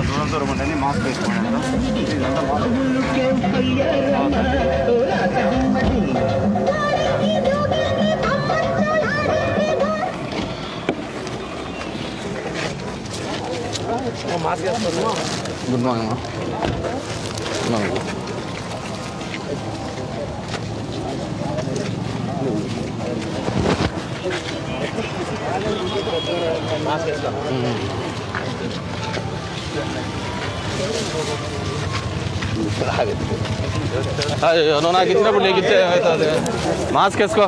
దూరం దూరం ఉండండి మాస్క్ వేసుకోండి అందరూ. ఇదంతా mask good morning good morning అయ్యో, నువ్వు నాకు ఇచ్చినప్పుడు నీకు ఇచ్చే ఏమవుతుంది మాస్క్ వేసుకో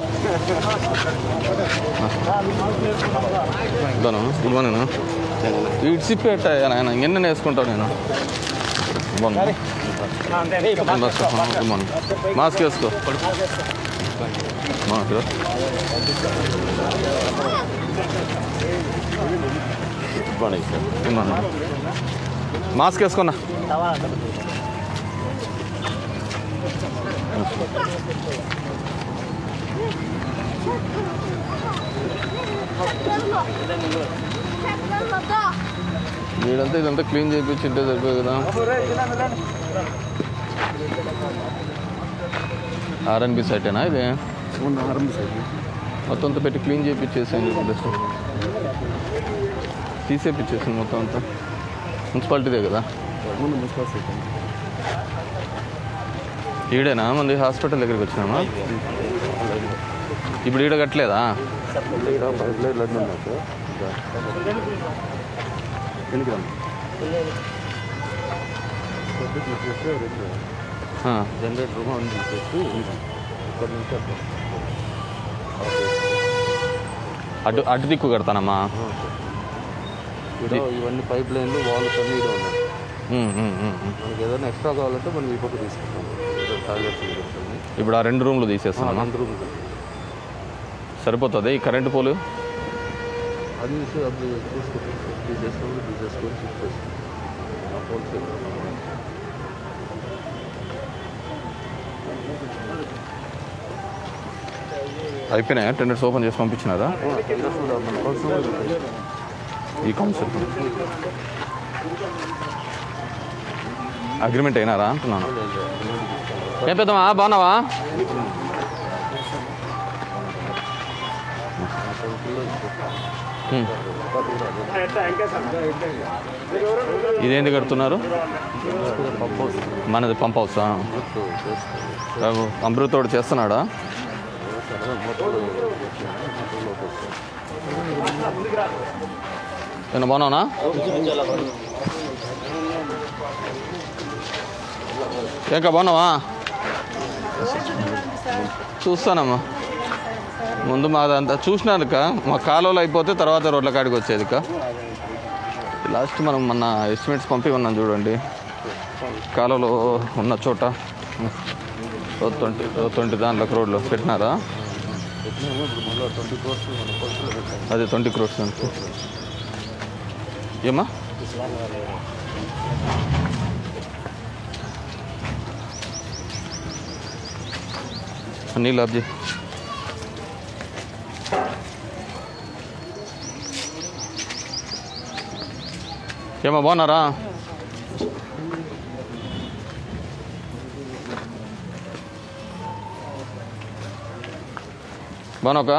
ఇద్దాను గుడ్ మార్నింగ్ ఇడ్సి పెట్ట ఆయన ఎన్ని వేసుకుంటావు నేను బాగున్నా బస్ గుడ్ మార్నింగ్ మాస్క్ వేసుకో mask good morning sir good morning mask వేసుకున్నా వీడంతా ఇదంతా క్లీన్ చేయించి ఉంటే సరిపోయి కదా ఆర్ఎన్బి సైటేనా ఇది మొత్తం అంతా పెట్టి క్లీన్ చేయించేసాను జస్ట్ తీసేపిచ్చేసాను మొత్తం అంతా మున్సిపాలిటీదే కదా ఈడేనా మంది హాస్పిటల్ దగ్గరికి వచ్చినామా ఇప్పుడు ఈడ కట్టలేదా ఆ, జనరేటర్ ఆన్ చేసేసి ఇక్కడ నుంచి అట్లా. అటు అటు దిక్కు కడతానమ్మా ఇక్కడ ఇవన్నీ పైప్ లైన్లు వాల్స్ అన్నీ ఇక్కడ ఉన్నాయి ఉమ్, ఉమ్, ఉమ్, ఉమ్. మనకి ఏదైనా ఎక్స్ట్రా కావాలంటే మనం ఈ పక్క తీసుకుంటాం టాయిలెట్స్ అన్నీ ఇప్పుడు ఆ రెండు రూమ్లు తీసేస్తానమ్మా అందరూ సరిపోతుంది ఈ కరెంటు పోలు అది చూసి అది చూసుకుంటాం తీసేసుకొని తీసేసుకొని చూసేసుకుంటాం హోల్సేల్ అయిపోయినాయా టెండర్స్ ఓపెన్ చేసి పంపించినారా మన పర్సనల్ ఈ కౌన్సిల్ అగ్రిమెంట్ అయినారా అంటున్నాను ఏం పెద్దమా బాగున్నావా హ్మ్. ఇదేంది కడుతున్నారు పంప్ హౌస్ మనది పంప్ హౌసా అమృతోడు చేస్తున్నాడా ఏమన్నా బాగున్నావునా ఇంకా బాగున్నావా చూస్తానమ్మా ముందు మాదంతా చూసినానుక మా కాలువలో అయిపోతే తర్వాత రోడ్ల కాడికి వచ్చేది కా లాస్ట్ మనం మన ఎస్టిమేట్స్ పంపి ఉన్నాం చూడండి కాలువలో ఉన్న చోట ట్వంటీ ట్వంటీ దాంట్లోకి రోడ్లు పెట్టినారా ఇప్పుడు మళ్ళీ ట్వంటీ కోర్స్ మన కోర్సులో పెట్టాం అదే ట్వంటీ క్రోర్స్ అంతే ఏమా నీళ్ళు అబ్జీ ఏమా బాగున్నారా బాగున్నావుకా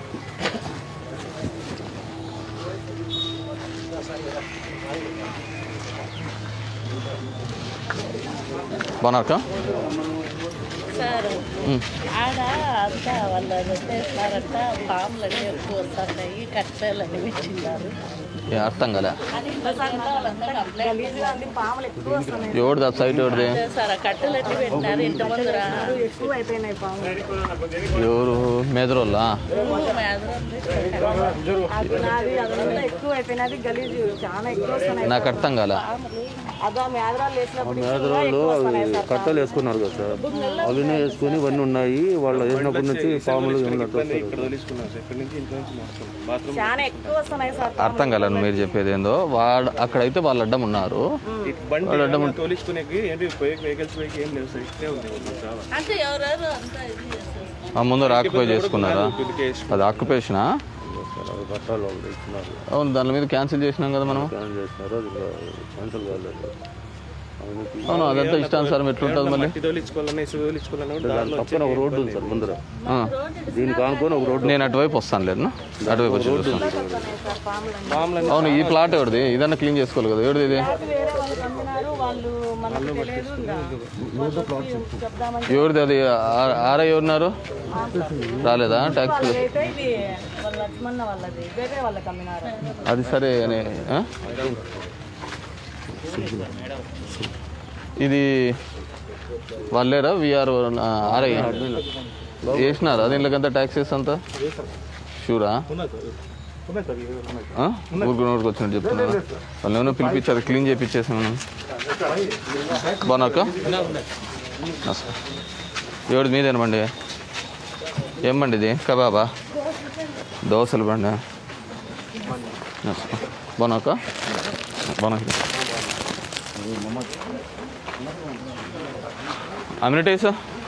బాగున్నారకా సార్ ఆడ అంతా వాళ్ళు పెట్టేస్తారంట పాములు అన్నీ ఎక్కువ వస్తున్నాయి కట్టాలని పెట్టినారు ఏ అర్థం కదా పాములు ఎక్కువ వస్తున్నాయి ఎవరిది ఆ సైట్ ఎవరిది సార్ ఆ కట్టెలన్నీ పెట్టినారు ఇంటి ముందర ఎక్కువ అయిపోయినాయి పాములు ఎవరు మేదరోళ్ళా నాది అదంతా ఎక్కువ అయిపోయినది గలీజు చాలా ఎక్కువ వస్తున్నాయి నాకు అర్థం కాల అదో మేదరాలు వేసినప్పుడు మేదరాళ్ళు అవి కట్టలు వేసుకున్నారు కదా సార్ అవినే వేసుకొని ఇవన్నీ ఉన్నాయి వాళ్ళు వేసినప్పటి నుంచి పాములు ఉన్నట్టు చాలా ఎక్కువ వస్తున్నాయి సార్ అర్థం కాల మీరు చెప్పేది ఏందో వాడు అక్కడైతే వాళ్ళ అడ్డం ఉన్నారు వాళ్ళ అడ్డం ఉం- తోలించుకునేకి ఏంటి వెహికల్స్ పోయి ఏం లేవు సార్ ఇక్కడే ఉంది మొత్తం చాలా అంటే ఎవరెవరు అంతా ఇది చేసేస్తారు ఆ ముందు ఆక్యుపై చేసుకున్నారా అది ఆక్యుపేషనా అవి పట్టాలు వాళ్ళు ఇచ్చినారు అవును దాని మీద క్యాన్సిల్ చేసినాం కదా మనం క్యాన్సిల్ చేసినారు అది క్యాన్సిల్ కాలేదు అవన్నీ అవును అదంతా ఇష్టానుసారం ఎట్లుంటుంది మళ్ళీ మట్టి తోలించుకోవాలన్నా ఇసుక తోలించుకోవాలన్నా కూడా దారిలో పక్కన ఒక రోడ్డు ఉంది సార్ ముందర ఆ. దీనికి ఆనుకొని ఒక రోడ్డు నేను అటువైపు వస్తాను లేదు అటువైపు వచ్చి చూస్తాను సార్ పాములు మామూలు అవును ఈ ప్లాట్ ఎవరిది ఇదన్నా క్లీన్ చేసుకోవాలి కదా ఎవరిది ఇది అది వేరే వాళ్ళు పంపినారు వాళ్ళు మనకు తెలియదు ఇంకా వాళ్ళకి చెప్దామని ఎవరిది అది ఆ- ఆర్ఐ ఎవరున్నారు రాలేదా ట్యాక్స్ అయితే ఇది వాళ్ళ లక్ష్మణ వాళ్ళది వేరే వాళ్ళకి అమ్మినారు అది సరే అని ఆ? ఇది వాళ్ళేరా విఆర్ ఆర్ఐ వేసినారా దీనికంతా ట్యాక్సెస్ అంతా షూరా ఆ? ఊరికి ఊరికి వచ్చినట్టు చెప్తున్నా వాళ్ళు ఏమైనా పిలిపించారు క్లీన్ చేయించేసాం మనం బాగున్నాక ఎవరిది మీదేనమండి ఏం బండి ఇది కబాబా దోశలు బండి బాగున్నాక బాగున్నా అమ్యూనిటీస్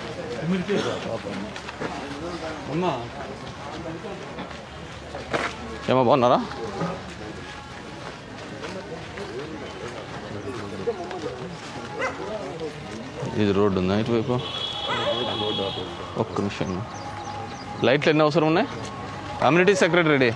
ఏమో బాగున్నారా ఇది రోడ్డు ఉందా ఇటువైపు ఒక్క నిమిషం లైట్లు ఎన్ని అవసరం ఉన్నాయి కమ్యూనిటీ సెక్రటరీ రెడీ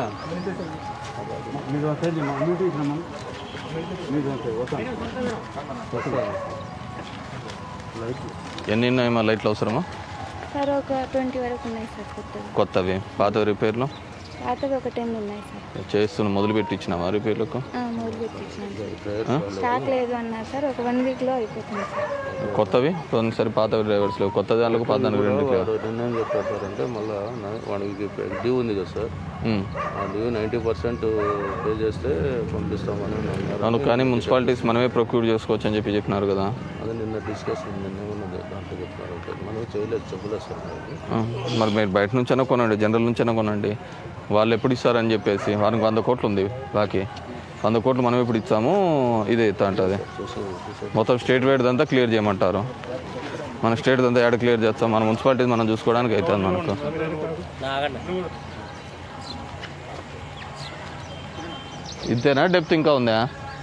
ఎన్ని ఉన్నాయి మా లైట్లు అవసరమా సార్ ఒక ట్వంటీ వరకు ఉన్నాయి సార్ కొత్తవి కొత్తవి పాత రిపేర్లు పాతవి ఒక టెన్ ఉన్నాయి సార్ చేస్తున్న మొదలు పెట్టి ఇచ్చినావా రిపేర్లకు ఆ, మొదలు పెట్టించాను స్టాక్ లేదు అన్నారు సార్ ఒక వన్ వీక్లో అయిపోతుంది సార్ కొత్తవి కొన్నిసారి పాత డ్రైవర్స్ లేవు కొత్త దానికి పాత దానికి రెండు లేవు వాడు నిర్ణయం చెప్పారు సార్ అంటే మళ్ళీ వాడికి డ్యూ ఉంది కదా సార్ ఉమ్. ఆ డ్యూ నైంటీ పర్సెంట్ పే చేస్తే పంపిస్తామని అన్నారు అవును కానీ మున్సిపాలిటీస్ మనమే ప్రొక్యూర్ చేసుకోవచ్చు అని చెప్పి చెప్పినారు కదా అదే నిన్న డిస్కషన్ నిన్న ఏమన్నది దాంట్లో చెప్తున్నారు ఓకే మనం చేయలేదు చెప్పలేదు సార్ మనకి. ఆ, మరి మీరు బయట నుంచైనా కొనండి జనరల్ నుంచైనా కొనండి వాళ్ళు ఎప్పుడు ఇస్తారని చెప్పేసి వారికి వంద కోట్లు ఉంది బాకీ వంద కోట్లు మనం ఎప్పుడు ఇస్తాము ఇదే ఇస్తా అంటుంది చూసి చూసి మొత్తం స్టేట్ వైడ్ అంతా క్లియర్ చేయమంటారు మన స్టేట్ అంతా ఎక్కడ క్లియర్ చేస్తాం మన మున్సిపాలిటీస్ మనం చూసుకోవడానికి అవుతుంది మనకు ఇంతేనా డెప్త్ ఇంకా ఉందా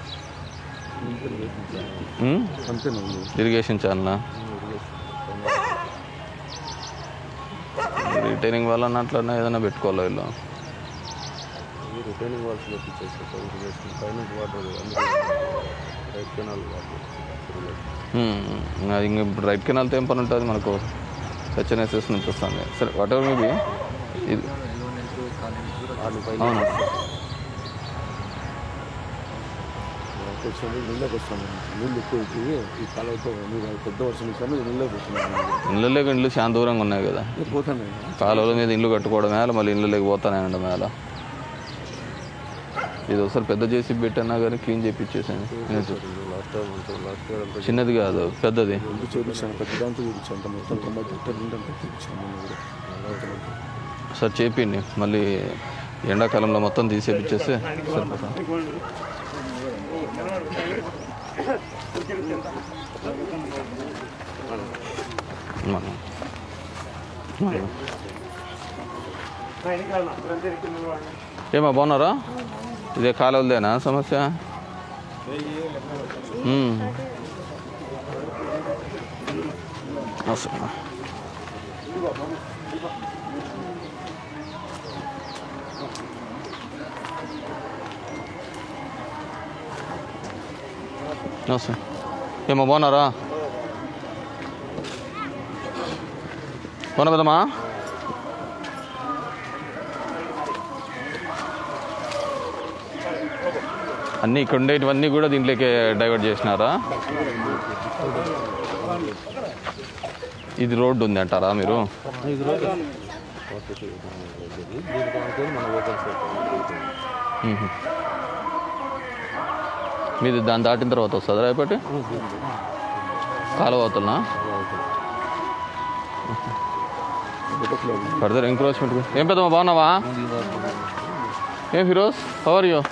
ఉమ్? అంతేనండి ఇరిగేషన్ ఛానల్ రిటైనింగ్ వాళ్ళని అట్లనే ఏదైనా పెట్టుకోవాలి వీళ్ళు ఈ రిటైనింగ్ వాల్స్ పెట్టించేస్తారు సార్ ఇరిగేషన్ పైనుంచి వాటర్ అందుకే రైట్ కెనాల్ వాటర్ ఉమ్, అది ఇంక ఇప్పుడు రైట్ కెనాల్తో ఏం పని ఉంటుంది మనకు హెచ్ఎన్ఎస్ఎస్ నుంచి వస్తుంది సరే వాట్ ఎవర్ మేబీ ఇది అవును వచ్చినప్పుడు నీళ్ళకి వస్తాము నీళ్ళు ఎక్కువ అయిపోయి ఈ కాలువతో నీళ్ళు పెద్ద వర్షం ఇస్తాను నీళ్ళకి వస్తున్నాను ఇళ్ళలోకి ఇండ్లు చాలా దూరంగా ఉన్నాయి కదా పోతాను కాలువల మీద ఇల్లు కట్టుకోవడం మేల మళ్ళీ ఇళ్ళలోకి పోతానండి మేల ఇది ఒకసారి పెద్ద చేసి పెట్టినా కానీ క్లీన్ చేయించేసాను లాస్ట్ టైం అంటే లాస్ట్ ఇయర్ అంతా చిన్నది కాదు పెద్దది ముందు చూపించాను పెద్ద దాంతో చూపించాను అంత మొత్తం తొంభై హెక్టర్ ఉంటే చూపించాను మొన్న కూడా మళ్ళీ అవుతున్నాను. సార్ చేపిండి మళ్ళీ ఎండాకాలంలో మొత్తం తీసేపిచ్చేస్తే సరిపోతుంది మనం మనం. ఏమా బాగున్నారా ఇదే కాలువలదేనా సమస్య మ్మ్. అవసరమా నమస్తే ఏమో బాగున్నారా బాగున్నా పెద్దమ్మా అన్నీ ఇక్కడ ఉండేటివన్నీ కూడా దీంట్లోకి డైవర్ట్ చేసినారా ఇది రోడ్డు ఉంది అంటారా మీరు ఇది రోజు ఓకే దీనికి అనుకోని మన ఓపెన్ సైట్ మ్మ్. మీది దాన్ని దాటిన తర్వాత వస్తుందా రేపటి కాలువ అవుతున్నా ఫర్దర్ ఎంక్రోచ్మెంట్ ఏం పెద్దమ్మా బాగున్నావా ఏం ఫిరోజ్ హవర్ యూ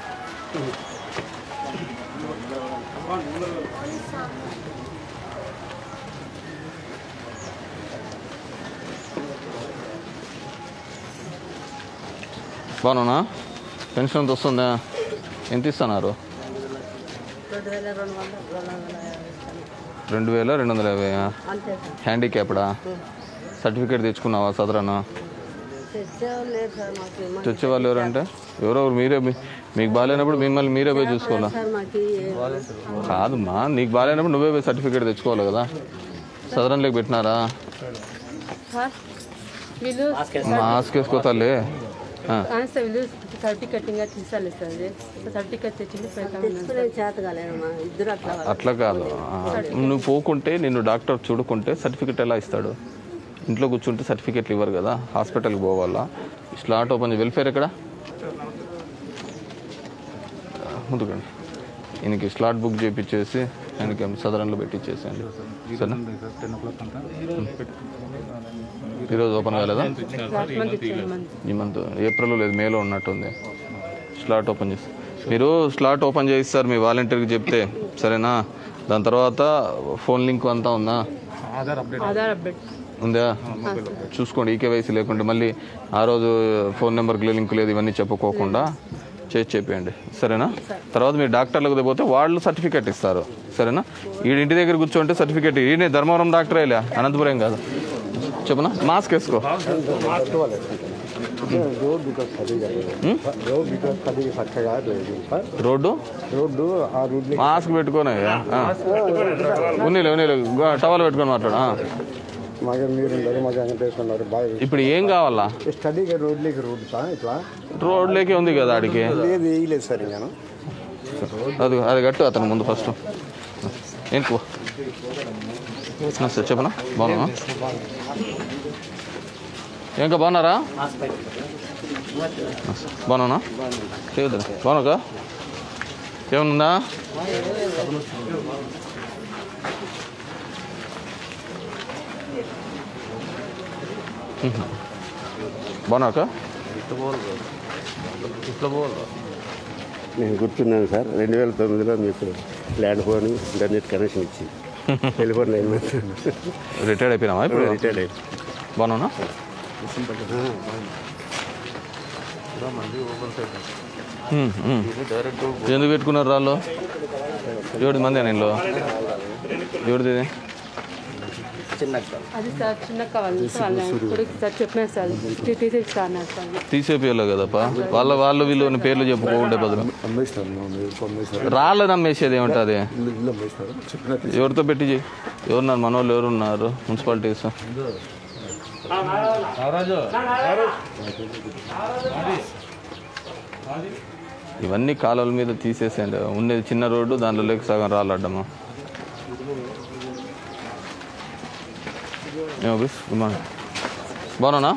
బాగున్నా పెన్షన్ అంత వస్తుందా ఎంత ఇస్తున్నారు రెండు వేల రెండు వందల యాభై హ్యాండిక్యాప్డా సర్టిఫికేట్ తెచ్చుకున్నావా సదరను తెచ్చేవాళ్ళు ఎవరంటే ఎవరెవరు మీరే మీ- మీకు బాగాలేనప్పుడు మిమ్మల్ని మీరే పోయి చూసుకోవాలా కాదమ్మా నీకు బాగాలేనప్పుడు నువ్వే పోయి సర్టిఫికేట్ తెచ్చుకోవాలి కదా సదరన్లోకి పెట్టినారా వీళ్ళు మాస్క్ వేసుకోతాలే ఆ. ఆన్సర్ వీళ్ళు సర్టిఫికెట్ ఇంకా తీసాలి సార్ సర్టిఫికెట్ తెచ్చింది పెడతామన్నారు చేత కాలేదమ్మా ఇద్దరు అట్లా అట్లా కాదు ఆ, నువ్వు పోకుంటే నిన్ను డాక్టర్ చూడకుంటే సర్టిఫికెట్ ఎలా ఇస్తాడు ఇంట్లో కూర్చుంటే సర్టిఫికెట్లు ఇవ్వరు కదా హాస్పిటల్కి పోవాలా స్లాట్ ఓపెన్ వెల్ఫేర్ ఎక్కడ ముందుకండి ఈయనకి స్లాట్ బుక్ చేయించేసి ఆయనకి సదరంలో పెట్టించేసేయండి సరేనా ఈరోజు ఓపెన్ కాలేదా లాస్ట్ మంత్ ఇచ్చాను మంత్ ఈ మంత్ ఏప్రిల్లో లేదు మేలో ఉన్నట్టుంది స్లాట్ ఓపెన్ చేసి మీరు స్లాట్ ఓపెన్ చేయిస్తారు మీ వాలంటీర్కి చెప్తే సరేనా దాని తర్వాత ఫోన్ లింక్ అంతా ఉందా ఆధార్ అప్డేట్ ఉందా చూసుకోండి ఈకేవైసీ లేకుంటే మళ్ళీ ఆ రోజు ఫోన్ నెంబర్కి లింక్ లేదు ఇవన్నీ చెప్పుకోకుండా చేసి చెప్పేయండి సరేనా తర్వాత మీరు డాక్టర్లకు పోతే వాళ్ళు సర్టిఫికేట్ ఇస్తారు సరేనా ఈ ఇంటి దగ్గర కూర్చోంటే సర్టిఫికేట్ ఈయనే ధర్మవరం డాక్టరేలే అనంతపురం కాదు చెప్పనా మాస్క్ వేసుకో రోడ్ బికాస్ సరిగా లేదు రోడ్ బికాస్ సరిగా చక్కగా లేదు సార్ రోడ్డు రోడ్డు ఆ రోడ్ని మాస్క్ పెట్టుకొని ఉన్నీలే ఉన్నీలే టవల్ పెట్టుకొని మాట్లాడు ఆ. మాకు మీరు ఉన్నారు మాకు వెంకటేశ్వర ఉన్నారు బాగా ఇప్పుడు ఏం కావాలా స్టడీగా రోడ్లోకి రోడ్ సార్ ఇట్లా రోడ్లోకి ఉంది కదా ఆడికి లేదు వేయలేదు సార్ నేను అది అది కట్టు అతను ముందు ఫస్ట్ ఏంటి సార్ చెప్పనా బాగున్నా ఇంకా బాగున్నారా బాగున్నా చేయొద్దు బాగున్నాక ఏమన్నా బాగున్నాక నేను గుర్తున్నాను సార్ రెండు వేల తొమ్మిదిలో మీకు ల్యాండ్ ఫోన్ ఇంటర్నెట్ కనెక్షన్ ఇచ్చి టెలిఫోన్ లైన్ రిటైర్డ్ అయిపోయినావా ఇప్పుడు రిటైర్డ్ అయ్యి బాగున్నా ఎందుకు పెట్టుకున్నారు రాళ్ళు ఏడు మంది నేను ఎవరిది ఇది? అది సార్ చిన్న కావాలి వాళ్ళ కొడుకు సార్ చెప్పినారు సార్ తీసేసి అన్నారు సార్ తీసేపియాలి కదప్పా వాళ్ళ వాళ్ళు వీళ్ళు అని పేర్లు చెప్పుకోకుంటే బదులు అమ్మేస్తారు మీరు అమ్మేస్తారు రాళ్ళని అమ్మేసేది ఏముంటుంది ఇల్లు ఇల్లు అమ్మేస్తారు చెప్పినట్టు ఎవరితో పెట్టి చెయ్యి ఎవరున్నారు మన వాళ్ళు ఎవరున్నారు మున్సిపాలిటీస్ ఇవన్నీ కాలువల మీద తీసేసేయండి ఉండేది చిన్న రోడ్డు దాంట్లో లేక సగం రాళ్ళడ్డము ఏమో బిస్ గుడ్ మార్నింగ్ బాగున్నా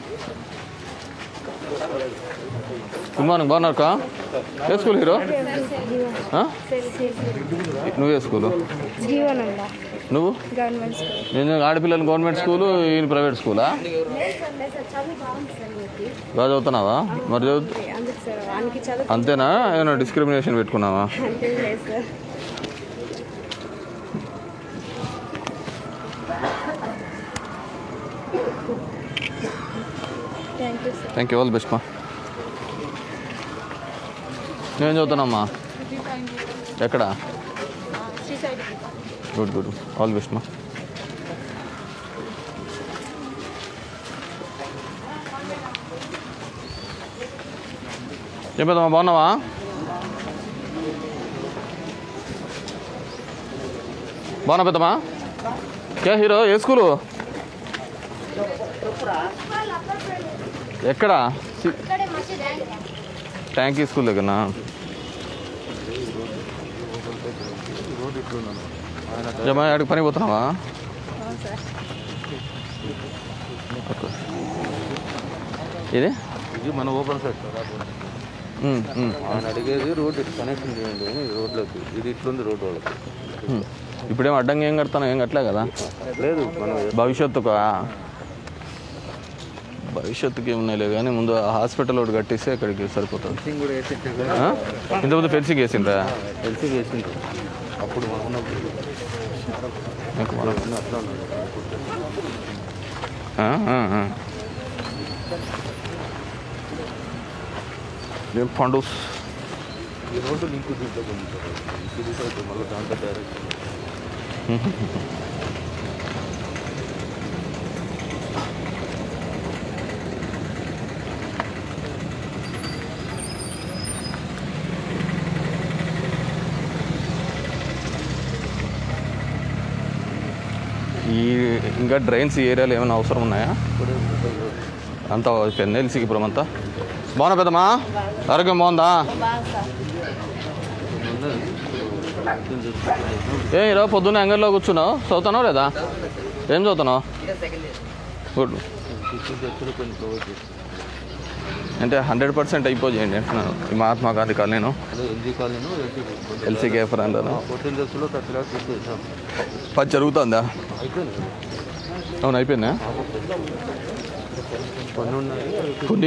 గుడ్ మార్నింగ్ బాగున్నారకా ఏ స్కూల్ హీరో ఆ? నువ్వే స్కూలు జీవనంలో నువ్వు గవర్నమెంట్ స్కూల్ నేను ఆడపిల్లలు గవర్నమెంట్ స్కూలు ఈయన ప్రైవేట్ స్కూలా చదువు బాగుంది సార్ మీకు బాగా చదువుతున్నావా మరి చదువు అందుకు సార్ వానికి చదువు అంతేనా ఏమైనా డిస్క్రిమినేషన్ పెట్టుకున్నావా అంటే లేదు sir thank you sir thank you all best మా నేను చదువుతున్నామ్మా ఎక్కడ గుడ్ గుడ్ ఆల్ బెస్ట్ మా ఏం పెద్దమ్మా బాగున్నావా బాగున్నా పెద్దమ్మా కే హీరో ఏ స్కూలు ఎక్కడ సి- ట్యాంకీ స్కూల్ దగ్గరనా జమా ఆడికి పని పోతున్నావా ఓకే. ఇది ఇది మన ఓపెన్ సైడ్ ఉమ్, ఉమ్, ఆయన అడిగేది రోడ్ కనెక్షన్ చేయండి అని రోడ్లోకి ఇది ఇట్లుంది రోడ్ వాళ్ళకి ఉమ్. ఇప్పుడేం అడ్డంగా ఏం కడతాను ఏం కట్టలే కదా లేదు మనం భవిష్యత్తుకా భవిష్యత్తుకి ఏమున్నాయిలే కానీ ముందు ఆ హాస్పిటల్ ఒకటి కట్టిస్తే అక్కడికి సరిపోతుంది ఫెన్సింగ్ కూడా వేసేసాక ఆ? ఇంతకుముందు ఫెన్సింగ్ వేసిండ్రా తెలిసి వేసింది అప్పుడు మనం ఉన్నప్పుడు ఇంకా మనం అట్లా ఉన్నది ఆ, ఆ, ఆ. ఏం పండు ఈ రోడ్డు లింక్ దీంట్లో పొందుతారు సిరీస్ అయితే మళ్ళీ దాంట్లో డైరెక్ట్ ఈ ఇంకా డ్రైన్స్ ఈ ఏరియాలో ఏమైనా అవసరం ఉన్నాయా అంతా అయిపోయింది ఎల్సీకిపురం అంతా బాగున్నా పెద్దమ్మా ఆరోగ్యం బాగుందా ఏ ఈరోజు పొద్దున్న అంగడిలో కూర్చున్నావు చదువుతున్నావు లేదా ఏం చదువుతున్నావు గుడ్ ప్రొవైడ్ చేస్తాను అంటే హండ్రెడ్ పర్సెంట్ అయిపోయింది అంటున్నాను ఈ మహాత్మా గాంధీ కాలనీను అదే ఎల్జీ కాలనీ ఎల్సీ ఎల్సీ కేఫర్ అంటాను ఫోర్టీన్ డేస్లో థర్టీ ల్యాక్స్ ఇచ్చేసాం పది జరుగుతుందా అయిపోయింది అవును అయిపోయిందా పన్ను ఉన్నాయి కొన్ని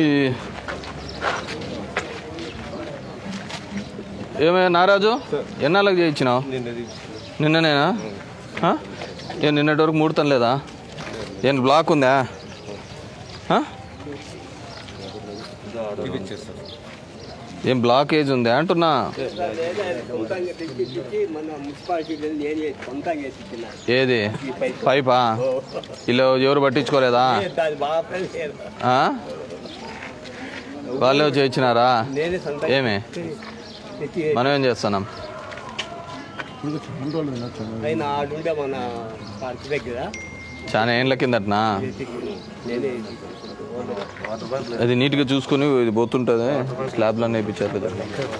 ఏమైనా నారాజు ఎన్నాళ్ళకి చేయించినావు నిన్ననేనా ఆ? ఏ నిన్నటి వరకు ముడతాం లేదా ఏం బ్లాక్ ఉందా ఆ? ఏం బ్లాకేజ్ ఉందా అంటున్నా ఏది పైపా ఇలా ఎవరు పట్టించుకోలేదా ఆ? వాళ్ళే వచ్చి ఇచ్చినారా ఏమి మనం ఏం చేస్తున్నాం ఆయన ఆడుండే మన పార్క్ దగ్గర చాలా ఏండ్ల కిందటనా అది నీట్గా చూసుకుని ఇది పోతుంటుంది స్లాబ్లో వేయించారు కదా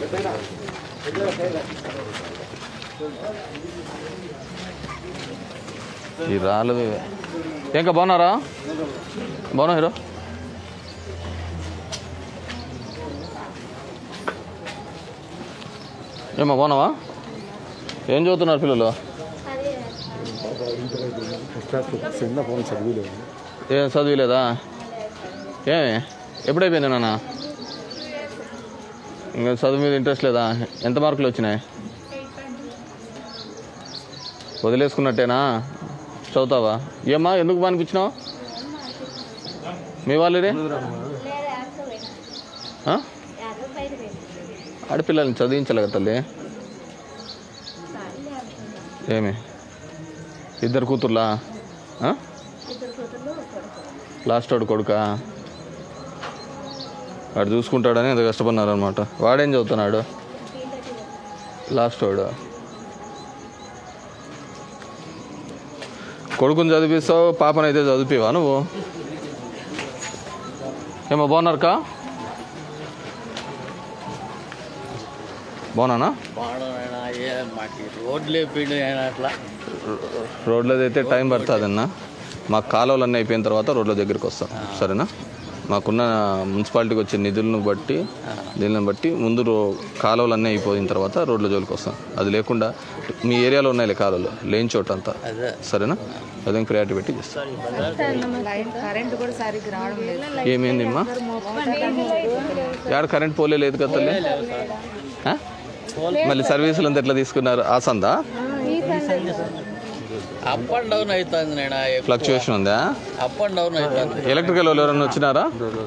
ఈ రాళ్ళు ఇంకా బాగున్నారా బాగున్నా హీరో ఏమా బాగున్నావా ఏం చదువుతున్నారు పిల్లలు చిన్న ఫోన్ చదివిలేదు ఏం చదివలేదా ఏమి ఎప్పుడైపోయింది నాన్న ఇంకా చదువు మీద ఇంట్రెస్ట్ లేదా ఎంత మార్కులు వచ్చినాయి వదిలేసుకున్నట్టేనా చదువుతావా ఏమ్మా ఎందుకు పానిపించినావు మీ వాళ్ళే ఆడపిల్లల్ని చదివించాలి కదా తల్లి ఏమి ఇద్దరు కూతుర్లా ఆ? లాస్ట్ వాడు కొడుక వాడు చూసుకుంటాడని ఎంత కష్టపడినారు అనమాట వాడేం చదువుతున్నాడు లాస్ట్ వాడు కొడుకుని చదివిస్తావు పాపనైతే చదివివా నువ్వు ఏమో బాగున్నారుకా బాగున్నానా మాకు రోడ్లు వేపిండు ఆయన అట్లా రోడ్లది అయితే టైం పడుతుంది అన్న మాకు కాలువలు అన్నీ అయిపోయిన తర్వాత రోడ్ల దగ్గరికి వస్తాం సరేనా మాకున్న మున్సిపాలిటీకి వచ్చే నిధులను బట్టి దీనిని బట్టి ముందు రో కాలువలు అన్నీ అయిపోయిన తర్వాత రోడ్ల జోలికి వస్తాం అది లేకుండా మీ ఏరియాలో ఉన్నాయి కాలువలు లేని చోట అంతా సరేనా అదే ప్రయారిటీ పెట్టి చేస్తాం కరెంట్ కూడా సరిగ్గా రావడం లేదు ఏమైందమ్మా యాడ కరెంట్ పోలే లేదు కదా తల్లి ఆ? మళ్ళీ సర్వీసులు అంతా ఎట్లా తీసుకున్నారు ఆసందా అప్ అండ్ డౌన్ అవుతుంది నేను ఫ్లక్చుయేషన్ ఉందా అప్ అండ్ డౌన్ అవుతుంది ఎలక్ట్రికల్ వాళ్ళు ఎవరైనా వచ్చినారా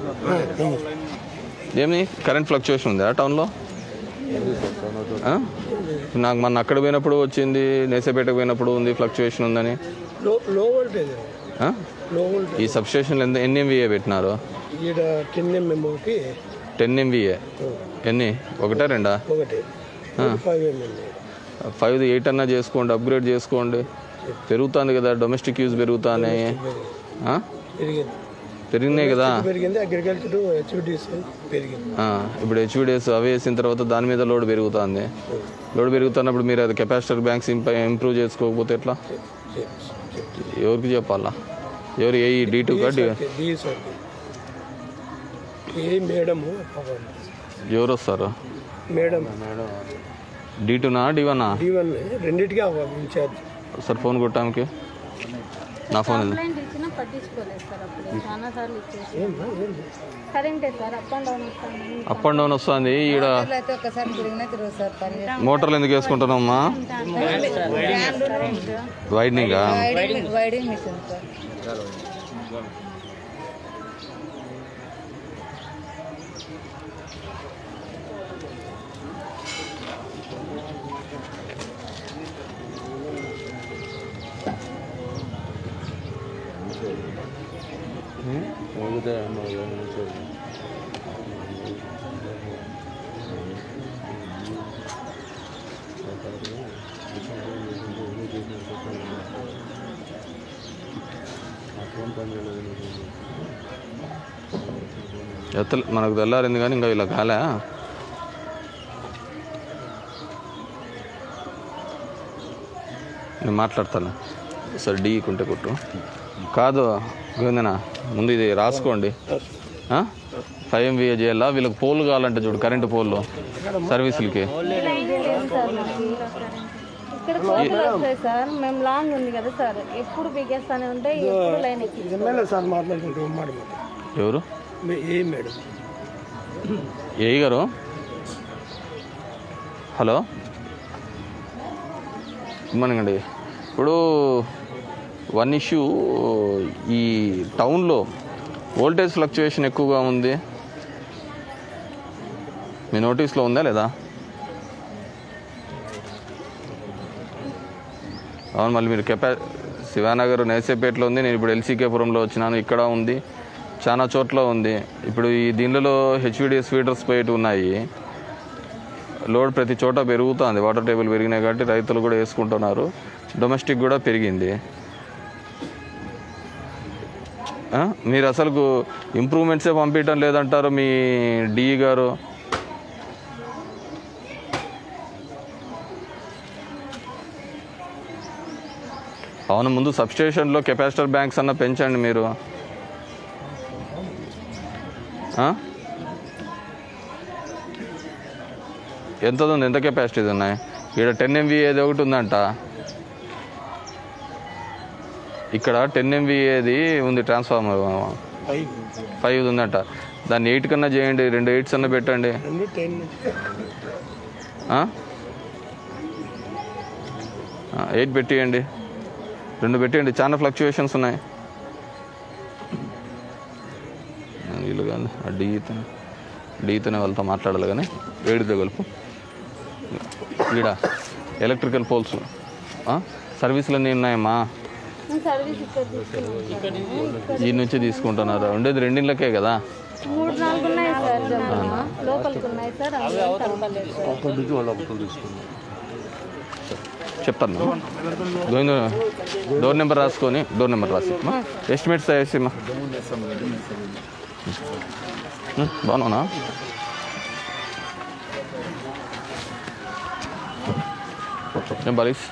ఏమి కరెంట్ ఫ్లక్చుయేషన్ ఉందా టౌన్లో ఆ? నాకు మొన్న అక్కడ పోయినప్పుడు వచ్చింది నేసేపేటకు పోయినప్పుడు ఉంది ఫ్లక్చుయేషన్ ఉందని లో లో వోల్టేజ్ ఆ? లో వోల్టేజ్ ఈ సబ్స్టేషన్లు ఎంత ఎన్ని ఎంవీఏ పెట్టినారు ఈడ టెన్ ఎంఎం ఒకటి టెన్ ఎంవీఏ ఎన్ని ఒకటా రెండా ఒకటి ఫైవ్ ఎంఎం ఫైవ్ ఎయిట్ అన్నా చేసుకోండి అప్గ్రేడ్ చేసుకోండి పెరుగుతుంది కదా డొమెస్టిక్ యూజ్ పెరుగుతున్నాయి ఆ? పెరిగింది పెరిగినాయి కదా పెరిగింది అగ్రికల్చర్ హెచ్డిస్ పెరిగింది ఆ, ఇప్పుడు హెచ్విడిఎస్ అవి వేసిన తర్వాత దాని మీద లోడ్ పెరుగుతుంది లోడ్ పెరుగుతున్నప్పుడు మీరు అది కెపాసిటర్ బ్యాంక్స్ ఇంప్రూవ్ చేసుకోకపోతే ఎట్లా ఎవరికి చెప్పాలా ఎవరు ఏ డీ టూ కా డి డిఎస్ఆర్ ఏ మేడము పవన్ ఎవరు వస్తారు మేడం డీ టూనా డి వన్నా డి వన్ రెండింటికి అవ్వాలి ఇన్ఛార్జ్ సార్ ఫోన్ కొట్టానికి నా ఫోన్ ఇది కంప్లైంట్ ఇచ్చినా పట్టించుకోలేదు సార్ అప్పుడు చాలా సార్లు ఇచ్చేసి కరెంటే సార్ అప్ అండ్ డౌన్ వస్తాను అప్ అండ్ డౌన్ వస్తుంది ఈడ అయితే ఒకసారి తిరిగినా తిరుగు సార్ పని మోటార్లు ఎందుకు వేసుకుంటున్నామా వైడ్నింగా వైడింగ్ వైడింగ్ మిషన్ సార్ ಹೋಗಿದೆ ಅನ್ನೋ ಏನು ಸರಿ. ఆ ఫోన్ పని చేయలేదు ఎత్తలే మనకు తెల్లారింది కానీ ఇంకా ఇలా కాలే నేను మాట్లాడతాను సరే డీ కుంటే కొట్టు కాదు గోవిందనా ముందు ఇది రాసుకోండి ఫైవ్ ఎంవీఏ చేయాలా వీళ్ళకి పోల్ కావాలంటే చూడు కరెంటు పోల్లు సర్వీసులకి ఇక్కడ కోతులు వస్తాయి సార్ మేము లాంగ్ ఉంది కదా సార్ ఎప్పుడు బిగేస్తానే ఉంటే ఎప్పుడు లైన్ ఎక్కి ఎమ్మెల్యే సార్ మాట్లాడుకుంటూ మాట ఎవరు ఏం మేడం ఏఈ గారు హలో గుడ్ మార్నింగ్ అండి ఇప్పుడు వన్ ఇష్యూ ఈ టౌన్లో వోల్టేజ్ ఫ్లక్చుయేషన్ ఎక్కువగా ఉంది మీ నోటీస్లో ఉందా లేదా అవును మళ్ళీ మీరు కెపా శివానగర్ నేసేపేటలో ఉంది నేను ఇప్పుడు ఎల్సీకేపురంలో వచ్చినాను ఇక్కడ ఉంది చాలా చోట్ల ఉంది ఇప్పుడు ఈ దీనిలో హెచ్విడిఎస్ ఫీడర్స్ పోయేటి ఉన్నాయి లోడ్ ప్రతి చోట పెరుగుతుంది వాటర్ టేబుల్ పెరిగినాయి కాబట్టి రైతులు కూడా వేసుకుంటున్నారు డొమెస్టిక్ కూడా పెరిగింది ఆ? మీరు అసలు ఇంప్రూవ్మెంట్సే పంపించడం లేదంటారు మీ డిఈ గారు అవును ముందు సబ్స్టేషన్లో కెపాసిటర్ బ్యాంక్స్ అన్న పెంచండి మీరు ఆ? ఎంత ఉంది ఎంత కెపాసిటీస్ ఉన్నాయి ఇక్కడ టెన్ ఎంవీ ఏది ఒకటి ఉందంట ఇక్కడ టెన్ ఎంవీ ఏది ఉంది ట్రాన్స్ఫార్మర్ ఫైవ్ ఉందంట దాన్ని ఎయిట్ కన్నా చేయండి రెండు ఎయిట్స్ అన్న పెట్టండి రెండు టెన్ ఆ? ఆ, ఎయిట్ పెట్టియండి రెండు పెట్టియండి చాలా ఫ్లక్చుయేషన్స్ ఉన్నాయి వీళ్ళు కానీ ఆ డీతో డీతోనే వాళ్ళతో మాట్లాడాలి కానీ ఏడితో కలుపు ఈడ ఎలక్ట్రికల్ పోల్స్ సర్వీసులు అన్నీ ఉన్నాయమ్మా సర్వీస్ ఇక్కడ తీసుకున్నాం ఈ నుంచి తీసుకుంటున్నారు ఉండేది రెండిళ్ళకే కదా మూడు నాలుగు ఉన్నాయి సార్ జమ్మా లోపలికి ఉన్నాయి సార్ అవి ఏం కలపలేదు సార్ ఒకరి నుంచి వాళ్ళు ఒకరు తీసుకున్నారు చెప్తాను గోవింద డోర్ నెంబర్ రాసుకొని డోర్ నెంబర్ రాసి ఎస్టిమేట్స్ వేసిమ్మా బాగున్నా ఏం బాలీస్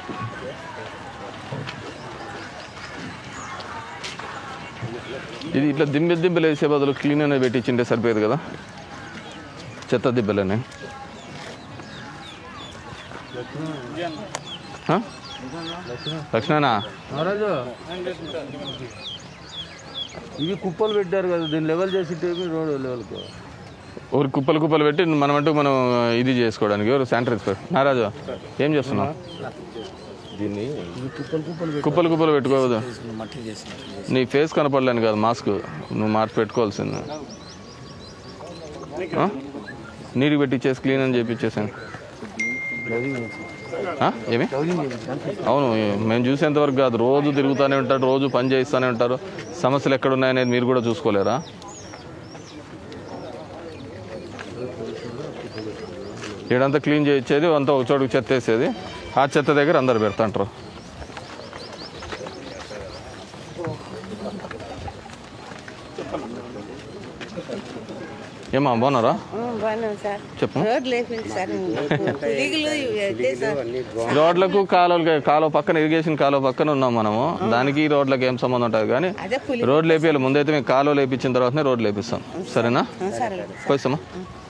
ఇది ఇట్లా దింబె దింబెలు వేసే బదులు క్లీన్ అనేది పెట్టించింటే సరిపోయేది కదా చెత్త దిబ్బలని లక్ష్మణా మహారాజు ఇవి కుప్పలు పెట్టారు కదా దీన్ని లెవెల్ చేసి రోడ్ లెవెల్కి ఊరికి కుప్పలు కుప్పలు పెట్టి మనం అంటూ మనం ఇది చేసుకోవడానికి ఎవరు శానిటరీ నారాజు ఏం చేస్తున్నావు దీన్ని కుప్పలు కుప్పలు పెట్టుకోవద్దు మట్టి చేసినట్లు నీ ఫేస్ కనపడలేను కాదు మాస్క్ నువ్వు మార్చి పెట్టుకోవాల్సింది ఆ? నీరు పెట్టిచ్చేసి క్లీన్ అని చెప్పిచ్చేసాను ఆ? ఏమి అవును మేము చూసేంత వరకు కాదు రోజు తిరుగుతూనే ఉంటారు రోజు పని చేయిస్తూనే ఉంటారు సమస్యలు ఎక్కడ ఉన్నాయనేది మీరు కూడా చూసుకోలేరా ఈడంతా క్లీన్ చేయించేది అంతా ఒక చోటుకు చెత్త వేసేది ఆ చెత్త దగ్గర అందరు పెడతాంటారు ఏమా బాగున్నారా బాగున్నాం సార్ చెప్పు రోడ్లు వేసింది సార్ దిగులు అయితే సార్ రోడ్లకు కాలువలకి కాలువ పక్కన ఇరిగేషన్ కాలువ పక్కన ఉన్నాం మనము దానికి ఈ రోడ్లకు ఏం సంబంధం ఉంటుంది కానీ అదే పులి రోడ్లు వేపియాలి ముందైతే మేము కాలువ లేపించిన తర్వాతనే రోడ్లు వేపిస్తాం సరేనా సరే పోయిస్తామా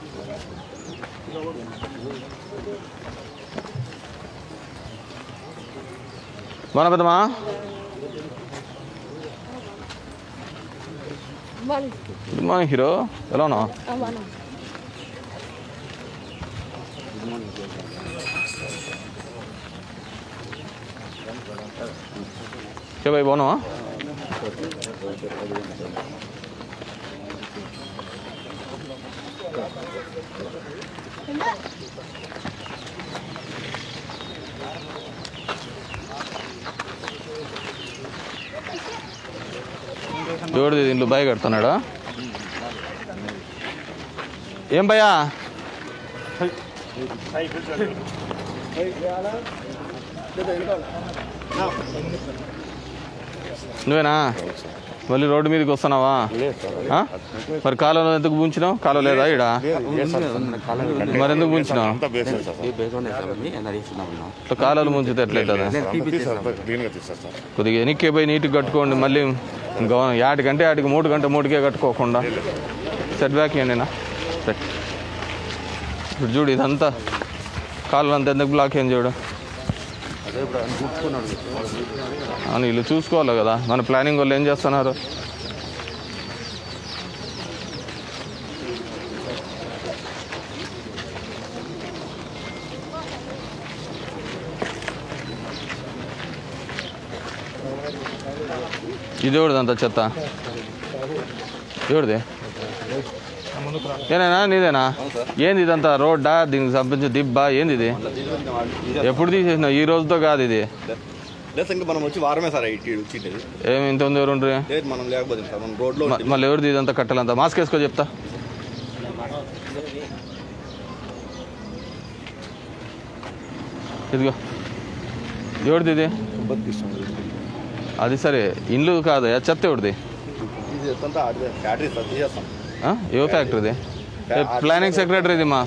బాగా పెద్దమా గుడ్ మార్నింగ్ హీరో ఎలా ఉన్నావు क्या भाई बोनो हाँ ఎవరిది దీంట్లో భయ కడుతున్నాడా ఏం భయ్యా నువ్వేనా మళ్ళీ రోడ్డు మీదకి వస్తున్నావా ఆ? మరి కాలువలో ఎందుకు పూంచినావు కాలువ లేదా ఈడ మరి ఎందుకు పూంచినావు అంతా బేసే సార్ ఇట్లా కాలువలు ముంచితే ఎట్లయితుంది క్లీన్గా తీస్తారు సార్ కొద్దిగా ఎనిక్కే పోయి నీట్గా కట్టుకోండి మళ్ళీ గవ- యాటికంటే యాటికి మూడు గంట మూడుకే కట్టుకోకుండా సెట్ బ్యాక్ ఏండినా సెట్ ఇప్పుడు చూడు ఇదంతా కాలువ అంతా ఎందుకు బ్లాక్ అయింది చూడు అవును వీళ్ళు చూసుకోవాలి కదా మన ప్లానింగ్ వాళ్ళు ఏం చేస్తున్నారు ఇది ఎవరిదంతా చెత్త ఎవరిది ఏనేనా నీదేనా ఏంది ఇదంతా రోడ్డా దీనికి సంబంధించిన దిబ్బా ఏంది ఇది ఎప్పుడు తీసేసినావు ఈ రోజుతో కాదు ఇది లేదు ఇంకా మనం వచ్చి వారమే సార్ ఇటు వచ్చిండేది ఏమి ఇంత ఉంది ఎవరు ఉండరు? లేదు మనం లేకపోతే సార్ మనం రోడ్లో మ- మళ్ళీ ఎవరిది ఇదంతా కట్టాలంతా మాస్క్ వేసుకో చెప్తా ఇదిగో ఎవరిది ఇది అది సరే ఇల్లు కాదు ఆ చెత్త ఎవరిది తీసేస్తా బ్యాటరీ సార్ తీసేస్తాం ఆ? ఏ ఫ్యాక్టరీది ఏ ప్లానింగ్ సెక్రటరీది మా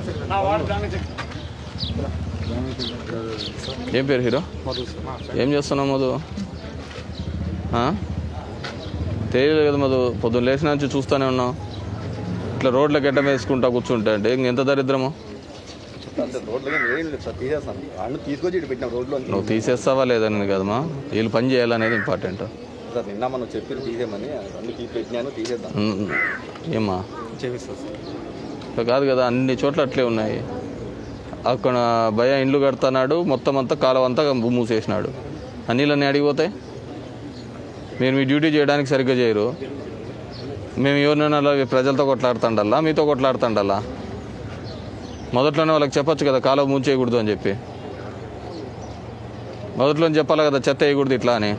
ఏం పేరు హీరో ఏం చేస్తున్నావు మధు ఆ? తెలియదు కదా మధు పొద్దున్న లేచిన నుంచి చూస్తూనే ఉన్నావు ఇట్లా రోడ్ల గడ్డ వేసుకుంటా కూర్చుంటే అంటే ఇంకెంత దరిద్రము అంతే రోడ్లో ఏం లేదు సార్ తీసేస్తాం అన్ని తీసుకొచ్చి ఇటు పెట్టినాం రోడ్లో నువ్వు తీసేస్తావా లేదని కదమ్మా వీళ్ళు పని చేయాలనేది ఇంపార్టెంట్ సార్ నిన్న మనం చెప్పి తీసేయమని అన్ని తీసి పెట్టినాను తీసేద్దాం ఏమ్మా చేపిస్తాం సార్ ఇట్లా కాదు కదా అన్ని చోట్ల అట్లే ఉన్నాయి అక్కడ భయ ఇండ్లు కడుతున్నాడు మొత్తం అంతా కాలం అంతా మూసేసినాడు ఆ నీళ్ళన్నీ అడిగిపోతాయి మీరు మీ డ్యూటీ చేయడానికి సరిగ్గా చేయరు మేము ఎవరినైనా అలా ప్రజలతో కొట్లాడుతుండల్లా మీతో కొట్లాడుతుండల్లా మొదట్లోనే వాళ్ళకి చెప్పొచ్చు కదా కాలువ మూసేయకూడదు అని చెప్పి మొదట్లోనే చెప్పాలి కదా చెత్త వేయకూడదు ఇట్లా అని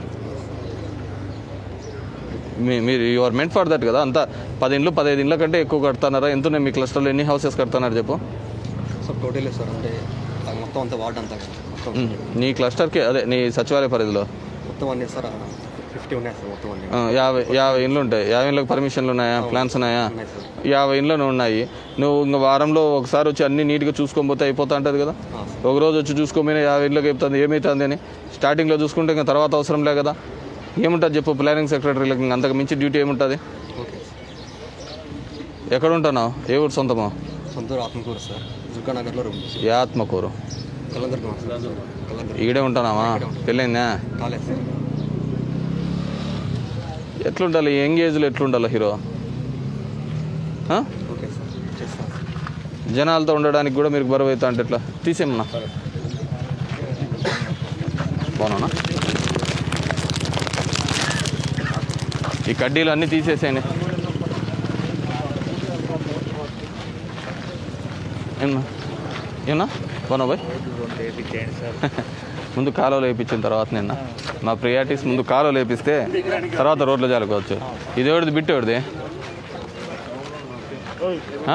మీ మీరు you are meant for that కదా అంతా పది ఇండ్లు పదహైదు ఇండ్ల కంటే ఎక్కువ కడుతున్నారా ఎంత ఉన్నాయి మీ క్లస్టర్లో ఎన్ని హౌసెస్ కడుతున్నారు చెప్పు సార్ టోటల్ సార్ అంటే అది మొత్తం అంతా వార్డ్ అంతా కదా. మొత్తం ఉమ్, నీ క్లస్టర్కి అదే నీ సచివాలయ పరిధిలో మొత్తం అన్నీ సార్ ఫిఫ్టీ ఉన్నాయి సార్ మొత్తం అన్నీ ఆ, యాభై యాభై ఇండ్లు ఉంటాయి యాభై ఇండ్లకు పర్మిషన్లు ఉన్నాయా ప్లాన్స్ ఉన్నాయా ఉన్నాయి సార్ యాభై ఇండ్లు ఉన్నాయి నువ్వు ఇంక వారంలో ఒకసారి వచ్చి అన్ని నీట్గా చూసుకొని పోతే అయిపోతా ఉంటుంది కదా ఒక రోజు వచ్చి చూసుకోమైనా యాభై ఇండ్లకి చెప్తుంది ఏమవుతుంది అని స్టార్టింగ్లో చూసుకుంటే ఇంకా తర్వాత అవసరం లే కదా ఏముంటుంది చెప్పు ప్లానింగ్ సెక్రటరీలకు ఇంక అంతకు మించి డ్యూటీ ఏముంటుంది ఓకే ఎక్కడ ఉంటున్నావు ఏ ఊరు సొంతమో సొంతూరు ఆత్మకూరు సార్ దుర్గానగర్లో రూమ్ ఏ ఆత్మకూరు కలందర్ కలందర్ ఈడే ఉంటున్నావా పెళ్ళైందా కాలేదు సార్ ఎట్లుండాలి యంగ్ ఏజ్లో ఎట్లుండాలి హీరో ఆ? ఓకే సార్ చేస్తాను జనాలతో ఉండడానికి కూడా మీరు బరువు అవుతా అంటే ఎట్లా తీసేమన్నా పోనా ఈ కడ్డీలు అన్నీ తీసేసేయండి ఏమన్నా ఏమన్నా పోనా బాయ్ ముందు కాలువలు వేయించిన తర్వాత నిన్న మా ప్రియారిటీస్ ముందు కాలువలు వేపిస్తే తర్వాత రోడ్లు జాలుకోవచ్చు ఇది ఎవరిది బిట్టు ఎవరిది ఆ?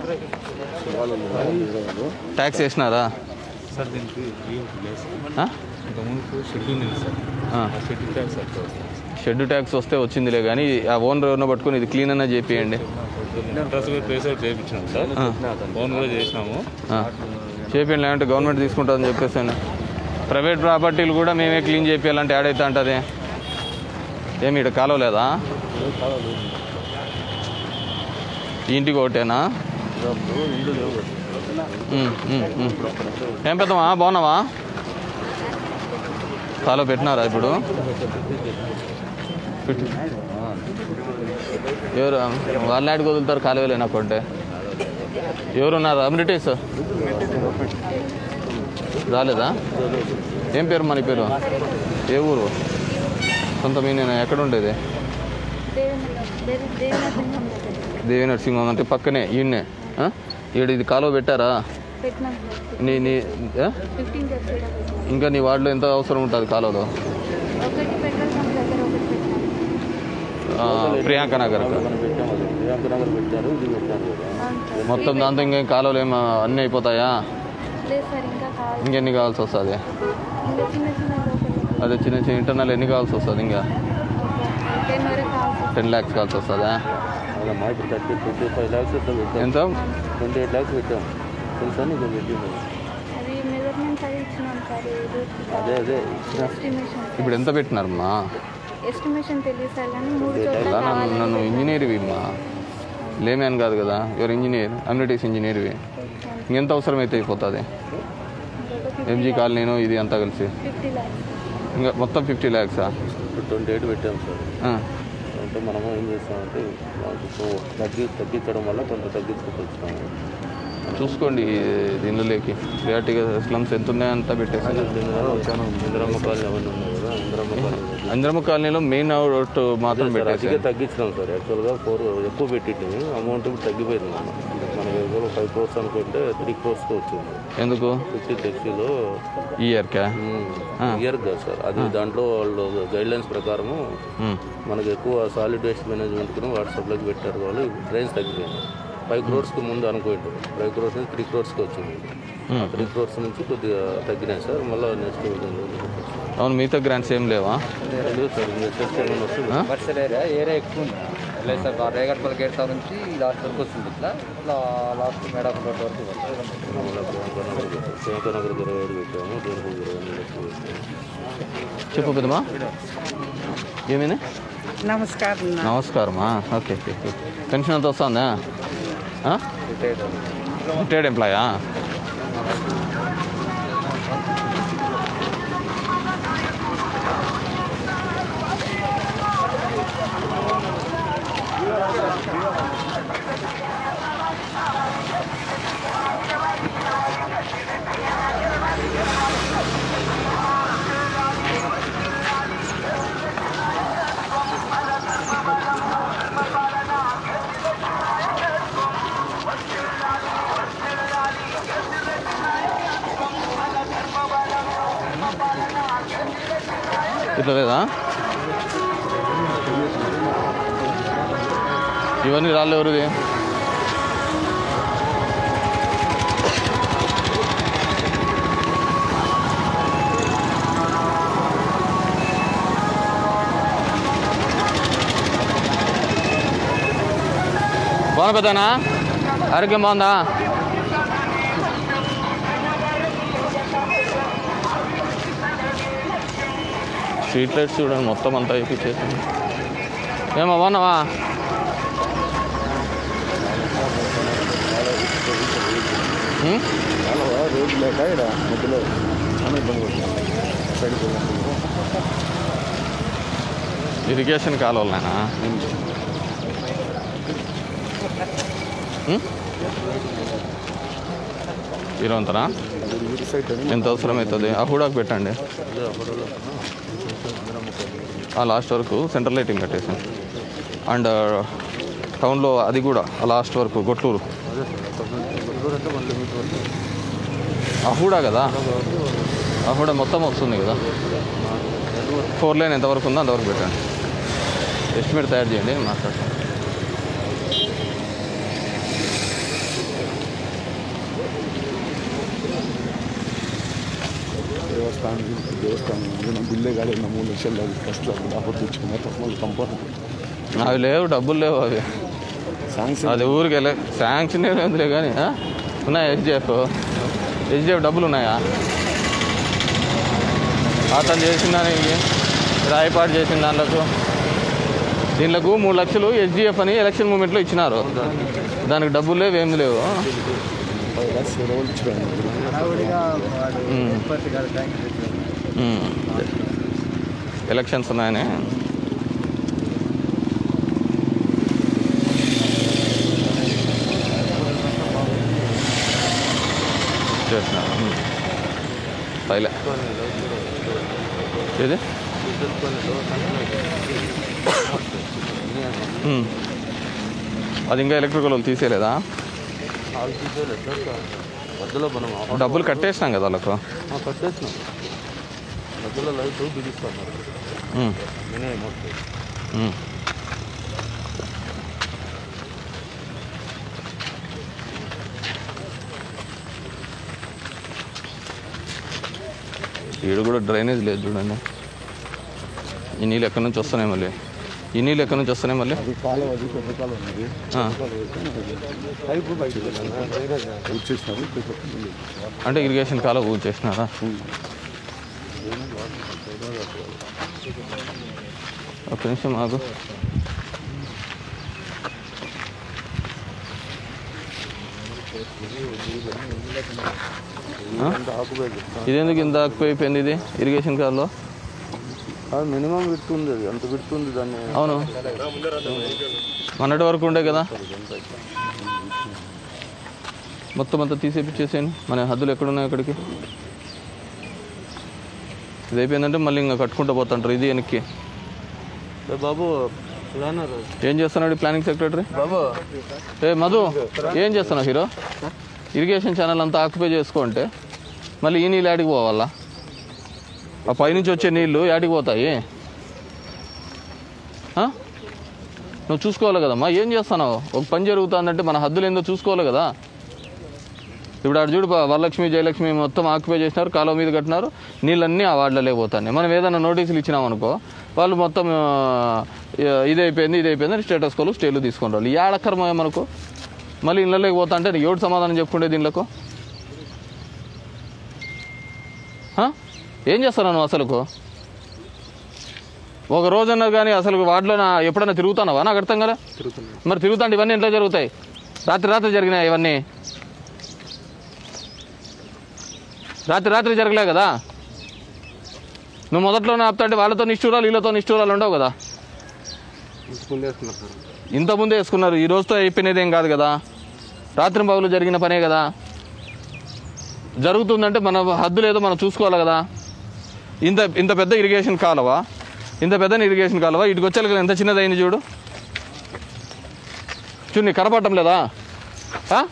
ట్యాక్స్ వేసినారా సార్ దీనికి ఆ? ఇంతకుముందు షెడ్ ఉంది సార్ ఆ. ఆ షెడ్ ట్యాక్స్ అట్లా షెడ్ ట్యాక్స్ వస్తే వచ్చిందిలే కానీ ఆ ఓనర్ ఎవరినో పట్టుకొని ఇది క్లీన్ అన్నా చేపియండి డ్రెస్ ప్లేస్ అవుట్ చేయించినాం సార్ ఫోన్ కూడా చేసినాము చేపియండి లేదంటే గవర్నమెంట్ తీసుకుంటుందని చెప్పేసి ప్రైవేట్ ప్రాపర్టీలు కూడా మేమే క్లీన్ చేపియాలంటే యాడ్ అవుతా ఉంటుంది ఏమి ఇక్కడ కాలువ లేదా ఈ ఇంటికి ఒకటేనా ఉమ్, ఉమ్, ఉమ్. ఏం పెద్దమా బాగున్నావా కాలువ పెట్టినారా ఇప్పుడు పెట్టు. ఎవరు వాళ్ళ నాటికి వదులుతారు కాలువలే నాకు కొంటే ఎవరున్నారు అమ్రిటేస్ రాలేదా ఏం పేరు మన పేరు ఏ ఊరు సొంత మీ నేను ఎక్కడ ఉండేది దేవి నరసింహం అంటే పక్కనే ఈయన్నే ఆ? ఈడ ఇది కాలువ పెట్టారా పెట్టినాం నీ నీ ఆ? ఫిఫ్టీన్ డేస్ ఇంకా నీ వార్డులో ఎంత అవసరం ఉంటుంది కాలువలో ఒకటి పెట్రోల్ పంప్ దగ్గర ఒకటి పెట్టినాం ఆ, ప్రియాంక నగర్ మనం పెట్టాం అది ప్రియాంక నగర్ పెట్టారు ఇది పెట్టారు కదా అవును సార్ మొత్తం దాంతో ఇంకేం కాలువలు ఏమో అన్నీ అయిపోతాయా లేదు సార్ ఇంకా కావాలి ఇంకెన్ని కావాల్సి వస్తుంది ఇంకా చిన్న చిన్న లోపల అదే చిన్న చిన్న ఇంటర్నల్ ఎన్ని కావాల్సి వస్తుంది ఇంకా టెన్ వరకు కావాలి సార్ టెన్ ల్యాక్స్ కావాల్సి వస్తుందా అదమ్మా ఇప్పుడు థర్టీ ట్వంటీ ఫైవ్ ల్యాక్స్ ఇట్లా పెట్టాం ఎంత ట్వంటీ ఎయిట్ ల్యాక్స్ పెట్టాం తెలుసా నీకు పెట్టింది అది మెజర్మెంట్స్ అది ఇచ్చినాం సార్ అదే అదే ఎస్టిమేషన్ ఇప్పుడు ఎంత పెట్టినారమ్మా ఎస్టిమేషన్ తెలియదు సార్ కానీ మూడు ఎలా చోట్ల నన్ను కావాలి నన్ను ఇంజనీర్వి అమ్మా లేమేన్ కాదు కదా ఎవరు ఇంజనీర్ అమ్యూనిటీస్ ఇంజనీర్వి ఇంకెంత అవసరమైతే అయిపోతుంది ఎంజీ కాలనీను ఇది అంతా కలిసి ఫిఫ్టీ ల్యాక్స్ ఇంకా మొత్తం ఫిఫ్టీ ల్యాక్సా ఇప్పుడు ట్వంటీ ఎయిట్ పెట్టాం సార్ అంటే మనము ఏం చేస్తామంటే మాకు సో తగ్గి తగ్గించడం వల్ల కొంత తగ్గించుకుంటూ వచ్చినాము చూసుకోండి దీనిలోకి రియాలిటీగా స్లమ్స్ ఎంత ఉన్నాయో అంతా పెట్టేసి వచ్చాను ఇందిరమ్మ కాలనీ అవన్నీ ఉన్నాయి కదా ఇందిరమ్మ కాలనీ అంజరమ్మ కాలనీలో మెయిన్ అవుట్ మాత్రం సార్ పెట్టేసి అదిగే తగ్గించినాం సార్ యాక్చువల్గా ఫోర్ ఎక్కువ పెట్టింటిమి అమౌంట్ ఇప్పుడు తగ్గిపోయింది మన మన దగ్గర ఫైవ్ క్రోర్స్ అనుకుంటే త్రీ క్రోర్స్కి వచ్చింది ఎందుకు ఫిఫ్టీ సిక్స్టీలో ఈ ఇయర్కా ఇయర్ కదా సార్ అది దాంట్లో వాళ్ళు గైడ్ లైన్స్ ప్రకారము మనకు ఎక్కువ సాలిడ్ వేస్ట్ మేనేజ్మెంట్కి వాట్సాప్లోకి పెట్టారు వాళ్ళు ట్రైన్స్ తగ్గిపోయింది ఫైవ్ క్రోర్స్కి ముందు అనుకోండి ఫైవ్ క్రోర్స్ నుంచి త్రీ క్రోర్స్కి వచ్చింది త్రీ క్రోర్స్ నుంచి కొద్దిగా తగ్గినాయి సార్ మళ్ళీ నెక్స్ట్ అవును మిగతా గ్రాంట్స్ ఏం లేవా లేదు సార్ నెక్స్ట్ ఏమైనా వస్తుంది కమర్షియల్ ఏరియా ఏరియా ఎక్కువ ఉంది లేదు సార్ రేగట్పల్లి గేట్ సార్ నుంచి లాస్ట్ వరకు వస్తుంది ఇట్లా ఇట్లా లాస్ట్ మేడం రోడ్ వరకు వస్తుంది మళ్ళీ ప్రియాంక నగర్ ఇరవై ఐదు పెట్టాము దేనికి ఇరవై ఎనిమిది లక్షలు పెట్టాము చెప్పు పెద్దమా ఏమైనా నమస్కారం నమస్కారమా ఓకే ఓకే ఓకే. పెన్షన్ అంత వస్తుందా రిటైర్డ్ ఎంప్లాయా ఇట్లా లేదా ఇవన్నీ రాళ్ళు ఎవరిది బాగున్నా పెద్దనా ఆరోగ్యం బాగుందా స్ట్రీట్ లైట్స్ చూడండి మొత్తం అంతా వేపించేసింది ఏమో బాగున్నావా ఉం? రోడ్డు లేక ఇక్కడ మధ్యలో చాలా ఇబ్బంది పడుతుంది సైడ్ ఇరిగేషన్ కాలువలనా ఇరవంతనా ఎంత అవసరం అవుతుంది ఆ హూడాకు పెట్టండి ఆ లాస్ట్ వరకు సెంట్రల్ లైటింగ్ కట్టేసాం అండ్ టౌన్లో అది కూడా ఆ లాస్ట్ వరకు గొట్లూరు అహూడా కదా అహూడా మొత్తం వస్తుంది కదా ఫోర్ లైన్ ఎంతవరకు ఉందో అంతవరకు పెట్టండి ఎస్టిమేట్ తయారు చేయండి నేను మాట్లాడతాను దేవస్థానం దేవస్థానం నేను బిల్లే కాదు మూడు లక్షలు దాకా కష్టాలు అప్పుడు తెచ్చుకున్నా తప్ప కంపౌండ్ అవి లేవు డబ్బులు లేవు అవి అది ఊరికి వెళ్ళే శాంక్షన్ ఏం లేదులే కానీ ఆ? ఉన్నాయా హెచ్డిఎఫ్ హెచ్డిఎఫ్ డబ్బులు ఉన్నాయా అతను చేసిన దానికి రాయపాటు చేసిన దాంట్లో దీనిలకు మూడు లక్షలు హెచ్డిఎఫ్ అని ఎలక్షన్ మూమెంట్లో ఇచ్చినారు దానికి డబ్బులు లేవు ఏమి లేవు ఫైవ్ ల్యాక్స్ రోజులు ఇచ్చిపోయాను ఉమ్. ఉమ్. ఎలక్షన్స్ ఉన్నాయని చేసినారు ఉమ్. పైలే ఏది ఉమ్. అది ఇంకా ఎలక్ట్రికల్ వాళ్ళు తీసేయలేదా వాళ్ళు తీసేయలేదు సార్ మధ్యలో మనం డబ్బులు కట్టేసినాం కదా వాళ్ళకు ఆ, కట్టేసినాం మధ్యలో లైట్ బిగిస్తున్నారు ఉమ్. నేనే మొత్తం ఉమ్. ఈడ కూడా డ్రైనేజ్ లేదు చూడండి ఈ నీళ్ళు ఎక్కడి నుంచి వస్తున్నాయి మళ్ళీ ఈ నీళ్ళు ఎక్కడి నుంచి వస్తున్నాయి మళ్ళీ కాలం అది పెద్ద కాలం ఉంది ఆ. పైపు బయటకు వచ్చేసినారు అంటే ఇరిగేషన్ కాలం ఊచేసినారా ఒక నిమిషం ఆగు ఆ? ఇదెందుకు ఇంత ఆకుపోయిపోయింది ఇది ఇరిగేషన్ కాల్లో అది మినిమం విడుతుంది అది అంత విడుతుంది దాన్ని అవును మొన్నటి వరకు ఉండే కదా మొత్తం అంతా తీసేపిచ్చేసేయండి మన హద్దులు ఎక్కడున్నాయి అక్కడికి ఇది అయిపోయిందంటే మళ్ళీ ఇంకా కట్టుకుంటూ పోతుంటారు ఇది వెనక్కి ఏ బాబు ప్లానర్ ఏం చేస్తున్నాడు ప్లానింగ్ సెక్రటరీ బాబు ఏ మధు ఏం చేస్తున్నావు హీరో ఇరిగేషన్ ఛానల్ అంతా ఆక్యుపై చేసుకోంటే మళ్ళీ ఈ నీళ్ళు యాడికి పోవాలా ఆ పైనుంచి వచ్చే నీళ్ళు యాడికి పోతాయి ఆ? నువ్వు చూసుకోవాలి కదమ్మా ఏం చేస్తున్నావు ఒక పని జరుగుతుందంటే మన హద్దులు ఏందో చూసుకోవాలి కదా ఇప్పుడు ఆడు చూడు పా- వరలక్ష్మి జయలక్ష్మి మొత్తం ఆక్యుపై చేసినారు కాలువ మీద కట్టినారు నీళ్ళన్నీ ఆ వార్డులలో పోతాయి మనం ఏదైనా నోటీసులు ఇచ్చినామనుకో వాళ్ళు మొత్తం ఆ, ఇది అయిపోయింది ఇది అయిపోయింది అని స్టేటస్ కోలు స్టేలు తీసుకొని రావాలి ఈ ఆడక్కరమ మనకు మళ్ళీ ఇళ్ళలోకి పోతా అంటే ఎవడు సమాధానం చెప్పుకుంటే దీనిలకు ఆ? ఏం చేస్తున్నావు నువ్వు అసలుకు ఒక రోజన్నా కానీ అసలు వాటిలో నా ఎప్పుడైనా తిరుగుతున్నావా నాకు అర్థం కదా మరి తిరుగుతాండి ఇవన్నీ ఇంట్లో జరుగుతాయి రాత్రి రాత్రి జరిగినాయి ఇవన్నీ రాత్రి రాత్రి జరగలే కదా నువ్వు మొదట్లోనే ఆపుతాంటే వాళ్ళతో నిష్ఠూరాలు వీళ్ళతో నిష్ఠూరాలు ఉండవు కదా ఇంత ముందే వేసుకున్నారు ఈ రోజుతో అయిపోయినది ఏం కాదు కదా రాత్రి బాబులు జరిగిన పనే కదా జరుగుతుందంటే మన హద్దులు ఏదో మనం చూసుకోవాలి కదా ఇంత ఇంత పెద్ద ఇరిగేషన్ కాలువ ఇంత పెద్ద ఇరిగేషన్ కాలువ ఇటుకు వచ్చే ఎంత చిన్నదైంది చూడు చూడు నీకు కనపడటం లేదా ఆ?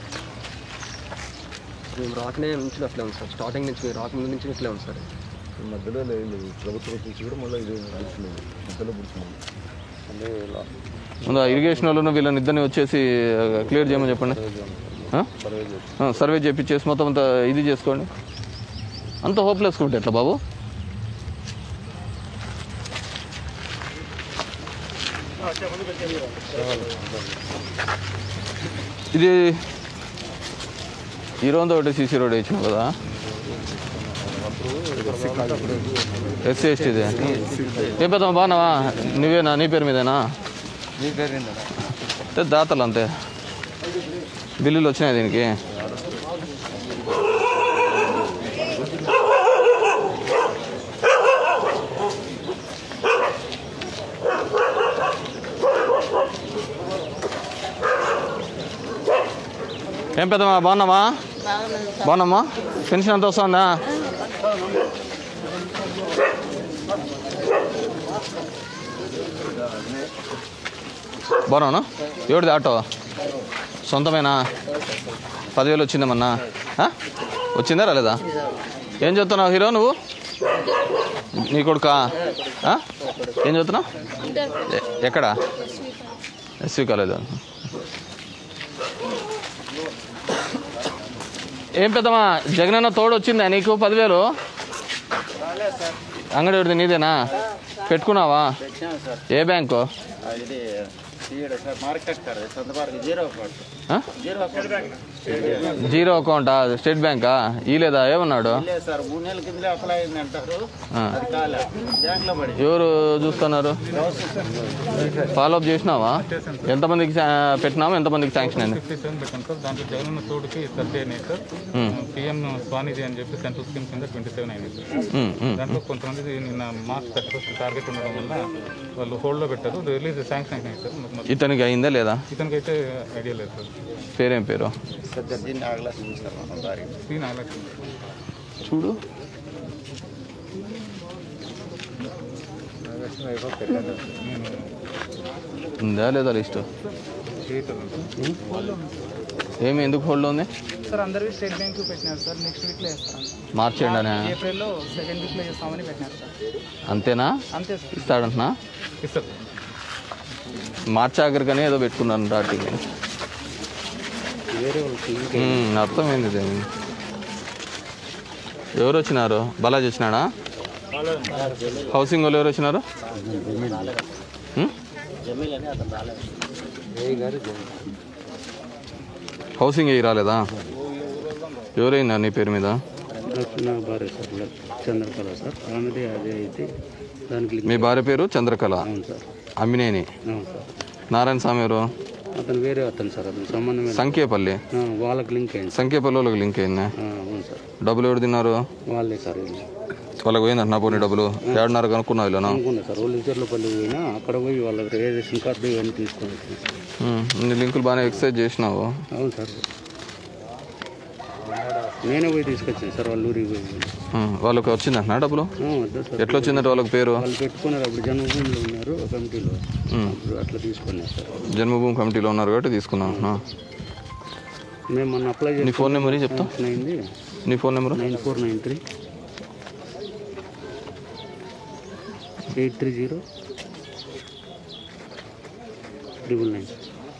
మేము రాకనే నుంచి అట్లే ఉంది సార్ స్టార్టింగ్ నుంచి మేము రాక ముందు నుంచి ఇట్లే ఉంది సార్ మధ్యలో లేదు ప్రభుత్వం నుంచి కూడా మళ్ళీ ఇది పుడుచున్నాడు మధ్యలో పుడుచున్నాడు అంటే ఇలా ముందు ఆ ఇరిగేషన్ వాళ్ళు వీళ్ళని ఇద్దరిని వచ్చేసి క్లియర్ చేయమని చెప్పండి ఆ? ఆ, సర్వే చేపించేసి మొత్తం అంతా ఇది చేసుకోండి అంత హోప్లెస్ ఉంటే ఎట్లా బాబు ఇది ఈ రోజు ఒకటి సీసీ రోడ్ వేసినావు కదా ఎస్సీ ఎస్టీది ఏ పెద్ద బాగున్నావా నువ్వేనా నీ పేరు మీదేనా మీ పేరు ఏంటన్నా అంటే దాతలు అంతే బిల్లులు వచ్చినాయి దీనికి ఏం పెద్దమ్మా బాగున్నామా బాగున్నామ్మా పెన్షన్ ఎంత వస్తుందా బాగున్నాను ఎవరిది ఆటో సొంతమేనా పదివేలు వచ్చిందమ్మన్నా ఆ? వచ్చిందా రాలేదా ఏం చదువుతున్నావు హీరో నువ్వు నీ కొడుకా ఆ? ఏం చదువుతున్నావు ఎ- ఎక్కడ ఎస్వి కాలేదా ఏం పెద్దమ్మా జగనన్న తోడు వచ్చిందా నీకు పదివేలు అంగడి ఎవరిది నీదేనా పెట్టుకున్నావా పెట్టాను సార్ ఏ బ్యాంకు ఆ, ఇది ఈడ సార్ మార్కెట్ కాడ సొంతపార్క్ జీరో అకౌంట్ ఆ? జీరో అకౌంట్ జీరో అకౌంటా స్టేట్ బ్యాంకా ఇలేదా ఏమన్నాడు లేదు సార్ మూడు నెలల కింద అప్లై అయింది అంటారు ఆ. అది కాలే బ్యాంక్ లో పడి ఎవరు చూస్తున్నారు ఫాలో అప్ చేసినావా ఎంతమందికి శా- పెట్టినాము ఎంతమందికి శాంక్షన్ అయింది ఫిఫ్టీ సెవెన్ పెట్టాం సార్ దాంట్లో జగన్ తోడుకి థర్టీ అయినాయి సార్ మ్మ్. పిఎం స్వానిధి అని చెప్పి సెంట్రల్ స్కీమ్ కింద ట్వంటీ సెవెన్ అయినాయి సార్ మ్మ్, మ్మ్. దాంట్లో కొంతమంది నిన్న మార్చ్ థర్టీ ఫస్ట్ టార్గెట్ ఉండడం వల్ల వాళ్ళు హోల్డ్లో పెట్టారు రిలీజ్ శాంక్షన్ అయినాయి సార్ మొత్తం- ఇతనికి అయిందా లేదా ఇతనికి అయితే ఐడియా లేదు సార్ పేరేం పేరు దీన్ని ఆగలా చూస్తారు మనం దారి శ్రీ నాగలక్ష్మి చూడు ఉందా లేదా లిస్ట్ ఏమి ఎందుకు హోల్డ్ ఉంది సార్ అందరివి స్టేట్ బ్యాంక్ పెట్టినారు సార్ నెక్స్ట్ వీక్లో వేస్తాం మార్చేయండి అనే ఏప్రిల్లో సెకండ్ వీక్లో చేస్తామని పెట్టినారు సార్ అంతేనా అంతే సార్ ఇస్తాడంటున్నా ఇస్తారు మార్చి ఆఖరికనే ఏదో పెట్టుకున్నాను రాటింగ్ వేరే వాళ్ళకి అర్థమైంది ఇది ఎవరు వచ్చినారు బాలాజీ వచ్చినాడా హౌసింగ్ వాళ్ళు ఎవరు వచ్చినారు ఉం? హౌసింగ్ ఏ రాలేదా ఎవరైనా నీ పేరు మీద నా భార్య సార్ చంద్రకళ సార్ ఆమెది అదే అయితే దానికి లింక్ మీ భార్య పేరు చంద్రకళ అవును సార్ అమ్మినేని అవును సార్ నారాయణ స్వామి ఎవరు అతను వేరే అతను సార్ అతను సంబంధం సంఖ్యేపల్లి వాళ్ళకి లింక్ అయింది సంఖ్యేపల్లి వాళ్ళకి లింక్ అయిందా ఆ, అవును సార్ డబ్బులు ఎవరు తిన్నారు వాళ్ళే సార్ ఇది. వాళ్ళకి పోయిందంట నా పోనీ డబ్బులు ఏడున్నర కనుక్కున్నావు వీళ్ళను అనుకున్నా సార్ వాళ్ళు ఇతరులపల్లి పోయినా అక్కడ పోయి వాళ్ళ రేషన్ కార్డు ఇవన్నీ తీసుకొని వచ్చాను. ఉం, నీ లింకులు బాగానే ఎక్సైజ్ చేసినావు అవును సార్ నేనే పోయి తీసుకొచ్చాను సార్ వాళ్ళ ఊరికి పోయి ఉం, వాళ్ళకి వచ్చిందంట డబ్బులు ఆ, వద్దా సార్ ఎట్లా వచ్చిందంటే వాళ్ళకి పేరు వాళ్ళు పెట్టుకున్నారు అప్పుడు జన్మభూమిలో ఉన్నారు ఆ కమిటీలో ఉం. అప్పుడు అట్లా తీసుకున్నారు సార్ జన్మభూమి కమిటీలో ఉన్నారు కాబట్టి తీసుకున్నాం ఆ. మేము మొన్న అప్లై నీ ఫోన్ నెంబర్ ఇయ్యి చెప్తా చేసిన అయింది నీ phone number nine four nine three eight three zero triple nine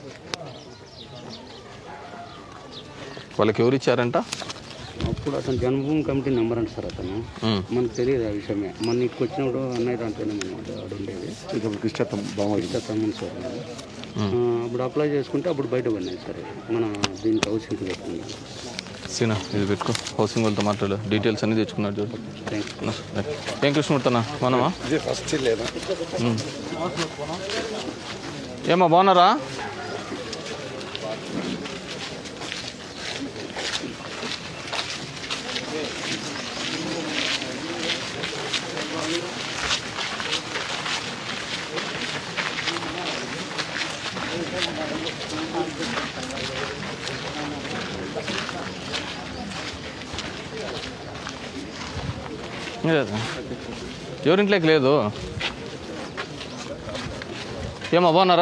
వాళ్ళకి ఎవరు ఇచ్చారంట అప్పుడు అతను జన్మభూమి కమిటీ నెంబర్ అంట సార్ అతను ఉం. మనకు తెలియదు ఆ విషయమే మన ఇక్కడికి వచ్చినప్పుడు అన్నయ్య దాంట్లోనే మనం ఆడ ఉండేది కృష్ణత్వం బాగుంది తమ్ముడు సార్ ఆ, అప్పుడు అప్లై చేసుకుంటే అప్పుడు బయట పడినాయి సార్ మన దీనికి హౌసింగ్కి పెట్టుకున్నాం సీనా ఇది పెట్టుకో హౌసింగ్ వాళ్ళతో మాట్లాడు డీటెయిల్స్ అన్ని తెచ్చుకున్నాడు చూడు ఏం కృష్ణమూర్తన్నా మనమా ఫస్ట్ లేదా ఉం. ఏమా బాగున్నారా లేదా ఎవరింట్లోకి లేదు ఏమా బాగున్నారా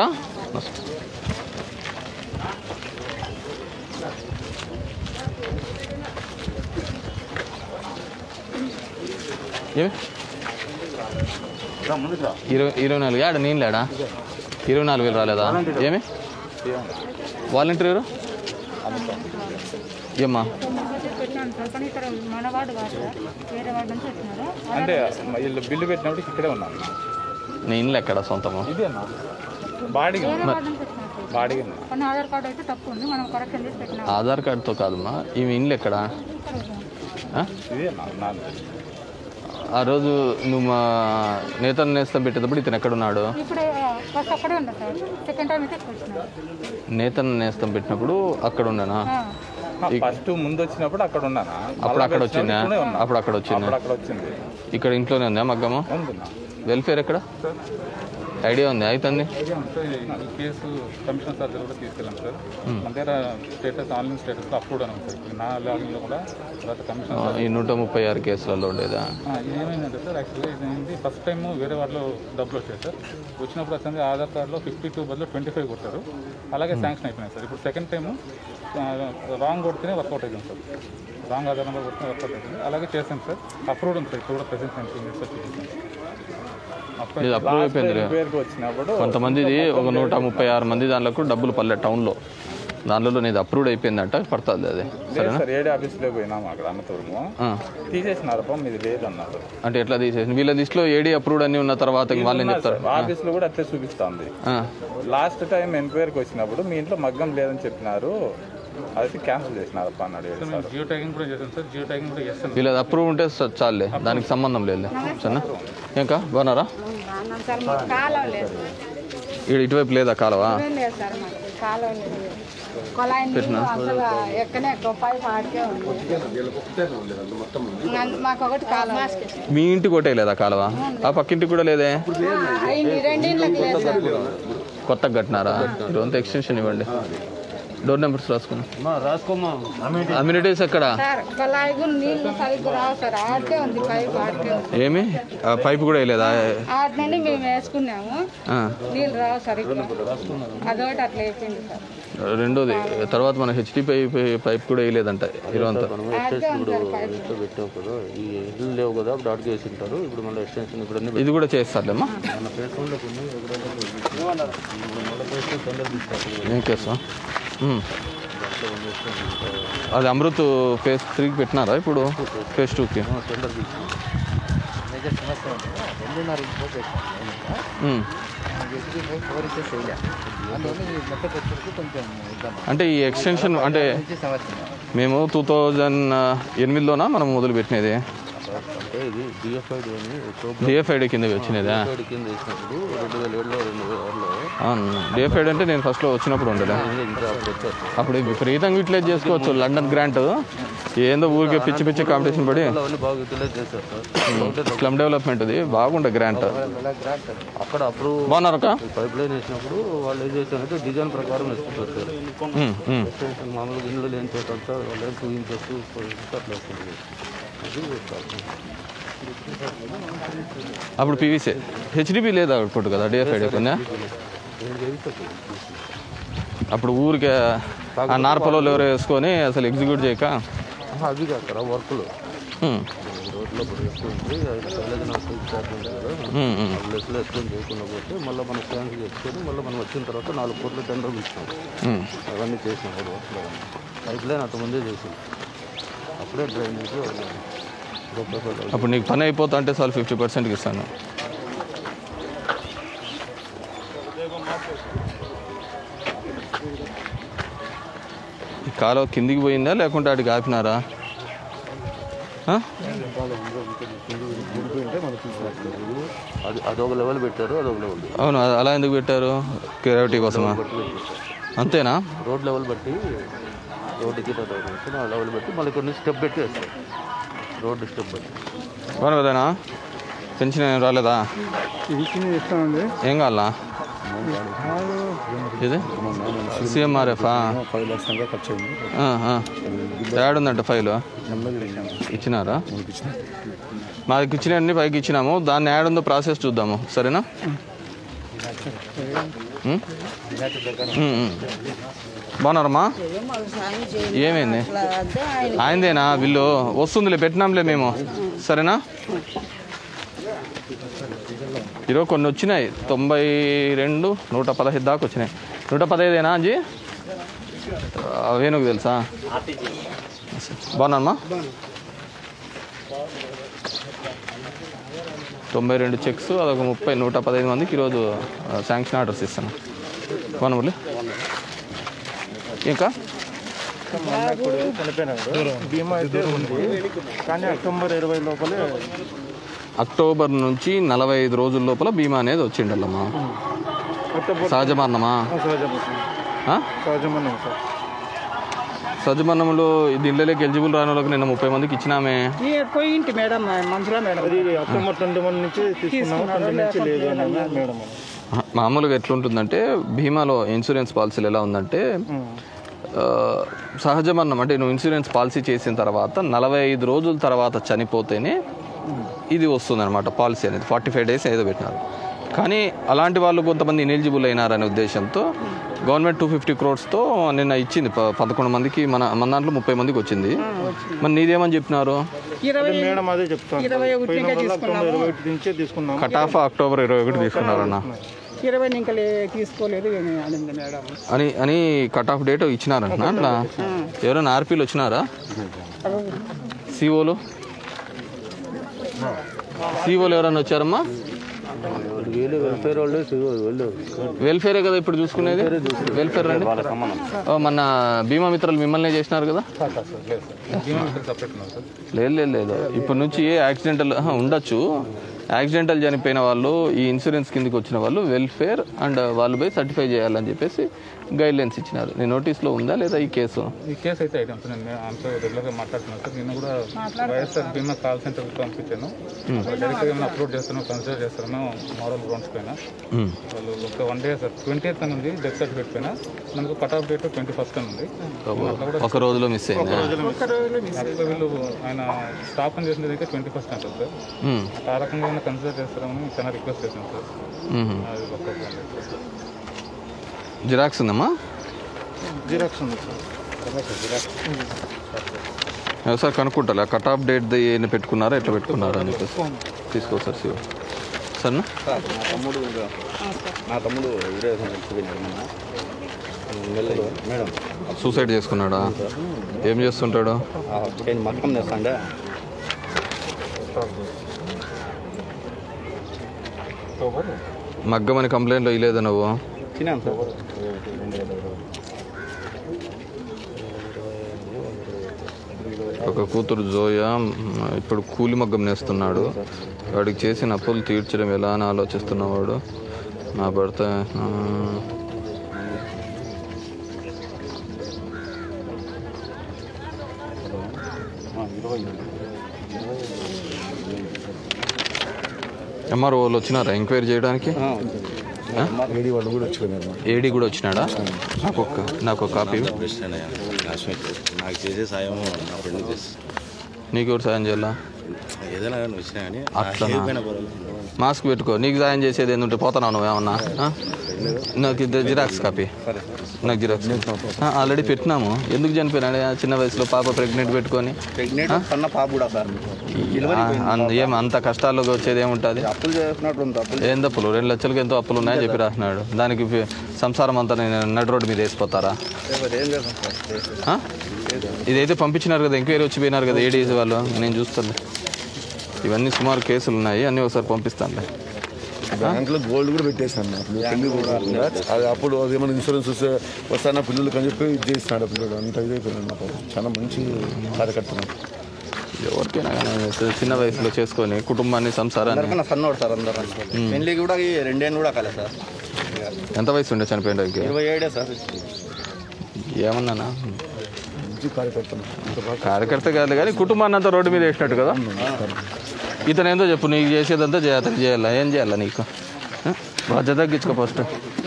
ఏమి ఇరవై ఇరవై నాలుగు ఏడా నేను లేడా ఇరవై నాలుగు వేలు రాలేదా ఏమి వాలంటీర్ ఎవరు ఏమ్మా పెట్టినాను సార్ కానీ ఇక్కడ మనవాడు కాదు సార్ వేరే వాడి నుంచి వచ్చినారు అంటే వీళ్ళు బిల్లు పెట్టినప్పుడు ఇక్కడే ఉన్నాను నీ ఇల్లు ఎక్కడ సొంతము ఇది అన్న బాడీగా వేరే వాడి నుంచి వచ్చినారు సార్. బాడీగా కానీ ఆధార్ కార్డు అయితే తప్పు ఉంది మనం కరెక్షన్ చేసి పెట్టినాం ఆధార్ కార్డుతో కాదమ్మా ఈమె ఇల్లు ఎక్కడ ఆ? ఇది అన్న నాన్న ఆ రోజు నువ్వు మా నేతను నేస్తం పెట్టేటప్పుడు ఇతను ఎక్కడున్నాడు ఇప్పుడు ఫస్ట్ అక్కడే ఉన్నా సార్ సెకండ్ టైం అయితే ఇక్కడ వచ్చినారు నేతను నేస్తం పెట్టినప్పుడు అక్కడ ఉన్నానా ఫస్ట్ ముందు వచ్చినప్పుడు అక్కడ ఉన్నానా అప్పుడు అక్కడ మళ్ళా వచ్చిందా ఇక్కడే ఉన్నా. అప్పుడు అక్కడ వచ్చిందా అప్పుడు అక్కడ వచ్చింది ఇక్కడ ఇంట్లోనే ఉందా మగ్గము ఉందన్నా వెల్ఫేర్ ఎక్కడ ఐడియా ఉంది అవుతుంది ఈ కేసు కమిషనర్ సార్ దగ్గర కూడా తీసుకెళ్ళాం సార్ మన దగ్గర స్టేటస్ ఆన్లైన్ స్టేటస్ అప్రూవ్డ్ అని ఉంది సార్ ఇప్పుడు నా లాగిన్లో కూడా తర్వాత కమిషనర్ సార్ ఈ నూట ముప్పై ఆరు కేసులలో ఉండేదా ఆ, ఇది ఏమైందంటే సార్ యాక్చువల్గా ఇది ఏంటి ఫస్ట్ టైం వేరే వాళ్ళు డబ్బులు వచ్చాయి సార్ వచ్చినప్పుడు అసలు ఆధార్ కార్డులో ఫిఫ్టీ టూ బదులు ట్వంటీ ఫైవ్ కొట్టారు అలాగే శాంక్షన్ అయిపోయినాయి సార్ ఇప్పుడు సెకండ్ టైము రాంగ్ కొడితేనే వర్కౌట్ అవుతుంది సార్ రాంగ్ ఆధార్ నెంబర్ కొడితే వర్కౌట్ అవుతుంది అలాగే చేసాం సార్ అప్రూవ్డ్ ఉంది సార్ ఇప్పుడు కూడా ప్రెసెంట్ ఇది అప్రూవ్ అయిపోయింది పేరుకి వచ్చినప్పుడు కొంతమందిది ఒక నూట ముప్పై ఆరు మంది దాంట్లో డబ్బులు పల్లె టౌన్లో దానిలో నీది అప్రూవ్డ్ అయిపోయిందంట పడుతుంది అది లేదు సరేనా సార్ ఏడే ఆఫీస్లో పోయినాము అక్కడ అన్నతూరుము ఆ. తీసేసినారు అప్ప మీది లేదన్నారు అంటే ఎట్లా తీసేసి వీళ్ళ లిస్టులో ఏడీ అప్రూవ్డ్ అన్ని ఉన్న తర్వాత ఇంక వాళ్ళని చెప్తారు ఆ. ఆఫీస్లో కూడా అట్లే చూపిస్తుంది ఆ. లాస్ట్ టైం ఎంక్వైరీకి వచ్చినప్పుడు మీ ఇంట్లో మగ్గం లేదని చెప్పినారు అది క్యాన్సిల్ చేసినారు అప్ప అన్నాడు ఏడు సార్ జియో ట్యాగింగ్ కూడా చేశాను సార్ జియో ట్యాగింగ్ కూడా చేస్తాను వీళ్ళది అప్రూవ్ ఉంటే స- చాలులే దానికి సంబంధం లేదు సరేనా ఇంకా బాగున్నారా అన్నాం సార్ మాకు కాలం లేదు ఇక్కడ ఇటువైపు లేదా కాలవా ఏం లేదు సార్ మాకు కాలం లేదు కొలాయి నీళ్ళు అసలు ఎక్కనే ఎక్కువ పైపు ఆడికే ఉంది నన్ను- మాకు ఒకటి కాలం మీ ఇంటికి ఒకటే లేదా కాలవ ఆ పక్కింటికి కూడా లేదే ఈ రెండింటికి లేదు సార్ కొత్తగా కట్టినారా ఇదంతా ఎక్స్టెన్షన్ ఇవ్వండి డోర్ నెంబర్స్ రాసుకున్నా రాసుకోమా అమ్యూనిటీస్ ఎక్కడ సార్ కొలాయి కూడా నీళ్ళు సరిగ్గా రావు సార్ ఆడికే ఉంది పైపు ఆడికే ఉంది ఏమి ఆ పైపు కూడా వేయలేదా ఆడి నుండి మేము వేసుకున్నాము ఆ. నీళ్ళు రావు సరిగ్గా అదొకటి అట్లా అయిపోయింది సార్ రెండోది తర్వాత మన హెచ్డి పైప్ పైప్ కూడా వేయలేదంట హీరో అంతా మనం ఎక్స్టెన్షన్ ఇప్పుడు ఇంట్లో పెట్టాం కదా ఈ ఇల్లు లేవు కదా అప్పుడు అడిగి వేసి ఉంటారు ఇప్పుడు మళ్ళీ ఎక్స్టెన్షన్ ఇప్పుడు అన్ని ఇది కూడా చేస్తారులేమ్మా మన పేపర్లో కొన్ని ఎక్కడైనా ఇప్పుడు మళ్ళీ పేపర్ తొందరగా తీసుకోవాలి ఏం కేసు ఉమ్. అట్లా ఉంది అది అమృత్ ఫేస్ త్రీకి పెట్టినారా ఇప్పుడు ఫేస్ టూకి సెంటర్ తీసుకున్నాం మేజర్ సమస్య ఉంది రెండున్నర ఇంట్లో పెట్టాను ఫోర్ ఇంచెస్ వేయలే అందువల్ల ఈ మెత్తకి వచ్చేసరికి కొంచెం ఇబ్బంది అంటే ఈ ఎక్స్టెన్షన్ అంటే నుంచి సమస్య మేము టూ థౌజండ్ ఎనిమిదిలోనా మనం మొదలు పెట్టినది అంటే ఇది డిఎఫ్ఐడి అని డిఎఫ్ఐడి కింద వచ్చినదా డిఎఫ్ఐడి కింద వేసినప్పుడు రెండు వేల ఏడులో రెండు వేల ఆరులో అవును డిఎఫ్ఐడి అంటే నేను ఫస్ట్లో వచ్చినప్పుడు ఉండలే ఇంకా అప్పుడు వచ్చారు అప్పుడు విపరీతంగా యూటిలైజ్ చేసుకోవచ్చు లండన్ గ్రాంట్ ఏందో ఊరికే పిచ్చి పిచ్చి కాంపిటీషన్ పడి అవన్నీ బాగా యూటిలైజ్ చేశారు సార్ స్లమ్ డెవలప్మెంట్ ఇది బాగుండే గ్రాంట్ అక్కడ అప్రూవ్ బాగున్నారక్క పైప్ లైన్ వేసినప్పుడు వాళ్ళు ఏం చేశారంటే డిజైన్ ప్రకారం వేసుకుంటారు సార్ ఉమ్, ఉమ్. ఎక్స్టెన్షన్ మామూలుగా ఇల్లు లేని చోట అంతా వాళ్ళు టూ ఇంచెస్ అట్లా వేసుకుంటారు అది ప్రాబ్లం. అప్పుడు పీవీసీ హెచ్డిపి లేదా ఇప్పుడు కదా డిఎఫ్ఐడి కొన్నా ఏం చేయిస్తారు అప్పుడు ఊరికే ఆ నార్పలలో ఎవరో వేసుకొని అసలు ఎగ్జిక్యూట్ చేయక అవి కాదు సార్ వర్క్లు ఉమ్, రోడ్లో ఇప్పుడు వేసుకుంటే సైలేజ్ నాకు ఇచ్చారు కదా ఉమ్, ఉమ్. లెస్లో వేసుకొని చేయకుండా పోతే మళ్ళీ మనం స్కాన్ చేసుకొని మళ్ళీ మనం వచ్చిన తర్వాత నాలుగు కోట్ల టెండర్ ఇచ్చాం ఉమ్. అవన్నీ చేసినాం అది వర్క్లో పైప్ లైన్ అంతకుముందే చేసాం అప్పుడే డ్రైనేజ్ గొప్ప పనులు. అప్పుడు నీకు పని అయిపోతా అంటే చాలు ఫిఫ్టీ పర్సెంట్కి ఇస్తాను ఈ కాలువ కిందికి పోయిందా లేకుంటే అడిగి ఆపినారా ఆ? అది అదొక లెవెల్ పెట్టారు అదొక లెవెల్ అవును అది అలా ఎందుకు పెట్టారు క్యూరిటీ కోసమా అంతేనా రోడ్ లెవెల్ బట్టి రోడ్డుకి ఆ లెవెల్ బట్టి మళ్ళీ కొన్ని స్టెప్ పెట్టి వేస్తారు రోడ్డు స్టెప్ బట్టి అవును కదేనా పెన్షన్ ఏం రాలేదా ఇస్తామండి ఏం కావాలా ఇది సిఎంఆర్ఎఫా ఫైవ్ ల్యాక్స్ దాకా ఖర్చు అయింది ఉందంట ఫైల్ ఇచ్చినారా మాకు ఇచ్చినవన్నీ పైకి ఇచ్చినాము దాన్ని యాడ్ ఉందో ప్రాసెస్ చూద్దాము సరేనా ఉం? ఉం, ఉం. బాగున్నారమ్మా ఏమైంది ఆయనదేనా బిల్లు వస్తుందిలే పెట్టినాంలే మేము సరేనా ఈరోజు కొన్ని వచ్చినాయి తొంభై రెండు నూట పదహైదు దాకా వచ్చినాయి నూట పదహైదేనా అంజీ ఆ, వేణుకు తెలుసా బాగున్నామ్మా తొంభై రెండు చెక్స్ అదొక ముప్పై నూట పదహైదు మందికి ఈరోజు ఆ, శాంక్షన్ ఆర్డర్స్ ఇస్తాను బాగున్నా మురళి ఇంకా చనిపోయినాడు బీమా అయితే ఉంది కానీ అక్టోబర్ ఇరవై లోపలే అక్టోబర్ నుంచి నలభై ఐదు రోజుల లోపల బీమా అనేది వచ్చిండల్లమ్మా అక్టోబర్ సహజ మరణమా సహజమరణం ఆ? సహజమరణం సార్ సహజ మరణంలో దీంట్లోకి ఎలిజిబుల్ రాని వాళ్ళకి నిన్న ముప్పై మందికి ఇచ్చినామే ఈ పోయింటి మేడం మంత్రుల మేడం అది అక్టోబర్ ట్వంటీ వన్ నుంచి తీసుకున్నాము ట్వంటీ నుంచి లేదు అని మేడం ఆ, మామూలుగా ఎట్లుంటుందంటే బీమాలో ఇన్సూరెన్స్ పాలసీలు ఎలా ఉందంటే ఆ, సహజ మరణం అంటే నువ్వు ఇన్సూరెన్స్ పాలసీ చేసిన తర్వాత నలభై ఐదు రోజుల తర్వాత చనిపోతేనే ఇది వస్తుంది అనమాట పాలసీ అనేది ఫార్టీ ఫైవ్ డేస్ ఏదో పెట్టినారు కానీ అలాంటి వాళ్ళు కొంతమంది ఇనెలిజిబుల్ అయినారనే ఉద్దేశంతో గవర్నమెంట్ టూ ఫిఫ్టీ క్రోడ్స్తో నిన్న ఇచ్చింది ప- పదకొండు మందికి మన మన దాంట్లో ముప్పై మందికి వచ్చింది మరి నీదేమని చెప్పినారు ఇరవై మేడం అదే చెప్తాను ఇరవై ఒకటిగా పోయిన వల్ల అక్టోబర్ తీసుకున్నాము ఇరవై ఒకటి నుంచే తీసుకున్నాము కట్ ఆఫ్ అక్టోబర్ ఇరవై ఒకటి తీసుకున్నారన్న ఇరవై ఇంకా లే- తీసుకోలేదు ఏమీ అనింది మేడం అని అని కట్ ఆఫ్ డేట్ ఇచ్చినారంట అట్లా ఎవరైనా ఆర్పీలు వచ్చినారా సిఓలు సిఓలు ఎవరైనా వచ్చారమ్మా వీళ్ళు వెల్ఫేర్ వాళ్ళు వెళ్ళు వెల్ఫేరే కదా ఇప్పుడు చూసుకునేది వెల్ఫేర్ రండి ఓ, మొన్న బీమా మిత్రులు మిమ్మల్ని చేసినారు కదా లేదు లేదు లేదు ఇప్పటి నుంచి ఏ యాక్సిడెంటల్ ఆహా, ఉండొచ్చు యాక్సిడెంటల్ చనిపోయిన వాళ్ళు ఈ ఇన్సూరెన్స్ కిందకి వచ్చిన వాళ్ళు వెల్ఫేర్ అండ్ వాళ్ళు పోయి సర్టిఫై చేయాలని చెప్పేసి గైడ్ లైన్స్ ఇచ్చినారు నీ నోటీస్లో ఉందా లేదా ఈ కేసు ఈ కేసు అయితే ఐటమ్స్ నేను ఆమెతో రెగ్యులర్గా మాట్లాడుతున్నాను సార్ నేను కూడా వైఎస్ఆర్ బీమా కాల్ సెంటర్ పంపించాను డైరెక్ట్గా ఏమైనా అప్లోడ్ చేస్తాను కన్సిడర్ చేస్తాను మోరల్ గ్రౌండ్స్ పైన మ్మ్. వాళ్ళు ఒక one day sir twenty eighth అని ఉంది డెత్ సర్టిఫికేట్ పైన మనకు cut off date twenty first అని ఉంది అట్లా కూడా ఒక రోజులో మిస్ అయిందా యాక్చువల్గా వీళ్ళు ఆయన స్థాపన చేసిన దగ్గర ట్వంటీ ఫస్ట్ అంటారు సార్ మ్మ్. ఆ రకంగా ఏమైనా కన్సిడర్ చేస్తారని చాలా రిక్వెస్ట్ చేశాను సార్ మ్మ్. అది ఒక జిరాక్స్ ఉందమ్మా జిరాక్స్ ఉంది సార్ ఒకసారి కనుక్కుంటా కట్ ఆఫ్ డేట్ ఏమైనా పెట్టుకున్నారా ఎట్లా పెట్టుకున్నారా అని చెప్పేసి తీసుకో సార్ శివ సరేనా నా తమ్ముడు నా తమ్ముడు వీరే చచ్చిపోయినాడు మొన్న మేడం సూసైడ్ చేసుకున్నాడా ఏం చేస్తుంటాడు నేను మక్కం తెస్తాండే మగ్గమని కంప్లైంట్లో ఇవ్వలేదు నువ్వు తినాను సార్ ఒక కూతురు జోయ మ్, ఇప్పుడు కూలి మగ్గం నేస్తున్నాడు వాడికి చేసిన అప్పులు తీర్చడం ఎలా అని ఆలోచిస్తున్నవాడు నా భర్త ఆ, ఎంఆర్ఓ వాళ్ళు వచ్చినారా ఎంక్వైరీ చేయడానికి ఏడీ వాళ్ళు కూడా వచ్చిపోయినారు ఏడీ కూడా వచ్చినాడా నాకు ఒక నాకు ఒక కాపీ నాకు చేసే సాయం నా ఫ్రెండ్ చేసి నీకు ఎవరు సాయం చేయాలా ఏదైనా కానీ వచ్చినా కానీ అట్లనా? అయిపోయినా పర్వాలేదు మాస్క్ పెట్టుకో నీకు సాయం చేసేది ఏంటంటే పోతున్నావు నువ్వు ఏమన్నా ఆ? నాకు ఇది జిరాక్స్ కాపీ నాకు జిరాక్స్ ఆ, ఆల్రెడీ పెట్టినాము ఎందుకు చనిపోయినాడు ఆ చిన్న వయసులో పాప ప్రెగ్నెంట్ పెట్టుకొని ప్రెగ్నెంట్ సన్న పాప కూడా సార్ ఆ, అంత- ఏం అంత కష్టాల్లోకి వచ్చేది ఏముంటుంది అప్పులు చేసినట్టు ఉంది అప్పులు ఏం తప్పులు రెండు లక్షలకి ఎంతో అప్పులు ఉన్నాయని చెప్పి రాసినాడు దానికి ఫి- సంసారం అంతా నేను నడి రోడ్డు మీద వేసిపోతారా లేకపోతే ఏం చేస్తాం సార్ ఆ? ఇదైతే పంపించినారు కదా ఎంక్వైరీ వచ్చి పోయినారు కదా ఏడీసీ వాళ్ళు నేను చూస్తాను ఇవన్నీ సుమారు కేసులు ఉన్నాయి అన్నీ ఒకసారి పంపిస్తానులే బ్యాంకులో గోల్డ్ కూడా పెట్టేసాను అప్పుడు పెళ్లి కూడా కాకుండా. అది అప్పుడు అది ఏమైనా ఇన్సూరెన్స్ వస్తే వస్తానా పిల్లలకి అని చెప్పి ఇది చేసినాడు ఆ పిల్లడు అంత ఇదైపోయినాడు నాకు చాలా మంచి కార్యకర్త ఎవరికైనా కానీ చిన్న వయసులో చేసుకొని కుటుంబాన్ని సంసారాన్ని అందరికన్నా సన్నోడు సార్ అందరూ పెళ్లికి కూడా ఈ రెండేళ్ళు కూడా కాలేదు సార్ ఎంత వయసు ఉండే చనిపోయేటానికి ఇరవై ఏడే సార్ ఏమన్నానా మంచి కార్యకర్త అంత బాగా కార్యకర్త కాదు కానీ కుటుంబాన్ని అంతా రోడ్డు మీద వేసినట్టు కదా ఇతను ఏందో చెప్పు నీకు చేసేదంతా చేయ అతను చేయాలా ఏం చేయాలా నీకు ఆ? బాధ్యత తగ్గించుకో ఫస్ట్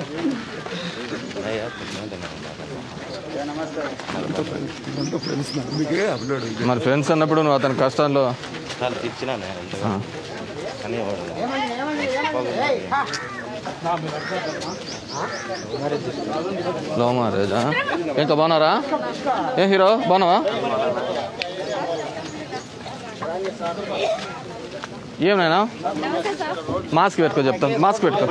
ఫ్రెండ్స్ అందుకే అప్లోడ్ మరి ఫ్రెండ్స్ అన్నప్పుడు నువ్వు అతని కష్టాల్లో చాలా తెచ్చినా ఆ. కానీ వాడు లవ్ మ్యారేజ్ ఇంకా బాగున్నారా ఏ హీరో బాగున్నావా ఏమైనా మాస్క్ పెట్టుకో చెప్తాను మాస్క్ పెట్టుకో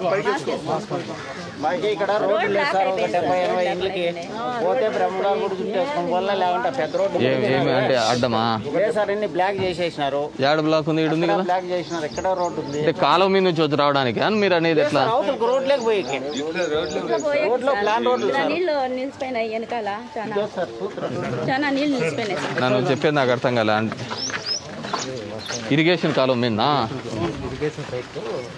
మాకు ఇక్కడ రోడ్డు లేదు సార్ ఒక డెబ్బై ఎనభై ఇండ్లకి పోతే బ్రహ్మగా గుడి చుట్టేసుకుని వల్ల లేకుంటే పెద్ద రోడ్డు ఏ- ఏమి అంటే అడ్డమా లేదు సార్ ఇన్ని బ్లాక్ చేసేసినారు ఏడు బ్లాక్ ఉంది ఈడు ఉంది కదా బ్లాక్ చేసినారు ఎక్కడ రోడ్డు ఉంది అంటే కాలువ మీద నుంచి వచ్చి రావడానికి అని మీరు అనేది ఎట్లా అవతలకు రోడ్లోకి పోయి రోడ్లో ప్లాన్ రోడ్లు సార్ నీళ్ళు నిలిచిపోయినాయి వెనకాల చాలా చాలా నీళ్ళు నిలిచిపోయినాయి సార్ నన్ను చెప్పేది నాకు అర్థం కాలే అంటే ఇరిగేషన్ కాలువ మీద ఇరిగేషన్ సైట్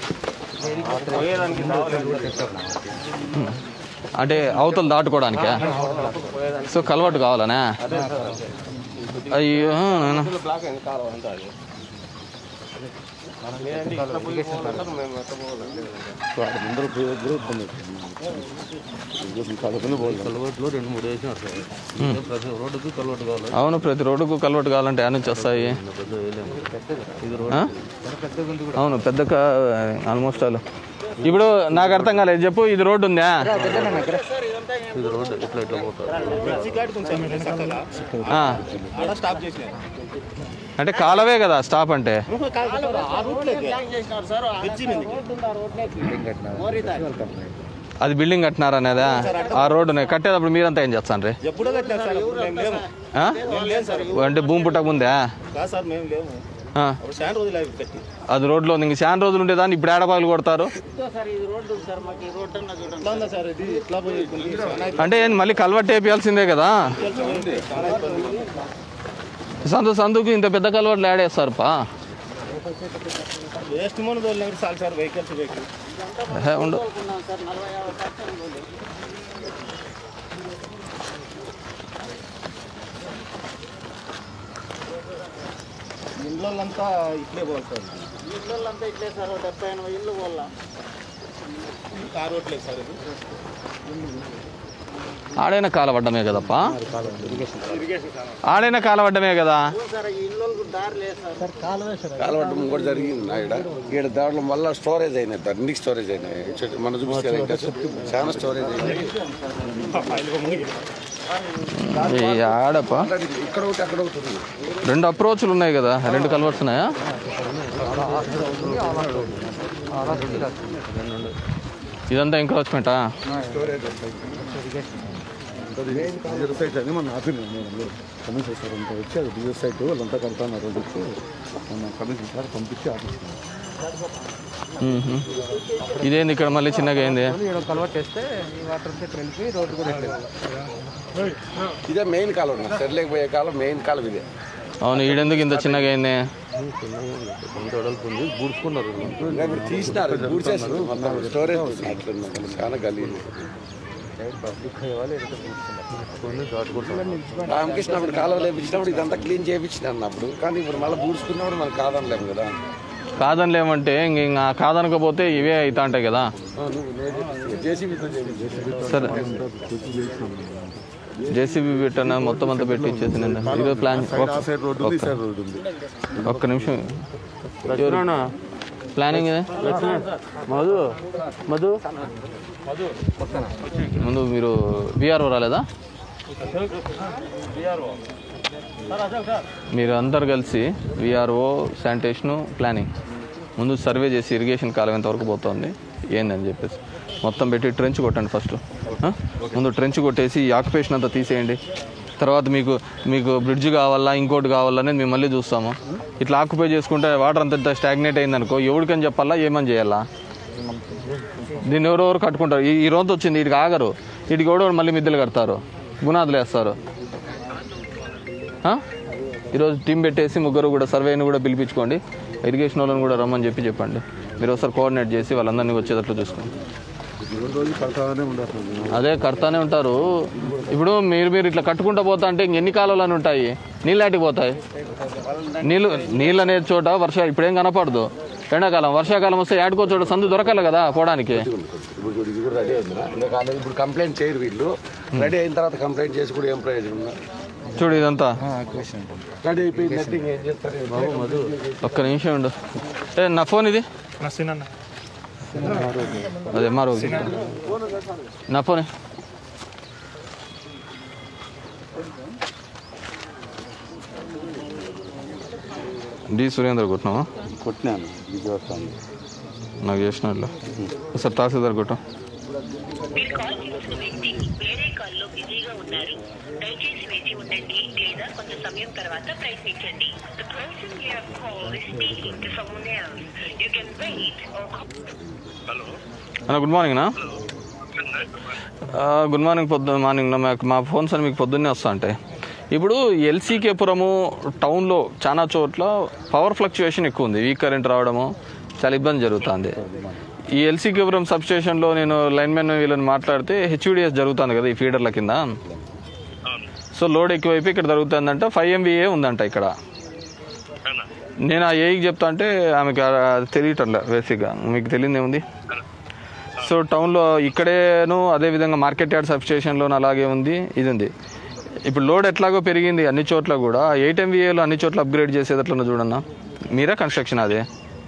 అంటే అవతలు దాటుకోవడానికా సో కలవాటు కావాలనే అయ్యో నాయనా. బ్లాక్ అయింది కాలువ అంతా అది లేదంటే ఇట్లా పోయి పోవాలంటారు, మేము ఎట్లా పోవాలంటే అందరూ గ్రూప్ ఉంది కలుపుని పోవాలి కలవట్లో రెండు మూడు వేసినారు సార్ ఉమ్. ప్రతి రోడ్డుకి కలవట్టు కావాలి అవును ప్రతి రోడ్డుకు కలవాటు కావాలంటే ఆ నుంచి వస్తాయి పెద్ద వేయలేము ఇది ఆ? రోడ్డు అవును పెద్ద ఆల్మోస్ట్ ఆల్ ఇప్పుడు నాకు అర్థం కాలేదు చెప్పు ఇది రోడ్డు ఉందా ఇది రోడ్డు ఇట్లా ఇట్లా పోతారు ఆ. స్టాప్ చేసినారు అంటే కాలవే కదా స్టాప్ అంటే ఆ రూట్లోకి బ్లాక్ చేసినారు సార్ బ్రిడ్జి అది బిల్డింగ్ కట్టినారు అనేదా ఆ రోడ్డునే కట్టేటప్పుడు మీరంతా ఏం చేస్తాను రే ఎప్పుడో కట్టినారు సార్ మేము లేము మేము లేము సార్ అంటే భూమి పుట్టక ముందే కాదు సార్ మేము లేము ఆ. అప్పుడు చాలా రోజులు అవి కట్టి అది రోడ్లో ఉంది ఇంక చాలా రోజులు ఉండేదాన్ని ఇప్పుడు ఏడబాగులు కొడతారు సార్ ఇది రోడ్డు ఉంది సార్ మాకు ఈ రోడ్డు అన్న చూడండి ఎట్లా ఉందా సార్ ఇది ఎట్లా పోయి ఉంది? చాలా అంటే ఏంది మళ్ళీ కలవట్టు వేపియాల్సిందే కదా ఇబ్బంది. చాలా ఇబ్బంది. సందు సందుకు ఇంత పెద్ద కలవట్లు ఆడేస్తారు పా వేస్ట్ మన రోజులు చాలు సార్ వెహికల్స్ వెహికల్ హే, ఉండు సార్ నలభై యాభై కట్టాను రోజు. ఇండ్లంతా ఇట్లే పోవాలి సార్ ఇళ్ళు అంతా ఇట్లే సార్ ఓ డెబ్బై ఎనభై ఇల్లు వల్ల కార్ రోడ్లేదు సార్ ఇది ఆడైనా కాలవడ్డమే కదప్పా ఇరిగేషన్ సార్ ఆడైనా కాలవడ్డమే కదా సార్ ఈ ఇళ్ళు దారి లేదు సార్ కాలువే సార్ కాలవటం కూడా జరిగింది ఇక్కడ ఇక్కడ దాంట్లో మళ్ళీ స్టోరేజ్ అయినాయి అన్ని స్టోరేజ్ అయినాయి చెట్టు మన చూపిస్తే ఇంకా చాలా స్టోరేజ్ అయినాయి ఈ ఆడప్పా ఇక్కడ ఒకటి అక్కడ ఒకటి ఉంది. రెండు అప్రోచ్లు ఉన్నాయి కదా రెండు కలవర్స్ ఉన్నాయా ఇదంతా ఎంక్రోచ్మెంటా స్టోరేజ్ డీజర్ సైట్ అని మన ఆపినాం నేను కమిషన్ సార్ అంతా వచ్చి అది డీజర్ సైట్ వాళ్ళంతా కడతాను రోజు వచ్చి మన కమిషన్ సార్ పంపించి ఆపిస్తున్నాం మ్మ్హ. ఇదేంది ఇక్కడ మళ్ళీ చిన్నగా అయింది ఇక్కడ కలవట్ చేస్తే ఈ వాటర్ అంతా ఇక్కడ వెళ్ళిపోయి రోడ్డు కూడా వెళ్ళలేదు ఇదే మెయిన్ కాలం సెర్లేకి పోయే కాలం మెయిన్ కాలం ఇదే అవును ఈడెందుకు ఇంత చిన్నగా అయింది బూడ్చుకున్నారు ఇంకా ఇప్పుడు తీసినారు పూడ్చేసారు మొత్తం స్టోరేజ్ అట్లా చాలా గలీజ్ రామకృష్ణ అప్పుడు కాలువ లేపించినప్పుడు ఇదంతా క్లీన్ చేయించినాను అప్పుడు కానీ ఇప్పుడు మళ్ళీ పూడ్చుకున్నప్పుడు మనం కాదనలేము కదా కాదనిలేమంటే ఇంక ఇంకా కాదనకపోతే ఇవే అవుతా ఉంటాయి కదా జేసీబీతో చేయించారు సరే జేసీబీ పెట్టాను మొత్తం అంతా పెట్టి ఇచ్చేసి నేను ఇదో ప్లాన్ ఆ సైడ్ రోడ్డు ఉంది ఈ సైడ్ రోడ్డు ఉంది ఒక్క నిమిషం ప్లానింగ్ ఇదే మధు మధు ముందు మీరు విఆర్ఓ రాలేదా మీరు అందరు కలిసి విఆర్ఓ శానిటేషను ప్లానింగ్ ముందు సర్వే చేసి ఇరిగేషన్ కాలం ఎంతవరకు పోతుంది ఏందని చెప్పేసి మొత్తం పెట్టి ట్రెంచ్ కొట్టండి ఫస్ట్ ఆ? ముందు ట్రెంచ్ కొట్టేసి ఈ ఆక్యుపేషన్ అంతా తీసేయండి తర్వాత మీకు మీకు బ్రిడ్జ్ కావాలా ఇంకోటి కావాలా అనేది మేము మళ్ళీ చూస్తాము ఇట్లా ఆక్యుపై చేసుకుంటే వాటర్ అంత స్టాగ్నేట్ అయిందనుకో ఎవరికని చెప్పాలా ఏమని చేయాలా దీన్ని ఎవరెవరు కట్టుకుంటారు ఈ ఈ రోజు వచ్చింది వీటికి ఆగరు వీటికి ఎవడో మళ్ళీ మిద్దెలు కడతారు గునాదులు వేస్తారు ఆ? ఈరోజు టీం పెట్టేసి ముగ్గురు కూడా సర్వేని కూడా పిలిపించుకోండి ఇరిగేషన్ వాళ్ళని కూడా రమ్మని చెప్పి చెప్పండి మీరు ఒకసారి కోఆర్డినేట్ చేసి వాళ్ళందరినీ వచ్చేటట్లు చూసుకోండి రోజు రోజు కడతానే ఉండరు అదే కడతానే ఉంటారు ఇప్పుడు మీరు మీరు ఇట్లా కట్టుకుంటా పోతా అంటే ఇంకెన్ని కాలువలు ఉంటాయి నీళ్ళాటికి పోతాయి నీళ్ళు నీళ్ళు అనే చోట వర్ష ఇప్పుడేం కనపడదు ఎండాకాలం వర్షాకాలం వస్తే ఏడుకో చోట సందు దొరకాలి కదా పోవడానికి ఇప్పుడు చూడు, ఇది కూడా రెడీ అయిందిరా ఇంకా కాలేదు ఇప్పుడు కంప్లైంట్ చేయరు వీళ్ళు రెడీ అయిన తర్వాత కంప్లైంట్ చేసి కూడా ఏం ప్రయోజనం ఉందా? చూడు ఇదంతా రెడీ అయిపోయి నెట్టింగ్ ఏం చేస్తారు బాబు మధు ఒక్క నిమిషం ఉండు ఏ నా ఫోన్ ఇది అదే మరో నా ఫోన్ డి సురేంద్ర కొట్టినావా కొట్టినాను ఇది వస్తాను నాకు చేసినట్లు సార్ తహసీల్దార్ కొట్టాం మీరు కాల్ చేసిన వ్యక్తి వేరే కాల్లో బిజీగా ఉన్నారు దయచేసి వేచి ఉండండి లేదా కొంత సమయం తర్వాత ప్రయత్నించండి The person you have called is speaking to someone else. You can wait or అన్న గుడ్ మార్నింగ్ నా గుడ్ మార్నింగ్ పొద్దు మార్నింగ్ నా మాకు మా ఫోన్స్ అని మీకు పొద్దున్నే వస్తా అంటే ఇప్పుడు ఎల్సీకేపురము టౌన్లో చాలా చోట్ల పవర్ ఫ్లక్చుయేషన్ ఎక్కువ ఉంది వీక్ కరెంట్ రావడము చాలా ఇబ్బంది జరుగుతుంది ఈ ఎల్సీకేపురం సబ్ స్టేషన్లో నేను లైన్మెన్ వీళ్ళని మాట్లాడితే హెచ్యూడిఎస్ జరుగుతుంది కదా ఈ ఫీడర్ల కింద సో లోడ్ ఎక్కువైపోయి ఇక్కడ జరుగుతుందంట ఫైవ్ ఎంబీఏ ఉందంట ఇక్కడ నేను ఆ ఏఈకి చెప్తా అంటే ఆమెకి అది తెలియటంలే బేసిక్గా మీకు తెలియదు ఏముంది సో టౌన్లో ఇక్కడేను అదేవిధంగా మార్కెట్ యార్డ్ సబ్ స్టేషన్లో అలాగే ఉంది ఇది ఉంది ఇప్పుడు లోడ్ ఎట్లాగో పెరిగింది అన్ని చోట్ల కూడా ఎయిట్ ఎంవీఏలో అన్ని చోట్ల అప్గ్రేడ్ చేసేదట్లన్నా చూడన్నా మీరే కన్స్ట్రక్షన్ అదే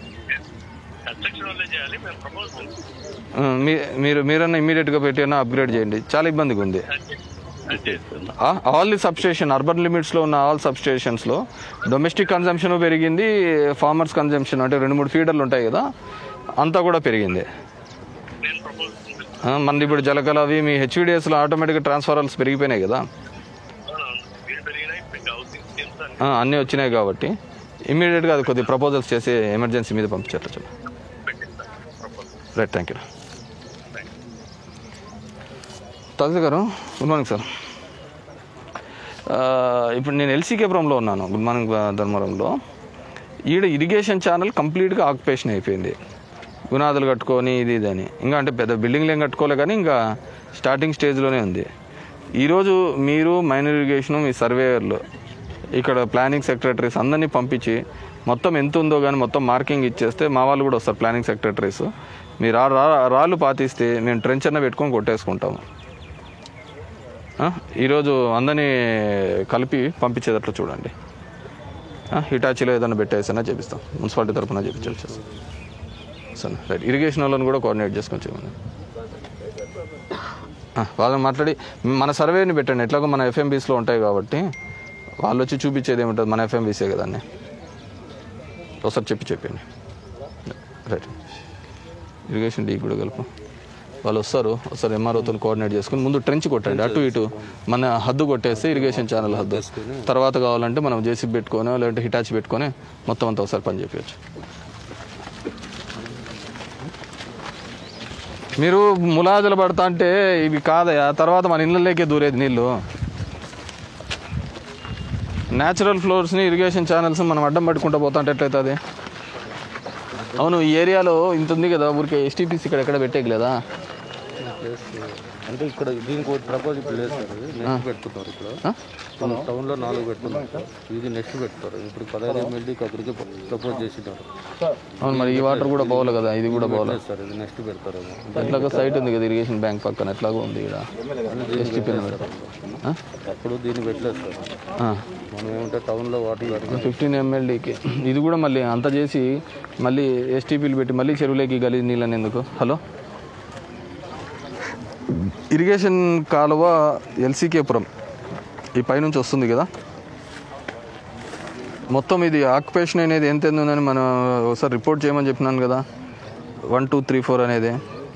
ఆ, మీ మీరు మీరన్నా ఇమీడియట్గా పెట్టి అన్నా అప్గ్రేడ్ చేయండి చాలా ఇబ్బందిగా ఉంది all the substation urban లిమిట్స్లో ఉన్న ఆల్ సబ్ స్టేషన్స్లో డొమెస్టిక్ కన్జంప్షన్ పెరిగింది ఫార్మర్స్ కన్జంప్షన్ అంటే రెండు మూడు ఫీడర్లు ఉంటాయి కదా అంతా కూడా పెరిగింది ఆ, మనది ఇప్పుడు జలకల అవి మీ హెచ్విడిఎస్లో ఆటోమేటిక్గా ట్రాన్స్ఫారల్స్ పెరిగిపోయినాయి కదా ఆ, అన్నీ వచ్చినాయి కాబట్టి ఇమీడియట్గా అది కొద్ది ప్రపోజల్స్ చేసి ఎమర్జెన్సీ మీద పంపించారు చెప్పండి రైట్ థ్యాంక్ యూ తాజా గారు గుడ్ మార్నింగ్ సార్ ఆ, ఇప్పుడు నేను ఎల్సీకేపురంలో ఉన్నాను గుడ్ మార్నింగ్ ఆ, ధర్మవరంలో ఈడ ఇరిగేషన్ ఛానల్ కంప్లీట్గా ఆక్యుపేషన్ అయిపోయింది గునాదులు కట్టుకొని ఇది ఇది అని ఇంకా అంటే పెద్ద బిల్డింగ్లు ఏం కట్టుకోలే కానీ ఇంకా స్టార్టింగ్ స్టేజ్లోనే ఉంది ఈరోజు మీరు మైనర్ ఇరిగేషన్ మీ సర్వేయర్లు ఇక్కడ ప్లానింగ్ సెక్రటరీస్ అందరినీ పంపించి మొత్తం ఎంత ఉందో కానీ మొత్తం మార్కింగ్ ఇచ్చేస్తే మా వాళ్ళు కూడా వస్తారు ప్లానింగ్ సెక్రటరీస్ మీరు ఆ రా రాళ్ళు పాతిస్తే మేము ట్రెంచ్ అన్న పెట్టుకొని కొట్టేసుకుంటాము ఆ, ఈరోజు అందరినీ కలిపి పంపించేటట్లు చూడండి ఆ, హిటాచీలో ఏదైనా పెట్టేసినా చేపిస్తాం మున్సిపాలిటీ తరఫున చేపించాలి సరే రైట్ ఇరిగేషన్ వాళ్ళని కూడా కోఆర్డినేట్ చేసుకొని చేయమని ఆ, వాళ్ళని మాట్లాడి మన సర్వేని పెట్టండి ఎట్లాగో మన ఎఫ్ఎంబీస్లో ఉంటాయి కాబట్టి వాళ్ళు వచ్చి చూపించేది ఏముంటుంది మన ఎఫ్ఎంబీసే కదా అన్నీ ఒకసారి చెప్పి చెప్పండి రైట్ ఇరిగేషన్ డీ కూడా కలుపు వాళ్ళు వస్తారు ఒకసారి ఎంఆర్ఓతో కోఆర్డినేట్ చేసుకుని ముందు ట్రెంచ్ కొట్టండి అటు ఇటు మన హద్దు కొట్టేస్తే ఇరిగేషన్ ఛానల్ హద్దు తర్వాత కావాలంటే మనం జేసీబీ పెట్టుకొని లేదంటే హిటాచి పెట్టుకొని మొత్తం అంతా ఒకసారి పని చేయొచ్చు మీరు ములాజలు పడతా అంటే ఇవి కాదయా తర్వాత మన ఇళ్ళలోకే దూరేది నీళ్ళు న్యాచురల్ ఫ్లోర్స్ని ఇరిగేషన్ ఛానల్స్ మనం అడ్డం పట్టుకుంటూ పోతా అంటే ఎట్లయితుంది అవును ఈ ఏరియాలో ఇంత ఉంది కదా ఊరికే ఎస్టీపీసీ ఇక్కడ ఎక్కడ పెట్టేయలేదా ప్లేస్ అంటే ఇక్కడ దీనికి ఒకటి ప్రపోజ్ ఇప్పుడు లేదు సార్ ఇది నెక్స్ట్ పెట్టుకుంటారు ఇక్కడ మన టౌన్లో నాలుగు పెట్టుకున్నారు సార్ ఇది నెక్స్ట్ పెడతారు ఇప్పుడు పదహైదు ఎమ్మెల్యేకి అక్కడికి ప్రపోజ్ చేసినారు అవును మరి ఈ వాటర్ కూడా పోవాలి కదా ఇది కూడా పోవాలి లేదు సార్ ఇది నెక్స్ట్ పెడతారు ఎట్లాగో సైట్ ఉంది కదా ఇరిగేషన్ బ్యాంక్ పక్కన ఎట్లాగో ఉంది ఇక్కడ ఎస్టీపీ అప్పుడు దీన్ని పెట్టలేదు సార్ మనం ఏమంటే టౌన్లో వాటర్ పెడతాం ఫిఫ్టీన్ ఎంఎల్డీకి ఇది కూడా మళ్ళీ అంత చేసి మళ్ళీ ఎస్టీపీలు పెట్టి మళ్ళీ చెరువులోకి గలీజ్ నీళ్ళని ఎందుకు హలో ఇరిగేషన్ కాలువ ఎల్సీకేపురం ఈ పైనుంచి వస్తుంది కదా మొత్తం ఇది ఆక్యుపేషన్ అనేది ఎంత ఎంత ఉందని మనం ఒకసారి రిపోర్ట్ చేయమని చెప్పినాను కదా వన్ టూ త్రీ ఫోర్ అనేది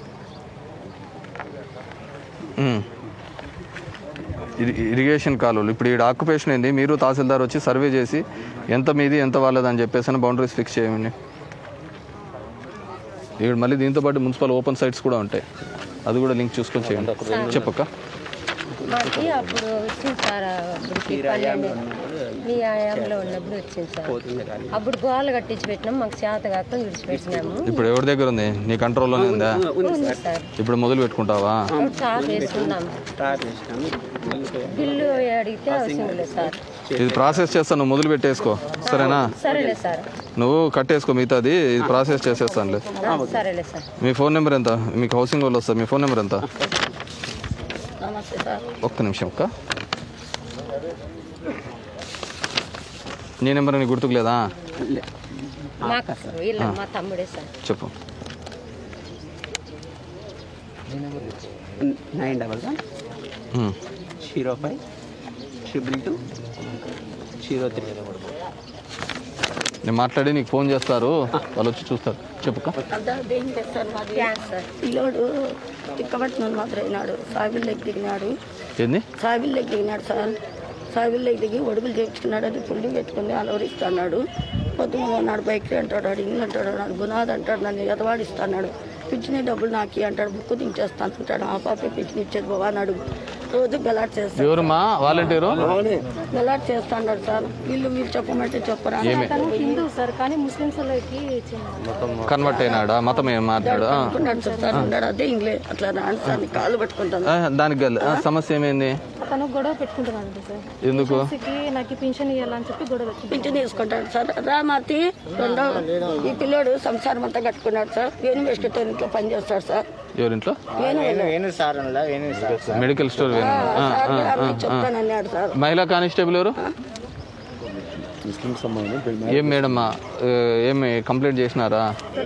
ఉమ్. ఇరి- ఇరిగేషన్ కాలువలు ఇప్పుడు ఈ ఆక్యుపేషన్ ఏంది మీరు తహసీల్దార్ వచ్చి సర్వే చేసి ఎంత మీది ఎంత వాళ్ళదని చెప్పేసి అని బౌండరీస్ ఫిక్స్ చేయండి ఇక్కడ మళ్ళీ దీంతో పాటు మున్సిపల్ ఓపెన్ సైట్స్ కూడా ఉంటాయి అది కూడా లింక్ చూసుకొని చేయండి చెప్పక్క మాకి అప్పుడు వచ్చింది సార్ అప్పటికి పన్నెండు మీ ఆయాంలో ఉన్నప్పుడు వచ్చింది సార్ అప్పుడు గోడలు కట్టించి పెట్టినాం మాకు చేత కాక విడిచిపెట్టినాము ఇప్పుడు ఎవరి దగ్గర ఉంది నీ కంట్రోల్లోనే ఉందా ఉంది సార్ ఇప్పుడు మొదలు పెట్టుకుంటావా టాప్ వేసుకున్నాం బిల్లు అడిగితే అవసరం లేదు సార్ ఇది ప్రాసెస్ చేస్తాను నువ్వు మొదలు పెట్టేసుకో సరేనా సరేలే సార్ నువ్వు కట్టేసుకో మిగతాది ఇది ప్రాసెస్ చేసేస్తానులే ఆ, సరేలే సార్ మీ ఫోన్ నెంబర్ ఎంత మీకు హౌసింగ్ వాళ్ళు వస్తారు మీ ఫోన్ నెంబర్ ఎంత నమస్తే సార్ ఒక్క నిమిషం ఒక్క నీ నెంబర్ నీకు గుర్తుకులేదా మాకు సార్ వీళ్ళ మా తమ్ముడే సార్ చెప్పు nine double one um. Zero five triple two zero three నేను మాట్లాడి నీకు ఫోన్ చేస్తారు వాళ్ళు వచ్చి చూస్తారు చెప్పుక పిల్లోడు తిక్కబట్టినాడు మాత్రం అయినాడు సాయిబుల్లోకి దిగినాడు ఏంది సాయిబుల్లోకి దిగినాడు సార్ సాయిబుల్లోకి దిగి ఒడుగులు చేయించుకున్నాడు అది పుల్లి పెట్టుకుని అలవరిస్తున్నాడు పొద్దున ఉన్నాడు బైక్ అంటాడు వాడు ఇల్లు అంటాడు నాడు గునాది అంటాడు నన్ను ఎదవాడిస్తున్నాడు పిచ్చిన డబ్బులు నాకి అంటాడు బుక్కు దించేస్తాను అంటాడు ఆ పాపే పిచ్చిన ఇచ్చేది బాబా అని అడుగు రోజు గలాట్ చేస్తాడు ఎవరమ్మా వాలంటీరు గలాట్ చేస్తాడు సార్ వీళ్ళు మీరు చెప్పమంటే చెప్పరా ఏమి? హిందూ సార్ కానీ ముస్లిమ్స్ వాళ్ళకి కన్వర్ట్ అయినాడా మతం ఏం మాట్లాడు ఆ. అనుకున్నాడు సార్ ఉన్నాడు అదే ఇంగ్లే అట్లా రాను సార్ నీ కాళ్ళు పట్టుకుంటాను ఆ, దానికి గల ఆ, సమస్య ఏమైంది తను గొడవ పెట్టుకుంటున్నాడు సార్ ఎందుకు కి నాకు పింఛన్ ఇవ్వాలని చెప్పి గొడవ పెట్టుకుంటాడు పింఛన్ తీసుకుంటాడు సార్ రామాతి రెండో ఈ పిల్లోడు సంసారం అంతా కట్టుకున్నాడు సార్ యూనివర్సిటీతో ఇంట్లో పనిచేస్తాడు సార్ ఎవరింట్లో వేణు వేణు సార్ అనలా Venu sir medical store Venu. ఆ, సార్ ఆ, ఆ, అమ్మాయి ఆ. చెప్తానన్నాడు సార్ మహిళా కానిస్టేబుల్ ఎవరు ముస్లిమ్స్ అమ్మాయిని ఏం మేడమ్మా ఆ, ఏమి కంప్లైంట్ చేసినారా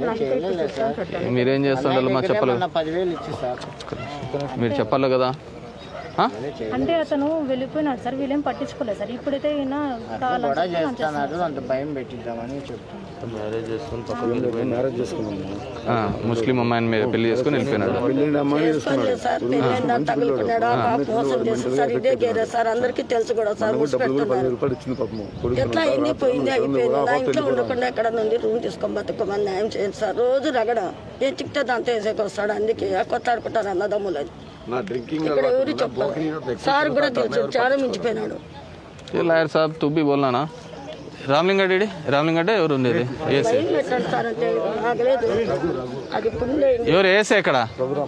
మీరేం చేస్తుండాలి మా చెప్పాలి ఏమన్నా పదివేలు ఇచ్చి సార్ మీరు చెప్పాలి కదా ఆ? అంటే అతను వెళ్ళిపోయినాడు సార్ వీళ్ళేం పట్టించుకోలేదు సార్ ఇప్పుడైతే ఈయన కావాలని గొడవ చెప్పి చేస్తున్నారు అంత భయం పెట్టిద్దామని చెప్తాను మ్యారేజ్ చేసుకుని పక్కన మ్యారేజ్ చేసుకున్నాము ఆ, ముస్లిం అమ్మాయిని మీరు పెళ్లి చేసుకుని వెళ్ళిపోయినాడు పెళ్ళిండి అమ్మాయిని చేసుకోండి సార్ పెళ్ళైందా తగులుకున్నాడు ఆ పాప మోసం చేసి సార్ ఇదే గేరే సార్ అందరికీ తెలుసు కూడా సార్ డబ్బులు కూడా పెడుతున్నారు పదివేలు రూపాయలు ఇచ్చింది పాపము కొడుకు ఎట్లా అయింది పోయింది అయిపోయింది నా ఇంట్లో ఉండకుండా ఎక్కడ నుండి రూమ్ తీసుకొని బతుకోమని న్యాయం చేయండి సార్ రోజు రగడ ఏ చిక్తే దాంతో వేసేకి వస్తాడు అందుకే కొత్తాడుకుంటారు అన్నదమ్ములు అని నా డ్రింకింగ్ ఇక్కడ ఎవరు చెప్పారు సార్ కూడా తెలుసు చాలా మించిపోయినాడు ఏ లాయర్ సాబ్ తు బి బోల్నా రామ్లింగ డేడి రామ్లింగ అంటే ఎవరు ఉండేది ఏసీ భయం పెట్టండి సార్ అంటే ఆగలేదు అది పుల్లే ఎవరు ఏసీ ఎక్కడ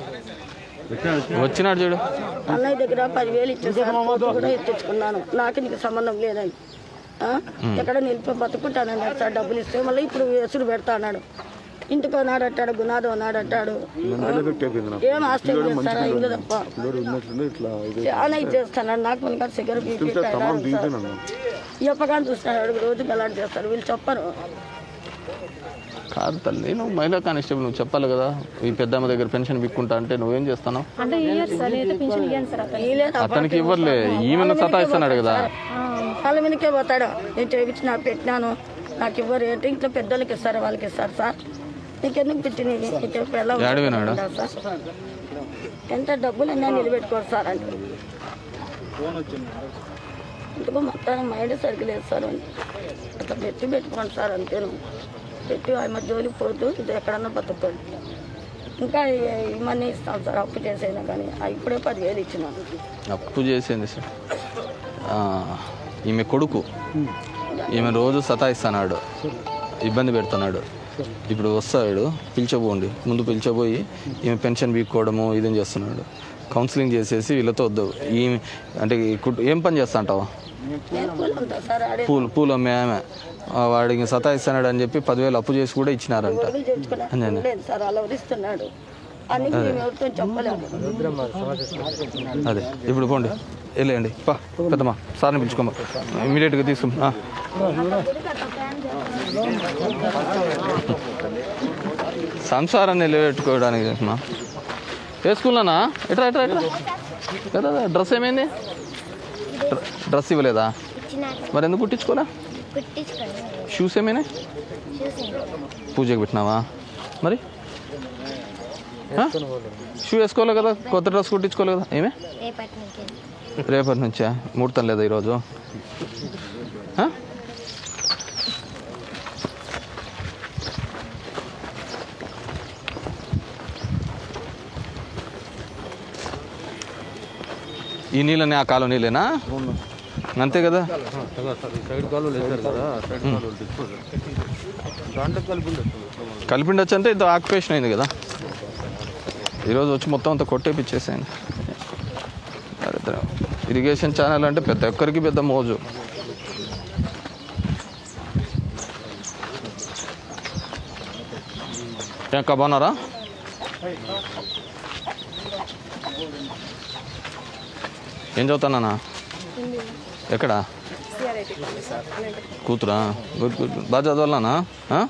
వచ్చినాడు చూడు అన్నయ్య దగ్గర పదివేలు ఇచ్చేసాను కూడా ఎత్తించుకున్నాను నాకు నీకు సంబంధం లేదని ఆ? ఎక్కడ నిలిపి బతుకుంటానన్నాడు సార్ డబ్బులు ఇస్తే మళ్ళీ ఇప్పుడు ఎసురు పెడతా అన్నాడు ఇంటికి ఉన్నాడు అంటాడు గునాదో ఉన్నాడు అంటాడు ఏం ఆస్తి ఏం చేస్తారా ఇల్లు తప్ప పిల్లడు ఉన్నట్లుండి ఇట్లా ఇది చాలా ఇది చేస్తాడు నాకు మనకి సిగర్ బీపీ తమాం దిగిపోయినాను చెప్పగానే చూస్తున్నాడు రోజు గలాట్ చేస్తారు వీళ్ళు చెప్పరు కాదు తల్లి నువ్వు మహిళా కానిస్టేబుల్ నువ్వు చెప్పాలి కదా ఈ పెద్దమ్మ దగ్గర పెన్షన్ బిక్కుంటా అంటే నువ్వేం చేస్తావు అంటే ఇయ్యారు సార్ నేనైతే పింఛన్ ఇయ్యాను సార్ అతను వీళ్ళే అతనికి ఇవ్వర్లే ఈమెను సతాయిస్తున్నాడు కదా వాళ్ళ మీదకే పోతాడు నేను చేయించిన పెట్టినాను నాకు ఇవ్వరు ఏంటి ఇంట్లో పెద్దోళ్ళకి ఇస్తారు వాళ్ళకి ఇస్తారు సార్ నీకెందుకు పెట్టినవి నీకు ఎలా ఏడ వినాడు? సార్ ఎంత డబ్బులన్నా నిలబెట్టుకోరు సార్ అంటే ఫోన్ వచ్చింది ఇందుకు మొత్తానికి మైండ్ సరిగ్గా లేదు సార్ అని అట్లా పెట్టి పెట్టుకోండి సార్ అంతేను పెట్టి ఆమె జోలికి పోతూ ఇది ఎక్కడన్నా బతుకుతుంది ఇంకా ఇవన్నీ ఇస్తాం సార్ అప్పు చేసైనా కానీ ఆ ఇప్పుడే పదివేలు ఇచ్చినాను అప్పు చేసింది సార్ ఆ, ఈమె కొడుకు ఈమె రోజు సతాయిస్తున్నాడు ఇబ్బంది పెడుతున్నాడు ఇప్పుడు వస్తాడు పిలిచబోండి ముందు పిలిచబోయి ఈమె పెన్షన్ బీక్కోవడము ఇదేం చేస్తున్నాడు కౌన్సిలింగ్ చేసేసి వీళ్ళతో వద్దు ఈమె అంటే ఈ కుట్- ఏం పని చేస్తా అంటావా నేను పూలు ఉంటా సార్ ఆడే పూలు పూలు అమ్మే ఆమె ఆ, వాడికి సతాయిస్తున్నాడు అని చెప్పి పదివేలు అప్పు చేసి కూడా ఇచ్చినారంట గొడవలు చేర్చుకున్నాను లేదు సార్ అలా వరిస్తున్నాడు అని మేము ఎవరితో చెప్పలేము అదే ఇప్పుడు పోండి వెళ్ళండి పా పెద్దమ్మా సార్ని పిలుచుకోమా ఇమీడియట్గా తీసుకుని సంసారాన్ని నిలబెట్టుకోవడానికి అమ్మా వేసుకున్నానా ఎట్రా ఎట్రా ఎట్రా కదా డ్రెస్ ఏమైంది డ్ర- డ్రెస్ ఇవ్వలేదా మరి ఎందుకు కుట్టించుకోలే షూస్ ఏమైనా పూజకి పెట్టినావా మరి ఆ? షూ వేసుకోవాలి కదా కొత్త డ్రెస్ కుట్టించుకోవాలి కదా ఏమే రేపటి నుంచా ముహూర్తం లేదా ఈరోజు ఆ? ఈ నీళ్ళని ఆ కాలం నీళ్ళేనా అంతే కదా సైడ్ కాలువలు వేశారు కదా సైడ్ కాలువలు తీసుకోలేదు దాంట్లో కలిపి కలిపిండొచ్చు అంటే ఇది ఆక్యుపేషన్ అయింది కదా ఈరోజు వచ్చి మొత్తం అంతా కొట్టేపిచ్చేసాను దరిద్రం. ఇరిగేషన్ ఛానల్ అంటే పెద్ద ఒక్కరికి పెద్ద మోజు ఏం అక్క బాగున్నారా ఏం చదువుతానా ఎక్కడ కూతురా గుడ్ గుడ్ గుడ్. బాగా చదవాలనా ఆ?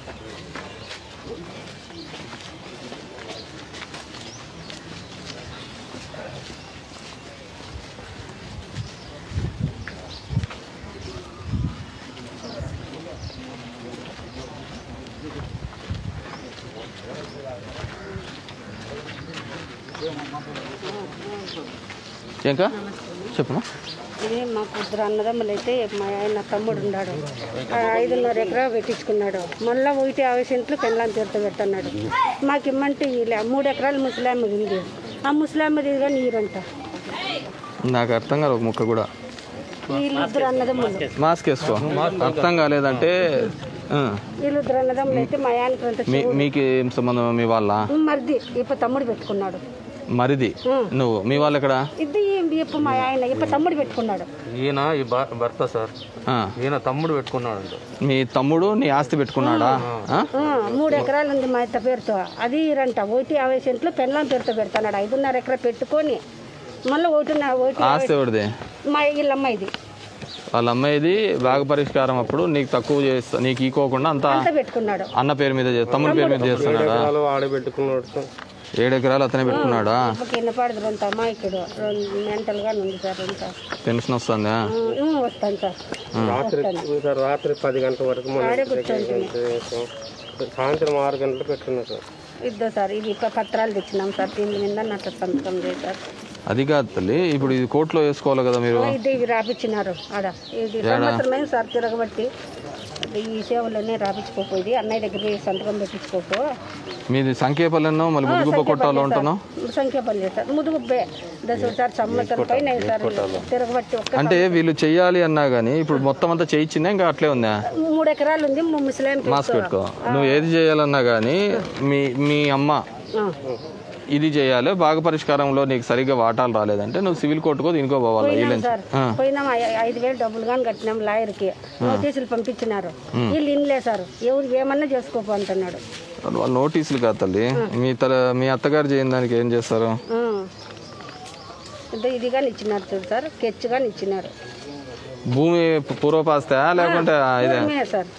ఏంకా చెప్పమా ఇది మాకు ఇద్దరు అన్నదమ్ములు అయితే మా ఆయన తమ్ముడు ఉన్నాడు ఆ ఐదున్నర ఎకరా పెట్టించుకున్నాడు మళ్ళీ ఒకటి యాభై సెంట్లు పెళ్ళాం తీర్థ పెడుతున్నాడు మాకు ఇమ్మంటే ఇలా మూడు ఎకరాలు ముసలామ్మది ఉంది ఆ ముసలామ్మది కానీ నీరంట నాకు అర్థం కాదు ఒక ముక్క కూడా వీళ్ళు ఇద్దరు అన్నదమ్ములు మాస్క్ వేసుకో అర్థం కాలేదంటే ఆ, వీళ్ళు ఇద్దరు అన్నదమ్ములు అయితే మా ఆయనకి అంత మీ మీకు ఏం సంబంధం మీ వాళ్ళ మరిది ఇప్పుడు తమ్ముడు పెట్టుకున్నాడు మరిది నువ్వు మీ వాళ్ళు ఎక్కడ ఇది ఇప్పుడు మా ఆయన ఇప్పుడు తమ్ముడు పెట్టుకున్నాడు ఈయన ఈ భ- భర్త సార్ ఆ, ఈయన తమ్ముడు పెట్టుకున్నాడంట మీ తమ్ముడు నీ ఆస్తి పెట్టుకున్నాడా ఆ? ఆ, మూడు ఎకరాలు ఉంది మా ఇత్త పేరుతో అది ఇరంట ఒకటి యాభై సెంట్లు పెళ్ళాం పేరుతో పెడతాడు ఐదున్నర ఎకరా పెట్టుకొని మళ్ళీ ఒకటిన్నర ఒకటి ఆస్తి ఎవరిది మా వీళ్ళమ్మ ఇది వాళ్ళ అమ్మాయిది భాగ పరిష్కారం అప్పుడు నీకు తక్కువ చేస్తా నీకు ఈకోకుండా అంతా అంతా పెట్టుకున్నాడు అన్న పేరు మీద చేస్తా తమ్ముడి పేరు మీద చేస్తున్నాడా ఆడబెట్టుకున్నాడు ఏడు ఎకరాలు అతనే పెట్టుకున్నాడా ఇప్పుడు కింద పడదు అంత అమాయకుడు మెంటల్ గా ఉంది సార్ అంతా టెన్షన్ వస్తుందా వస్తాను సార్ రాత్రి సార్ రాత్రి పది గంటల వరకు మనం ఆడే కూర్చోండి. సాయంత్రం ఆరు గంటలు పెట్టుకున్నాం సార్ ఇద్దా సార్ ఇది ప- పత్రాలు తెచ్చినాం సార్ దీని మీద నట్ట సంతకం చేశారు అది కాదు తల్లి ఇప్పుడు ఇది కోర్టులో వేసుకోవాలి కదా మీరు ఇది ఇవి రాపించినారు ఆడ ఇది ఏడా? సంవత్సరమైన సార్ తిరగబట్టి అది ఈ సేవలోనే రాపించుకోపోయింది అన్నయ్య దగ్గర పోయి సంతకం పెట్టించుకోకు మీది సంఖ్యపల్లెనో మళ్ళీ ముదుగుబ్బ కొట్టాలో ఉంటున్నావు సంఖ్యాపల్లి చేస్తారు ముదుగుబ్బే దశ సార్ సంవత్సరం పైన సార్ తిరగబట్టి ఒక్క అంటే వీళ్ళు చెయ్యాలి అన్నా కానీ ఇప్పుడు మొత్తం అంతా చేయించిందా ఇంకా అట్లే ఉందా మూడు ఎకరాలు ఉంది ము- ముసలాం మాస్క్ పెట్టుకో నువ్వు ఏది చేయాలన్నా కానీ మీ మీ అమ్మ ఇది చేయాలి బాగా పరిష్కారంలో నీకు సరిగ్గా వాటాలు రాలేదంటే నువ్వు సివిల్ కోర్టుకో దీనికో పోవాలి పోయినాం వీళ్ళని సార్ పోయినాం ఐ- ఐదు వేలు డబ్బులు కానీ కట్టినాం లాయర్కి నోటీసులు పంపించినారు ఉమ్. వీళ్ళు ఇన్లే సార్ ఎవరు ఏమన్నా చేసుకోపో అంటున్నాడు వాళ్ళు నోటీసులు కాదు తల్లి మీ తల మీ అత్తగారు చేయని దానికి ఏం చేస్తారు ఉమ్. ఇదో ఇది కానీ ఇచ్చినారు చూడు సార్ కెచ్ కానీ ఇచ్చినారు భూమి పూర్వపాస్తా లేకుంటే ఇదే పూర్వమే సార్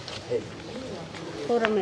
పూర్వమే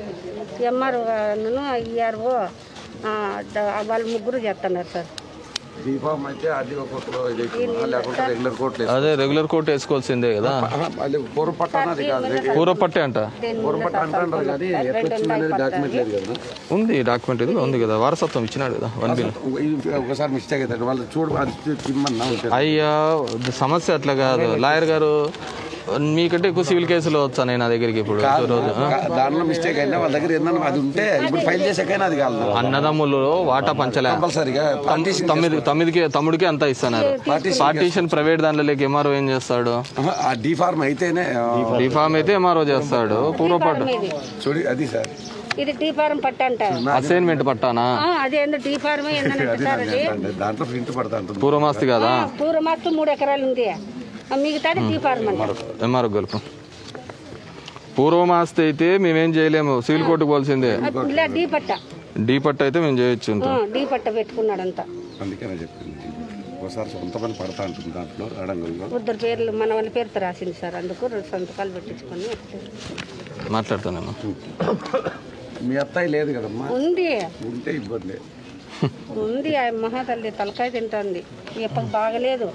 ఎంఆర్ఓ ఈఆర్ఓ వాళ్ళు ముగ్గురు చేస్తున్నారు సార్ దీపం అయితే అది ఒక ఇది ఎక్కువ, లేకుంటే రెగ్యులర్ కోట్లు వేసుకో. అదే రెగ్యులర్ కోట్ వేసుకోవాల్సిందే కదా ఆహా, మళ్ళీ పూర్వపట్ట అన్నది కాదు రెగ్యులర్ పూర్వపట్టే అంట పూర్వపట్ట అంటారు కానీ ఎట్లా వచ్చింది అనేది డాక్యుమెంట్ లేదు కదా ఉంది డాక్యుమెంట్ ఇది ఉంది కదా వారసత్వం ఇచ్చినాడు కదా వన్ బిల్ ఇది ఒకసారి మిస్టేక్ అవుతుంది వాళ్ళు చూడు అది తిమ్మన్నా ఉంటుంది అయ్యా సమస్య అట్లా కాదు లాయర్ గారు మీకంటే ఎక్కువ సివిల్ కేసులు వచ్చాను నా దగ్గరికి ఇప్పుడు కాదు, రోజు ఆ? కా- దాంట్లో మిస్టేక్ అయినా వాళ్ళ దగ్గర ఏందన్నా అది ఉంటే ఇప్పుడు ఫైల్ చేసాకైనా అది కాదు అన్నదమ్ములు వాటా పంచలే కంపల్సరిగా తమ్- తొమ్మిది తొమ్మిదికి తమ్ముడికి అంతా ఇస్తున్నారు పార్టీషన్ పార్టీషన్ ప్రైవేట్ దాంట్లో లేక ఎంఆర్ఓ ఏం చేస్తాడు ఆ డిఫార్మ్ అయితేనే డిఫామ్ అయితే ఎంఆర్ఓ చేస్తాడు పూర్వపట్టు చూడి అది సార్ ఇది టీ ఫారం పట్ట అంటారు అసైన్మెంట్ పట్టానా ఆ, అదేందో టీ ఫారం ఏందని అది సార్ అది అంటే దాంట్లో ప్రింట్ పడతా ఉంటుంది పూర్వమాస్తి కదా పూర్వమాస్తు మూడు ఎకరాలు ఉంది ఆ, మిగతాది టీ ఫారం అంటారు ఎంఆర్ఓ గెలుపు పూర్వమాస్తి అయితే మేమేం చేయలేము సివిల్ కోర్టుకు పోవాల్సిందే ఇలా డీ పట్ట డీ పట్టు అయితే మేము చేయొచ్చు ఆ, ఉంటాం డీ పట్ట పెట్టుకున్నాడంతా అందుకనే చెప్పింది ఒకసారి సొంత పని పడతా ఉంటుంది దాంట్లో అడంగల్లో ఇద్దరు పేర్లు మన వాళ్ళ పేరుతో రాసింది సార్ అందుకు రెండు సంతకాలు పెట్టించుకొని మాట్లాడతానేమో మీ అత్తాయి లేదు కదమ్మా ఉంది ఉంటే ఇబ్బంది ఉంది ఆ మహాతల్లి తలకాయ తింటుంది ఎప్పటికి బాగలేదు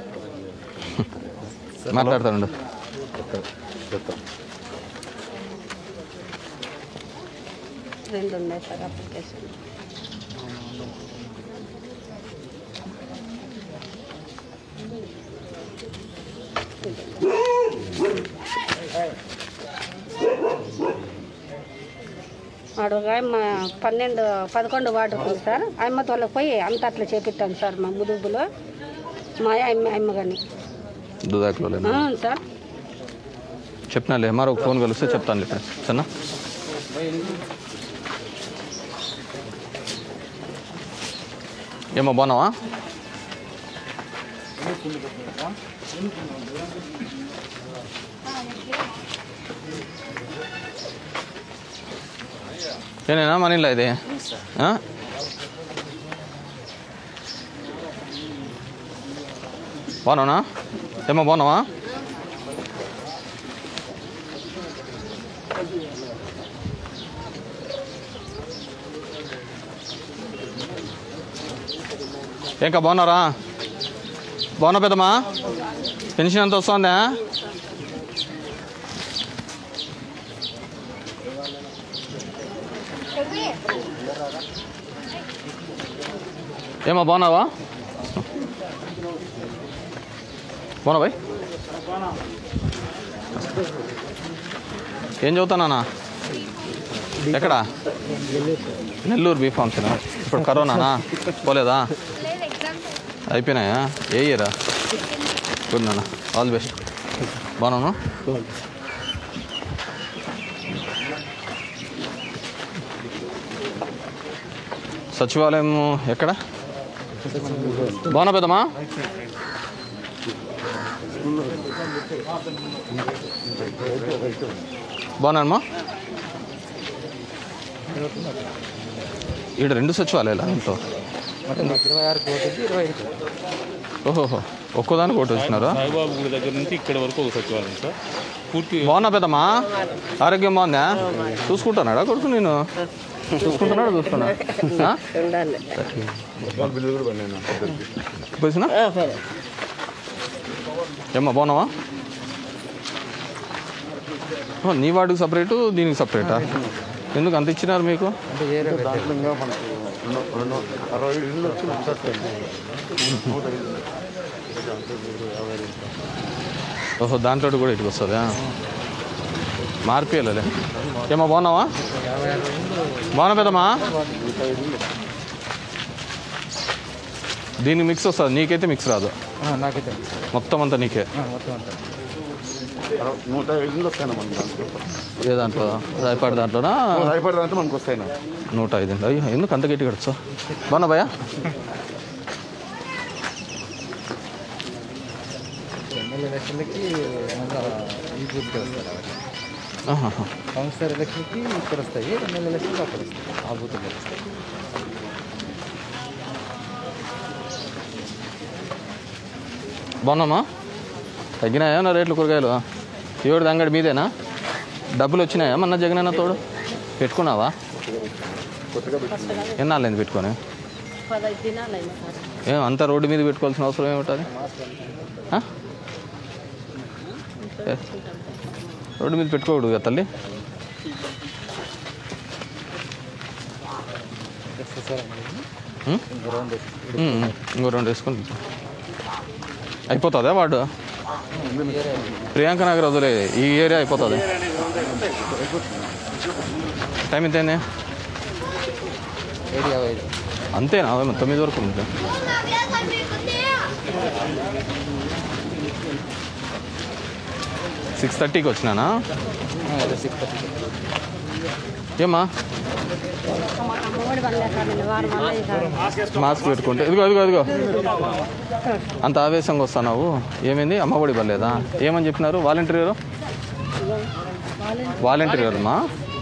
మాట్లాడతానండి రెండు ఉన్నాయి సార్ అప్లికేషన్ అడుగు ఆయమ్మ పన్నెండు పదకొండు వార్డు ఉంది సార్ ఆయమ్మ తోళ్ళకి పోయి అంత అట్లా చేపిస్తాను సార్ మా ముదుగులో మా అమ్మ అమ్మ కానీ దుదాకులో సార్ చెప్పినాలే మరో ఫోన్ కలిస్తే చెప్తాను ఇక్కడ సరేనా ఏమో బాగున్నావా ఏనేనా మనీలా ఇది ఆ? బాగున్నావునా ఏమో బాగున్నావా ఏంకా బాగున్నారా బాగున్నా పెద్దమ్మా పెన్షన్ ఎంత వస్తుందా ఏమా బాగున్నావా బాగున్నా బాయ్ ఏం చదువుతానా ఎక్కడా నెల్లూరు బీ ఫార్మ్స్ ఇప్పుడు కరోనానా పోలేదా అయిపోయినాయా ఏ ఇయరా గుడ్ నాన్న ఆల్ ది బెస్ట్ బాగున్నాను సచివాలయం ఎక్కడ బాగున్నా పెద్దమ్మా బాగున్నానమ్మా ఈడ రెండు సచివాలయాలు ఇంట్లో ఇరవై ఆరు కోటి ఇరవై ఐదు ఓహోహో ఒక్కోదానికి ఒకటి వచ్చినారా సాయిబాబు గుడి దగ్గర నుంచి ఇక్కడ వరకు ఒక సచివాలయం సార్ పూర్తి బాగున్నా పెద్దమ్మా ఆరోగ్యం బాగుందా చూసుకుంటున్నాడా కొడుకు నేను చూసుకుంటున్నాడు చూసుకున్నా ఆ? బిల్లు కూడా పడినాయి పోయినా ఏమ్మా బాగున్నావా ఓ, నీ వాడికి సపరేటు దీనికి సపరేటా ఎందుకు అంత ఇచ్చినారు మీకు అంటే వేరే దాంట్లో ఇంకా మనకు రెండు- రెండు అరవై ఐదు ఇళ్ళు వచ్చి నూట ఐదు. ఓహో దాంట్లో కూడా ఇటుకు వస్తుందా మార్పియలే ఏమో బాగున్నావా బాగున్నా పెద్దమ్మా దీనికి మిక్స్ వస్తుంది నీకైతే మిక్స్ రాదు నాకైతే మొత్తం అంతా నీకే మొత్తం అంతా అరవై- నూట ఐదు ఇళ్ళు వస్తాయి మనకు దాంట్లో ఏ దాంట్లో రాయపాటి దాంట్లోనా రాయపడి దాంట్లో మనకు వస్తాయి నా నూట ఐదు అయ్యో ఎందుకు అంత గట్టి కడచ్చు బాగున్నా భయ్యా ఎమ్మెల్యే ఎలక్షన్లకి మన ఈ బూత్కి వస్తారు అవన్నీ. ఆహాహా. కౌన్సిలర్ ఎలక్షన్కి ఇక్కడ వస్తాయి ఎమ్మెల్యే ఎలక్షన్కి అక్కడ వస్తాయి ఆ బూత్ వస్తాయి బాగున్నామా తగ్గినాయా నా రేట్లు కూరగాయలు ఏడు అంగడి మీదేనా డబ్బులు వచ్చినాయా మొన్న జగనన్న తోడు పెట్టుకున్నావా ఎన్నాళ్ళైంది పెట్టుకొని పదహైదు దినాలు అయింది సార్ ఏం అంత రోడ్డు మీద పెట్టుకోవాల్సిన అవసరం ఏముంటుంది ఆ? ఏ, రోడ్డు మీద పెట్టుకోకూడదు కదా తల్లి ఉం? ఉం, ఉం. ఇంకో రెండు వేసుకుని కూర్చో. అయిపోతుందా వాడు ప్రియాంక నగర్ వదిలే ఈ ఏరియా అయిపోతుంది టైం ఎంతైంది ఏడు యాభై ఐదు అంతేనా అదే తొమ్మిది వరకు ఉంటుంది సిక్స్ థర్టీకి వచ్చినానా అదే సిక్స్ థర్టీ ఏమా అమ్మఒడి వల్లే సార్ నేను వారం వల్ల సార్ మాస్క్ పెట్టుకుంటే ఇదిగో ఇదిగో ఇదిగో అంత ఆవేశంగా వస్తున్నావు ఏమైంది అమ్మఒడి పర్లేదా ఏమని చెప్పినారు వాలంటీర్ వాలంటీర్ మా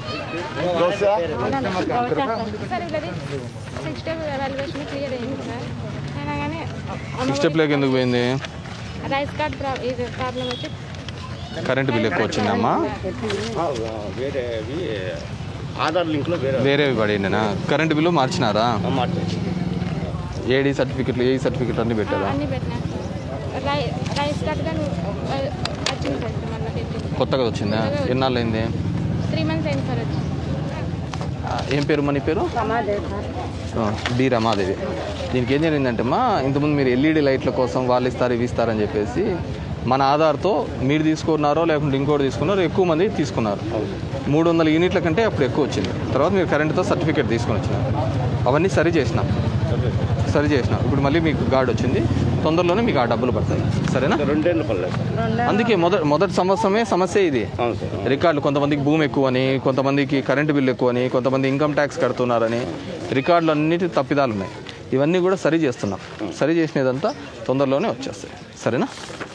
నెక్స్ట్ రైల్వే స్టేషన్ క్లియర్ అయింది సార్ అయినా కానీ సిక్స్ స్టెప్లోకి ఎందుకు పోయింది రైస్ కార్డ్ ప్రా ఇది ప్రాబ్లం వచ్చి కరెంటు బిల్ ఎక్కువ వచ్చిందమ్మా వేరేవి ఆధార్ లింక్లో వేరే వేరేవి పడిండేనా కరెంటు బిల్లు మార్చినారా ఏడీ సర్టిఫికెట్లు ఏ సర్టిఫికెట్ అన్ని పెట్టారా అన్నీ పెట్టినాను సార్ రై రైస్ కార్డ్ కానీ వచ్చింది సార్ ఇప్పుడు మళ్ళీ తెచ్చింది కొత్తగా వచ్చిందా ఎన్నాళ్ళు అయింది త్రీ మంత్స్ అయింది సార్ వచ్చి ఆ, ఏం పేరు మన పేరు ఆ, బి రమాదేవి దీనికి ఏం జరిగిందంటే మా ఇంతకుముందు మీరు ఎల్ఈడి లైట్ల కోసం వాళ్ళు ఇస్తారు ఇవి ఇస్తారని చెప్పేసి మన ఆధార్తో మీరు తీసుకున్నారో లేకుంటే ఇంకోటి తీసుకున్నారో ఎక్కువ మంది తీసుకున్నారు మూడు వందల యూనిట్ల కంటే అప్పుడు ఎక్కువ వచ్చింది తర్వాత మీరు కరెంటుతో సర్టిఫికేట్ తీసుకొని వచ్చినారు అవన్నీ సరి చేసినాం సరి చేసినాం ఇప్పుడు మళ్ళీ మీకు గార్డ్ వచ్చింది తొందరలోనే మీకు ఆ డబ్బులు పడతాయి సరేనా రెండేళ్ళు పర్లేదు అందుకే మొదటి మొదటి సంవత్సరమే సమస్య ఇది రికార్డులు కొంతమందికి భూమి ఎక్కువని కొంతమందికి కరెంటు బిల్లు ఎక్కువని కొంతమంది ఇన్కమ్ ట్యాక్స్ కడుతున్నారని రికార్డులు అన్నిటి తప్పిదాలు ఉన్నాయి ఇవన్నీ కూడా సరి చేస్తున్నాం సరి చేసినదంతా తొందరలోనే వచ్చేస్తాయి సరేనా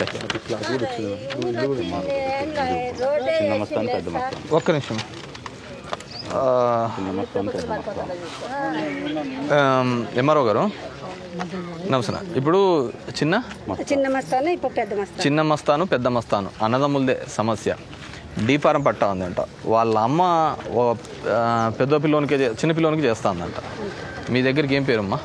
ఒక్క నిమిషం ఎంఆర్ఓ గారు నమస్తే ఇప్పుడు చిన్న చిన్న మస్తాను ఇప్పుడు పెద్ద మస్తాను చిన్న మస్తాను పెద్ద మస్తాను అన్నదమ్ములదే సమస్య డీఫారం పట్టా ఉందంట వాళ్ళ అమ్మ ఓ, ఆ, పెద్ద పిల్లోనికి చే- చిన్న పిల్లోనికి చేస్తా ఉందంట మీ దగ్గరికి ఏం పేరమ్మా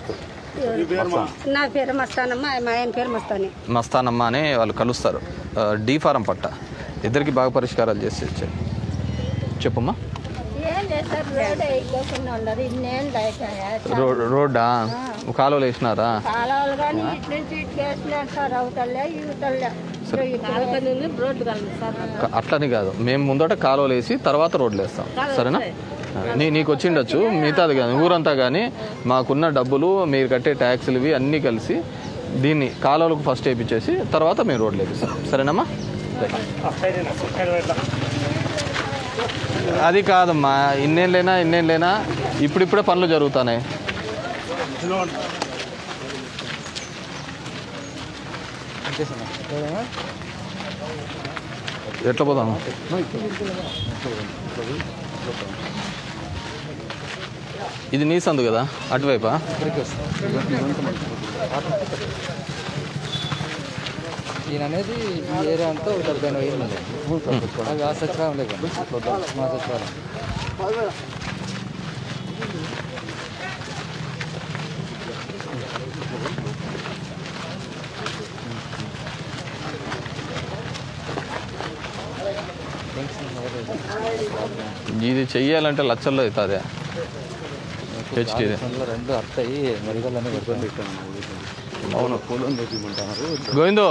నా పేరు మస్తానమ్మ మా ఆయన పేరు మస్తాని మస్తానమ్మ అని వాళ్ళు కలుస్తారు ఆ, డీఫారం పట్ట ఇద్దరికి బాగా పరిష్కారాలు చేసి ఇచ్చారు చెప్పమ్మా ఏం లేదు సార్ రోడ్ వేయకోకుండా ఉండదు ఇన్నేళ్ళు అయిపోయా రోడ్ రోడ్డా కాలువలు వేసినారా కాలువలు కానీ ఇటు నుంచి ఇటు వేసినారు సార్ అవతలే ఇవతలే రోడ్డు కలండి సార్ క- అట్లని కాదు మేము ముందట కాలువలు వేసి తర్వాత రోడ్లు వేస్తాం సరేనా నీ నీకు వచ్చిండొచ్చు మిగతాది కానీ ఊరంతా కానీ మాకున్న డబ్బులు మీరు కట్టే ట్యాక్సులు ఇవి అన్నీ కలిసి దీన్ని కాలువలకు ఫస్ట్ వేయించేసి తర్వాత మేము రోడ్లు వేపిస్తాం సరేనమ్మా అది కాదమ్మా ఇన్నేళ్ళైనా ఇన్నేళ్ళైనా ఇప్పుడిప్పుడే పనులు జరుగుతున్నాయి ఎట్లా పోదాము ఇది నీ సందు కదా అటువైపా ఈయన అనేది ఈ ఏరియా అంతా ఒక డెబ్బై ఎనభై ఏళ్ళు ఉంది అవి ఆ సచివాలయం లేదు మా సచివాలయం ఇది చెయ్యాలంటే లక్షల్లో అవుతుంది హెచ్టీది రాజస్థాన్లో రెండు అర్థయి మెరుగలని పెడుతుంది అవును పొలం తెచ్చిమంటున్నారు గోవిందో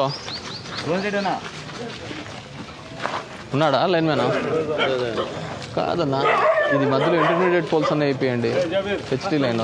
ఉన్నాడా లైన్ మ్యాన్ కాదన్నా ఇది మధ్యలో ఇంటర్మీడియట్ పోల్స్ అన్నీ అయిపోయండి హెచ్టీ లైన్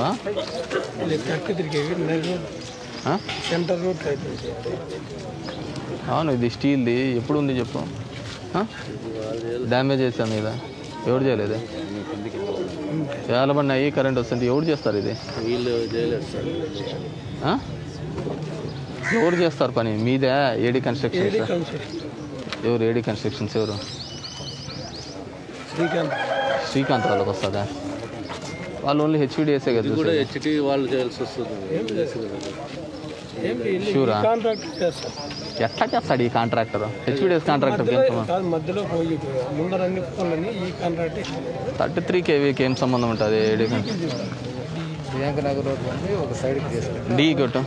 సెంటర్ రూట్ అయిపోయింది అవును ఇది స్టీల్ది ఎప్పుడు ఉంది చెప్పు డ్యామేజ్ చేసాం మీద ఎవరు చేయలేదు వేలబడిన అయ్యి కరెంట్ వస్తుంది ఎవరు చేస్తారు ఇది వీళ్ళు చేయలేదు సార్ ఆ? ఎవరు చేస్తారు పని మీదే ఏడి కన్స్ట్రక్షన్స్ ఏడీ కన్స్ట్రక్షన్. ఎవరు ఏడి కన్స్ట్రక్షన్స్ ఎవరు శ్రీకాంత్ శ్రీకాంత్ వాళ్ళకి వస్తుందా వాళ్ళు ఓన్లీ హెచ్విడిఎస్ఏ కదా ఇది కూడా చూసేది. హెచ్టీ వాళ్ళు చేయాల్సి వస్తుంది షూరా కాంట్రాక్ట్ చేస్తారు ఎట్లా చేస్తాడు ఈ కాంట్రాక్టర్ హెచ్విడిఎస్ కాంట్రాక్టర్ మధ్యలో కాదు మధ్యలో పోయి ముందర అన్ని ఫోన్లని ఈ కాంట్రాక్ట్ థర్టీ త్రీ కేవీకి ఏం సంబంధం ఉంటుంది ఏడి ప్రియాంక నగర్ రోడ్ నుండి ఒక సైడ్కి తీసుకెళ్ళి డి కొట్టు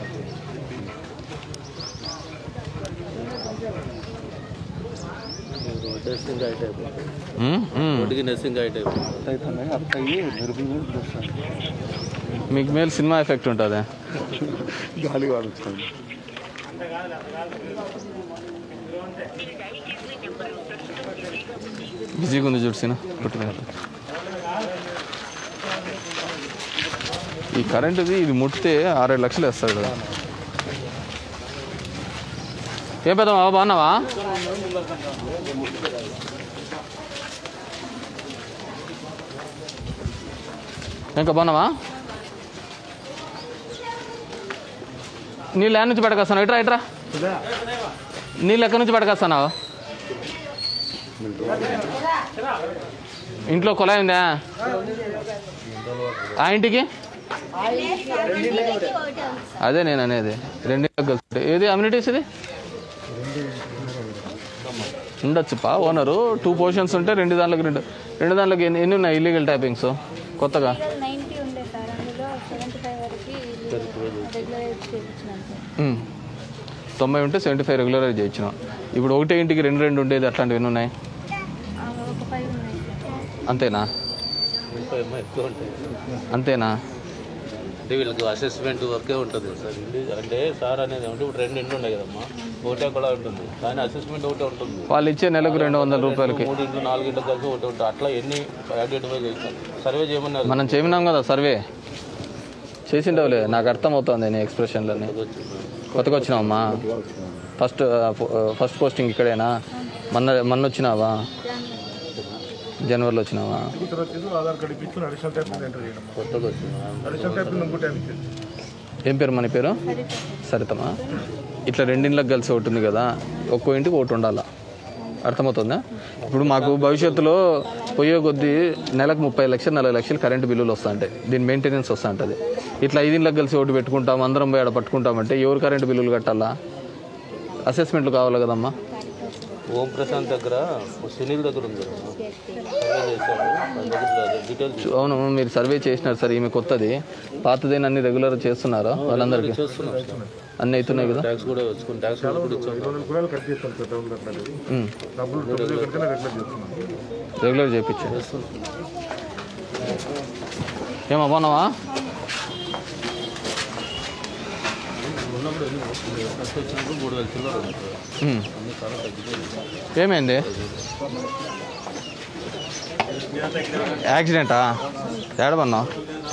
టెస్టింగ్ అయితే ఉమ్, ఉమ్. రోడ్డుకి నెస్సింగ్ అయితే మీకు మేలు సినిమా ఎఫెక్ట్ ఉంటుంది గాలి వాడుతుంది బిజీగా ఉంది చూడు సినా కొట్టుకున్నాడు ఈ కరెంటుది ఇది ముట్టితే ఆరేడు లక్షలు వేస్తాడు కదా ఏం పెద్ద బాగున్నావా ఇంకా బాగున్నావా నీళ్ళు ఎక్కడి నుంచి పడకొస్తాను ఇట్రా ఇట్రా నీళ్ళు ఎక్కడి నుంచి పడకొస్తున్నావు ఇంట్లో కుళాయి ఉందా ఆ ఇంటికి అదే నేను అనేది రెండు కలిసి ఏది అమ్యూనిటీస్ ఇది ఉండొచ్చు పా ఓనరు టూ పోర్షన్స్ ఉంటే రెండు దాంట్లోకి రెండు రెండు దాంట్లోకి ఎన్ని ఎన్ని ఉన్నాయి ఇల్లీగల్ ట్యాపింగ్స్ కొత్తగా నైంటీ ఉండే సార్ అందులో సెవెంటీ ఫైవ్ వరకు రెగ్యులరైజ్ చేయించినాను సార్ ఉమ్. తొంభై ఉంటే సెవెంటీ ఫైవ్ రెగ్యులరైజ్ చేయించినాం ఇప్పుడు ఒకటే ఇంటికి రెండు రెండు ఉండేది అట్లాంటివి ఎన్ని ఉన్నాయి ఆ, ఒక ఫైవ్ ఉన్నాయి సార్ అంతేనా ఇంకా ఏమో ఎక్కువ ఉంటాయి అంతేనా అంటే వీళ్ళకి అసెస్మెంట్ వర్కే ఉంటుంది సార్ ఇల్లు అంటే సార్ అనేది ఏమంటే ఇప్పుడు రెండు ఇండ్లు ఉన్నాయి కదమ్మా ఒకటే కూడా ఉంటుంది కానీ అసెస్మెంట్ ఒకటే ఉంటుంది వాళ్ళు ఇచ్చే నెలకు రెండు వందల రూపాయలకి మూడు ఇంట్లో నాలుగు ఇంట్లో కలిసి ఒకటి ఉంటుంది అట్లా ఎన్ని ఐడెంటిఫై చేస్తారు సర్వే చేయమన్నారు మనం చేయమన్నాం కదా సర్వే చేసిండవులే నాకు అర్థం అవుతుంది నీ ఎక్స్ప్రెషన్లని కొత్తగా వచ్చినావమ్మా ఫస్ట్ ఫస్ట్ పోస్టింగ్ ఇక్కడేనా మొన్న మొన్న వచ్చినావా జనవరిలో వచ్చినావా ఆధార్ కార్డు ఇప్పించుకుని అడిషనల్ టైప్ ఎంటర్ చేయడం కొత్తగా వచ్చింది అడిషనల్ టైప్ ఇంకో టైప్ ఇచ్చేది ఏం పేరు మన పేరు సరితమా ఇట్లా రెండింళ్ళకి కలిసి ఒకటి ఉంది కదా ఒక్కో ఇంటికి ఒకటి ఉండాలా అర్థమవుతుందా ఇప్పుడు మాకు భవిష్యత్తులో పోయే కొద్దీ నెలకు ముప్పై లక్షలు నలభై లక్షలు కరెంటు బిల్లులు వస్తూ ఉంటాయి దీని మెయింటెనెన్స్ వస్తూ ఉంటుంది ఇట్లా ఐదింట్లకు కలిసి ఒకటి పెట్టుకుంటాం అందరం పోయి ఆడ పట్టుకుంటామంటే ఎవరు కరెంటు బిల్లులు కట్టాలా అసెస్మెంట్లు కావాలి కదమ్మా ఓం ప్రశాంత్ దగ్గర సునీల్ దగ్గర ఉంది కదా సర్వే చేశాడు వాళ్ళ దగ్గర డీటెయిల్స్ అవును మీరు సర్వే చేసినారు సార్ ఈమె కొత్తది పాతదేని అన్ని రెగ్యులర్ చేస్తున్నారా వాళ్ళందరికీ చేస్తున్నాం సార్ అన్ని అవుతున్నాయి కదా ట్యాక్స్ కూడా వచ్చుకుని ట్యాక్స్ కూడా ఇచ్చాం ఇరవై నాలుగు కూడా కట్ చేస్తాను సార్ టౌన్ అట్లాంటిది ఉమ్. డబ్బులు డబ్బులు కనుక రెగ్యులర్ చేస్తున్నాను రెగ్యులర్ చేయించు ఏమా బాగున్నావా ఉన్నప్పుడు ఎన్ని ఫస్ట్ వచ్చినప్పుడు మూడు వేల చిల్లర ఉంది సార్. ఉమ్. అన్ని చాలా తగ్గిపోయింది ఏమైంది యాక్సిడెంటా ఏడబన్నా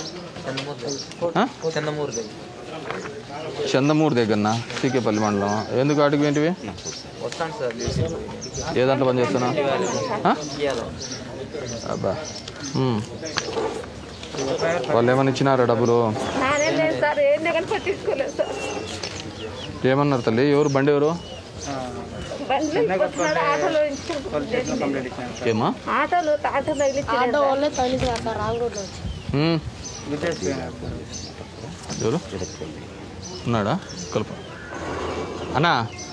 చందమూరు చందమూరు దగ్గరనా సీకేపల్లి మండలం ఎందుకు అడిగి ఏంటివి వస్తాను సార్ ఏ దాంట్లో పని చేస్తున్నా ఆ? అబ్బా ఉమ్. వాళ్ళు ఏమన్నా ఇచ్చినారా డబ్బులు నాదే లేదు సార్ ఏం దగ్గర పట్టించుకోలేదు సార్ ఏమన్నారు తల్లి ఎవరు బండి ఎవరు బండ్లు ఇచ్చుకొచ్చినాడు, ఆటోలో ఇచ్చుకుంటున్నాడు. ఏమా ఆటోలో ఆటో తగిలిచ్చి ఆటో వాళ్ళే తగిలింది సార్ రాంగ్ రోడ్లో వచ్చి ఉమ్. ఎవరు ఉన్నాడా కలుపు అన్నా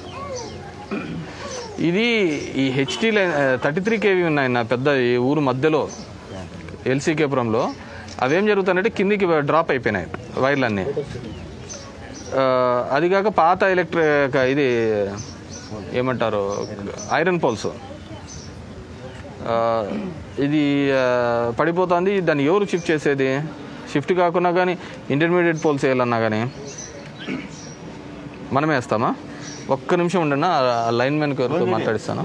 ఇది ఈ HT line thirty three KV ఉన్నాయి నా పెద్ద ఈ ఊరు మధ్యలో ఎల్సీకేపురంలో అవేం జరుగుతాయంటే కిందికి డ్రాప్ అయిపోయినాయి వైర్లన్నీ ఆ, అది కాక పాత ఎలక్ట్రిక్ ఇది ఏమంటారు ఐరన్ పోల్స్ ఆ, ఇది ఆ, పడిపోతుంది దాన్ని ఎవరు షిఫ్ట్ చేసేది షిఫ్ట్ కాకుండా కానీ ఇంటర్మీడియట్ పోల్స్ వేయాలన్నా కానీ మనమే వేస్తామా ఒక్క నిమిషం ఉండన్నా ఆ లైన్ మ్యాన్ గారితో మాట్లాడిస్తాను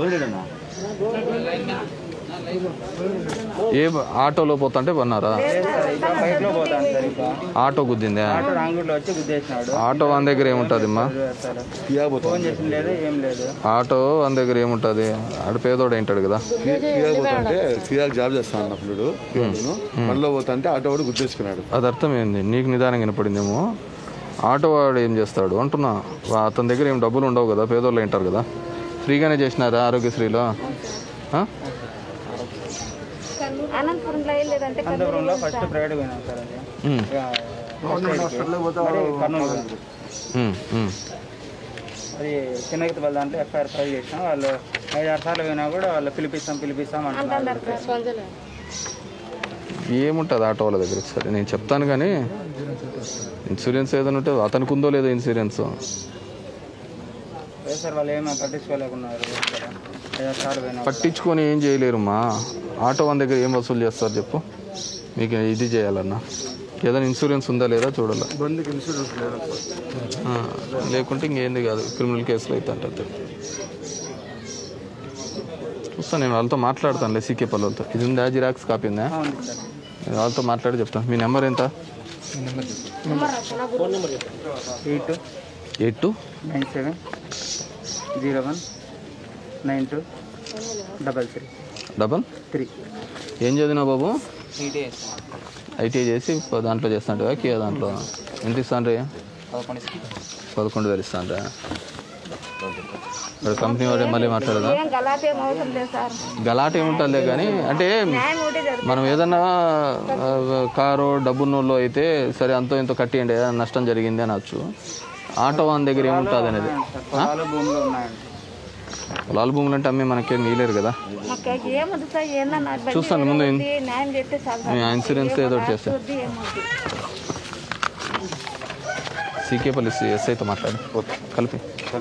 ఏ ఆటోలో పోతుంటే పన్నారా బైక్ లో పోతాను సార్ ఇక ఆటో గుద్దిందా ఆటో రాంగ్ రూట్ లో వచ్చి గుద్దేసినాడు ఆటో వన్ దగ్గర ఏముంటుంది అమ్మా ఫోన్ చేసిన లేదు ఏం లేదు ఆటో వన్ దగ్గర ఏముంటుంది ఆడ పేదోడు ఏంటాడు కదా ఫిర్యాదు పోతుంటే ఫిర్యాదు జాబ్ చేస్తాను అన్నప్పుడు నేను మనలో పోతుంటే ఆటో వాడు గుర్తేసుకున్నాడు అది అర్థమైంది నీకు నిదానం వినపడిందేమో ఆటో వాడు ఏం చేస్తాడు అంటున్నా వా- అతని దగ్గర ఏం డబ్బులు ఉండవు కదా పేదోళ్ళు ఏంటారు కదా ఫ్రీగానే చేసినారా ఆరోగ్యశ్రీలో ఆ? అనంతపురంలో వెళ్ళలేదంటే అనంతపురంలో ఫస్ట్ ప్రైవేట్ పోయినాం సార్ అది ఉమ్, ఇక మరి కర్నూలు పోయినాం. ఉమ్, ఉమ్. అది చిన్నగిరి వాళ్ళ దాంట్లో ఎఫ్ఐఆర్ ఫైల్ చేసినాం వాళ్ళు ఐదు ఆరు సార్లు పోయినా కూడా వాళ్ళు పిలిపిస్తాం పిలిపిస్తాం అంటున్నారు ఏముంటుంది ఆటో వాళ్ళ దగ్గర సరే నేను చెప్తాను కానీ ఇన్సూరెన్స్ ఏదైనా ఉంటే అతనికి ఉందో లేదో ఇన్సూరెన్స్ లేదు సార్ వాళ్ళు ఏమో పట్టించుకోలేకున్నారు ఇక్కడ ఏదో సార్ పోయినా పట్టించుకొని ఏం చేయలేరు మా ఆటో వన్ దగ్గర ఏం వసూలు చేస్తారు చెప్పు మీకు ఇది చేయాలన్నా ఏదైనా ఇన్సూరెన్స్ ఉందా లేదా చూడాలి బండికి ఇన్సూరెన్స్ లేదా ఆ, లేకుంటే ఇంకేంది కాదు క్రిమినల్ కేసులు అయితే అంటే చూస్తాను నేను వాళ్ళతో మాట్లాడతానులే సీకే పల్లెలతో ఇది ఉందా జిరాక్స్ కాపీ ఉందా నేను వాళ్ళతో మాట్లాడి చెప్తాను మీ నెంబర్ ఎంత eight eight two nine seven zero one nine two double three double three ఏం చదివినావు బాబు ఐటీఐ చేసి ప- దాంట్లో చేస్తాంటే కియా దాంట్లో ఎంత ఇస్తాండ్రీ పదకొండు వేలు ఇస్తాండ్రా ఇక్కడ కంపెనీ వాడే మళ్ళీ మాట్లాడదా ఏం గలాట్ ఏం అవసరం లేదు సార్ గలాట ఏముంటుందిలే కానీ అంటే న్యాయం ఒకటే జరుగుతుంది మనం ఏదన్నా ఆ, కారు డబ్బున్నోళ్ళు అయితే సరే అంతో ఇంతో కట్టియండి ఏదైనా నష్టం జరిగింది అనొచ్చు ఆటో వన్ దగ్గర ఏముంటుంది అనేది ఆ? పొలాలు భూములు ఉన్నాయండి పొలాల భూములు అంటే అమ్మే మనకేం మిగిలేరు కదా మాకు ఏమొద్దు సార్ ఏందన్నా బండి చూస్తాను ముందు వేరే ఉంది, న్యాయం చేస్తే చాలు సార్. మీ ఇన్సూరెన్స్ ఏదో ఒకటి చేస్తా. వద్దు, ఏమొద్దు. సీకే పోలీస్ ఎస్ఐతో మాట్లాడు కలిపి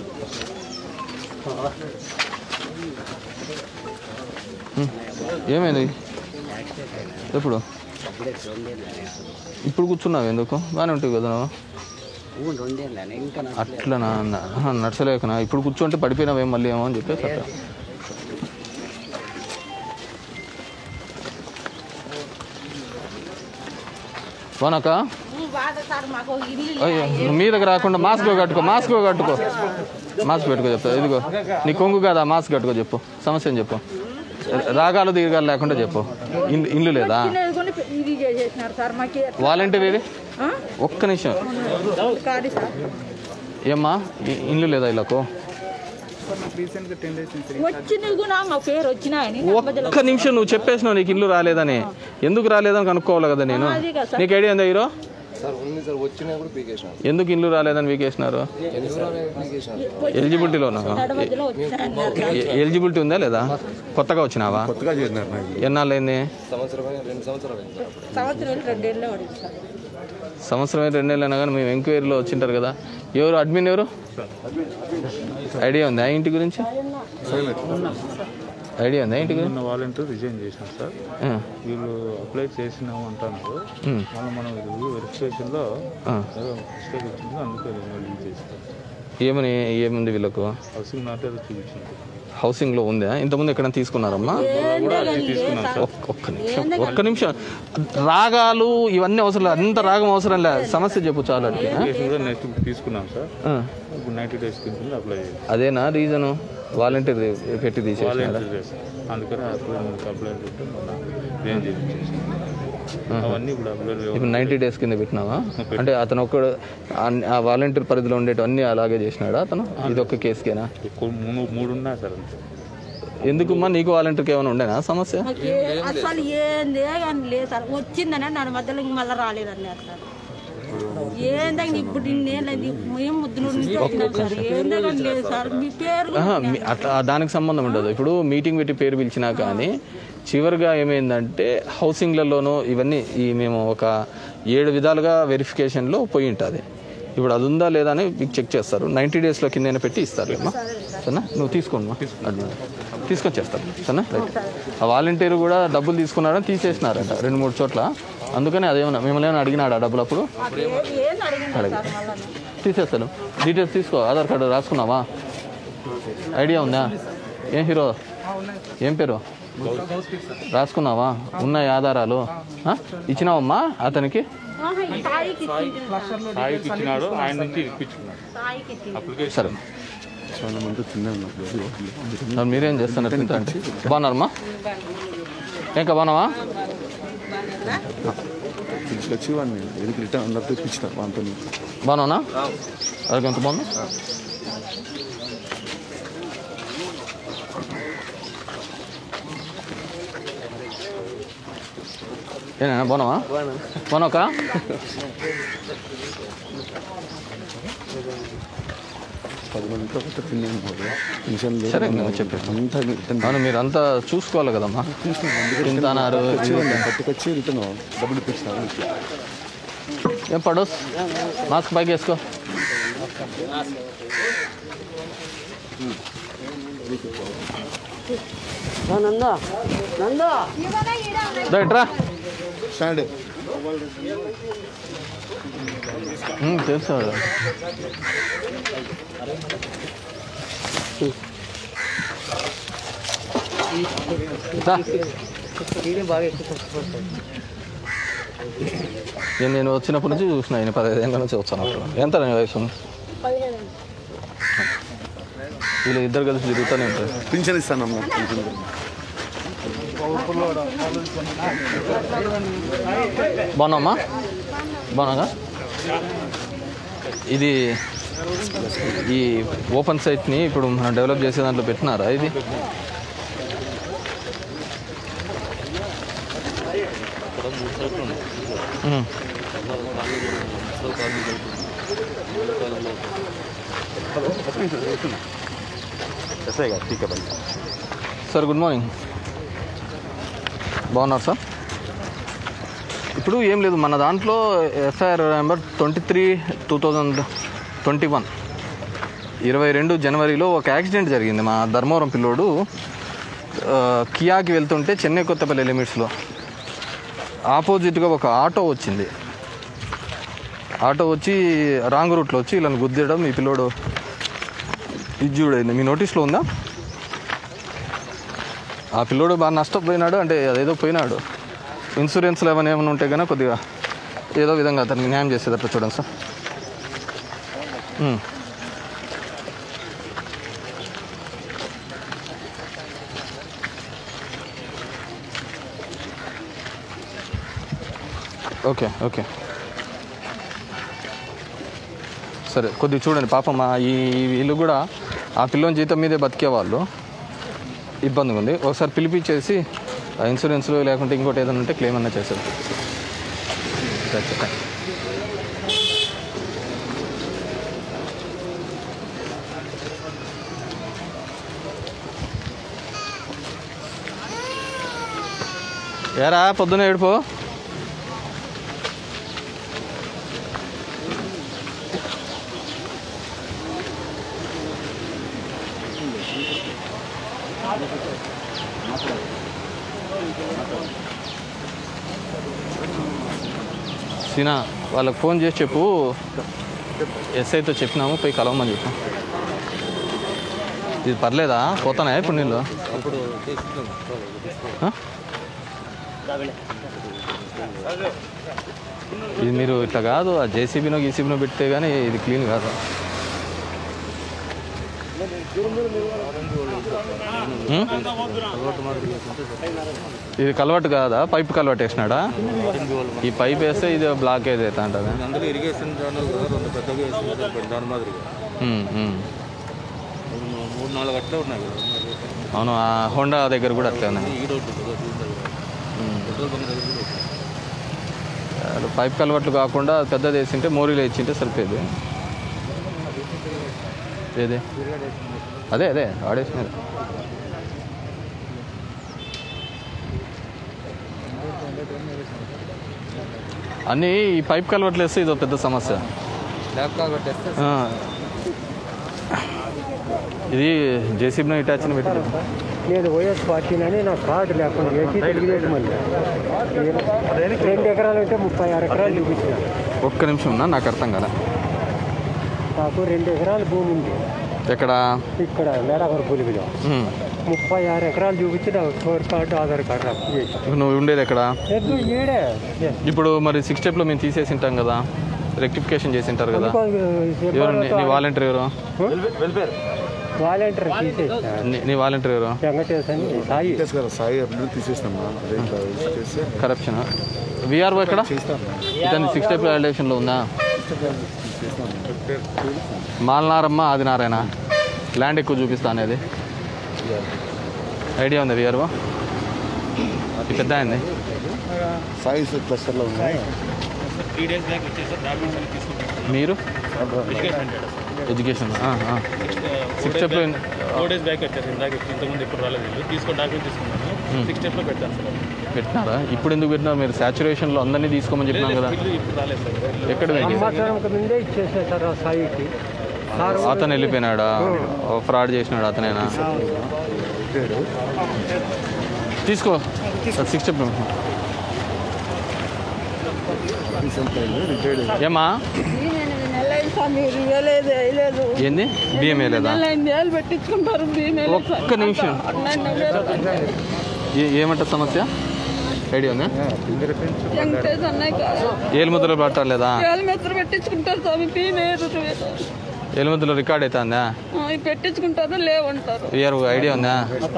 హ్మ్. ఏమైంది ఎప్పుడు ఇప్పుడు కూర్చున్నావు ఎందుకు బాగానే ఉంటావు కదా నువ్వు రెండేళ్ళని ఇంకా అట్లనా న- ఆహా, నడచలేకనా ఇప్పుడు కూర్చుంటే పడిపోయినావేం మళ్ళీ ఏమో అని చెప్పేసి అట్లా పోనాక బాధ సార్ మాకు ఇల్లు అయ్యో నువ్వు మీదకి రాకుండా మాస్క్ కట్టుకో మాస్క్ కట్టుకో మాస్క్ పెట్టుకో చెప్తా ఇదిగో నీ కొంగు కాదా మాస్క్ కట్టుకో చెప్పు సమస్య ఏం చెప్పు రాగాలు దీర్ఘాలు లేకుండా చెప్పు ఇల్లు ఇల్లు లేదా చిన్నది కొని ఇది చేసేసినారు సార్ మాకు వాలంటీర్ ఏది ఆ? ఒక్క నిమిషం కాదు సార్ ఏమ్మా ఇ- ఇల్లు లేదా ఇళ్ళకు రీసెంట్గా టెన్ డేస్ నుంచి వచ్చినవి కూడా మా పేరు వచ్చినాయని ఒక్క నిమిషం నువ్వు చెప్పేసినావు నీకు ఇల్లు రాలేదని ఎందుకు రాలేదని కనుక్కోవాలి కదా నేను అది కదా సార్. నీకు ఐడియా ఉందా హీరో సార్ ఉంది సార్ వచ్చినా కూడా పీకేసినాం ఎందుకు ఇల్లు రాలేదని వీకేసినారు ఎందుకు రాలేదు పీకేసినాం ఎలిజిబిలిటీలోనా నడవదిలో వచ్చినాయన్నారు ఎ- ఎలిజిబిలిటీ ఉందా లేదా కొత్తగా వచ్చినావా కొత్తగా చేసినారు నాకు ఎన్నాళ్ళు అయింది సంవత్సరం రెండు సంవత్సరాలు అయింది సార్ అప్పుడు. సంవత్సరం రెండేళ్ళే పడింది సార్ సంవత్సరం అయితే రెండేళ్ళైనా కానీ మేము ఎంక్వైరీలో వచ్చింటారు కదా ఎవరు అడ్మిన్ ఎవరు ఐడియా ఉందా ఆ ఇంటి గురించి ఐడియా ఉందా ఇంటి గురించి మొన్న వాలంటీర్ రిజైన్ చేసినాం సార్ ఆ. వీళ్ళు అప్లై చేసినాము అంటున్నారు ఉమ్. మళ్ళీ మనం రివ్యూ వెరిఫికేషన్లో ఆ. ఏదో మిస్టేక్ వచ్చింది అందుకే రిలీజ్ చేస్తాం ఏమని ఏముంది వీళ్ళకు హౌసింగ్ నాట్ ఏదో చూపించింది హౌసింగ్లో ఉందా ఇంతకుముందు ఎక్కడ తీసుకున్నారమ్మా కూడా అది తీసుకున్నాం సార్ ఒక్క ఒక్క నిమిషం ఒక్క నిమిషం రాగాలు ఇవన్నీ అవసరం లేదు అంత రాగం అవసరం లేదు సమస్య చెప్పు చాలా అప్లికేషన్ కూడా నెక్స్ట్ తీసుకున్నాం సార్ ఇప్పుడు నైంటీ డేస్ కింద అప్లై చేయాలి అదేనా రీజను వాలంటీర్ పెట్టి తీసేసినారా వాలంటీర్ డేస్ అందుకని అప్లై అప్లై పెట్టి మన రేంజ్ చేయించేసాం అవన్నీ ఇప్పుడు అప్లై ఇప్పుడు నైంటీ డేస్ కింద పెట్టినావా అంటే అతను ఒక్కడు అన్ని- ఆ వాలంటీర్ పరిధిలో ఉండేటివన్నీ అలాగే చేసినాడా అతను ఇది ఒక్క కేసుకేనా ఎక్కువ మూడు మూడు ఉన్నాయి సార్ అంతే ఎందుకమ్మా నీకు వాలంటీర్కి ఏమైనా ఉండేనా సమస్య మాకు ఏ- అసలు ఏందే కానీ లేదు సార్ వచ్చిందని దాని మధ్యలో ఇంక మళ్ళీ రాలేదన్నారు సార్ ఏందని ఇప్పుడు ఇన్నేళ్ళది మేము ముద్దు నుంచి వచ్చినాం సార్ ఏందో కానీ లేదు సార్ మీ పేరు ఆహా, మీ- అట్లా దానికి సంబంధం ఉండదు ఇప్పుడు మీటింగ్ పెట్టి పేరు పిలిచినా కానీ చివరిగా ఏమైందంటే హౌసింగ్లలోనూ ఇవన్నీ ఈ మేము ఒక ఏడు విధాలుగా వెరిఫికేషన్లో పోయి ఉంటుంది ఇప్పుడు అది ఉందా లేదా అని మీకు చెక్ చేస్తారు నైంటీ డేస్లో కింద పెట్టి ఇస్తారు అమ్మా సరేనా నువ్వు తీసుకోమ్మా అడ్మిన్ తీసుకొచ్చేస్తారు సరేనా రైట్ ఆ వాలంటీర్ కూడా డబ్బులు తీసుకున్నారని తీసేసినారంట రెండు మూడు చోట్ల అందుకని అదేమన్నా మిమ్మల్ని ఏమైనా అడిగినాడా డబ్బులు అప్పుడు ఏం అడిగింది అడగ సార్ మళ్ళీ తీసేస్తాను డీటెయిల్స్ తీసుకో ఆధార్ కార్డు రాసుకున్నావా ఐడియా ఉందా ఏం హీరో ఏం పేరు రాసుకున్నావా ఉన్నాయి ఆధారాలు ఆ? ఇచ్చినావమ్మా అతనికి ఆహా, ఈ సాయికి ఇచ్చింది సార్. సాయికి ఇచ్చినాడు ఆయన నుంచి ఇప్పించుకున్నాడు సాయికి ఇచ్చింది అప్లికేషన్ సరే చాలా మంది తిన్నాను మరి మీరేం చేస్తున్నారు తింటా అంటే బాగున్నారమ్మా ఇంకా బాగున్నావా తీసుకొచ్చి వాడిని ఎదురు రిటర్న్ అందరితో ఇప్పించిన వాళ్ళతో బాగున్నానా అదే ఎంత బాగుంది ఏనా బాగున్నావా బాగున్నావుక పది మందితో ఒకటి తిన్నాను కూడా పెన్షన్ లేదు. సరే నేను చెప్పాను అంతా రిటర్న్ అవును మీరంతా చూసుకోవాలి కదమ్మా తింటున్నారు పట్టుకొచ్చి రిటర్న్ డబ్బులు ఇప్పిస్తాను ఏం పడోస్ మాస్క్ పైకి వేసుకో నందా నందా దా ఇట్రా స్టాండ్ ఉమ్, తెలుసు వాడు. దా. బాగా ఎక్కువ కష్టపడతాడు నేను నేను వచ్చినప్పటి నుంచి చూసిన ఆయన పదహైదు ఏళ్ళ నుంచి వచ్చాను అప్పుడు ఎంత నీ వయసు వీళ్ళు ఇద్దరు కలిసి తిరుగుతూనే ఉంటారు పింఛన్ ఇస్తానమ్మా పింఛన్ బాగున్నామ్మా బాగున్నాగా ఇది ఈ ఓపెన్ సైట్ని ఇప్పుడు మనం డెవలప్ చేసే దాంట్లో పెట్టినారా ఇది ఇక్కడ మూడు సైట్లు ఉన్నాయి ఉమ్. ముసలి కాలనీ సార్ గుడ్ మార్నింగ్ బాగున్నారు సార్ ఇప్పుడు ఏం లేదు మన దాంట్లో FIR number twenty three two thousand twenty one ఇరవై రెండు జనవరిలో ఒక యాక్సిడెంట్ జరిగింది మా ధర్మవరం పిల్లోడు ఆ, కియాకి వెళ్తుంటే చెన్నై కొత్తపల్లి లిమిట్స్లో ఆపోజిట్గా ఒక ఆటో వచ్చింది ఆటో వచ్చి రాంగ్ రూట్లో వచ్చి ఇలా గుద్దేయడం ఈ పిల్లోడు ఇది చూడండి మీ నోటీస్లో ఉందా ఆ పిల్లోడు బాగా నష్టపోయినాడు అంటే అదేదో పోయినాడు ఇన్సూరెన్స్లు ఏమైనా ఏమైనా ఉంటే కనుక కొద్దిగా ఏదో విధంగా అతనికి న్యాయం చేసేటట్లు చూడండి సార్ ఉమ్. ఓకే ఓకే సరే కొద్దిగా చూడండి పాపం మా ఈ వీళ్ళు కూడా ఆ పిల్లోని జీతం మీదే బతికేవాళ్ళు ఇబ్బందిగా ఉంది ఒకసారి పిలిపించేసి ఆ ఇన్సూరెన్స్లో లేకుంటే ఇంకోటి ఏదైనా ఉంటే క్లెయిమ్ అన్నా చేసేది That's it. ఏరా పొద్దున ఏడుపో సీనా వాళ్ళకి ఫోన్ చేసి చెప్పు ఎస్ఐతో చెప్పినాము పోయి కలవమని చెప్పు ఇది పర్లేదా పోతానా ఇప్పుడు నీళ్ళు అప్పుడు తీసుకుంటాం ఆ? ఇది మీరు ఇట్లా కాదు ఆ జేసీబీనో గీసీబీనో పెడితే కానీ ఇది క్లీన్ కాదు ఉం? అలవాటు మాదిరి చేసుకుంటే సరే. ఇది కలవట్టు కాదా పైప్ కలవట్ వేసినాడా ఈ పైప్ వేస్తే ఇది బ్లాక్ అయితే అంటది అందులో ఇరిగేషన్ ఛానల్ కదా రెండు పెద్దగా వేసుకుంటారు దాని మాదిరిగా ఉం, ఉం. మూడు- మూడు నాలుగు అట్లే ఉన్నాయి కదా అవును ఆ హోండా దగ్గర కూడా అట్లే ఉన్నాయి ఈడ ఉంటుంది కదా దీని దగ్గర పెట్రోల్ బంక్ దగ్గర కూడా ఉంటుంది. అది పైప్ కలవట్లు కాకుండా పెద్దది వేసింటే మోరీలు వేసింటే సరిపోయేది ఏది అదే అదే ఆడేసినది అన్నీ ఈ పైప్ కలవట్లు వేస్తే ఇదో పెద్ద సమస్య ల్యాబ్ కాల్ కొట్టేస్తే ఆ. ఇది జేసీబీలో ఇటాచిన పెట్టి నేను వైఎస్ పార్టీనని నా కార్డు లేకుండా చేసి తెలుగుదేశం అని రెండు ఎకరాలు అంటే ముప్పై ఆరు ఎకరాలు చూపించిన ఒక్క నిమిషం ఉన్నా నాకు అర్థం కదా నాకు రెండు ఎకరాల భూమి ఉంది ఎక్కడ ఇక్కడ మేడావర పులివిలో ఉమ్. ముప్పై ఆరు ఎకరాలు చూపించి నాకు స్కోర్ కార్డు ఆధార్ కార్డు అప్పు చేసి ఇప్పుడు నువ్వు ఉండేది ఎక్కడ ఎద్దు ఈడే ఇప్పుడు మరి సిక్స్ స్టెప్లో మేము తీసేసి ఉంటాం కదా రెక్టిఫికేషన్ చేసి ఉంటారు కదా ఎవరు నీ- నీ వాలంటీర్ ఎవరు వెల్ఫేర్ వాలంటీర్ తీసేసా నీ- నీ వాలంటీర్ ఎవరు వెంకటేష్ అని సాయి కదా సాయి అభివృద్ధి తీసేస్తామా అదే ఇట్లా చేస్తే కరప్షన్ విఆర్ఓ ఎక్కడ ఇతని సిక్స్ స్టెప్ వ్యాలిడేషన్లో ఉందా మాలనారమ్మ ఆదినారాయణ ల్యాండ్ ఎక్కువ చూపిస్తా అనేది ఐడియా ఉందా విఆర్ఓ ఈ పెద్ద అయింది సాయి క్లస్టర్లో ఉన్నాయి త్రీ డేస్ బ్యాక్ వచ్చేసి డాక్యుమెంట్స్ అన్ని తీసుకుంటాం మీరు education education six step four days back వచ్చారు ఇందాక ఇంతకుముందు ఇప్పుడు రాలేదు వీళ్ళు తీసుకొని డాక్యుమెంట్ తీసుకున్నాను సిక్స్ స్టెప్లో పెట్టాను సార్ పెట్టినారా ఇప్పుడు ఎందుకు పెట్టినారు మీరు సాచురేషన్లో అందరినీ తీసుకోమని చెప్పినాం కదా వీళ్ళు ఇప్పుడు రాలేదు సార్ ఎక్కడ పెట్టింది సంవత్సరం ముందే ఇచ్చేసేసారు ఆ సాయికి సార్ అతను వెళ్ళిపోయినాడా ఫ్రాడ్ చేసినాడు అతనేనా తీసుకో సిక్స్ స్టెప్ ఏమా ఇవ్వలేదు వేయలేదు ఏంది బియ్యం వేయలేదా నెలలు పెట్టించుకుంటారు బియ్యం ఒక్క నిమిషం ఏ- ఏమంట సమస్య ఐడియా ఉందా వెంకటేష్ అన్నయ్య ఏలు ముద్రలు పట్టలేదా ఏళ్ళ మెత్తలు పెట్టించుకుంటారు స్వామి బియ్యం వేయరు ఏలు ముద్రలు రికార్డ్ అవుతుందా ఇవి పెట్టించుకుంటారు లేవంటారు ఇయర్ ఐడియా ఉందా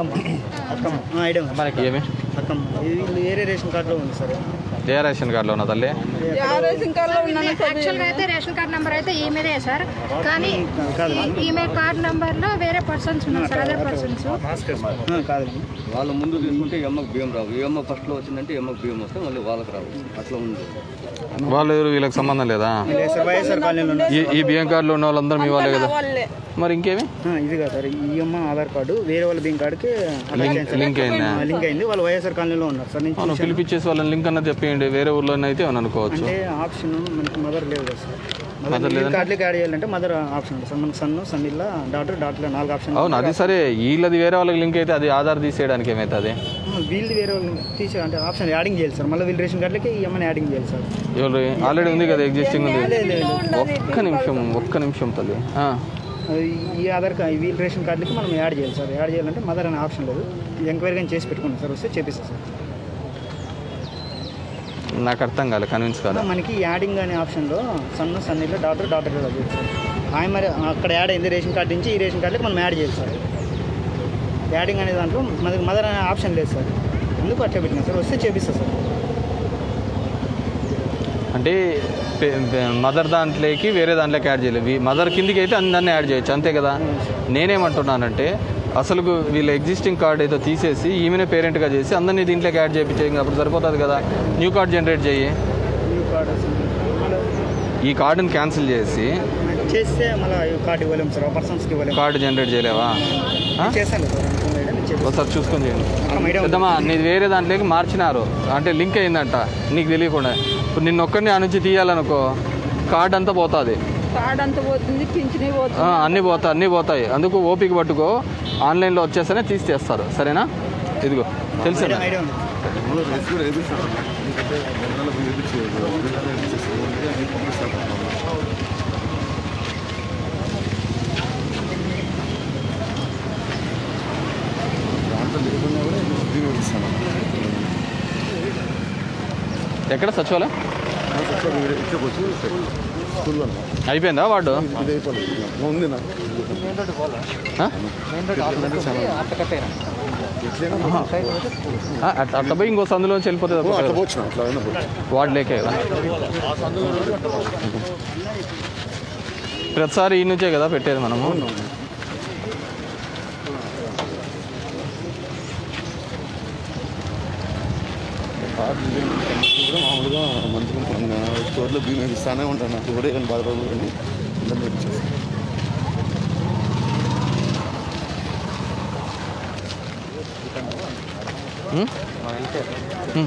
ఏమి వీళ్ళు వేరే రేషన్ కార్డులో ఉంది సార్ ఏ రేషన్ కార్డులో ఉన్నా తల్లి రేషన్ కార్డులో ఉన్నాను యాక్చువల్గా అయితే రేషన్ కార్డ్ నెంబర్ అయితే ఈమెదే సార్ కానీ ఈ- ఈమె కార్డ్ నెంబర్ లో వేరే పర్సన్స్ ఉన్నారు సార్ అదర్ పర్సన్స్ కాదు వాళ్ళ ముందు తీసుకుంటే ఈ అమ్మకు బియ్యం రావు ఈ అమ్మ ఫస్ట్లో వచ్చిందంటే ఈ అమ్మకు బియ్యం వస్తే మళ్ళీ వాళ్ళకి రావు అట్లా ఉంది వాళ్ళు ఎవరు వీళ్ళకి సంబంధం లేదా లేదు సార్ వైఎస్ఆర్ కాలనీలో ఉన్నారు ఈ ఈ బియ్యం కార్డులో ఉన్న వాళ్ళందరూ మీ వాళ్ళే కదా మరి ఇంకేమి ఆ, ఇది కాదు సార్ ఈ అమ్మ ఆధార్ కార్డు వేరే వాళ్ళ బియ్యం కార్డుకి లింక్- లింక్ అయిందా? లింక్ అయింది వాళ్ళు వైఎస్ఆర్ కాలనీలో ఉన్నారు సార్ నేను అవును చూశాను. పిలిపించేసి వాళ్ళని లింక్ అన్నది చెప్పేయండి వేరే ఊర్లో అయితే అని అనుకోవచ్చు అంటే ఆప్షన్ మనకి మదర్ లేదు కదా సార్ Mother మదర్ లేదంటే? కార్డులకి యాడ్ చేయాలంటే మదర్ ఆప్షన్ ఉంది సార్ మనకి సన్ సన్ ఇల్ల డాక్టర్ డాక్టర్ నాలుగు ఆప్షన్ అవును అది సరే వీళ్ళది వేరే వాళ్ళకి లింక్ అయితే అది ఆధార్ తీసేయడానికి ఏమవుతుంది వీళ్ళది వేరే వాళ్ళు తీసే అంటే ఆప్షన్ యాడింగ్ చేయాలి సార్ మళ్ళీ వీళ్ళు రేషన్ కార్డులకి ఈ అమ్మని యాడింగ్ చేయాలి సార్ ఎవరు ఆల్రెడీ ఉంది కదా ఎగ్జిస్టింగ్ ఉంది లేదు, లేదు. ఒక్క నిమిషం ఒక్క నిమిషం తల్లి ఆ. అది ఈ ఆధార్ కార్డ్ వీళ్ళ రేషన్ కార్డులకి మనం యాడ్ చేయాలి సార్ యాడ్ చేయాలంటే మదర్ అనే ఆప్షన్ లేదు ఎంక్వైరీ కానీ చేసి పెట్టుకున్నాం సార్ వస్తే చేపిస్తాం సార్ నాకు అర్థం కాలే కన్విన్స్ కాలే మనకి యాడింగ్ అనే ఆప్షన్లో సన్న సన్నీలో డాక్టర్ డాక్టర్ కదా అది సార్ ఆయన మరి అక్కడ యాడ్ అయింది రేషన్ కార్డు నుంచి ఈ రేషన్ కార్డులకి మనం యాడ్ చేయాలి సార్ యాడింగ్ అనే దాంట్లో మనకి మదర్ అనే ఆప్షన్ లేదు సార్ ఎందుకు అట్లా పెట్టినా సార్ వస్తే చేపిస్తా సార్ అంటే పె- పె- మదర్ దాంట్లోకి వేరే దాంట్లోకి యాడ్ చేయలేదు వీ- మదర్ కిందికి అయితే అందరినీ యాడ్ చేయొచ్చు అంతే కదా నేనేమంటున్నానంటే అసలు వీళ్ళ ఎగ్జిస్టింగ్ కార్డ్ ఏదో తీసేసి ఈమెనే పేరెంట్గా చేసి అందరినీ దీంట్లోకి యాడ్ చేయించేయి అప్పుడు సరిపోతుంది కదా న్యూ కార్డ్ జనరేట్ చేయి న్యూ కార్డు ఈ కార్డుని క్యాన్సిల్ చేసి చేస్తే మళ్ళీ కార్డు ఇవ్వలేము సార్ పర్సన్స్కి ఇవ్వలేము కార్డు జనరేట్ చేయలేవా ఆ? చేస్తాను సార్ నేను చేస్తాను. ఒకసారి చూసుకొని చేయండి మేడం. పెద్దమ్మా నీది వేరే దాంట్లోకి మార్చినారు అంటే లింక్ అయిందంట నీకు తెలియకుండా ఇప్పుడు నిన్న ఒక్కడిని ఆ నుంచి తీయాలనుకో కార్డ్ అంతా పోతుంది కార్డ్ అంతా పోతుంది పింఛని పోతుంది అన్నీ పోతాయి అన్నీ పోతాయి అందుకు ఓపిక పట్టుకో ఆన్లైన్లో వచ్చేస్తేనే తీసి చేస్తారు సరేనా ఇదిగో తెలుసు ఐడియా- ఐడియా ఉంది రైస్ కూడా వేపిస్తాను ఎందుకంటే నెల వేపించేది దాంట్లో లేకుండా కూడా ఇది వేపిస్తాను ఎక్కడ సచివాలయం ఇక్కడికి వచ్చి స్కూల్లో అయిపోయిందా వాడు ఇది అయిపోలేదు ఉంది నాకు ఆ? ఎట్లయినా ఆ, అట్లా అట్లా పోయి ఇంకో సందులోంచి వెళ్ళిపోతే అట్లా తప్పదు. పోవచ్చు అట్లా అయినా పోవచ్చు వాడు లేకే కదా ప్రతిసారి ఈ నుంచే కదా పెట్టేది మనము కార్డు లేని కంపెనీ కూడా మామూలుగా మంచిగా స్టోర్లో బియ్యం వేపిస్తానే ఉంటాను నాకు కూడా కానీ బాధ రోజులు కానీ అందరినీ వేపించేస్తాను ఉం? ఉం.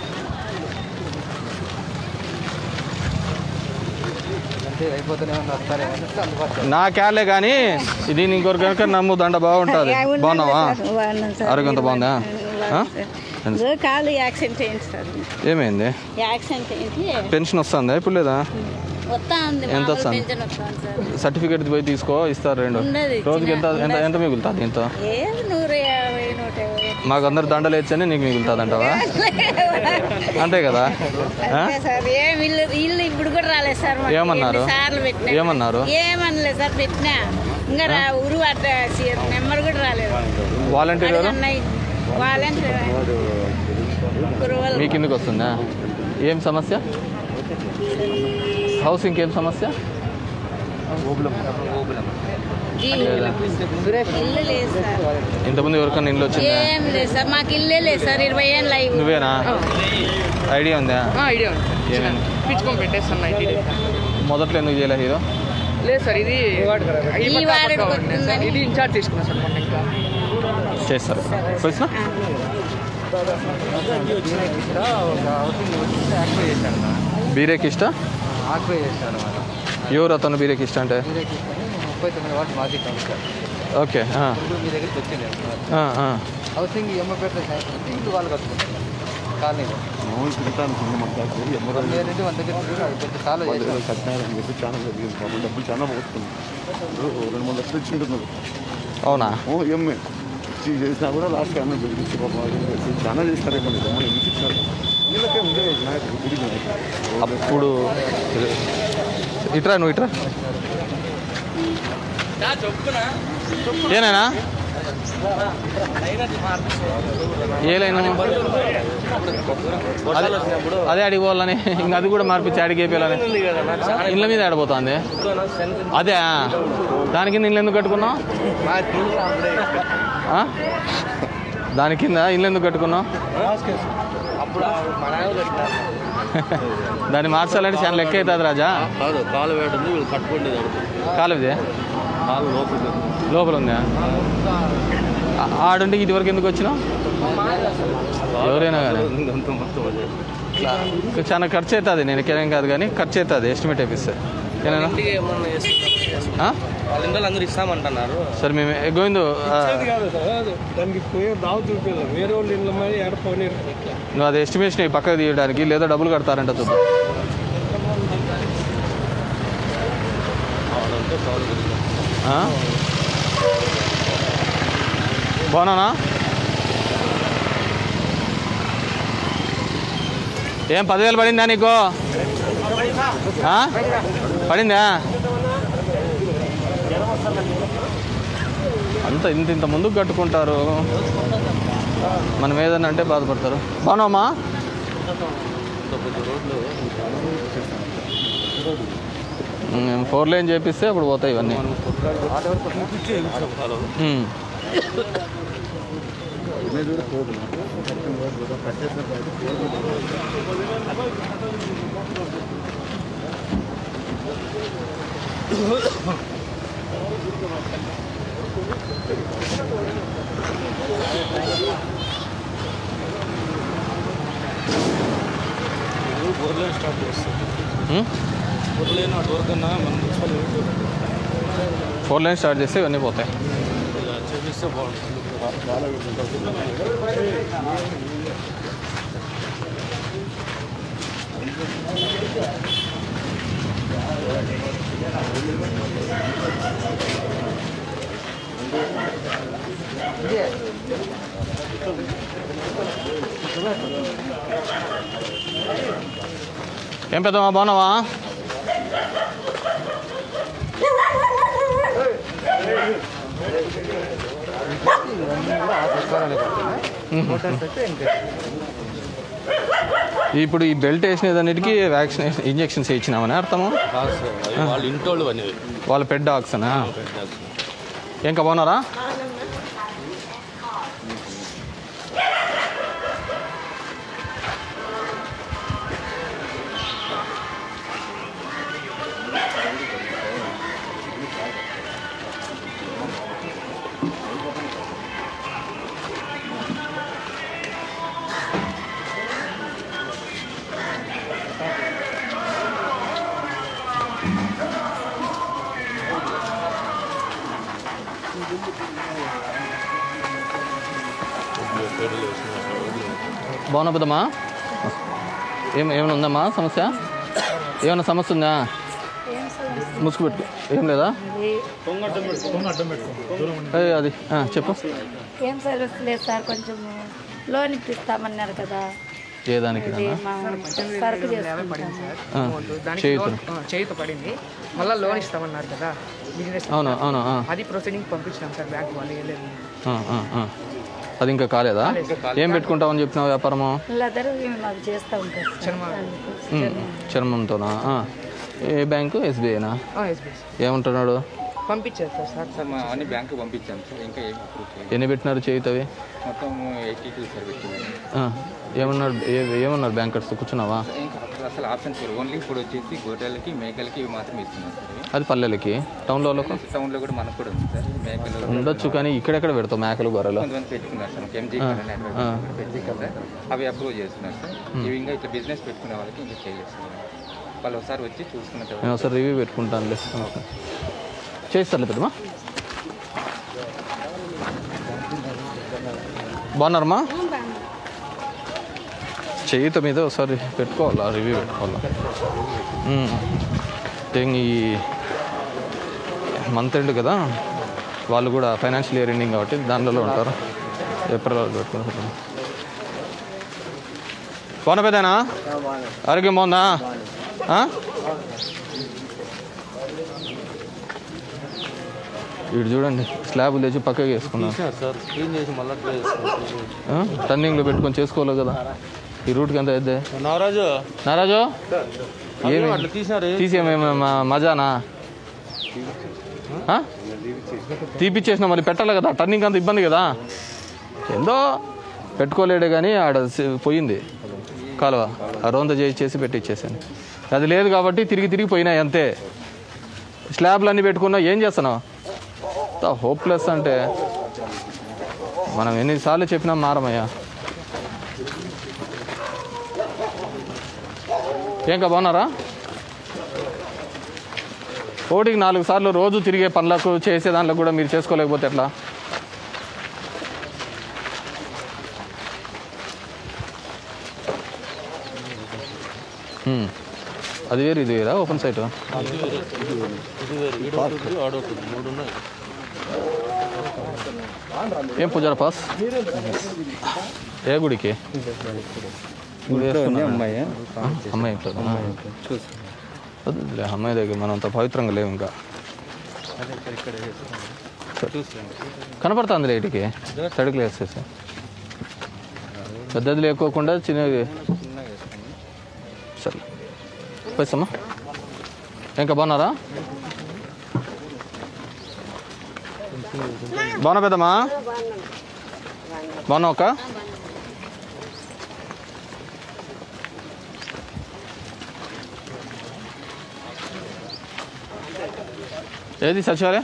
అంటే అయిపోతూనే ఉంది వస్తారే అన్నట్టు అందుబాటులో నా క్యాలే కానీ దీని ఇంకొకరు కనుక నమ్ము దండ బాగుంటుంది బాగున్నావా ఆరోగ్యంతో బాగుందా ఆ? ఇదిగో కాలు యాక్సిడెంట్ అయింది సార్ ఏమైంది యాక్సిడెంట్ అయింది పెన్షన్ వస్తుందా ఇప్పుడు లేదా వస్తా ఉంది ఎంత మామూలు వస్తుంది? పెన్షన్ వస్తుంది సార్ సర్టిఫికేట్ పోయి తీసుకో ఇస్తారు రెండు ఉండదు, రోజుకి ఎంత ఇచ్చిన- ఎంత ఎంత మిగులుతుంది దీంతో ఏ నూరు యాభై నూట యాభై మాకు అందరు దండలు వేస్తేనే నీకు మిగులుతుంది అంటావా అంతే కదా ఆ? అంతే సార్ ఏం ఇల్లు ఇల్లు ఇప్పుడు కూడా రాలేదు సార్ మాకు. ఏమన్నారు? ఎన్నిసార్లు పెట్టినా ఏమన్నారు? ఏమనలేదు సార్ పెట్టినా ఇంకా రా ఊరు అట్ట నెంబర్ కూడా రాలేదు వాలంటీర్ ఎవరు అడుగున్నాయి. వాలంటీర్ కురవలు. మీ కిందకి వస్తుందా ఏం సమస్య హౌసింగ్ ఏం సమస్య లేదా? ఇల్లు లేదు సార్ ఇంతకుముందు ఎవరికన్నా ఇంట్లో వచ్చిందా ఏం లేదు సార్ మాకు ఇల్లే లేదు సార్ ఇరవై ఏళ్ళు అయ్యి నువ్వేనా ఐడియా ఉందా ఐడియా ఉంది ఏమైంది పిచ్చుకొని పెట్టేస్తాను నైట్ మొదట్లో ఎందుకు చేయలే హీరో లేదు సార్ ఇది ఈ ఈ పక్క వారం పక్క ఉండే సార్ వస్తుందని. ఇది ఇన్ఛార్జ్ తీసుకున్నా సార్ మొన్న ఇంకా చేస్తారు వచ్చిన ఇక్కడ ఒక హౌసింగ్ వచ్చి యాక్టివ్ చేశాడు బీరేకి ఇష్ట ఆక్యుపై చేశాడు అన్నమాట ఎవరు అతను బీరేకి ఇష్ట అంటే మీరేకి ముప్పై తొమ్మిది వాటి మాజీ కౌన్సిలర్ ఓకే ఆ. ఇప్పుడు మీ దగ్గరికి వచ్చింది ఆ, ఆ. హౌసింగ్ ఎమ్మపేట శాంక్షన్ ఇంటి వాళ్ళు కట్టుకుంటారు కాలనీలో మామూలు తింటాను చిన్న మాట్లాడుతూ ఎమ్మరాలు లేదంటే మన దగ్గర తిరిగి అది కొంచెం కాలు వాళ్ళ దగ్గర చేశారు కట్టినారని చెప్పి చాలా జరిగింది పాపం డబ్బులు చాలా పోతుంది రెండు మూడు లక్షలు ఇచ్చి ఉంటున్నారు అవునా ఓ ఎమ్మె ఇచ్చి చేసినా కూడా లాస్ట్ అన్న బెదిరించి పాపం అది ఇది చేసి చాలా చేస్తారేమో ఎమ్మ ఎందుకు ఇచ్చినారు వీళ్ళకే ఉండే నాయకుడు గుడి నాయకుడు అప్పుడు ఇట్రా నువ్వు ఇట్రా ఏనేనా ఏ లైన్ అదే అదే అడిగి పోవాలని ఇంకా అది కూడా మార్పించి అడిగి వేయాలని ఇళ్ళ మీద ఆడిపోతుంది అదే దాని కింద ఇల్లు ఎందుకు కట్టుకున్నావు ఆ? దాని కింద ఇల్లు ఎందుకు కట్టుకున్నావు అప్పుడు మన దాన్ని మార్చాలంటే చాలా లెక్క అవుతుంది రాజా కాదు కాలు వేయడం వీళ్ళు కట్టుకోండి కాలువదే కాలు లోపల లోపల ఉందా ఆ- ఆడుంటే ఇటు వరకు ఎందుకు వచ్చినావు ఎవరైనా కానీ అంత మొత్తం అదే ఇంకా చాలా ఖర్చు అవుతుంది నేను ఎక్కడేం కాదు కానీ ఖర్చు అవుతుంది ఎస్టిమేట్ అయిపిస్తే ఏనా ఇంటికి ఏమన్నా చేసుకుంటాం వాళ్ళ ఇంట్లో అందరూ ఇస్తామంటున్నారు సరే మేము ఏ, గోవిందు ఆ, ఇచ్చేది కాదు సార్ దానికి పోయి దావు చూపించాలి వేరే వాళ్ళు ఇళ్ళ మరి ఎక్కడ పని నువ్వు అది ఎస్టిమేషన్ ఈ పక్కకు తీయడానికి లేదా డబ్బులు కడతారంట చూద్దాం ఆ? బాగున్నానా ఏం పదివేలు పడిందా నీకు ఆ? పడిందా అంత ఇంత ఇంత ముందుకు కట్టుకుంటారు మనం ఏదన్నా అంటే బాధపడతారు బాగున్నావమ్మా ఉమ్, ఫోర్ లైన్ చేపిస్తే అప్పుడు పోతాయి ఇవన్నీ ఉమ్. బోర్లేని స్టార్ట్ చేస్తాం ఉమ్? బోర్లేని అటు వరకు అన్నా మన మున్సిపల్ ఫోర్ లైన్ స్టార్ట్ చేస్తే ఇవన్నీ పోతాయి ఇలా చేపిస్తే బాగుంటుంది ఏం పెద్దమ్మా బాగున్నావా ఇప్పుడు ఈ బెల్ట్ వేసినదన్నిటికీ వ్యాక్సినేషన్ ఇంజెక్షన్స్ ఇచ్చినామని అర్థము కాదు సార్ అవి వాళ్ళ ఇంటోళ్ళు అనేవి వాళ్ళ పెద్ద డాగ్సనా ఇంకా బాగున్నారా బాగున్నా పెద్దమ్మా ఏం ఏమైనా ఉందమ్మా సమస్య ఏమైనా సమస్య ఉందా ముసుగు పెట్టు ఏం లేదా ఏయ్, అది ఆ, చెప్పు ఏం సర్వీస్ లేదు సార్ కొంచెం లోన్ ఇప్పిస్తామన్నారు కదా ఏ దానికి ఇది మా సరుకు పడింది సార్ ఆ, అమౌంట్ దానికి చేయుతను. లోన్ ఆ, చేయుత పడింది మళ్ళీ లోన్ ఇస్తామన్నారు కదా బిజినెస్ అవును, అవును, ఆ. అది ప్రొసీడింగ్ పంపించినాం సార్ బ్యాంక్ వాళ్ళు వెళ్ళలేదు ఆ, ఆ, ఆ. అది ఇంకా కాలేదా ఏం పెట్టుకుంటామని చెప్పినావు వ్యాపారము లెదర్ మాకు చేస్తూ ఉంటారు ఉమ్, చర్మంతోనా ఆ. ఏ బ్యాంకు ఎస్బీఐనా ఎస్బీఐ ఏమంటున్నాడు పంపించారు సార్ సార్ సార్ మా అన్ని బ్యాంకు పంపించాం సార్ ఇంకా ఏం అప్రూవ్ చేయలేదు ఎన్ని పెట్టినారు చేయితవి మొత్తం ఎయిటీ టూ సార్ పెట్టింది ఆ, ఏమన్నారు ఏ- ఏమన్నారు బ్యాంకర్స్ కూర్చున్నావా ఇంకా అసలు- అసలు ఆప్షన్స్ లేవు ఓన్లీ ఇప్పుడు వచ్చేసి గొర్రెలకి మేకలకి ఇవి మాత్రం ఇస్తున్నాం సార్ ఇవి. అది పల్లెలకి టౌన్లో వాళ్ళకు టౌన్లో కూడా మనకు కూడా ఉంది సార్ మేకలు ఉండొచ్చు కానీ ఇక్కడెక్కడ పెడతావు మేకలు గొర్రెలు కొంతమంది పెట్టుకున్నారు సార్ ఎంజీ ఆ, ఆ. పెట్టుకున్నారు సార్ అవి అప్రూవ్ చేస్తున్నారు సార్ మ్. ఇవి ఇంకా ఇట్లా బిజినెస్ పెట్టుకునే వాళ్ళకి ఇంకా చేయలేదు సార్ వాళ్ళు ఒకసారి వచ్చి చూసుకున్న నేను తర్వాత ఒకసారి రివ్యూ పెట్టుకుంటానులే చేస్తానులే పెద్దమా బాగున్నారమ్మా చేయిత మీద ఒకసారి పెట్టుకోవాలా రివ్యూ పెట్టుకోవాలా ఉమ్. అంటే ఈ మంత్ ఎండ్ కదా వాళ్ళు కూడా ఫైనాన్షియల్ ఇయర్ ఎండింగ్ కాబట్టి దానిలో ఉంటారు ఏప్రిల్ వాళ్ళు పెట్టుకుని బాగున్నా పెద్దనా ఆరోగ్యం బాగుందా ఆ? వీడు చూడండి స్లాబ్ లేచి పక్కకి వేసుకున్నాను తీసినారు సార్ క్లీన్ చేసి మళ్ళీ అట్లా వేసుకుంటారు. ఆ? టర్నింగ్లో పెట్టుకొని చేసుకోవాలి కదా ఈ రూట్కి ఎంత అయితే నారాజు నారాజు ఏమి అట్లా తీసినారు తీసేమేమి మజానా ఆ? తీపిచ్చేసిన మళ్ళీ పెట్టాలి కదా టర్నింగ్ అంత ఇబ్బంది కదా ఏందో పెట్టుకోలేడే కానీ ఆడ సి- పోయింది కాలువ ఆ రౌంద చేసి పెట్టిచ్చేసాను అది లేదు కాబట్టి తిరిగి తిరిగి పోయినాయి అంతే స్లాబ్లు అన్నీ పెట్టుకున్నా ఏం చేస్తున్నావు హోప్లెస్ అంటే మనం ఎన్నిసార్లు చెప్పినా మారమయ్యా ఏంకా బాగున్నారా ఒకటికి నాలుగు సార్లు రోజు తిరిగే పనులకు చేసే దాంట్లో కూడా మీరు చేసుకోలేకపోతే ఎట్లా హ్మ్. అది వేరు ఇది వేరా ఓపెన్ సైట్ ఇది వేరు ఇది వేరు ఈడొకటి ఆడొకటి మూడు ఉన్నాయి ఏం పూజార పాస్ ఏ గుడికి గుడి వేసుకున్నారా? అమ్మాయి అమ్మాయి ఇంట్లో చూసి వద్దులే, అమ్మాయి దగ్గర మనం అంత పవిత్రంగా లేవు ఇంకా అదే ఇక్కడ ఇక్కడ కనపడుతుంది ఇటుకి తడికలు వేసేసి పెద్దది లేకోకుండా చిన్నది సరే పోయిస్తామా ఇంకా బాగున్నారా బాగున్నా పెద్దమ్మా బాగున్నావు అక్క ఏది సచివాలయం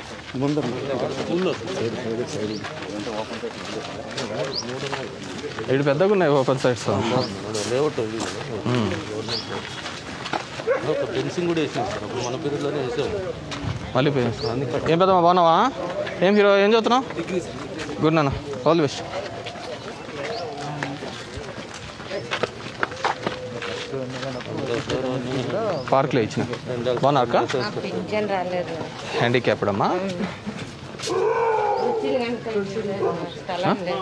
ఇటు పెద్దగా ఉన్నాయి ఓపెన్ సైడ్స్ లేఅవుట్ ఇది మ్మ్. ఒక ఫెన్సింగ్ కూడా వేసాం సార్ అప్పుడు మన పీరియడ్లోనే వేసాం మళ్ళీ పోయి ఏం పెద్దమ్మా బాగున్నావా ఏం హీరో ఏం చదువుతున్నావు గుడ్ నాన్న ఆల్ ది బెస్ట్ పార్క్లో ఇచ్చిన బాగున్నా అక్క పింఛన్ రాలేదు హ్యాండిక్యాప్డ్ అమ్మా స్థలం లేదు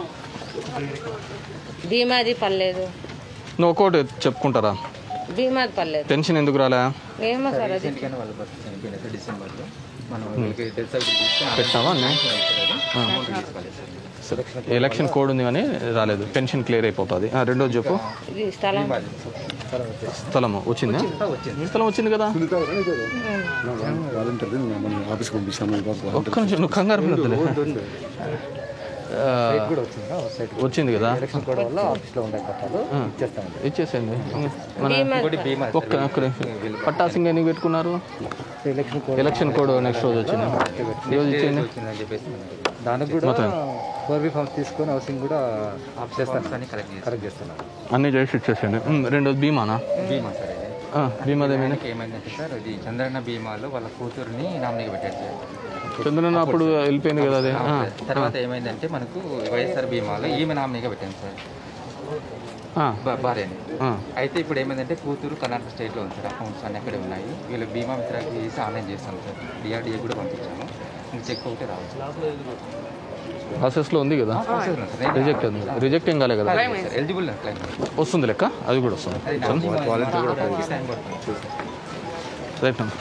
బీమాది పర్లేదు నువ్వు ఒక్కోటి చెప్పుకుంటారా బీమాది పర్లేదు పెన్షన్ ఎందుకు రాలే ఏమో సార్ అది రీసెంట్గానే వాళ్ళ భర్త చనిపోయిన సార్ డిసెంబర్లో మనం వీళ్ళకి డెత్ సర్టిఫికేట్ తీసుకొని పెట్టావా అన్నీ? ఆ. అమౌంట్ తీసుకోవాలి సార్ సరే ఎలక్షన్ కోడ్ ఉంది కానీ రాలేదు పెన్షన్ క్లియర్ అయిపోతుంది ఆ, రెండోది చెప్పు ఇది స్థలం స్థలము వచ్చిందా స్థలం వచ్చింది కదా వాలంటీర్ మన ఆఫీస్కి పంపిస్తాను ఒక్క నిమిషం నువ్వు కంగారు పడొద్దులే. ఆ, సైట్ కూడా వచ్చిందా సైట్ వచ్చింది కదా ఎలక్షన్ కోడ్ వల్ల ఆఫీస్లో ఉండే పట్టాలు ఆ. ఇచ్చేస్తాం ఇచ్చేసేయండి మన బీమా- ఇంకోటి బీమా ఒక్క ఒక్క నిమిషం. పట్టాసింగ్ ఎన్ని పెట్టుకున్నారు election code election code next రోజు వచ్చింది ఈ రోజు ఇచ్చేయండి వచ్చిందని చెప్పేసి దానికి కూడా మొత్తం. ఫోర్ బి ఫామ్స్ తీసుకొని హౌసింగ్ కూడా చేస్తాను అన్ని కలెక్ట్ చేస్తాం కరెక్ట్ చేస్తున్నాను అన్నీ చేసి ఇచ్చేసేయండి ఉమ్, రెండోది బీమానా బీమా సార్ ఇది ఆ, బీమాది ఏమైనా ఆయనకి ఏమైందంటే సార్ ఇది చంద్రన్న బీమాలో వాళ్ళ కూతురుని నామినీగా పెట్టారు సార్ చంద్రన్న అప్పుడు వెళ్ళిపోయింది కదా అది ఆ, తర్వాత ఏమైందంటే మనకు వైఎస్ఆర్ బీమాలో ఈమె నామినీగా పెట్టాను సార్ ఆ, భా- భార్యని ఆ. అయితే ఇప్పుడు ఏమైందంటే కూతురు కర్ణాటక స్టేట్లో ఉంది సార్ అకౌంట్స్ అన్నీ అక్కడే ఉన్నాయి వీళ్ళు బీమా మిత్రాకి చేసి ఆన్లైన్ చేస్తాం సార్ డిఆర్డీఏ కూడా పంపించాము ఇంక చెక్ ఒకటి రావచ్చు ప్రాసెస్లో ఉంది కదా రిజెక్ట్ ఉంది రిజెక్ట్ ఏం కాలే కదా ఎలిజిబుల్ క్లైమ్ వస్తుంది లెక్క అది కూడా వస్తుంది అది వస్తుంది? వాలంటీర్ కూడా టైం పడుతుంది రైట్ అమ్మా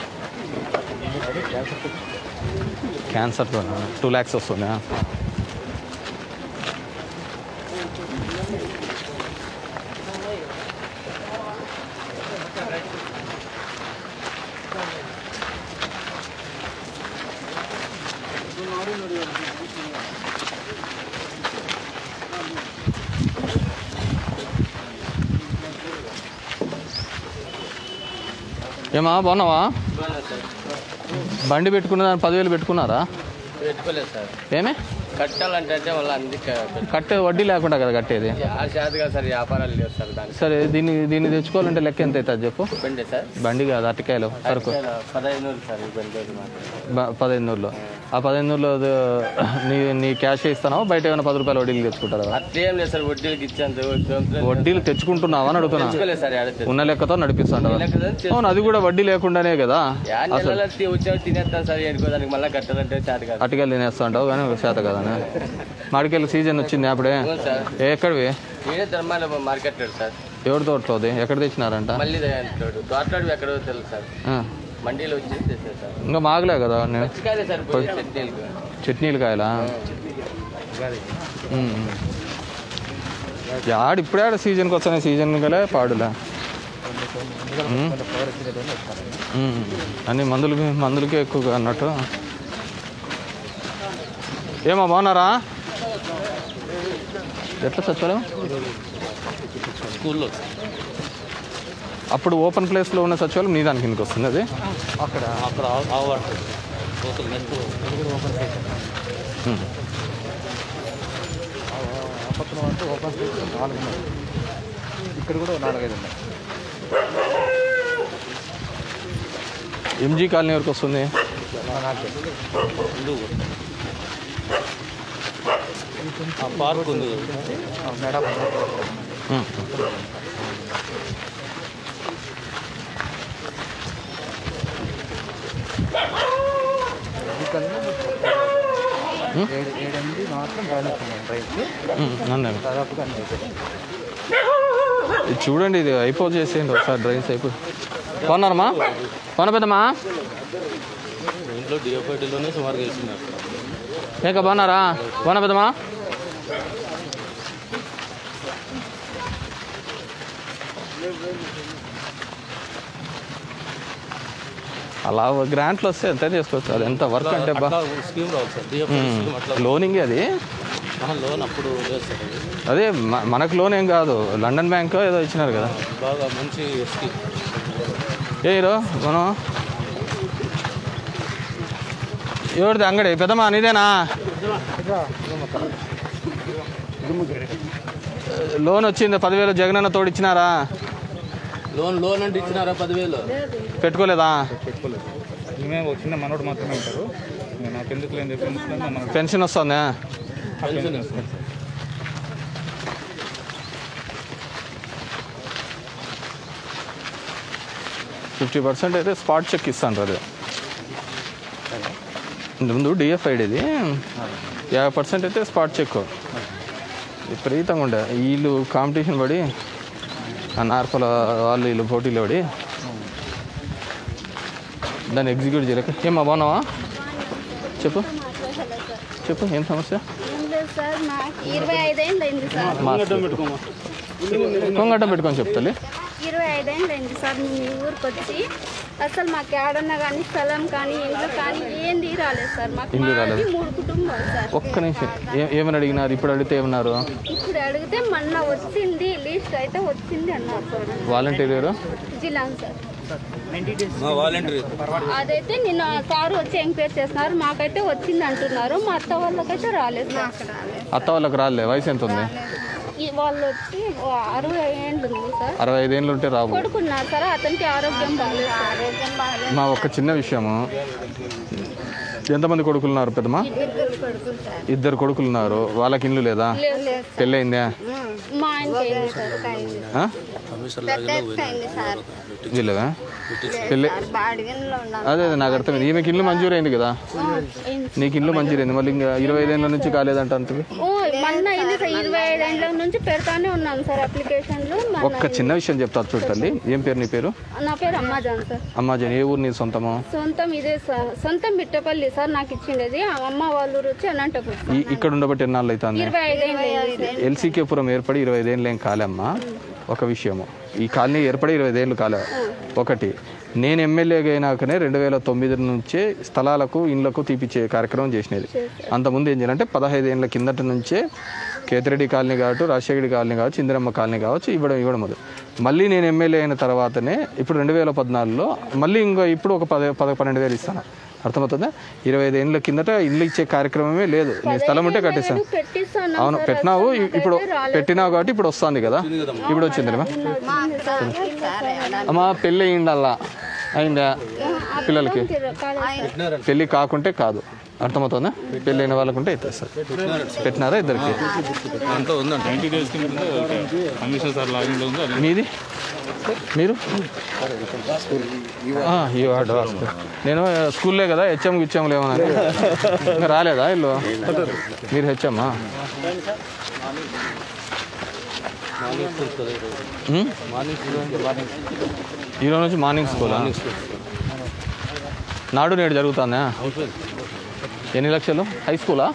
క్యాన్సర్ టూ ల్యాక్స్ వస్తుందా ఏమా బాగున్నావా బండి పెట్టుకున్న దాన్ని పదివేలు పెట్టుకున్నారా పెట్టుకోలేదు సార్ ఏమే కట్టాలంటే అంటే మళ్ళీ అందుకే కట్టే వడ్డీ లేకుండా కదా కట్టేది ఆ శాతం కాదు సార్ వ్యాపారాలు లేవు సార్ దానికి సరే దీన్ని దీన్ని తెచ్చుకోవాలంటే లెక్క ఎంత అవుతుంది చెప్పు బండి సార్ బండి కాదు అరటికాయలు సరుకు పదహైదు నూరు సార్ ఈ బండి రోజు మాత్రం బ- పదిహేను నూరులో ఆ పదిహేను నూరులో అది నీ నీ క్యాష్ ఇస్తానో బయట ఏమైనా పది రూపాయలు వడ్డీలు తెచ్చుకుంటారా అట్లేం లేదు సార్ వడ్డీలకి ఇచ్చేంత వడ్డీలు తెచ్చుకుంటున్నావా అని అడుగుతున్నా తెచ్చుకోలేదు సార్ ఆడ ఉన్న లెక్కతో నడిపిస్తాంటావా ఉన్న లెక్కతో తెచ్చు- అవును అది కూడా వడ్డీ లేకుండానే కదా యా అసలు నెలలో తి- వచ్చావు తినేస్తాను సార్ ఎనుకో దానికి మళ్ళీ కట్టాలంటే చేత కాదు అటుకెళ్ళి తినేస్తా ఉంటావు కానీ ఒక శాత కదా మాడికెళ్ళి సీజన్ వచ్చింది అప్పుడే అవును సార్ ఏ ఎక్కడివి నేనే ధర్మాల మార్కెట్ సార్ ఎవరి తోటలోది ఎక్కడ తెచ్చినారంట మళ్ళీ అంటాడు తోటలాడు ఎక్కడో తెలుసు సార్ ఆ. మండీలో వచ్చి తెచ్చారు సార్ ఇంకా మాగలే కదా నేను పచ్చికాయలే సార్ పోయి చట్నీలకు చట్నీలు కాయలా ఉమ్. యాడ ఇప్పుడే ఆడ సీజన్కి వస్తానే సీజన్ గలే పాడులే ఉమ్. ఉమ్. అన్ని మందులకి మందులకే ఎక్కువగా అన్నట్టు ఏమో బాగున్నారా ఎట్లా చచ్చాలేం స్కూల్లో అప్పుడు ఓపెన్ ప్లేస్లో ఉన్న సచివాలయం నీ దానికి కిందకి వస్తుంది అది అక్కడ అక్కడ ఆవాడుతుంది లోకల్ నెక్స్ట్ ఉమ్. ఆ పక్కన అంటే ఓపెన్ స్పేస్ నాలుగు ఉన్నాయి ఇక్కడ కూడా నాలుగైదు ఉన్నాయి ఎంజీ కాలనీ వరకు వస్తుంది పార్క్ ఉంది మేడం ఉమ్. ఏడు ఏడెనిమిది మాత్రం రాణిస్తున్నాం రైతు ఉమ్, నన్ను దాదాపుగా అన్ని అయిపోయాయి ఇది చూడండి ఇది అయిపో చేసేయండి ఒకసారి డ్రైన్స్ అయిపో కొన్నారమ్మా కొన పెద్దమ్మా ఇంట్లో డిఎఫ్ఐటీలోనే సుమారుగా వేస్తున్నారు ఏక బాగున్నారా కొన పెద్దమ్మా అలా గ్రాంట్లు వస్తే ఎంత చేసుకోవచ్చు అది ఎంత వర్క్ అంటే బా స్కీమ్ రావాలి సార్ డిఎఫ్ఐ స్కీమ్ అట్లా లోనింగ్ అది ఆహా, లోన్ అప్పుడు చేస్తారు అది. అదే మ- మనకు లోన్ ఏం కాదు లండన్ బ్యాంక్ ఏదో ఇచ్చినారు కదా బాగా మంచి స్కీమ్ ఏ హీరో మనం ఎవరిది అంగడి పెద్దమ్మా నీదేనా లోన్ వచ్చింది పదివేలు జగనన్న తోడిచ్చినారా లోన్ లోన్ అంటే ఇచ్చినారా పదివేలు పెట్టుకోలేదా పెట్టుకోలేదు మేమే ఒక చిన్న మనోడు మాత్రమే ఉంటారు నాకు ఎందుకు లేని చెప్పి ఉంచుతాను మా మనోడు పెన్షన్ వస్తుందా ఆ పెన్షన్ వస్తుంది. ఫిఫ్టీ పర్సెంట్ అయితే స్పాట్ చెక్ ఇస్తాను అది ముందు డిఎఫ్ఐడి ఇది యాభై పర్సెంట్ అయితే స్పాట్ చెక్ విపరీతంగా ఉండే వీళ్ళు కాంపిటీషన్ పడి ఆ నార్పల వాళ్ళు వీళ్ళు పోటీలు పడి దాన్ని ఎగ్జిక్యూట్ చేయలేక ఏమా బాగున్నావా చెప్పు చెప్పు ఏం సమస్య ఏం లేదు సార్ నాకు ఇరవై ఐదేళ్ళు అయింది సార్ కొంగట్టం పెట్టుకొని చెప్తాలి ఇరవై ఐదేళ్ళు అయింది సార్ మేము ఈ ఊరికి వచ్చి అసలు మాకు ఏడన్నా కానీ స్థలం కానీ ఇంట్లో కానీ ఏంది రాలేదు సార్ మాకు ఇల్లు మాది రాలేదు. మూడు కుటుంబాలు సార్ ఒక్క నిమిషం ఏ- ఏమని అడిగినారు ఇప్పుడు అడిగితే ఏమన్నారు ఇప్పుడు అడిగితే మొన్న వచ్చింది లిస్ట్ అయితే వచ్చింది అన్నారు సార్ వాలంటీర్ గారు జిల్లాను సార్ వాలంటీర్ అదైతే నిన్న సార్ వచ్చి ఎంక్వైరీ చేస్తున్నారు మాకైతే వచ్చింది అంటున్నారు మా అత్త వాళ్ళకైతే రాలేదు సార్ అత్త వాళ్ళకి రాలే వయసు ఎంత ఉంది ఈ వాళ్ళు వచ్చి ఓ అరవై ఏండ్లు ఉంది సార్ అరవై ఐదేళ్ళు ఉంటే రావు కొడుకున్నారు సార్ అతనికి ఆరోగ్యం బాగాలేదు సార్. ఆరోగ్యం బాగాలేదు మా ఒక్క చిన్న విషయము ఎంతమంది కొడుకులు ఉన్నారు పెద్దమ్మా ఇద్దరు కొడుకులు సార్ ఇద్దరు కొడుకులు ఉన్నారు వాళ్ళకి ఇల్లు లేదా లేదు లేదు సార్. పెళ్ళయిందా మా ఆయనకి అయింది సార్ అయింది. ఆ? పెద్ద ఎత్తు అయింది సార్ వీళ్ళదా పెళ్ళి సార్ బాడిగంలో ఉన్నాను అదే అదే నాకు అర్థమైంది ఈమెకి ఇల్లు మంజూరు అయింది కదా ఆ, అయింది. నీకు ఇల్లు మంజూరు అయింది మళ్ళీ ఇంకా ఇరవై ఐదేళ్ళ నుంచి కాలేదంట అంతవి ఓ, మొన్న అయింది సార్ ఇరవై ఐదేళ్ళ నుంచి పెడతానే ఉన్నాను సార్ అప్లికేషన్లు మొన్న ఒక్క చిన్న విషయం చెప్తారు చూడు తల్లి ఏం పేరు నీ పేరు నా పేరు అమ్మాజాన్ సార్ అమ్మాజన్ ఏ ఊరు నీ సొంతము సొంతం ఇదే సార్ సొంతం మిట్టపల్లి సార్ నాకు ఇచ్చిండేది ఆ అమ్మ వాళ్ళ ఊరు వచ్చి అనంతపురం ఈ ఇక్కడ ఉండబట్టి ఎన్నాళ్ళు అవుతుంది ఇరవై ఐదేళ్ళు అయింది సార్. ఎల్సీకేపురం ఏర్పడి ఇరవై ఐదేళ్ళు ఏం కాలేమ్మా ఒక విషయము ఈ కాలనీ ఏర్పడి ఇరవై ఐదేళ్ళు కాలే ఒకటి నేను ఎమ్మెల్యేగా అయినాకనే రెండు వేల తొమ్మిది నుంచే స్థలాలకు ఇండ్లకు తీపిచ్చే కార్యక్రమం చేసినది అంతకుముందు ఏం చేయాలంటే పదహైదు ఏళ్ళ కిందట నుంచే కేతిరెడ్డి కాలనీ కావచ్చు రాజశేఖరి కాలనీ కావచ్చు ఇందిరమ్మ కాలనీ కావచ్చు ఇవ్వడం ఇవ్వడం మొదలు మళ్ళీ నేను ఎమ్మెల్యే అయిన తర్వాతనే ఇప్పుడు రెండు వేల పద్నాలుగులో మళ్ళీ ఇంకో ఇప్పుడు ఒక పద పద పన్నెండు వేలు ఇస్తాను అర్థమవుతుందా ఇరవై ఐదు ఏళ్ళ కిందట ఇల్లు ఇచ్చే కార్యక్రమమే లేదు నీ స్థలం ఉంటే కట్టిస్తాను పెట్టిస్తాను అవును పెట్టినావు ఇ- ఇప్పుడు పెట్టినావు కాబట్టి ఇప్పుడు వస్తుంది కదా ఇప్పుడు వచ్చింది అమ్మా పెళ్ళి అయ్యిందల్లా అయిందా పిల్లలకి పెళ్ళి కాకుంటే కాదు అర్థమవుతుందా పెళ్ళి అయిన వాళ్ళకుంటే ఇస్తారు పెట్టినారా ఇద్దరికి అంతా ఉందండి నైంటీ డేస్ కింద కమిషన్ సార్ లాగిన్లో ఉంది అది మీది మీరు ఆ, ఈ వార్డు రాసుకో నేను స్కూల్లే కదా హెచ్ఎం గిచ్చాం లేమని ఇంకా రాలేదా ఇల్లు మీరు హెచ్ఎమ్మా ఉమ్? ఈరోజు నుంచి మార్నింగ్ స్కూల్ నాడు నేడు జరుగుతుందా ఎన్ని లక్షలు హై స్కూలా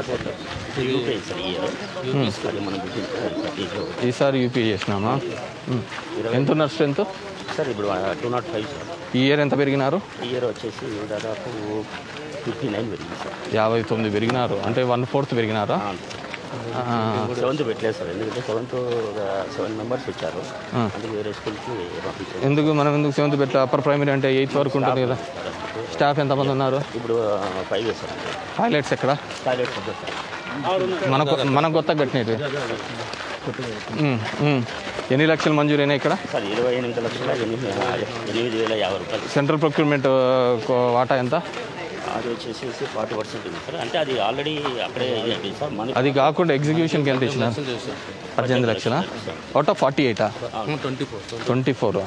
ఈసారి యూపీ చేసినామా ఉమ్. ఎంత ఉన్నారు స్ట్రెంత్ సార్ ఇప్పుడు టూ నాట్ ఫైవ్ సార్ ఈ ఇయర్ ఎంత పెరిగినారు ఈ ఇయర్ వచ్చేసి దాదాపు ఫిఫ్టీ నైన్ పెరిగింది సార్ యాభై తొమ్మిది పెరిగినారు అంటే వన్ ఫోర్త్ పెరిగినారా ఆ, సెవెంత్ పెట్టలేదు సార్ ఎందుకంటే సెవెంత్ ఒక సెవెన్ మెంబర్స్ వచ్చారు ఆ. అందుకే వేరే స్కూల్కి పంపించారు ఎందుకు మనం ఎందుకు సెవెంత్ పెట్టా అప్పర్ ప్రైమరీ అంటే ఎయిత్ వరకు ఉంటుంది కదా స్టాఫ్ ఎంతమంది ఉన్నారు ఇప్పుడు ఫైవ్ సార్ టాయిలెట్స్ ఎక్కడ టాయిలెట్స్ వద్దు సార్ మనకు మనం కొత్త కట్టినది ఉమ్, ఉమ్. ఎన్ని లక్షలు మంజూరైనా ఇక్కడ సార్ ఇరవై ఎనిమిది లక్షల ఎనిమిది ఎనిమిది వేల యాభై రూపాయలు సెంట్రల్ ప్రొక్యూర్మెంట్ వాటా ఎంత అది వచ్చేసి ఫార్టీ పర్సెంట్ ఉంది సార్ అంటే అది ఆల్రెడీ అక్కడే ఇది అయిపోయింది సార్ మన అది కాకుండా ఎగ్జిక్యూషన్కి ఎంత ఇచ్చినారు పద్దెనిమిది లక్షల అవుట్ ఆఫ్ ఫార్టీ ఎయిటా ట్వంటీ ఫోర్ ట్వంటీ ఫోర్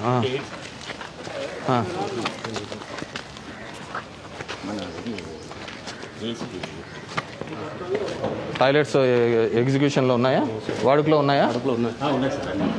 మన ఇది జేసీబీ టాయిలెట్స్ ఎగ్జిక్యూషన్లో ఉన్నాయా వాడుకలో ఉన్నాయా ఉన్నాయి సార్ అన్నీ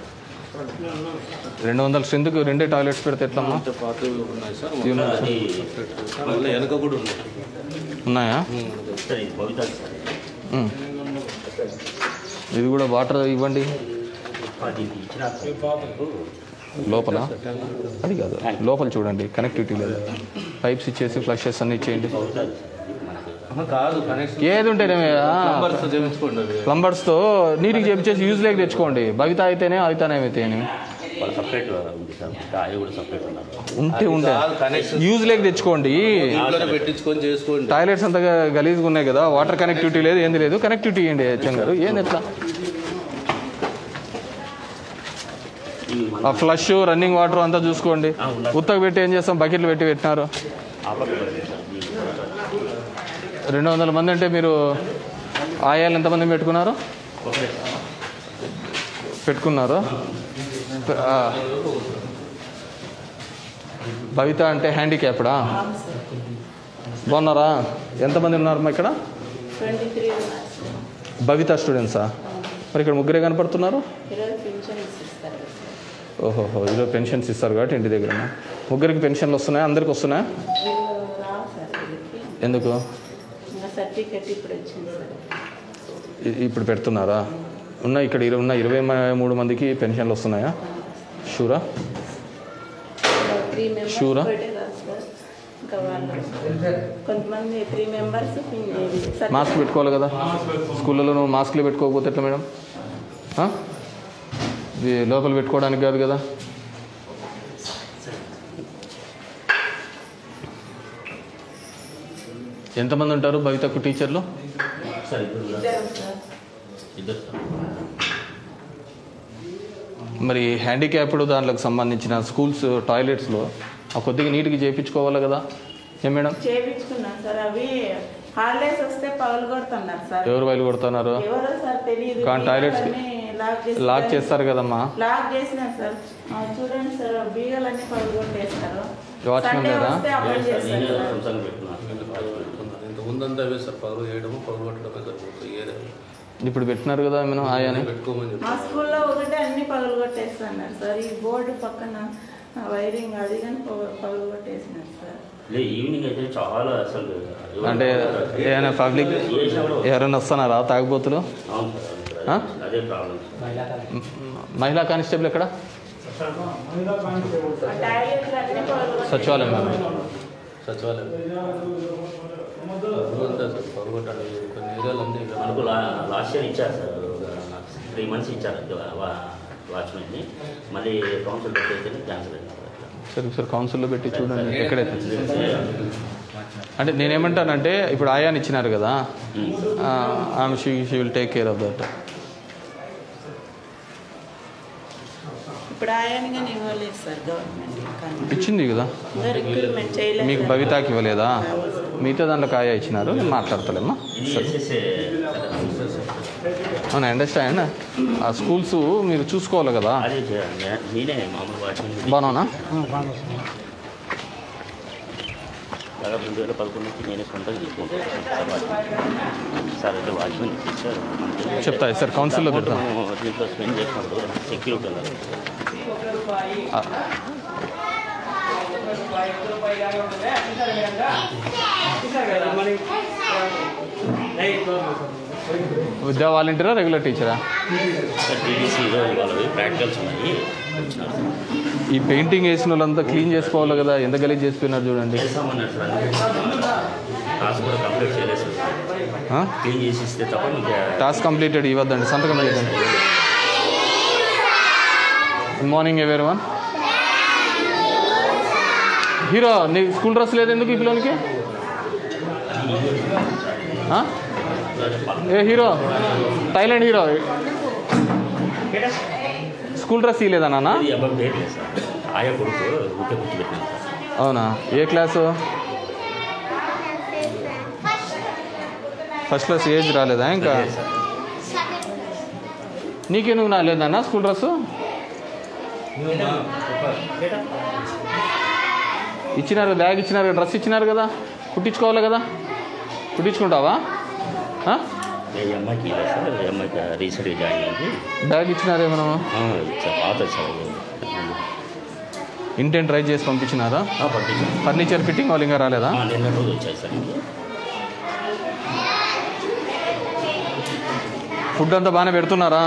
రెండు వందల స్ట్రెంత్కి రెండే టాయిలెట్స్ పెడితే ఎట్లమ్మా పాత ఉన్నాయి సార్ ఇవి ఉన్నాయి సార్. మళ్ళీ వెనక కూడా ఉన్నాయి ఉన్నాయా సార్ ఇది భవిత సార్ ఉమ్. ఇది కూడా వాటర్ ఇవ్వండి అది ఇచ్చిన లోపల అది కాదు లోపల చూడండి కనెక్టివిటీ లేదు పైప్స్ ఇచ్చేసి ఫ్లషెస్ అన్ని ఇచ్చేయండి కాదు కనెక్షన్ ఏది ఉంటేనే నంబర్స్ చేయించుకోండి అవి. ప్లంబర్స్తో నీటికి చేపించేసి యూజ్ లేక తెచ్చుకోండి భవిత అయితేనే అవితానేమైతేనే వాళ్ళు సపరేట్ ఉంది సార్ ఆయన కూడా సపరేట్ ఉన్నారు ఉంటే ఉంటే కాదు, connection. యూజ్ లేక తెచ్చుకోండి ఇంట్లోనే పెట్టించుకొని చేసుకోండి టాయిలెట్స్ అంతా గలీజ్గా ఉన్నాయి కదా వాటర్ కనెక్టివిటీ లేదు ఏంది లేదు కనెక్టివిటీ ఇవ్వండి హెచ్ఎం గారు ఏంది ఎట్లా ఆ ఫ్లష్ రన్నింగ్ వాటర్ అంతా చూసుకోండి ఉత్తకు పెట్టి ఏం చేస్తాం బకెట్లు పెట్టి పెట్టినారు రెండు వందల మంది అంటే మీరు ఆయాలు ఎంతమంది పెట్టుకున్నారు పెట్టుకున్నారు ఆ, భవిత అంటే హ్యాండిక్యాప్డా బాగున్నారా ఎంతమంది ఉన్నారమ్మా ఇక్కడ ట్వంటీ త్రీ భవిత స్టూడెంట్సా మరి ఇక్కడ ముగ్గురే కనపడుతున్నారు ఈరోజు పింఛన్ ఇస్తారు ఓహోహో ఈరోజు పెన్షన్స్ ఇస్తారు కాబట్టి ఇంటి దగ్గర ముగ్గురికి పెన్షన్లు వస్తున్నాయా అందరికి వస్తున్నాయా వీళ్ళు రావు సార్ వీళ్ళకి ఎందుకు ఇంకా సర్టిఫికెట్ ఇప్పుడు వచ్చింది సార్ ఇ- ఇప్పుడు పెడుతున్నారా ఉన్న ఇక్కడ ఇరవై ఉన్న ఇరవై మ- మూడు మందికి పెన్షన్లు వస్తున్నాయా షూరా త్రీ మెంబర్స్ Sure ఆ? ఒకటే కాదు సార్ ఇంకా వాళ్ళు కొంతమంది త్రీ మెంబర్స్ మాస్క్ పెట్టుకోవాలి కదా స్కూళ్ళలో నువ్వు మాస్క్లు పెట్టుకోకపోతే ఎట్లా మేడం ఆ? ఇది లోపల పెట్టుకోవడానికి కాదు కదా ఎంతమంది ఉంటారు భవితకు టీచర్లు సార్ ఇద్దరు ఉన్నారు. ఇద్దరు సార్ మరి హ్యాండిక్యాప్డ్ దాంట్లోకి సంబంధించిన స్కూల్స్ టాయిలెట్స్లో ఆ కొద్దిగా నీట్గా చేయించుకోవాలి కదా ఏం మేడం చేపించుకున్నాం సార్ అవి హాలిడేస్ వస్తే పగలు కొడుతున్నారు సార్ ఎవరు బయలు కొడుతున్నారు ఎవరో సార్ తెలియదు కానీ toilets కి లాక్ చేసి లాక్ చేస్తారు కదమ్మా లాక్ చేసినారు సార్ ఆ, చూడండి సార్ బీగలన్నీ పగలు కొట్టేస్తారు Watchman సండే లేదా? వస్తే అప్లై చేస్తారు సార్. ఇంత ముందంతా అవే సార్ పగలు వేయడము పగలు కొట్టడమే సరిపోతుంది ఏదే ఇప్పుడు పెట్టినారు కదా మేము ఆయాని పెట్టుకోమని మా స్కూల్లో ఒకటే అన్ని పగలు కొట్టేస్తున్నారు సార్ ఈ బోర్డు పక్కన ఆ, వైరింగ్ అది కానీ పగలు కొట్టేసినారు సార్ లే ఈవినింగ్ అయితే చాలా అసలు అంటే ఏమైనా పబ్లిక్ ఎవరైనా వస్తున్నారా తాగుబోతులు అవును సార్ ఆ? అదే ప్రాబ్లం మహిళా కానిస్టేబుల్ ఎక్కడ టాయిలెట్లు అన్ని పగలు సచివాలయం సచివాలయం అంతా సార్ పగలగొట్టాలి కొన్ని ఏరియాలు అన్నీ మనకు లా- లాస్ట్ ఇయర్ ఇచ్చారు సార్ త్రీ మంత్స్ ఇచ్చారు వాచ్మెన్ని మళ్ళీ కౌన్సిల్ పెట్టేసి క్యాన్సిల్ అయింది సరే సార్ కౌన్సిల్లో పెట్టి చూడండి ఎక్కడైతే అంటే నేనేమంటానంటే ఇప్పుడు ఆయాని ఇచ్చినారు కదా ఆమె she she will take care of that ఇప్పుడు ఆయానిగా ఇవ్వలేదు సార్ గవర్నమెంట్ కానీ ఇచ్చింది కదా ఇంకా రిక్రూట్మెంట్ చేయలేదు మీకు భవితాకి ఇవ్వలేదా మిగతా దాంట్లో కాయ ఇచ్చినారు నేను మాట్లాడతలేమ్మా సరే అవును అండర్స్టాండ్ ఆ స్కూల్స్ మీరు చూసుకోవాలి కదా అదే సార్, నే- నేనే మామూలు వాచ్మెన్ బాగున్నా దాదాపు రెండు వేల పదకొండు నుంచి నేనే సొంతంగా చేసుకుంటాను సార్ అయితే వాచ్మెన్ ఇచ్చారు మనకి. చెప్తా సార్ కౌన్సిల్లో పెడతా మొత్తం దీంట్లో స్పెండ్ చేసినప్పుడు సెక్యూరిటీ ఉన్నారు ఆ, విద్యా వాలంటీరా రెగ్యులర్ టీచరా సార్ టీడీసీలో వాళ్ళవి ప్రాక్టికల్స్ ఉన్నాయి వచ్చినారు సార్. ఈ పెయింటింగ్ వేసిన వాళ్ళంతా క్లీన్ చేసుకోవాలి కదా ఎంత గలీజ్ చేసిపోయినారు చూడండి చేస్తామన్నారు సార్ అందుకే టాస్క్ కూడా కంప్లీట్ చేయలేదు సార్ క్లీన్ చేసి ఇస్తే తప్ప మీకు టాస్క్ కంప్లీటెడ్ ఇవ్వద్దండి సంతకం చేయదండి good morning everyone hero నీ స్కూల్ డ్రెస్ లేదు ఎందుకు ఈ పిల్లలకి ఆ? ఏ hero Thailand hero school dress ఇవ్వలేదా నాన్న ఇది అబ్బాయి పేరు లేదు సార్ ఆయా కొడుకు ఊరికే గుర్తుపెట్టినాను సార్ అవునా ఏ క్లాసు ఫస్ట్ క్లాస్ ఏజ్ రాలేదా ఇంకా నీకెందుకు రాలేదన్నా స్కూల్ డ్రెస్ ఇచ్చినారు బ్యాగ్ ఇచ్చినారు డ్రెస్ ఇచ్చినారు కదా కుట్టించుకోవాలి కదా కుట్టించుకుంటావా ఆ? ఈ అమ్మాయికి ఇలా సార్ ఈ అమ్మాయికి రీసెంట్గా జాయిన్ అయింది బ్యాగ్ ఇచ్చినారేమో ఆ, సార్ పాత సార్ ఇంటెంట్ ట్రై చేసి పంపించినారా పంపించాను ఫర్నిచర్ ఫిట్టింగ్ వాళ్ళు ఇంకా రాలేదా ఆ, నిన్న రోజు వచ్చారు సార్ ఇంటికి. ఫుడ్ అంతా బాగానే పెడుతున్నారా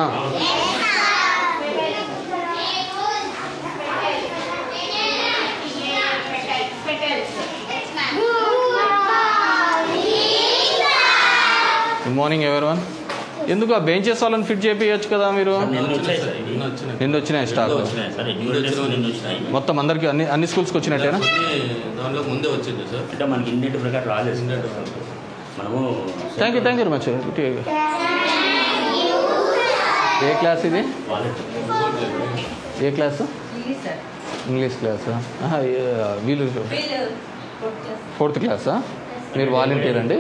గుడ్ మార్నింగ్ ఎవరి వన్ ఎందుకు ఆ బెంచెస్ వాళ్ళని ఫిట్ చేపించచ్చు కదా మీరు నిన్న వచ్చాయి సార్ ఇవి. నిన్న వచ్చినాయి స్టాక్ నిన్న వచ్చినాయి సార్ న్యూ డేస్ నిన్న వచ్చినాయి మొత్తం అందరికి అన్ని అన్ని స్కూల్స్కి వచ్చినట్టేనా దాంట్లో ముందే వచ్చింది సార్ అంటే మనకి ఇండెంట్ ప్రకారం రాలేదు సార్. మనము thank you thank you very much ఏ క్లాస్ ఇది ఏ క్లాస్ ఇంగ్లీష్ క్లాసా ఆహా, ఏ- వీళ్ళు ఫోర్త్ క్లాసా మీరు వాలంటీర్ అండి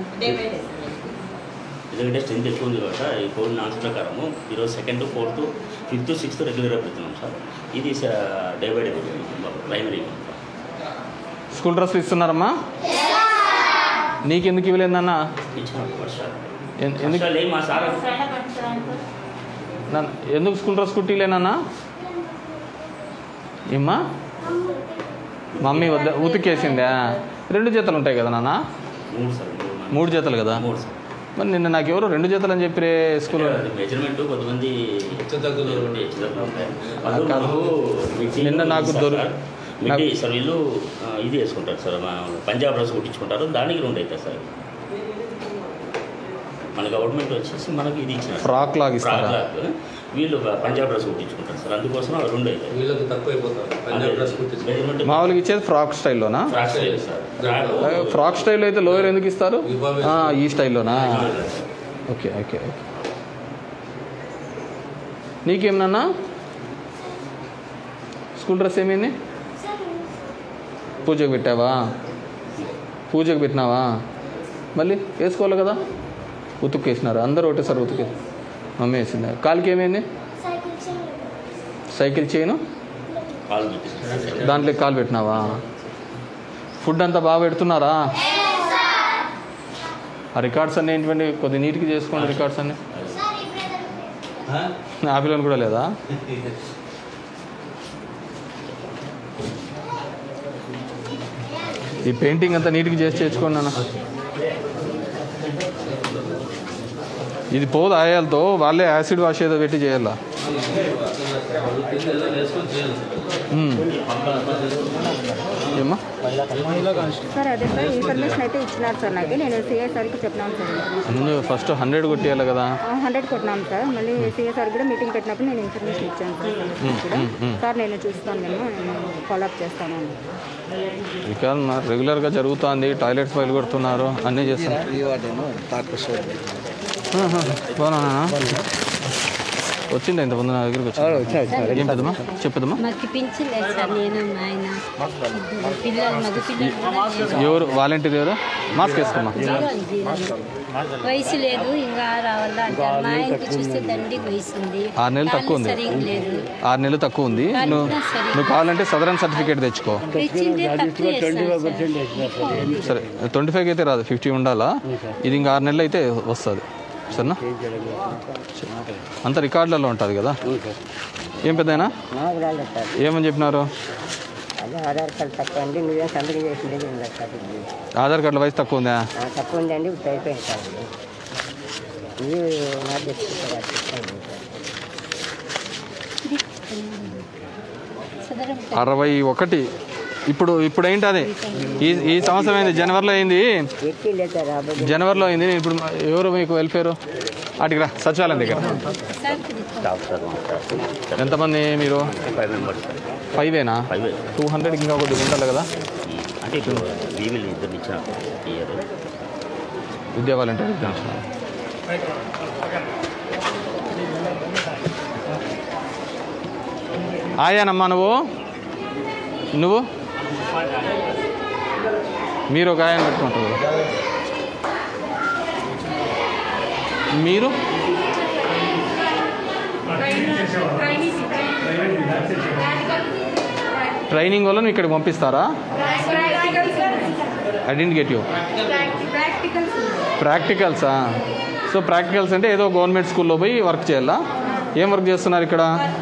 ఎందుకంటే స్ట్రెంత్ ఎక్కువ ఉంది కాబట్టి ఈ కోడ్ నాన్స్ ప్రకారము ఈరోజు సెకండ్ ఫోర్త్ ఫిఫ్త్ సిక్స్త్ రెగ్యులర్గా పెడుతున్నాం సార్ ఇది day by day primary school డ్రెస్లు ఇస్తున్నారమ్మా నీకెందుకు ఇవ్వలేదన్న ఇచ్చిన వర్షాలు ఎన్- ఎందుకు వర్షాలు ఏం మా సార్ నన్ను ఎందుకు స్కూల్ డ్రెస్ కుట్టిలేనన్నా ఏమ్మా మమ్మీ వద్ద ఉతికేసిందా రెండు జతలు ఉంటాయి కదా నాన్న మూడు సార్ మూడు మూడు జతలు కదా మూడు సార్ మరి నిన్న నాకు ఎవరు రెండు జతలు అని చెప్పి స్కూల్ మెజర్మెంట్ కొంతమంది హెచ్చుతగ్గులు ఉంటాయి వాళ్ళు కాదు. మనకు మిడ్డీ నిన్న నాకు ఇస్తారు దొరి- సార్. మిడ్డీ సార్ వీళ్ళు ఆ, ఇది వేసుకుంటారు సార్ మా పంజాబ్ డ్రెస్ కుట్టించుకుంటారు దానికి రెండు అవుతాయి సార్ మన గవర్నమెంట్ వచ్చేసి మనకి ఇది ఇచ్చిన ఫ్రాక్ లాగా ఇస్తారా? వీళ్ళు పంజాబ్ డ్రెస్ కుట్టించుకుంటారు సార్ అందుకోసం అవి రెండు అవుతాయి వీళ్ళకి తక్కువ అయిపోతారు పంజాబ్ డ్రెస్ కుట్టించుకుంటారు. మెజర్మెంట్ మామూలుగా ఇచ్చేది ఫ్రాక్ స్టైల్లోనా frock style sir frock frock style అయితే లోయర్ ఎందుకు ఇస్తారు ఆ, ఈ స్టైల్లోనా ఓకే ఓకే ఓకే నీకేమన్నా స్కూల్ డ్రెస్ ఏమైంది పూజకు పెట్టావా పూజకు పెట్టినావా మళ్ళీ వేసుకోవాలి కదా ఉతుక్కేసినారు అందరూ ఒకటేసారి ఉతుకే మమ్మీ వేసింది కాలుకి ఏమైంది సైకిల్ చేయను కాల్ పెట్టేసి దాంట్లో కాలు పెట్టినావా ఫుడ్ అంతా బాగా పెడుతున్నారా ఆ రికార్డ్స్ అన్నీ ఏంటండి కొద్ది నీట్గా చేసుకోండి రికార్డ్స్ అన్నీ ఆ పిల్లని కూడా లేదా ఈ పెయింటింగ్ అంతా నీట్గా చేసి చేర్చుకోండి అన్న ఇది పోదు ఆయాలతో వాళ్ళే యాసిడ్ వాష్ ఏదో పెట్టి చేయాలా వాళ్ళు కింద ఎలా వేసుకొని చేయాలి సార్ ఉమ్. ఏమ్మా సార్ అదే సార్ ఇన్ఫర్మేషన్ అయితే ఇచ్చినారు సార్ నాకు నేను సిఐ సార్కి చెప్పినాను సార్ ముందు ఫస్ట్ హండ్రెడ్ కొట్టేయాలి కదా హండ్రెడ్ కొట్టినాం సార్ మళ్ళీ సిఐ సార్ కూడా మీటింగ్ పెట్టినప్పుడు నేను ఇన్ఫర్మేషన్ ఇచ్చాను సార్ ఉమ్, కూడా ఉమ్, ఉమ్. సార్ నేను చూస్తాను నేను నేను ఫాలోఅప్ చేస్తాను అని ఇది కాదు మా రెగ్యులర్గా జరుగుతుంది టాయిలెట్స్ ఫైల్ కొడుతున్నారు అన్నీ చేస్తున్నారు ఈ వార్డేమో డాక్టర్ షోర్ ఆహా, బాగున్నానా వచ్చిందా ఇంత ముందు నా దగ్గరికి వచ్చి ఏం పెద్దమ్మా చెప్పదమ్మా మాకు పింఛన్ లేదు సార్ నేను మా ఆయన ఇద్దరు పిల్లలు మగ పిల్లలు కూడా లేరు. ఎవరు వాలంటీర్ ఎవరు మాస్క్ వేసుకోమ్మా జీరో జీరో. వయసు లేదు ఇంకా రావాలా అంటారు మా ఆయనకి చూస్తే దండికి వయసు ఉంది ఆరు నెలలు తక్కువ ఉంది సరిగ్గా లేదు ఆరు నెలలు తక్కువ ఉంది కానీ నువ్వు కూడా సరిగ్గా నువ్వు కావాలంటే సదరన్ సర్టిఫికేట్ తెచ్చుకో తెచ్చింటే తక్కువ వేస్తాను సార్. సరే ట్వంటీ ఫైవ్ అయితే రాదు ఫిఫ్టీ ఉండాలా ఇది ఇంకా ఆరు నెలలు అయితే వస్తుంది సరేనా అంత రికార్డులలో ఉంటుంది కదా ఏం పెద్దయినా ఏమని చెప్పినారు అదే ఆధార్ కార్డు తక్కువ అండి నువ్వేం సంతకం చేసింది ఉంది సార్ ఇది. ఆధార్ కార్డుల వయసు తక్కువ ఉందా ఆ, తక్కువ ఉందండి ఇప్పుడు అయిపోయింది సార్ ఇది. ఇది నాకు తెచ్చుకుంటారు అది తెచ్చుకోండి సార్. సదరం అరవై ఒకటి ఇప్పుడు ఇప్పుడు ఏంటి అది ఈ ఈ సంవత్సరం అయింది జనవరిలో అయింది ఎక్కి లేదు సార్ అబ్బాయి జనవరిలో అయింది నేను ఇప్పుడు ఎవరు మీకు వెల్ఫేర్ అటుకి రా సచివాలయం దగ్గర ఎంతమంది మీరు ఫైవ్ మెంబర్స్ ఫైవేనా ఫైవ్ టూ హండ్రెడ్ ఇంకా కొద్దిగా ఉండాలి కదా అంటే ఇప్పుడు వీవిల్ ఇద్దరు ఇచ్చిన ఇయర్ విద్యా వాలంటీర్ ఎగ్జామ్స్ ఆయానమ్మా నువ్వు నువ్వు మీరు ఒక ఆయన పెట్టుకుంటారు మీరు ట్రైనింగ్ వల్ల ఇక్కడికి పంపిస్తారా ఐ డెంట్ గెట్ యూ ప్రాక్టికల్సా సో ప్రాక్టికల్స్ అంటే ఏదో గవర్నమెంట్ స్కూల్లో పోయి వర్క్ చేయాలా ఏం వర్క్ చేస్తున్నారు ఇక్కడ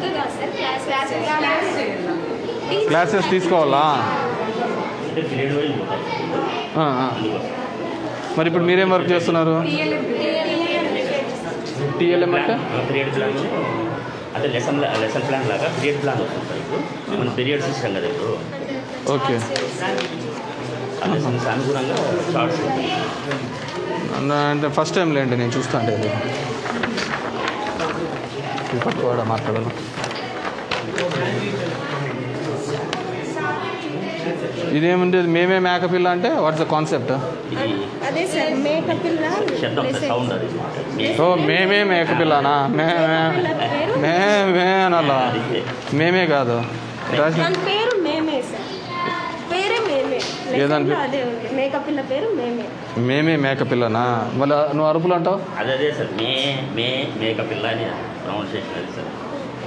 క్లాసెస్ తీసుకోవాలా అంటే గ్రేడ్ వైజ్ ఆ, ఆ. మరి ఇప్పుడు మీరేం వర్క్ చేస్తున్నారు టీఎల్ఎం అంటే పీరియడ్ ప్లాన్ అంటే లెసన్ లెసన్ ప్లాన్ లాగా పీరియడ్ ప్లాన్ వస్తుంది సార్ ఇప్పుడు మనం పీరియడ్ సిస్టమ్ కదా ఇప్పుడు ఓకే ఆ లెసన్స్ అనుగుణంగా షార్ట్స్ ఉంటాయి అన్న- అంటే ఫస్ట్ టైం లేండి నేను చూస్తా అంటే ఇది ఇది పట్టుకోవాడా మాట్లాడాలి ఇదేమంటే మేమే మేకపిల్ల అంటే వాట్స్ ద కాన్సెప్ట్ అదే సార్ మేకప్ శబ్దం సౌండ్ అది ఓ మేమే మేకపిల్లనా మే మే- మే మే అనలా మేమే కాదు రాసిన దాని పేరు మేమే సార్ పేరే మేమే ఏదాని లెక్కల్లో అదే ఉంది మేకప్ పిల్ల పేరు మేమే మేమే మేకపిల్లనా మళ్ళీ నువ్వు అరుపులు అంటావు అదే అదే సార్ మే మే మేక పిల్ల అని ప్రొనౌన్సియేషన్ అది సార్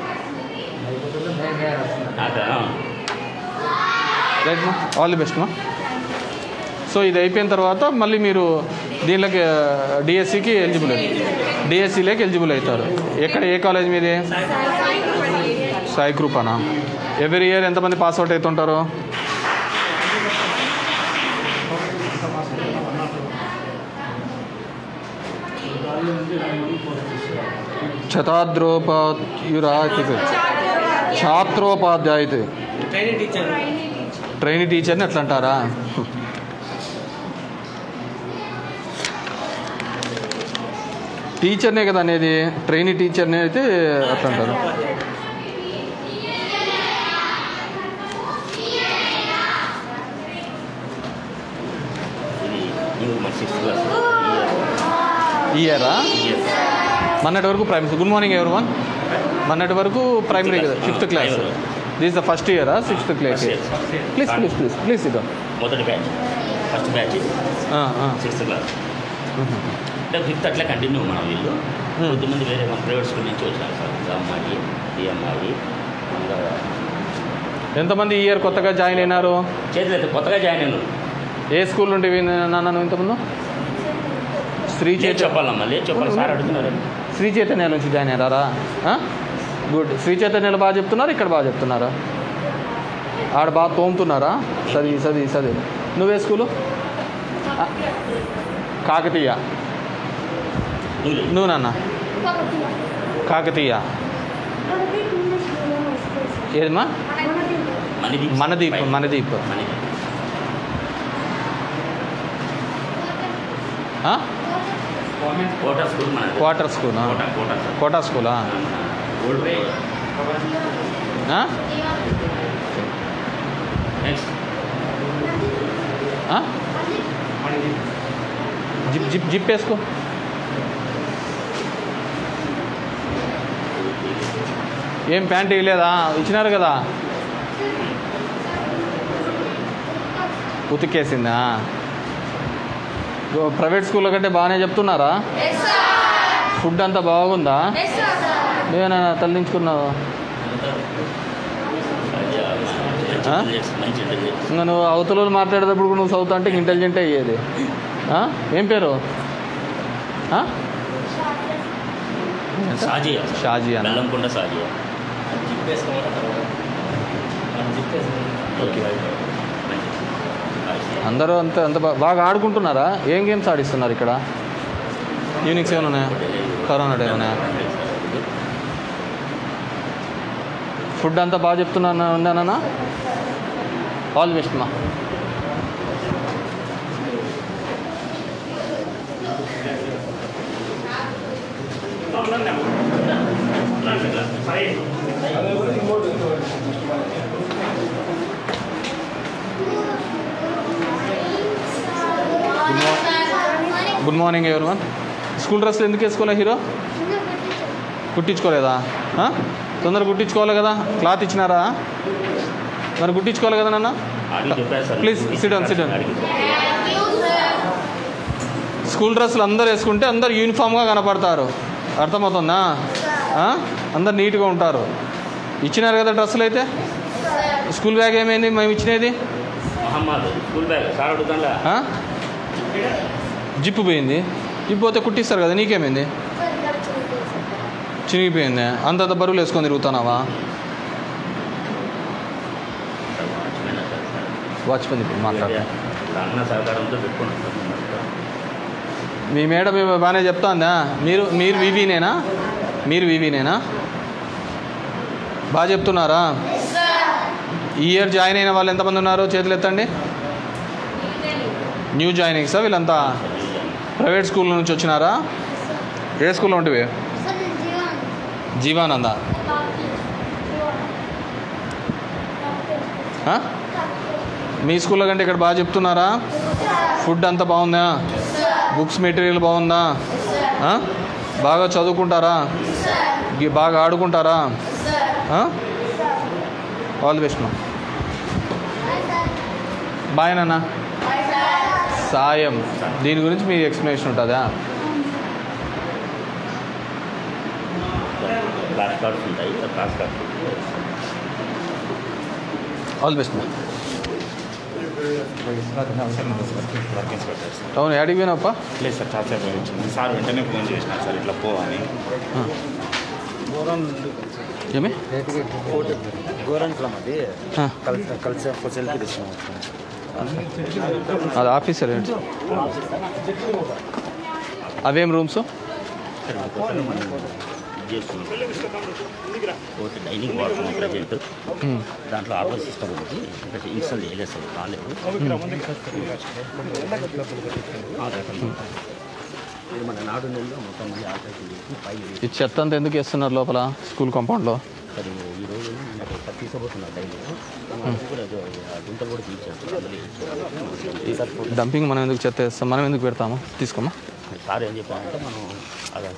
అదా రైట్ మా ఆల్ ది బెస్ట్ మా సో ఇది అయిపోయిన తర్వాత మళ్ళీ మీరు దీనిలోకి డిఎస్సికి ఎలిజిబుల్ డిఎస్సిలోకి ఎలిజిబుల్ అవుతారు ఎక్కడ ఏ కాలేజ్ మీది సాయి కృపనా ఎవ్రీ ఇయర్ ఎంతమంది పాస్ అవుట్ అవుతుంటారు శతాద్రోపాధ్యురాతి ఛాత్రోపాధ్యాయుతి ట్రైనీ టీచర్ని అట్లా అంటారా టీచర్నే కదా అనేది ట్రైనీ టీచర్ని అయితే అట్లా అంటారు ఇది మన సిక్స్త్ క్లాస్ ఇయరా మొన్నటి వరకు primary good morning everyone మొన్నటి వరకు ప్రైమరీ కదా fifth class this the first ఇయరా sixth class please please please please ఇదో మొదటి batch first batch sixth class అంటే ఫిఫ్త్ అట్లా కంటిన్యూ మనం వీళ్ళు కొద్దిమంది వేరే మన ప్రైవేట్ స్కూల్ నుంచి వచ్చారు సార్ ఈ అమ్మాయి ఈ అమ్మాయి ఇంకా ఎంతమంది ఈ ఇయర్ కొత్తగా జాయిన్ అయినారు చేతులు అయితే కొత్తగా జాయిన్ అయినారు ఏ స్కూల్ నుండి నాన్న ఇంతకుముందు శ్రీ లేదు చైతన్య చెప్పాలమ్మా లేదు చెప్పాలి సార్ అడుగుతున్నారు శ్రీ చైతన్య నుంచి జాయిన్ అయ్యారా గుడ్ శ్రీ చైతన్యలో బాగా చెప్తున్నారు ఇక్కడ బాగా చెప్తున్నారా ఆడ బాగా తోముతున్నారా సది సది సది నువ్వే స్కూలు ఆ, కాకతీయ నువ్వు నాన్న కాకతీయ ఏదమ్మా మనదీప్ మనదీప్ ఆ? కోటా స్కూల్ మన క్వార్టర్ స్కూలా కోటా స్కూలా ఓల్డ్ వే ఆ? నెక్స్ట్ ఆ? జిప్ జిప్ జిప్ వేసుకో ఏం ప్యాంట్ ఇవ్వలేదా ఇచ్చినారు కదా ఉతికేసిందా ఓ, ప్రైవేట్ స్కూల్లో కంటే బాగానే చెప్తున్నారా ఫుడ్ అంతా బాగుందా నేనా తల్లించుకున్నావు ఆ? మంచి ఇంటెలిజెన్స్ ఇంకా నువ్వు అవతల మాట్లాడేటప్పుడు కూడా నువ్వు చదువుతా అంటే ఇంటెలిజెంట్ అయ్యేది ఆ? ఏం పేరు ఆ? షాజియా షాజీ అన్న బెల్లంకొండ షాజియా ఓకే అందరూ అంత అంత బా- బాగా ఆడుకుంటున్నారా ఏం గేమ్స్ ఆడిస్తున్నారు ఇక్కడ యూనిక్స్ ఏమైనా ఉన్నాయా కరోనా డే ఉన్నాయా ఫుడ్ అంతా బాగా చెప్తున్నా ఉందానా ఆల్ బెస్ట్ మా good morning good morning everyone school డ్రెస్లు ఎందుకు వేసుకోలే హీరో కుట్టించుకోలేదా ఆ? తొందరగా కుట్టించుకోవాలి కదా క్లాత్ ఇచ్చినారా మరి కుట్టించుకోవాలి కదా నాన్న అడిగి చెప్పారు sir please sit down sit down school డ్రెస్సులు అందరు వేసుకుంటే అందరు యూనిఫామ్గా కనపడతారు అర్థమవుతుందా ఆ? అందరు నీట్గా ఉంటారు ఇచ్చినారు కదా డ్రెస్సులు అయితే స్కూల్ బ్యాగ్ ఏమైంది మేము ఇచ్చినది మహమ్మద్ స్కూల్ బ్యాగ్ సార్ అడుగుతానులే ఆ? జిప్పు పోయింది జిప్పు పోతే కుట్టిస్తారు కదా నీకేమైంది చినిగిపోయింది అంతంత బరువులు వేసుకొని తిరుగుతున్నావా వాచ్మెన్ ఇప్పుడు మాట్లాడతా అన్న సహకారంతో పెట్టుకున్నాం మీ మేడం ఏమో బాగానే చెప్తాందా మీరు మీరు వివినేనా మీరు వివినేనా బాగా చెప్తున్నారా ఈ ఇయర్ జాయిన్ అయిన వాళ్ళు ఎంతమంది ఉన్నారు చేతులు ఎత్తండి న్యూ జాయినింగ్సా వీళ్ళంతా ప్రైవేట్ స్కూల్ నుంచి వచ్చినారా ఏ స్కూల్లో ఉంటివి జీవానంద ఆ? మీ స్కూల్లో కంటే ఇక్కడ బాగా చెప్తున్నారా ఫుడ్ అంతా బాగుందా బుక్స్ మెటీరియల్ బాగుందా ఆ? బాగా చదువుకుంటారా గి- బాగా ఆడుకుంటారా ఆల్ ది బెస్ట్ మా బాయ్ నాన్న సాయం దీని గురించి మీ ఎక్స్ప్లెనేషన్ ఉంటుందా క్లాస్ కార్డ్స్ ఉంటాయి ఆ class cards all the best మా వర్క్ ఇన్స్పెక్టర్ సార్ అవును ఎక్కడికి పోయినావప్పా లేదు సార్ చాలాసేపు వచ్చింది సార్ వెంటనే ఫోన్ చేసినారు సార్ ఇట్లా పో అని ఏమి గోరంట్లం అది ఆ. కలిసి కలిసి ఫెసిలిటీ తీసుకున్నాం అది ఆఫీసర్ ఏంటి అవేం రూమ్స్ ఒకటి డైనింగ్ వాడుతున్నాం ప్రజెంట్ Hmm. దాంట్లో ఆర్డర్ సిస్టమ్ ఉంది ఇంకా ఇన్స్టాల్ చేయలేదు సార్ రాలేదు ఆ, కట్టండి. ఇది మన నాడు నెలలో మొత్తం మళ్ళీ ఆపరేషన్ చేసి పై ఈ చెత్త అంతా ఎందుకు వేస్తున్నారు లోపల స్కూల్ కాంపౌండ్లో మరి ఈ రోజు నాకు ఒకటి తీసుకుపోతున్నారు డైలీ కూడా ఏదో ఆ గుంతలు కూడా తీర్చారు అందులో వేయించారు. డంపింగ్ మనం ఎందుకు చెత్త వేస్తాం మనం ఎందుకు పెడతాము తీసుకోమా సార్ ఏం చెప్పారంటే మనం అదే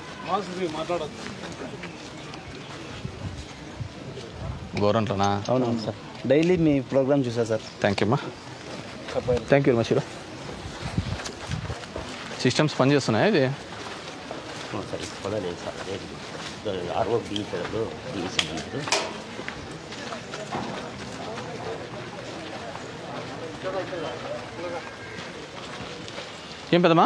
గోరంట్లనా అవునవును సార్ డైలీ మీ ప్రోగ్రామ్ చూసా సార్ థ్యాంక్ యూ అమ్మా థ్యాంక్ యూ మషీరా సిస్టమ్స్ పనిచేస్తున్నాయా ఇది సరే పదలేదు సార్ అదే ఆర్ఓ బీఈసీలో బీఈసీ ఏం పెద్దమ్మా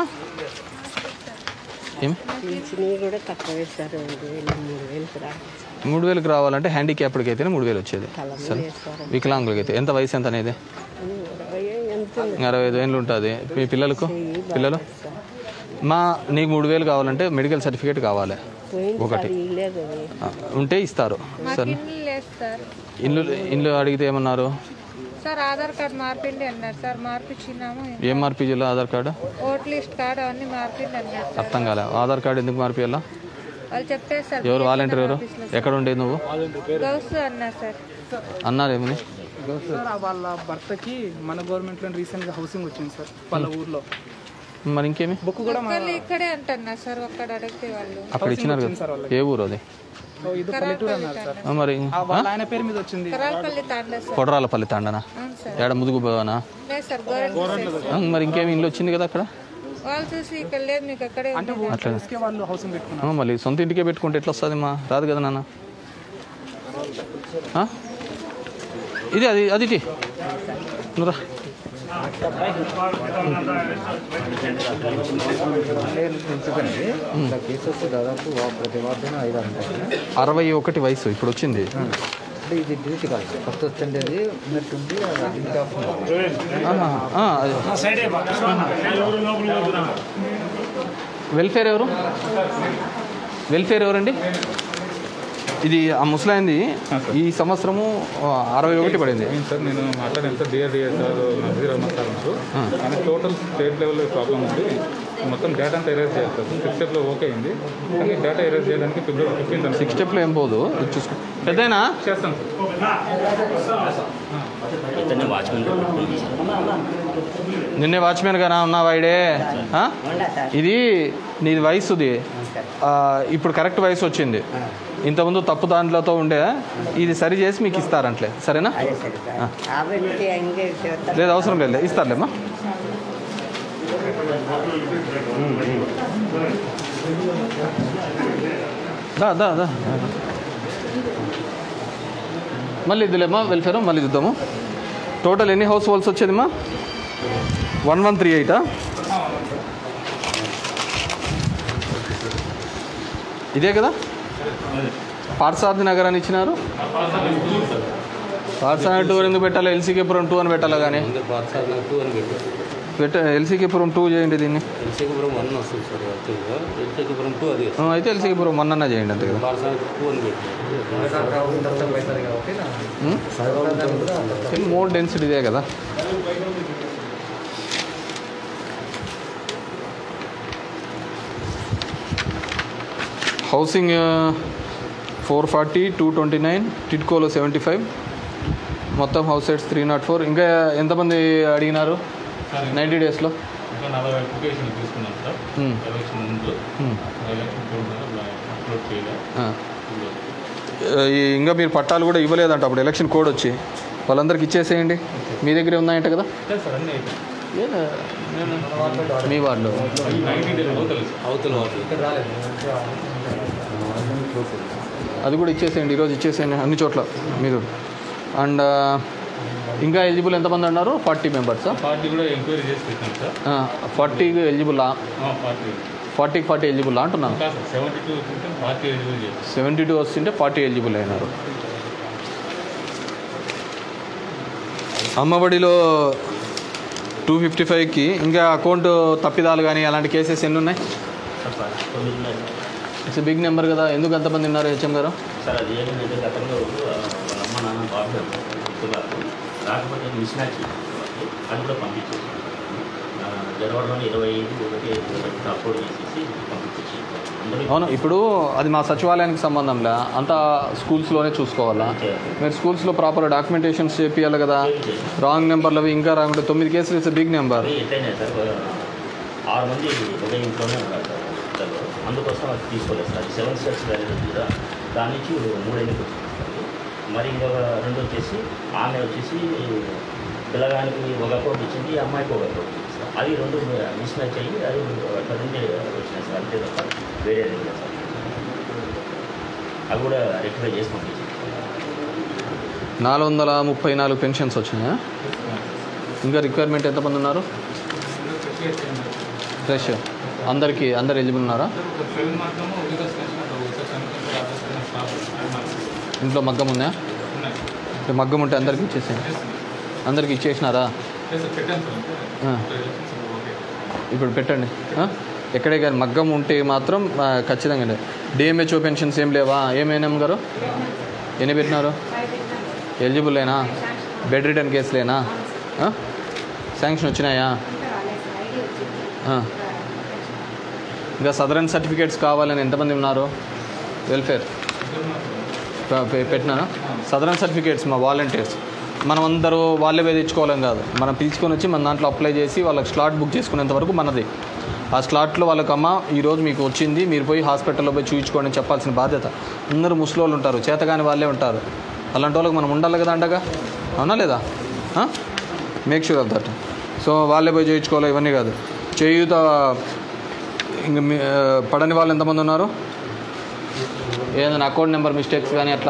ఏమి పింఛనీ కూడా తక్కువ వేస్తారు రెండు వేలు మూడు వేలకు రా మూడు వేలకు రావాలంటే హ్యాండిక్యాప్డ్కి అయితేనే మూడు వేలు వచ్చేది సరే వికలాంగులకి అయితే ఎంత వయసు ఎంత అనేది ఇరవై ఎంత ఉంది? అరవై ఐదు ఏళ్ళు ఉంటుంది మీ పిల్లలకు పిల్లలు మా నీకు మూడు వేలు కావాలంటే మెడికల్ సర్టిఫికేట్ కావాలి పోయింది ఒకటి సార్ ఇల్లేదు అది ఆ, ఉంటే ఇస్తారు మాకు సరే ఇల్లు లేదు సార్ ఇల్లు ఇల్లు అడిగితే ఏమన్నారు సార్ ఆధార్ కార్డు మార్పిండి అన్నారు సార్ మార్పించినాము ఏం మార్పియాలా Aadhaar card vote list card అవన్నీ మార్పిండి అన్నారు సార్ అర్థం కాలే ఆధార్ కార్డు ఎందుకు మార్పియాలా వాళ్ళు చెప్పారు సార్ ఎవరు వాలంటీర్ ఎవరు ఎక్కడ ఉండేది నువ్వు గౌస్ అన్నారు సార్ అన్నారు ఏమని సార్ వాళ్ళ భర్తకి మన గవర్నమెంట్లో రీసెంట్గా హౌసింగ్ వచ్చింది సార్ వాళ్ళ ఊర్లో మరి ఇంకేమి బుక్ కూడా మన ఒక్కళ్ళు ఇక్కడే అంటున్నారు సార్ ఒక్కడ అడిగితే వాళ్ళు అక్కడ ఇచ్చినారు కదా ఏ ఊరు అది ఓ, ఇది పల్లెటూరు అన్నారు సార్ ఆ, మరి ఆ, వాళ్ళ ఆయన పేరు మీద వచ్చింది కరాలపల్లి తాండా సార్ కొడరాలపల్లి తాండనా అవును సార్ ఏడ ముదుగు పోవానా లేదు సార్ గవర్నమెంట్ ఆ, మరి ఇంకేమి ఇల్లు వచ్చింది కదా అక్కడ వాళ్ళు చూసి ఇక్కడ లేదు మీకు అక్కడే ఉంది అట్లా ఇసుకే వాళ్ళు హౌసింగ్ పెట్టుకున్నారు ఆ, మళ్ళీ సొంత ఇంటికే పెట్టుకుంటే ఎట్లా వస్తుంది మా రాదు కదా నాన్న ఆ? ఇది అది అది ఇటీ. నువ్వు రా ఎంచుకున్నది ఇలా కేసెస్ దాదాపు వా- ప్రతి వార్డున ఐదు ఉంటాయి అరవై ఒకటి వయసు ఇప్పుడు వచ్చింది అంటే ఇది డ్యూటీ కాదు ఫస్ట్ వచ్చిండేది ఉన్నట్టుండి అది ఇంకా ఆహా, ఆ, అది. వెల్ఫేర్ ఎవరు వెల్ఫేర్ ఎవరండి ఇది ఆ ముసలాయింది ఈ సంవత్సరము ఆ, అరవై ఒకటి పడింది అయింది సార్ నేను మాట్లాడాను sir DR DR sir Nazir Ahmed sir ఉన్నారు కానీ టోటల్ స్టేట్ లెవెల్లో ప్రాబ్లం ఉంది మొత్తం డేటా అంతా ఎరేజ్ చేయాలి సార్ సిక్స్ స్టెప్లో ఓకే అయింది కానీ డేటా ఎరేజ్ చేయడానికి ఫిబ్రవరి ఫిఫ్టీన్త్ సిక్స్ స్టెప్లో ఏం పోదు ఇది చూసుకో పెద్దయినా చేస్తాను ఇతనే వాచ్మెన్ నిన్నే వాచ్మెన్ గానా ఉన్నావా ఇడే ఆ? ఇది నీది వయసుది ఆ, ఇప్పుడు కరెక్ట్ వయసు వచ్చింది ఇంతకుముందు తప్పు దాంట్లతో ఉండే ఇది సరి చేసి మీకు ఇస్తారంట్లే సరేనా ఆ. కాబట్టి ಹಂಗೆ లేదు అవసరం లేదు ఇస్తారులేమ్మా దా దా దా మళ్ళీ ఇద్దులేమ్మా వెల్ఫేర్ మళ్ళీ ఇద్దాము టోటల్ ఎన్ని హౌస్ హోల్డ్స్ వచ్చేదిమ్మా వన్ వన్ త్రీ ఎయిటా ఇదే కదా పార్సారథి నగర్ అని ఇచ్చినారు పార్సారథి టూ ఎందుకు పెట్టాలి ఎల్సీకేపురం టూ అని పెట్టాలి కానీ పాఠశాల టూ అని పెట్టారు పెట్ట ఎల్సీకేపురం టూ చేయండి దీన్ని ఎల్సీపురం వన్ వస్తుంది సార్ యాక్చువల్గా ఎల్సీపురం టూ అది ఆ, అయితే ఎల్సీకేపురం వన్ అన్న చేయండి అంతే కదా పాఠశాల టూ అని పెట్టారు మోర్ డెన్సిటీ ఇదే కదా housing four forty two twenty nine టిట్కోలో సెవెంటీ ఫైవ్ మొత్తం house sites three not four ఇంకా ఎంతమంది అడిగినారు నైంటీ డేస్లో ఇంకా నలభై అప్లికేషన్ తీసుకున్నాం సార్ Hmm. ఎలక్షన్ ముందు Hmm. ఎలక్షన్ ముందు అప్లోడ్ చేయలేదు ఈ- ఇంకా మీరు పట్టాలు కూడా ఇవ్వలేదంట అప్పుడు ఎలక్షన్ కోడ్ వచ్చి వాళ్ళందరికి ఇచ్చేసేయండి మీ దగ్గరే ఉన్నాయంట కదా లేదు సార్ అన్నీ అయిపోయింది మీ వార్డులో నైన్టీ డేస్ అవతల అవతల వాళ్ళు అది కూడా ఇచ్చేసేయండి ఈరోజు ఇచ్చేసేయండి అన్ని చోట్ల మీరు అండ్ ఇంకా ఎలిజిబుల్ ఎంతమంది అన్నారు ఫార్టీ మెంబర్సా పార్టీ కూడా ఎంక్వైరీ చేసి పెట్టాం సార్ ఫార్టీకి ఎలిజిబుల్లా పార్టీ ఫార్టీకి ఫార్టీ ఎలిజిబుల్ అంటున్నాను కాదు సార్ సెవెంటీ టూ వచ్చింటే పార్టీ ఎలిజిబుల్ చేసి సెవెంటీ టూ వస్తుంటే ఫార్టీ ఎలిజిబుల్ అయినారు అమ్మఒడిలో టూ ఫిఫ్టీ ఫైవ్కి ఇంకా అకౌంట్ తప్పిదాలు కానీ అలాంటి కేసెస్ ఎన్ని ఉన్నాయి తొమ్మిది ఉన్నాయి ఇట్స్ బిగ్ నెంబర్ కదా ఎందుకు అంతమంది ఉన్నారు హెచ్ఎం గారు సార్ అది ఏమైందంటే గతంలో ఆ, వాళ్ళ అమ్మ నాన్న బాబు గుర్తుబాటు రాకపోతే మిస్ మ్యాచ్ అది కూడా పంపించేసి జనవరిలోనే ఇరవై ఐదు ఒకటి ఒకటి అప్లోడ్ చేసేసి పంపించేసి అందరూ అవును ఇప్పుడు అది మా సచివాలయానికి సంబంధంలే అంతా స్కూల్స్లోనే చూసుకోవాలా మీరు స్కూల్స్లో ప్రాపర్ డాక్యుమెంటేషన్స్ చేపియాలి కదా రాంగ్ నెంబర్లు అవి ఇంకా రాంగ్ తొమ్మిది కేసులు ఇట్స్ బిగ్ నెంబర్ అవి ఎట్లయినా సార్ ఆరు మంది ఒకే ఇంట్లోనే ఉన్నారు సార్ ఇద్దరు. అందుకోసం అది తీసుకోలేదు సార్ సెవెన్ స్టెప్స్ వ్యాలీ ఉంది కదా దాని నుంచి మూడు ఎన్నిక వచ్చింది సార్ మరి ఇంకొక రెండు వచ్చేసి ఆమె వచ్చేసి పిల్లగానికి ఒక అకౌంట్ ఇచ్చింది ఈ అమ్మాయికి ఒక అకౌంట్ ఇచ్చింది సార్ అది రెండు మిస్ మ్యాచ్ అయ్యి అది అక్కడ నుండి వచ్చినాయి సార్ అంతే తప్ప వేరే లేదు సార్ అవి కూడా రెక్టిఫై చేసి పంపించింది నాలుగు వందల ముప్పై నాలుగు పెన్షన్స్ వచ్చినాయా ఇంకా రిక్వైర్మెంట్ ఎంతమంది ఉన్నారు ఫ్రెష్ అందరికీ అందరు ఎలిజిబుల్ ఉన్నారా సెవెన్ మాత్రము వికాస్ స్టాఫ్ ఇంట్లో మగ్గం ఉందా అంటే మగ్గం ఉంటే అందరికి ఇచ్చేసేయండి అందరికి ఇచ్చేసినారా పెట్టాను ఆ. సార్ ఓకే ఇప్పుడు పెట్టండి ఆ? ఎక్కడే కానీ మగ్గం ఉంటే మాత్రం ఆ, ఖచ్చితంగా డిఎంహెచ్ఓ పెన్షన్స్ ఏం లేవా ఏమైనా గారు ఎన్ని పెట్టినారు ఎలిజిబుల్ అయినా బెడ్ రిటర్న్ కేసులేనా ఆ? శాంక్షన్ వచ్చినాయా ఆ. ఇంకా సదరన్ సర్టిఫికేట్స్ కావాలని ఎంతమంది ఉన్నారు వెల్ఫేర్ పె- పె- పెట్టినానా సదరన్ సర్టిఫికేట్స్ మా వాలంటీర్స్ మనం అందరూ వాళ్ళే పోయి తెచ్చుకోవాలని కాదు మనం పిలుచుకొని వచ్చి మన దాంట్లో అప్లై చేసి వాళ్ళకి స్లాట్ బుక్ చేసుకునేంత వరకు మనది ఆ స్లాట్లో వాళ్ళకి అమ్మ ఈరోజు మీకు వచ్చింది మీరు పోయి హాస్పిటల్లో పోయి చూపించుకోండి అని చెప్పాల్సిన బాధ్యత అందరూ ముసలి వాళ్ళు ఉంటారు చేతగాని వాళ్ళే ఉంటారు అలాంటి వాళ్ళకి మనం ఉండాలి కదా అండగా అవునా లేదా make sure of that so వాళ్ళే పోయి చేయించుకోవాలి ఇవన్నీ కాదు చేయూత ఇంక మీ- ఆ, పడని వాళ్ళు ఎంతమంది ఉన్నారు ఏదైనా అకౌంట్ నెంబర్ మిస్టేక్స్ కానీ అట్లా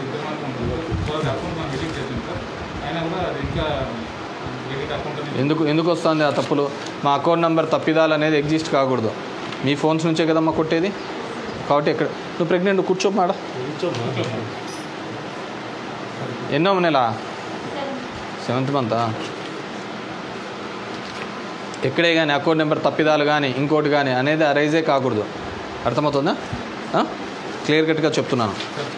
అయినా కూడా అది ఇంకా ఎడిట్ అకౌంట్ అనేది ఎందుకు ఎందుకు వస్తుంది ఆ తప్పులు మా అకౌంట్ నెంబర్ తప్పిదాలు అనేది ఎగ్జిస్ట్ కాకూడదు మీ ఫోన్స్ నుంచే కదమ్మా కొట్టేది కాబట్టి ఎక్కడ నువ్వు ప్రెగ్నెంట్ కూర్చో మాడ ఎన్నో నెల సెవెంత్ మంతా ఎక్కడే కానీ అకౌంట్ నెంబర్ తప్పిదాలు కానీ ఇంకోటి కానీ అనేది అరైజే కాకూడదు అర్థమవుతుందా క్లియర్ కట్గా చెప్తున్నాను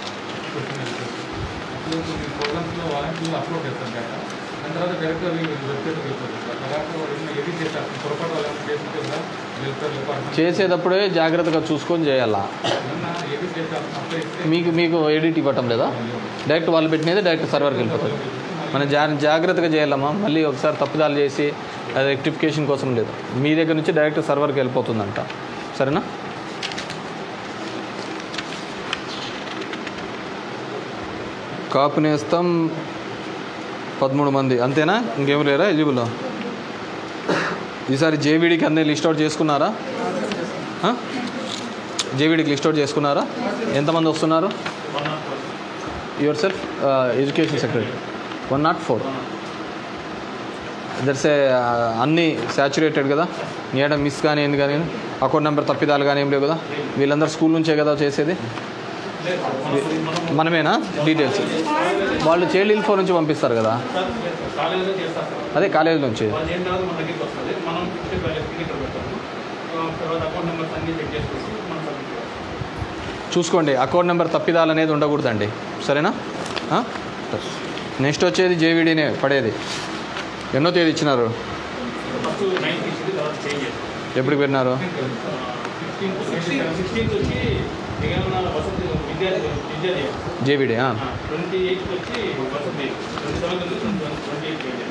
ప్రోగ్రామ్స్లో వాలంటీర్లు అప్లోడ్ చేస్తారు డేటా దాని తర్వాత డైరెక్ట్గా వెబ్సైట్కి వెళ్ళిపోతుంది సార్ తర్వాత వాళ్ళు ఏమైనా ఎడిట్ చేస్తారు పొరపాటు వాళ్ళు ఏమైనా చేస్తుంటే కూడా వెల్ఫేర్ డిపార్ట్మెంట్ చేసేటప్పుడే జాగ్రత్తగా చూసుకొని చేయాలా ఏమన్నా ఎడిట్ చేస్తారు అప్లై చేస్తే మీకు మీకు ఎడిట్ ఇవ్వటం లేదా డైరెక్ట్ వాళ్ళు పెట్టినది డైరెక్ట్ సర్వర్కి వెళ్ళిపోతుంది మనం జా జాగ్రత్తగా చేయాలమ్మా మళ్ళీ ఒకసారి తప్పుదాలు చేసి అది రెక్టిఫికేషన్ కోసం లేదు మీ దగ్గర నుంచి డైరెక్ట్ సర్వర్కి వెళ్ళిపోతుందంట సరేనా కాపు నేస్తాం పదమూడు మంది అంతేనా ఇంకేం లేరా ఎలిజిబుల్ ఈసారి జేవీడీకి అన్నీ లిస్ట్ అవుట్ చేసుకున్నారా జేవీడీకి లిస్ట్ అవుట్ చేసుకున్నారా ఎంతమంది వస్తున్నారు your self education secretary one not four that's a అన్నీ శాచురేటెడ్ కదా ఏడ మిస్ కానీ ఏంది కానీ అకౌంట్ నెంబర్ తప్పిదాలు కానీ ఏం లేవు కదా వీళ్ళందరూ స్కూల్ నుంచే కదా చేసేది మనమేనా డీటెయిల్స్ వాళ్ళు చైల్డ్ ఇన్ఫో నుంచి పంపిస్తారు కదా కాలేజీలో చేస్తారు సార్ అదే కాలేజ్ నుంచి వాళ్ళు ఏం తర్వాత మన దగ్గరికి వస్తుంది మనం ఫిఫ్టీ బ్యాలెన్స్కి ఇక్కడ పెడతాము ఆ, తర్వాత అకౌంట్ నెంబర్స్ అన్ని చెక్ చేసుకొని మనం సబ్మిట్ చేస్తాం చూసుకోండి అకౌంట్ నెంబర్ తప్పిదాలు అనేది ఉండకూడదండి సరేనా నెక్స్ట్ వచ్చేది జేవిడీనే పడేది ఎన్నో తేదీ ఇచ్చినారు ఫస్ట్ నైన్త్ ఇచ్చింది తర్వాత చేంజ్ చేస్తాం ఎప్పుడు పెట్టినారు సిక్స్టీన్త్ సిక్స్టీన్ సిక్స్టీన్త్ వచ్చి ఏమన్నా వసతి విద్యార్థి విద్యార్థి జేవిడి ట్వంటీ ఎయిత్ వచ్చి వసతి ట్వంటీ సెవెంత్ నుంచి ట్వంటీ ఎయిత్ విద్యార్థి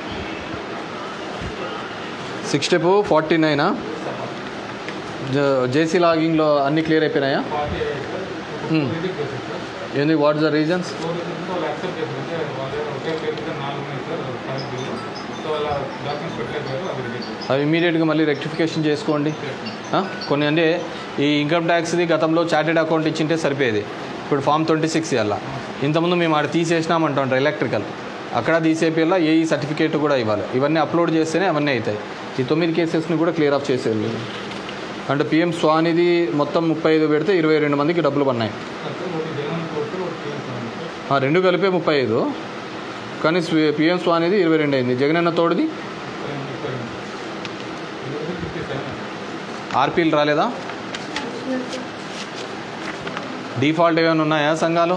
సిక్స్ స్టెప్ ఫార్టీ నైనా జేసీ లాగింగ్లో అన్నీ క్లియర్ అయిపోయినాయా Hmm. ఏంది వాట్ ద రీజన్స్ వాళ్ళు యాక్సెప్ట్ చేశారు అంటే వాళ్ళ ఒకే పేరు మీద నాలుగు ఉన్నాయి సార్ కరెంట్ బిల్లు సో వాళ్ళ డాక్యుమెంట్స్ పెట్టలేకపోయారు అవి రిజెక్ట్ అవి ఇమీడియట్గా మళ్ళీ రెక్టిఫికేషన్ చేసుకోండి ఆ? కొన్ని అంటే ఈ ఇన్కమ్ ట్యాక్స్ది గతంలో చార్టెడ్ అకౌంట్ ఇచ్చింటే సరిపోయేది ఇప్పుడు ఫామ్ ట్వంటీ సిక్స్ ఇవ్వాల ఇంతకుముందు మేము ఆడ తీసేసినామంటాం ఎలక్ట్రికల్ అక్కడ తీసేపేలా ఏ సర్టిఫికేట్ కూడా ఇవ్వాలి ఇవన్నీ అప్లోడ్ చేస్తేనే అవన్నీ అవుతాయి ఈ తొమ్మిది కేసెస్ని కూడా క్లియర్ ఆఫ్ చేసేది అంటే పిఎం స్వానిధి మొత్తం ముప్పై ఐదు పెడితే ఇరవై రెండు మందికి డబ్బులు పడినాయి ఒకటి జగన్ కోర్టు ఒకటి టీఎం ఆ, రెండు కలిపే ముప్పై ఐదు కానీ పిఎం స్వానిధి ఇరవై రెండు అయింది జగనన్న తోడుది ఫిఫ్టీ సెవెన్ ఆర్పీలు రాలేదా డిఫాల్ట్ ఏమైనా ఉన్నాయా సంఘాలు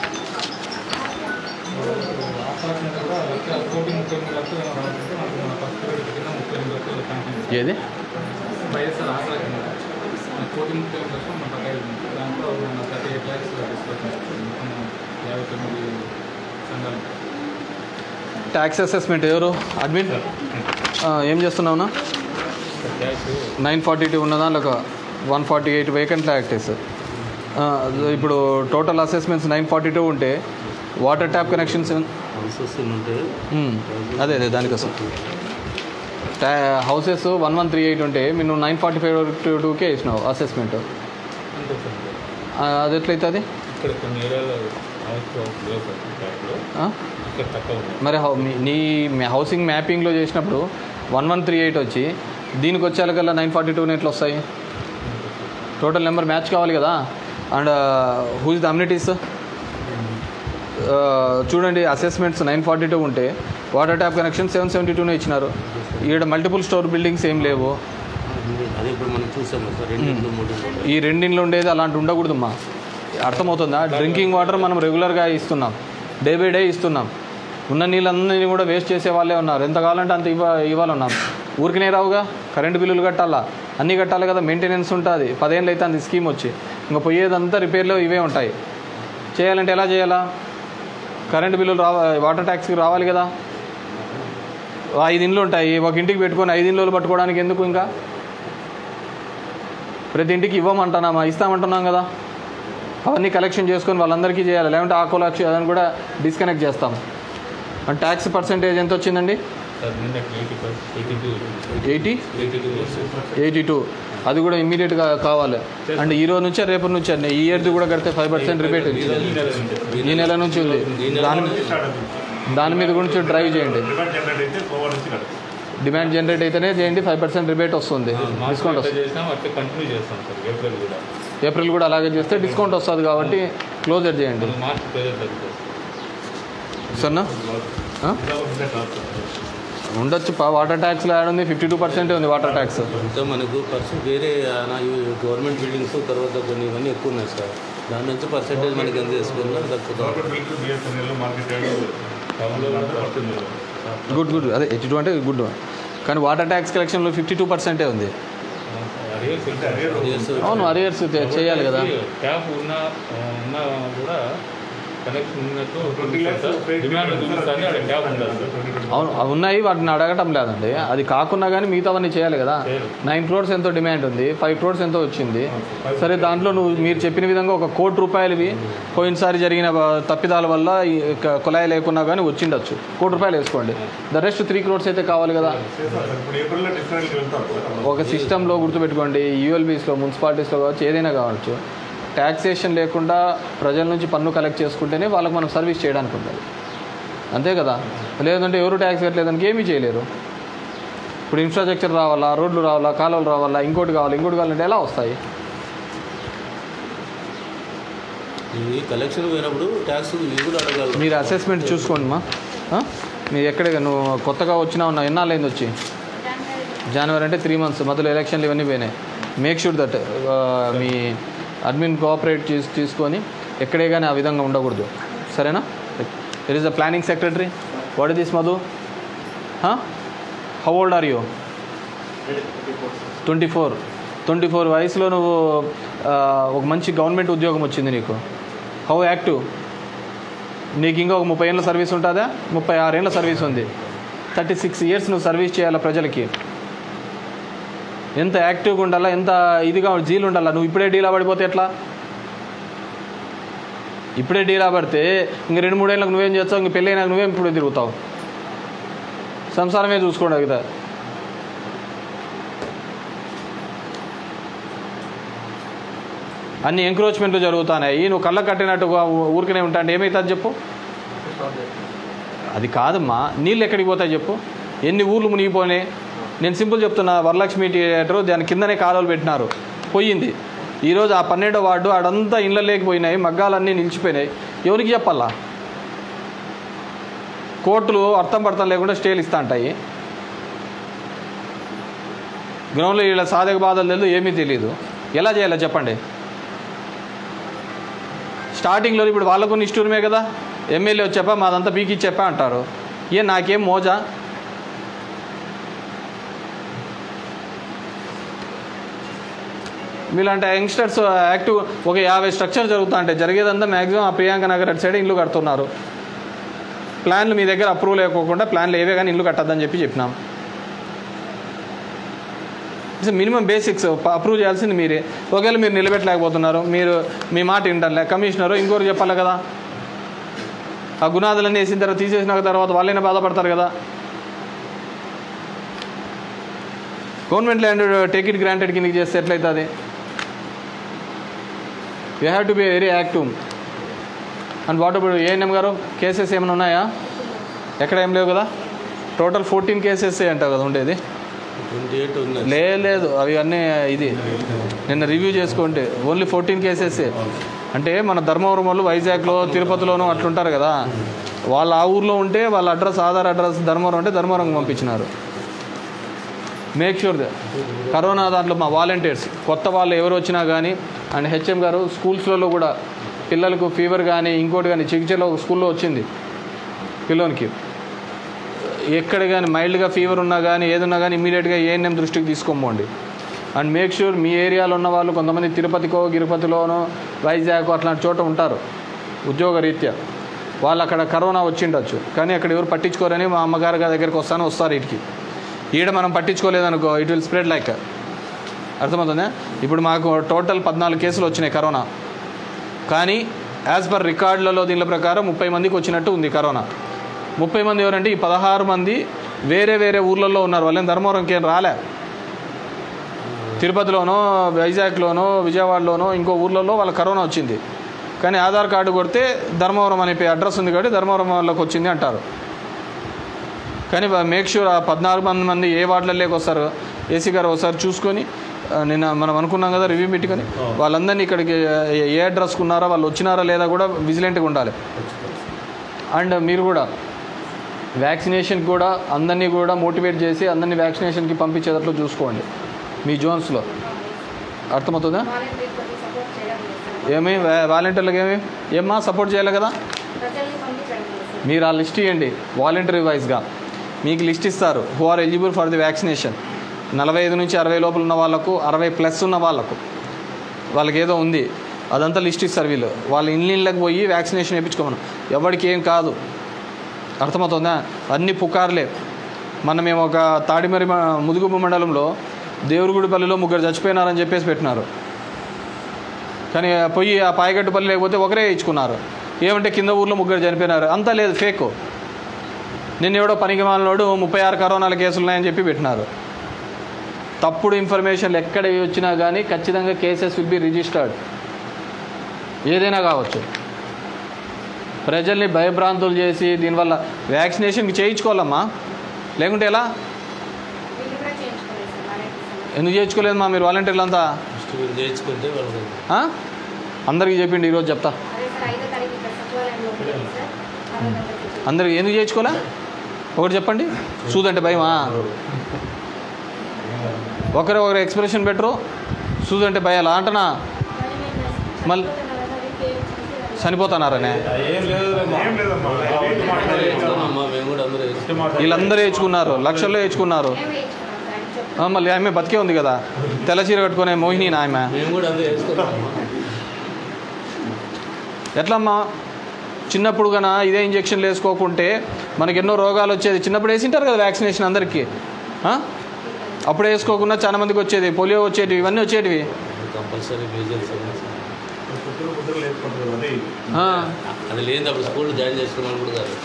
ఆపరేషన్ కూడా లక్ష కోటి ముప్పై మూడు లక్షలు ఏమో రావాలంటే మనకు మన ఫస్ట్ పీరియడ్ కింద ముప్పై ఎనిమిది లక్షలు శాంక్షన్ ఏది వైఎస్ఆర్ ఆసరా కింద మన కోటి ముప్పై ఎనిమిది లక్షలు మన పక్క దాంట్లో మన థర్టీ ఎయిట్ ల్యాక్స్ డిస్కషన్ మొత్తం యాభై తొమ్మిది సంఘాలు ట్యాక్స్ అసెస్మెంట్ ఎవరు అడ్మిన్ ఆ, ఏం చేస్తున్నావునా నైన్ ఫార్టీ టూ ఉన్నదా లేక వన్ ఫార్టీ ఎయిట్ వేకెంట్ యాక్టిస్ ఇప్పుడు total assessments nine forty two ఉంటే వాటర్ ట్యాప్ కనెక్షన్స్ ఉంటే అదే అదే దానికోసం ట్యా houses one one three eight ఉంటే మీరు నైన్ ఫార్టీ ఫైవ్ టూ టూకే వేసినావు అసెస్మెంట్ అంతే సార్ అది ఎట్లయితుంది ఇక్కడ కొన్ని ఏరియాలో హౌస్ హౌస్ లేవు సార్ ట్యాప్లో ఆ? ఇక్కడ తక్కువ ఉంది మరి హౌ- మీ- నీ మీ హౌసింగ్ మ్యాపింగ్లో చేసినప్పుడు వన్ వన్ త్రీ ఎయిట్ వచ్చి దీనికి వచ్చేకల్లా నైన్ ఫార్టీ టూ ఎట్లా వస్తాయి టోటల్ నెంబర్ మ్యాచ్ కావాలి కదా అండ్ హూజ్ ద అమ్యూనిటీస్ చూడండి అసెస్మెంట్స్ నైన్ ఫార్టీ టూ ఉంటే water tap connection seven seventy టూనే ఇచ్చినారు ఈడ మల్టిపుల్ స్టోర్ బిల్డింగ్స్ ఏం లేవు అదే ఇప్పుడు మనం చూసాము సార్ రెండు మూడు ఈ రెండింట్లో ఉండేది అలాంటి ఉండకూడదమ్మా అర్థమవుతుందా డ్రింకింగ్ వాటర్ మనం రెగ్యులర్గా ఇస్తున్నాం డే బై డే ఇస్తున్నాం ఉన్న నీళ్ళన్నీ కూడా వేస్ట్ చేసే వాళ్ళే ఉన్నారు ఎంత కావాలంటే అంత ఇవ్వ ఇవ్వాలన్నారు ఊరికినే రావుగా కరెంటు బిల్లులు కట్టాలా అన్నీ కట్టాలి కదా మెయింటెనెన్స్ ఉంటుంది పదేళ్ళు అయితే అంత స్కీమ్ వచ్చి ఇంకా పోయేదంతా రిపేర్లో ఇవే ఉంటాయి చేయాలంటే ఎలా చేయాలా కరెంటు బిల్లులు రావ వాటర్ ట్యాక్స్కి రావాలి కదా ఐదు ఇండ్లు ఉంటాయి ఒక ఇంటికి పెట్టుకొని ఐదు ఇండ్లు పట్టుకోవడానికి ఎందుకు ఇంకా ప్రతి ఇంటికి ఇవ్వమంటున్నామా ఇస్తామంటున్నాం కదా అవన్నీ కలెక్షన్ చేసుకొని వాళ్ళందరికీ చేయాలి లేకుంటే ఆ కొలెక్షన్ అదని కూడా డిస్కనెక్ట్ చేస్తాం అండ్ ట్యాక్స్ పర్సంటేజ్ ఎంత వచ్చిందండి సార్ నిన్న eighty five eighty two eighty eighty two eighty two అది కూడా ఇమ్మీడియట్గా కావాలి అండ్ ఈ రోజు నుంచే రేపటి నుంచి అండి ఈ ఇయర్ది కూడా కడితే ఫైవ్ పర్సెంట్ రిబేట్ ఉంది ఈ నెల నుంచి ఉంది దాని దాని మీద గురించి డ్రైవ్ చేయండి డిమాండ్ జనరేట్ అయితేనే చేయండి ఫైవ్ పర్సెంట్ రిబేట్ వస్తుంది డిస్కౌంట్ వస్తుంది చేసినాం అట్లా కంటిన్యూ చేస్తాం సార్ ఏప్రిల్ కూడా ఏప్రిల్ కూడా అలాగే చేస్తే డిస్కౌంట్ వస్తుంది కాబట్టి క్లోజర్ చేయండి మార్చ్ ప్రెజర్ తగ్గుతుంది సరేనా ఆ? ఉండొచ్చు పా వాటర్ ట్యాక్స్లో యాడ్ ఉంది ఫిఫ్టీ టూ పర్సెంట్ ఉంది వాటర్ ట్యాక్స్ ఇంకా మనకు పర్సెంట్ వేరే నా ఈ గవర్నమెంట్ బిల్డింగ్స్ తర్వాత కొన్ని ఇవన్నీ ఎక్కువ ఉన్నాయి సార్ దాని నుంచి పర్సెంటేజ్ మనకి ఎంత తీసుకున్నా తక్కువ గుడ్ గుడ్ అదే ఎయిటీ టూ అంటే గుడ్ కానీ వాటర్ ట్యాక్స్ కలెక్షన్లో ఫిఫ్టీ టూ పర్సెంటే ఉంది అవును అరియర్స్ చేయాలి కదా ట్యాప్ ఉన్నా ఉన్నా కూడా కనెక్షన్ ఉన్నట్టు డిమాండ్ చూపిస్తుంది అక్కడ ట్యాప్ ఉండదు సార్ అవును అవి ఉన్నాయి వాటిని అడగటం లేదండి అది కాకుండా కానీ మిగతావన్నీ చేయాలి కదా నైన్ క్రోర్స్ ఎంతో డిమాండ్ ఉంది ఫైవ్ క్రోర్స్ ఎంతో వచ్చింది సరే దాంట్లో నువ్వు మీరు చెప్పిన విధంగా ఒక కోటి రూపాయలవి పోయినసారి జరిగిన బ- తప్పిదాల వల్ల ఈ క- కుళాయి లేకున్నా కానీ వచ్చిండొచ్చు కోటి రూపాయలు వేసుకోండి ద రెస్ట్ త్రీ క్రోర్స్ అయితే కావాలి కదా ఒక సిస్టంలో గుర్తుపెట్టుకోండి యూఎల్బీస్లో మున్సిపాలిటీస్లో కావచ్చు ఏదైనా కావచ్చు ట్యాక్సేషన్ లేకుండా ప్రజల నుంచి పన్ను కలెక్ట్ చేసుకుంటేనే వాళ్ళకి మనం సర్వీస్ చేయడానికి ఉంటుంది అంతే కదా లేదంటే ఎవరు ట్యాక్స్ కట్టలేదానికి ఏమీ చేయలేరు ఇప్పుడు ఇన్ఫ్రాస్ట్రక్చర్ రావాలా రోడ్లు రావాలా కాలువలు రావాలా ఇంకోటి కావాలి ఇంకోటి కావాలంటే ఎలా వస్తాయి ఇవి కలెక్షన్ పోయినప్పుడు ట్యాక్స్ ఇవి కూడా అడగాలి మీరు అసెస్మెంట్ చూసుకోండి మా ఆ? మీరు ఎక్కడ నువ్వు కొత్తగా వచ్చినా ఉన్నా ఎన్నాళ్ళైంది వచ్చి జనవరి అంటే త్రీ మంత్స్ మధ్యలో ఎలక్షన్లు ఇవన్నీ పోయినాయి మేక్ షూర్ దట్ మీ అడ్మిన్ కోఆపరేట్ చేసి తీసుకొని ఎక్కడే కానీ ఆ విధంగా ఉండకూడదు సరేనా it is the planning secretary what is this Madhu how old are you twenty four twenty four వయసులో నువ్వు ఆ, ఒక మంచి గవర్నమెంట్ ఉద్యోగం వచ్చింది నీకు హౌ యాక్టివ్ నీకు ఇంకా ఒక ముప్పై ఏళ్ళ సర్వీస్ ఉంటుందా ముప్పై ఆరేళ్ళ సర్వీస్ ఉంది థర్టీ సిక్స్ ఇయర్స్ నువ్వు సర్వీస్ చేయాలా ప్రజలకి ఎంత యాక్టివ్గా ఉండాలా ఎంత ఇదిగా జీలు ఉండాలా నువ్వు ఇప్పుడే డీలా పడిపోతే ఎట్లా ఇప్పుడే డీలా పడితే ఇంక రెండు మూడేళ్ళకి నువ్వేం చేస్తావు ఇంక పెళ్ళైనాక నువ్వేం ఇప్పుడు తిరుగుతావు సంసారమే చూసుకోండి కదా అన్ని ఎంక్రోచ్మెంట్లు జరుగుతున్నాయి నువ్వు కళ్ళ కట్టినట్టుగా ఊరికనే ఉంటా అంటే ఏమవుతుంది చెప్పు అది కాదమ్మా నీళ్ళు ఎక్కడికి పోతాయి చెప్పు ఎన్ని ఊర్లు మునిగిపోయినాయి నేను సింపుల్ చెప్తున్నా వరలక్ష్మి థియేటర్ దాని కిందనే కాలువలు పెట్టినారు పోయింది ఈరోజు ఆ పన్నెండో వార్డు ఆడంతా ఇళ్ళ లేకపోయినాయి మగ్గాలన్నీ నిలిచిపోయినాయి ఎవరికి చెప్పాలా కోర్టులు అర్థం పడతాం లేకుండా స్టేలు ఇస్తా ఉంటాయి గ్రౌండ్లో వీళ్ళ సాధక బాధలు తెలియదు ఏమీ తెలియదు ఎలా చేయాలో చెప్పండి స్టార్టింగ్లో ఇప్పుడు వాళ్ళకు నిష్ఠూరమే కదా ఎమ్మెల్యే వచ్చాపా మాదంతా పీకి చెప్పా అంటారు ఏ నాకేం మోజా మీలాంటి యంగ్స్టర్స్ యాక్టివ్ ఒక యాభై స్ట్రక్చర్ జరుగుతా అంటే జరిగేదంతా మ్యాక్సిమం ఆ ప్రియాంక నగర్ అటు సైడ్ ఇల్లు కడుతున్నారు ప్లాన్లు మీ దగ్గర అప్రూవ్ లేకోకుండా ప్లాన్లు ఏవే కానీ ఇల్లు కట్టద్దని చెప్పి చెప్పినాం మినిమం బేసిక్స్ అప్రూవ్ చేయాల్సింది మీరే ఒకవేళ మీరు నిలబెట్టలేకపోతున్నారు మీరు మీ మాట వింటారులే కమిషనరు ఇంకోరు చెప్పాలి కదా ఆ గుణాదులన్నీ వేసిన తర్వాత తీసేసిన తర్వాత వాళ్ళైనా బాధపడతారు కదా government land take it granted కిందకి చేస్తే ఎట్లయితుంది you have to be very active and what about ANM గారు కేసెస్ ఏమైనా ఉన్నాయా ఎక్కడ ఏం లేవు కదా టోటల్ ఫోర్టీన్ కేసెస్ అంటావు కదా ఉండేది ట్వంటీ ఎయిట్ ఉంది లేదు లేదు అవి అన్నీ ఇది నిన్న రివ్యూ చేసుకుంటే ఓన్లీ ఫోర్టీన్ కేసెస్ అంటే మన ధర్మవరం వాళ్ళు వైజాగ్లో తిరుపతిలోనూ అట్లుంటారు కదా వాళ్ళు ఆ ఊర్లో ఉంటే వాళ్ళ అడ్రస్ ఆధార్ అడ్రస్ ధర్మవరం అంటే ధర్మవరం పంపించినారు మేక్ షూర్ కరోనా దాంట్లో మా వాలంటీర్స్ కొత్త వాళ్ళు ఎవరు వచ్చినా కానీ అండ్ హెచ్ఎం గారు స్కూల్స్లలో కూడా పిల్లలకు ఫీవర్ కానీ ఇంకోటి కానీ చికిత్సలో స్కూల్లో వచ్చింది పిల్లోనికి ఎక్కడ కానీ మైల్డ్గా ఫీవర్ ఉన్నా కానీ ఏదున్నా కానీ ఇమీడియట్గా ఏఎన్ఎం దృష్టికి తీసుకోమండి అండ్ మేక్ షూర్ మీ ఏరియాలో ఉన్న వాళ్ళు కొంతమంది తిరుపతికో గిరుపతిలోనో వైజాగ్ అట్లాంటి చోట ఉంటారు ఉద్యోగ రీత్యా వాళ్ళు అక్కడ కరోనా వచ్చిండొచ్చు కానీ అక్కడ ఎవరు పట్టించుకోరని మా అమ్మగారి గారి దగ్గరికి వస్తాను వస్తారు ఇటుకి ఈడ మనం పట్టించుకోలేదనుకో ఇట్ విల్ స్ప్రెడ్ లైక్ అర్థమవుతుందా ఇప్పుడు మాకు టోటల్ పద్నాలుగు కేసులు వచ్చినాయి కరోనా కానీ యాజ్ పర్ రికార్డులలో దీనిల ప్రకారం ముప్పై మందికి వచ్చినట్టు ఉంది కరోనా ముప్పై మంది ఎవరంటే ఈ పదహారు మంది వేరే వేరే ఊర్లలో ఉన్నారు వాళ్ళని ధర్మవరంకి ఏం రాలే తిరుపతిలోనో వైజాగ్లోనో విజయవాడలోనో ఇంకో ఊర్లలో వాళ్ళ కరోనా వచ్చింది కానీ ఆధార్ కార్డు కొడితే ధర్మవరం అనే పే- అడ్రస్ ఉంది కాబట్టి ధర్మవరం వాళ్ళకి వచ్చింది అంటారు కానీ మేక్ షూర్ ఆ పద్నాలుగు మంది మంది ఏ వార్డులలోకి వస్తారు ఏసీ గారు ఒకసారి చూసుకొని ఆ, నిన్న మనం అనుకున్నాం కదా రివ్యూ పెట్టుకొని వాళ్ళందరినీ ఇక్కడికి ఏ- ఏ అడ్రస్కి ఉన్నారా వాళ్ళు వచ్చినారా లేదా కూడా విజిలెంట్గా ఉండాలి అండ్ మీరు కూడా వ్యాక్సినేషన్ కూడా అందరినీ కూడా మోటివేట్ చేసి అందరినీ వ్యాక్సినేషన్కి పంపించేటట్లు చూసుకోండి మీ జోన్స్లో అర్థమవుతుందా ఏమి వా- వాలంటీర్లకు ఏమి ఏమ్మా సపోర్ట్ చేయాలి కదా మీరు ఆ లిస్ట్ ఇవ్వండి వాలంటరీ వైజ్గా మీకు లిస్ట్ ఇస్తారు who are eligible for the vaccination నలభై ఐదు నుంచి అరవై లోపల ఉన్న వాళ్ళకు అరవై ప్లస్ ఉన్న వాళ్ళకు వాళ్ళకి ఏదో ఉంది అదంతా లిస్ట్ ఇస్తారు వీళ్ళు వాళ్ళ ఇళ్ళకి పోయి వ్యాక్సినేషన్ వేయించుకోమను ఎవరికి ఏం కాదు అర్థమవుతుందా అన్ని పుకార్లే మన మేము ఒక తాడిమరి మ- ముదుగుబ్బ మండలంలో దేవురుగుడిపల్లిలో ముగ్గురు చచ్చిపోయినారని చెప్పేసి పెట్టినారు కానీ పోయి ఆ పాయగట్టుపల్లి లేకపోతే ఒకరే ఇచ్చుకున్నారు ఏమంటే కింద ఊర్లో ముగ్గురు చనిపోయినారు అంతా లేదు ఫేక్ నిన్న ఎవడో పనికి మాలినోడు ముప్పై ఆరు కరోనాల కేసులు ఉన్నాయని చెప్పి పెట్టినారు తప్పుడు ఇన్ఫర్మేషన్లు ఎక్కడ వచ్చినా కానీ ఖచ్చితంగా కేసెస్ విల్ బి రిజిస్టర్డ్ ఏదైనా కావచ్చు ప్రజల్ని భయభ్రాంతులు చేసి దీనివల్ల వ్యాక్సినేషన్ చేయించుకోవాలమ్మా లేకుంటే ఎలా ఎందుకు చేయించుకోలేదు మా మీరు వాలంటీర్లు అంతా మీరు చేయించుకుంటే వాళ్ళు ఆ? అందరికీ చెప్పిండి ఈరోజు చెప్తా అందరికి ఎందుకు చేయించుకోలే ఒకటి చెప్పండి సూదంటే భయమా ఒకరు ఒకరు ఎక్స్ప్రెషన్ పెట్టరు సూదంటే భయాలా అంటనా మళ్ళీ చనిపోతున్నారనే అమ్మా మేము కూడా అందరూ వేసుకున్నాం. వీళ్ళందరూ వేయించుకున్నారు లక్షల్లో వేయించుకున్నారు ఆ, మళ్ళీ ఆమె బతికే ఉంది కదా తెల్ల చీర కట్టుకునే మోహిని ఆమె మేము కూడా అందరూ వేసుకున్నాం అమ్మా. ఎట్లమ్మా చిన్నప్పుడు కన్నా ఇదే ఇంజక్షన్లు వేసుకోకుంటే మనకి ఎన్నో రోగాలు వచ్చేది చిన్నప్పుడు వేసింటారు కదా వ్యాక్సినేషన్ అందరికీ ఆ? అప్పుడు వేసుకోకుండా చాలా మందికి వచ్చేది పోలియో వచ్చేటివి ఇవన్నీ వచ్చేటివి కంపల్సరీ మేజర్స్ ఆ. అది లేదు అప్పుడు స్కూల్ జాయిన్ చేసుకున్నాను కూడా కాదు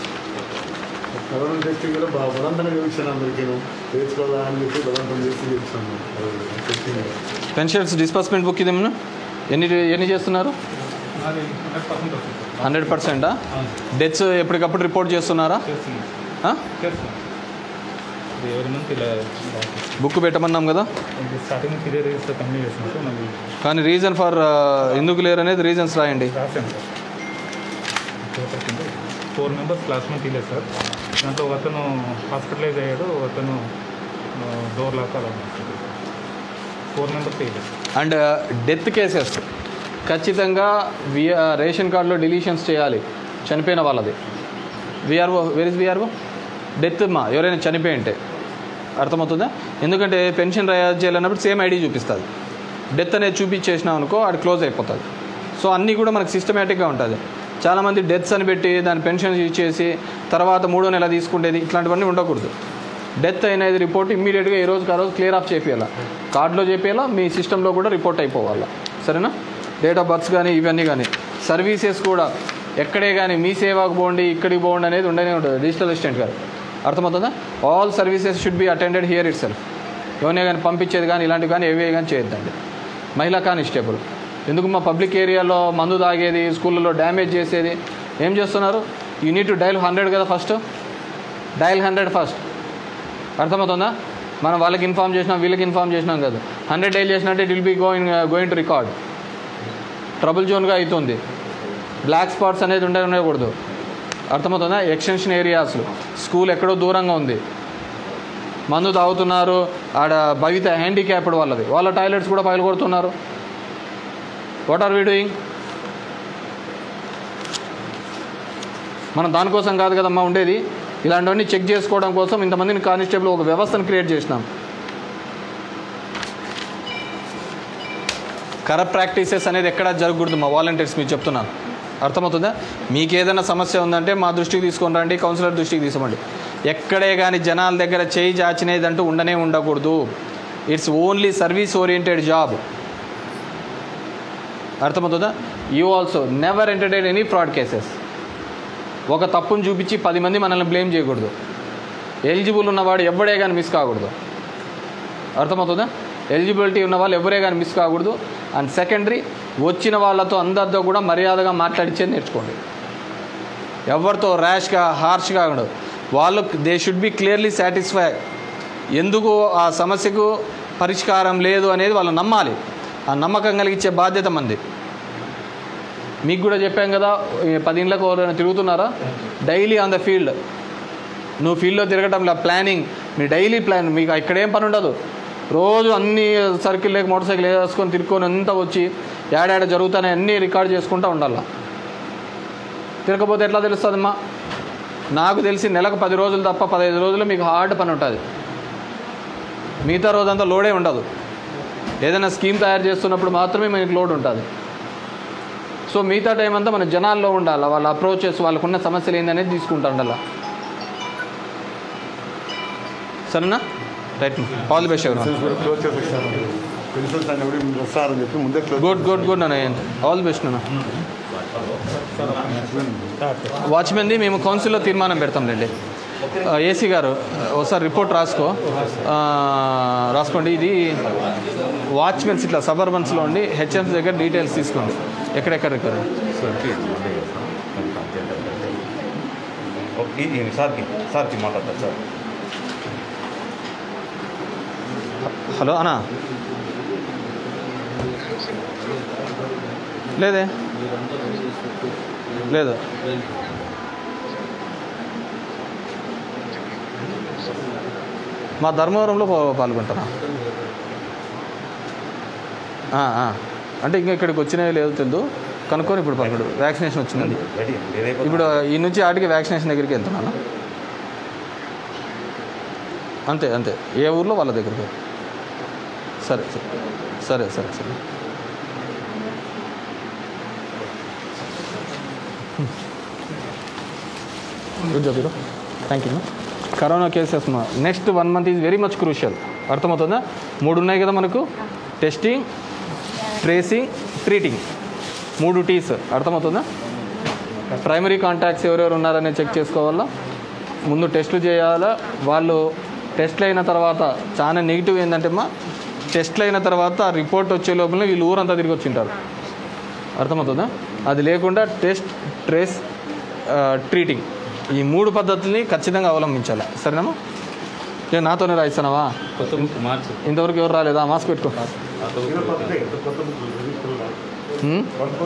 కరోనా టెస్టింగ్ కూడా బాగా బలవంతంగా చూపించాను అందరికీ వేసుకోవాలా అని చెప్పి బలవంతం చేసి చూపించాను టెస్టింగ్ పెన్షన్స్ డిస్బర్స్మెంట్ బుక్ ఇది ఏమన్నా? ఎన్ని ఎన్ని చేస్తున్నారు అది హండ్రెడ్ పర్సెంట్ వస్తుంది సార్ హండ్రెడ్ పర్సెంటా డెత్స్ ఎప్పటికప్పుడు రిపోర్ట్ చేస్తున్నారా చేస్తున్నాం ఆ? చేస్తున్నాం ఇది ఎవరి మంత్ ఇలా బుక్ పెట్టమన్నాం కదా ఇది స్టార్టింగ్ పీరియడ్ రిజిస్టర్ కంప్లీట్ చేస్తున్నాం సార్ మళ్ళీ కానీ రీజన్ ఫర్ ఎందుకు లేరు అనేది రీజన్స్ రాయండి రాశాను సార్ పేపర్ కింద ఫోర్ మెంబర్స్ క్లాస్మేట్ తీయలేదు సార్ దాంట్లో ఒకతను హాస్పిటలైజ్ అయ్యాడు ఒకతను డోర్ లాక్ అలా ఉంది సార్ ఫోర్ మెంబర్స్ తీయలేదు అండ్ డెత్ కేసెస్ ఖచ్చితంగా వి రేషన్ కార్డులో డిలీషన్స్ చేయాలి చనిపోయిన వాళ్ళది VRO where is VRO death మా ఎవరైనా చనిపోయి ఉంటే అర్థమవుతుందా ఎందుకంటే పెన్షన్ రియాజ్ చేయాలన్నప్పుడు సేమ్ ఐడి చూపిస్తుంది డెత్ అనేది చూపించేసినాం అనుకో అది క్లోజ్ అయిపోతుంది సో అన్నీ కూడా మనకు సిస్టమేటిక్గా ఉంటుంది చాలామంది డెత్స్ అని పెట్టి దాని పెన్షన్ ఇచ్చేసి తర్వాత మూడో నెల తీసుకునేది ఇట్లాంటివన్నీ ఉండకూడదు డెత్ అనేది రిపోర్ట్ ఇమ్మీడియట్గా ఏ రోజుకి ఆ రోజు క్లియర్ ఆఫ్ చేపియాలా కార్డులో చేపియాలా మీ సిస్టంలో కూడా రిపోర్ట్ అయిపోవాలా సరేనా డేట్ ఆఫ్ బర్త్స్ కానీ ఇవన్నీ కానీ సర్వీసెస్ కూడా ఎక్కడే కానీ మీ సేవకు పోండి ఇక్కడికి పోండి అనేది ఉండనే ఉంటుంది డిజిటల్ అసిస్టెంట్ గారు అర్థమవుతుందా all services should be attended here itself ఎవరినే కానీ పంపించేది కానీ ఇలాంటివి కానీ ఏవే కానీ చేయొద్దండి మహిళా కానిస్టేబుల్ ఎందుకు మా పబ్లిక్ ఏరియాలో మందు తాగేది స్కూళ్ళలో డ్యామేజ్ చేసేది ఏం చేస్తున్నారు you need to dial hundred కదా ఫస్ట్ డైల్ హండ్రెడ్ ఫస్ట్ అర్థమవుతుందా మనం వాళ్ళకి ఇన్ఫామ్ చేసినాం వీళ్ళకి ఇన్ఫామ్ చేసినాం కదా హండ్రెడ్ డైల్ చేసినట్టే it will be going going to record trouble జోన్గా అవుతుంది బ్లాక్ స్పాట్స్ అనేది ఉండే ఉండకూడదు అర్థమవుతుందా ఎక్స్టెన్షన్ ఏరియాస్లో స్కూల్ ఎక్కడో దూరంగా ఉంది మందు తాగుతున్నారు ఆడ భవిత హ్యాండిక్యాప్డ్ వాళ్ళది వాళ్ళ టాయిలెట్స్ కూడా పైలు కొడుతున్నారు వాట్ ఆర్ వీ డూయింగ్ మనం దానికోసం కాదు కదమ్మా ఉండేది ఇలాంటివన్నీ చెక్ చేసుకోవడం కోసం ఇంతమందిని కానిస్టేబుల్ ఒక వ్యవస్థను క్రియేట్ చేసినాం కరప్ట్ ప్రాక్టీసెస్ అనేది ఎక్కడ జరగకూడదు మా వాలంటీర్స్ మీకు చెప్తున్నాను అర్థమవుతుందా మీకు ఏదైనా సమస్య ఉందంటే మా దృష్టికి తీసుకొని రండి కౌన్సిలర్ దృష్టికి తీసుకోండి ఎక్కడే కానీ జనాల దగ్గర చేయి చాచినేది అంటూ ఉండనే ఉండకూడదు it's only service oriented job అర్థమవుతుందా you also never entertain any fraud cases ఒక తప్పును చూపించి పది మంది మనల్ని బ్లేమ్ చేయకూడదు ఎలిజిబుల్ ఉన్నవాడు ఎవడే కానీ మిస్ కాకూడదు అర్థమవుతుందా ఎలిజిబిలిటీ ఉన్న వాళ్ళు ఎవరే కానీ మిస్ కాకూడదు అండ్ సెకండరీ వచ్చిన వాళ్ళతో అందరితో కూడా మర్యాదగా మాట్లాడించేది నేర్చుకోండి ఎవరితో ర్యాష్గా హార్ష్గా ఉండదు వాళ్ళు they should be clearly satisfy ఎందుకు ఆ సమస్యకు పరిష్కారం లేదు అనేది వాళ్ళు నమ్మాలి ఆ నమ్మకం కలిగించే బాధ్యత మంది మీకు కూడా చెప్పాం కదా ఈ పది ఇండ్లకు ఎవరైనా తిరుగుతున్నారా డైలీ ఆన్ ద ఫీల్డ్ నువ్వు ఫీల్డ్లో తిరగటంలో ప్లానింగ్ మీ డైలీ ప్లాన్ మీకు ఇక్కడ ఏం పని ఉండదు రోజు అన్ని సర్కిల్ లేక మోటార్ సైకిల్ వేసుకొని తిరుక్కొని అంతా వచ్చి ఏడాడ జరుగుతానే అన్నీ రికార్డ్ చేసుకుంటూ ఉండాలి తిరగకపోతే ఎట్లా తెలుస్తుందమ్మా నాకు తెలిసి నెలకు పది రోజులు తప్ప పదహైదు రోజులు మీకు హార్డ్ పని ఉంటుంది మిగతా రోజంతా లోడే ఉండదు ఏదైనా స్కీమ్ తయారు చేస్తున్నప్పుడు మాత్రమే మనకి లోడ్ ఉంటుంది సో మిగతా టైం అంతా మన జనాల్లో ఉండాలి వాళ్ళ అప్రోచెస్ వాళ్ళకున్న సమస్యలు ఏందనేది తీసుకుంటా ఉండాలి సరేనా right all the best close చేసేసాను ప్రిన్సిపల్ సార్ ఎవరు వస్తారని చెప్పి ముందే క్లోజ్ గుడ్ గుడ్ గుడ్ నాన్న ఆల్ ది బెస్ట్ నాన్న వాచ్మెన్ది మేము కౌన్సిల్లో తీర్మానం పెడతాం రండి ఏసీ గారు ఒకసారి రిపోర్ట్ రాసుకో ఆ, రాసుకోండి ఇది వాచ్మెన్స్ ఇట్లా సబర్బన్స్లో ఉండి హెచ్ఎంస్ దగ్గర డీటెయిల్స్ తీసుకోండి ఎక్కడెక్కడ ఇక్కడ ఓకే ఇది సార్కి సార్కి మాట్లాడతారు సార్ హలో అన్నా లేదే లేదు మా ధర్మవరంలో పా- పాల్గొంటారా ఆ, ఆ. అంటే ఇంకా ఇక్కడికి వచ్చినాయో లేదో తెలియదు కనుక్కొని ఇప్పుడు పాల్గొడు వ్యాక్సినేషన్ వచ్చిందండి ఇప్పుడు ఈ నుంచి ఆటికి వ్యాక్సినేషన్ దగ్గరికి వెళ్తున్నాను అంతే అంతే ఏ ఊర్లో వాళ్ళ దగ్గరికి సరే సరే సరే సరే సరే good job hero thank you corona cases మా next one month is very much crucial అర్థమవుతుందా మూడు ఉన్నాయి కదా మనకు టెస్టింగ్ ట్రేసింగ్ ట్రీటింగ్ మూడు టీస్ అర్థమవుతుందా ప్రైమరీ కాంటాక్ట్స్ ఎవరెవరు ఉన్నారని చెక్ చేసుకోవాలా ముందు టెస్టులు చేయాలా వాళ్ళు టెస్ట్లు అయిన తర్వాత చాలా నెగిటివ్ ఏంటంటే మా టెస్ట్లు అయిన తర్వాత రిపోర్ట్ వచ్చే లోపల వీళ్ళు ఊరంతా తిరిగి వచ్చింటారు అర్థమవుతుందా అది లేకుండా టెస్ట్ ట్రేస్ ట్రీటింగ్ ఈ మూడు పద్ధతుల్ని ఖచ్చితంగా అవలంబించాలి సరేనా నేను నాతోనే రాయిస్తానవా ఇంతవరకు ఎవరు రాలేదా మాస్క్ పెట్టుకో హ్మ్?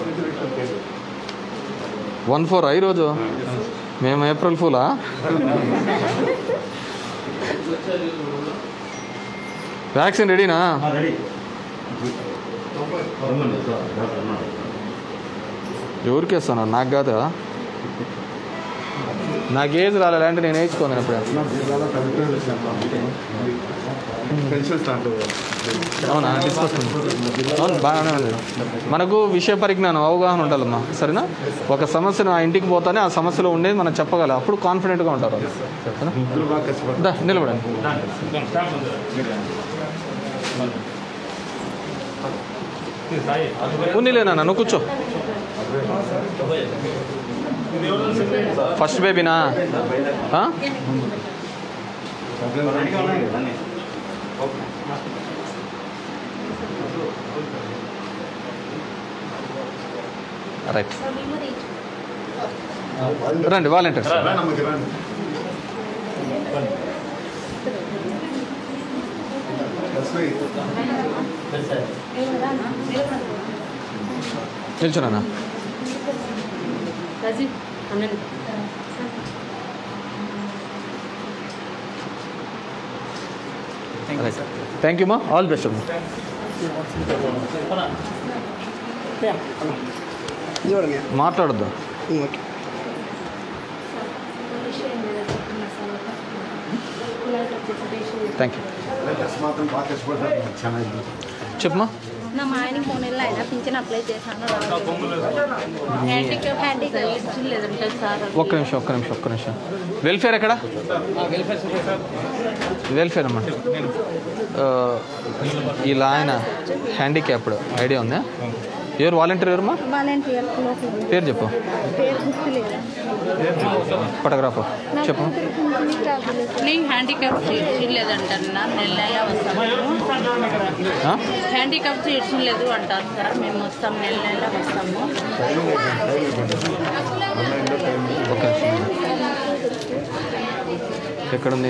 వన్ ఫోర్ ఈరోజు మేము ఏప్రిల్ ఫూలా వ్యాక్సిన్ రెడీనా ఎవరికి వేస్తాను నాకు కాదు కదా నాకు ఏజ్ రాలేదు అంటే నేను వేయించుకోను ఎప్పుడు పెన్షన్ స్టార్ట్ అవునా తీసుకొస్తాను అవును బాగానే ఉంది మనకు విషయ పరిజ్ఞానం అవగాహన ఉండాలమ్మా సరేనా ఒక సమస్యను ఆ ఇంటికి పోతానే ఆ సమస్యలో ఉండేది మనం చెప్పగలం అప్పుడు కాన్ఫిడెంట్గా ఉంటారు వాళ్ళు. సరేనా? దా, నిలబడండి ఉన్నిలేనా నువ్వు కూర్చో ఫస్ట్ బేబీనా ఆ? రైట్ రండి వాలంటీర్స్ నిల్చున్నా రైట్ థ్యాంక్ యూ మా ఆల్ బెస్ట్ అమ్మా మాట్లాడద్దు థ్యాంక్ యూ మాత్రం బాగా కష్టపడతారు చాలా చెప్పమ్మా నా మా ఆయనకి మూడు నెలలు అయినా పింఛన్ అప్లై చేశాను హ్యాండిక్యాప్ హ్యాండిక్యాప్ లేదంటే సార్ ఒక్క నిమిషం ఒక్క నిమిషం ఒక్క నిమిషం వెల్ఫేర్ ఎక్కడ వెల్ఫేర్ అమ్మా ఆ, ఇలా ఆయన హ్యాండిక్యాప్డ్ ఐడియా ఉందా ఎవరు వాలంటీర్ ఎవరమ్మా వాలంటీర్ లోపల పేరు చెప్పు పేరు గుర్తులేదా ఫోటోగ్రాఫర్ చెప్పు నేను హ్యాండిక్యాప్ ఇచ్చలేదంటారు నెల్లయ్య వస్తాము ఆ? హ్యాండిక్యాప్ ఇచ్చలేదు అంటారు సార్ మేము వస్తాం నెల్లయ్య వస్తాము ఓకే ఎక్కడుంది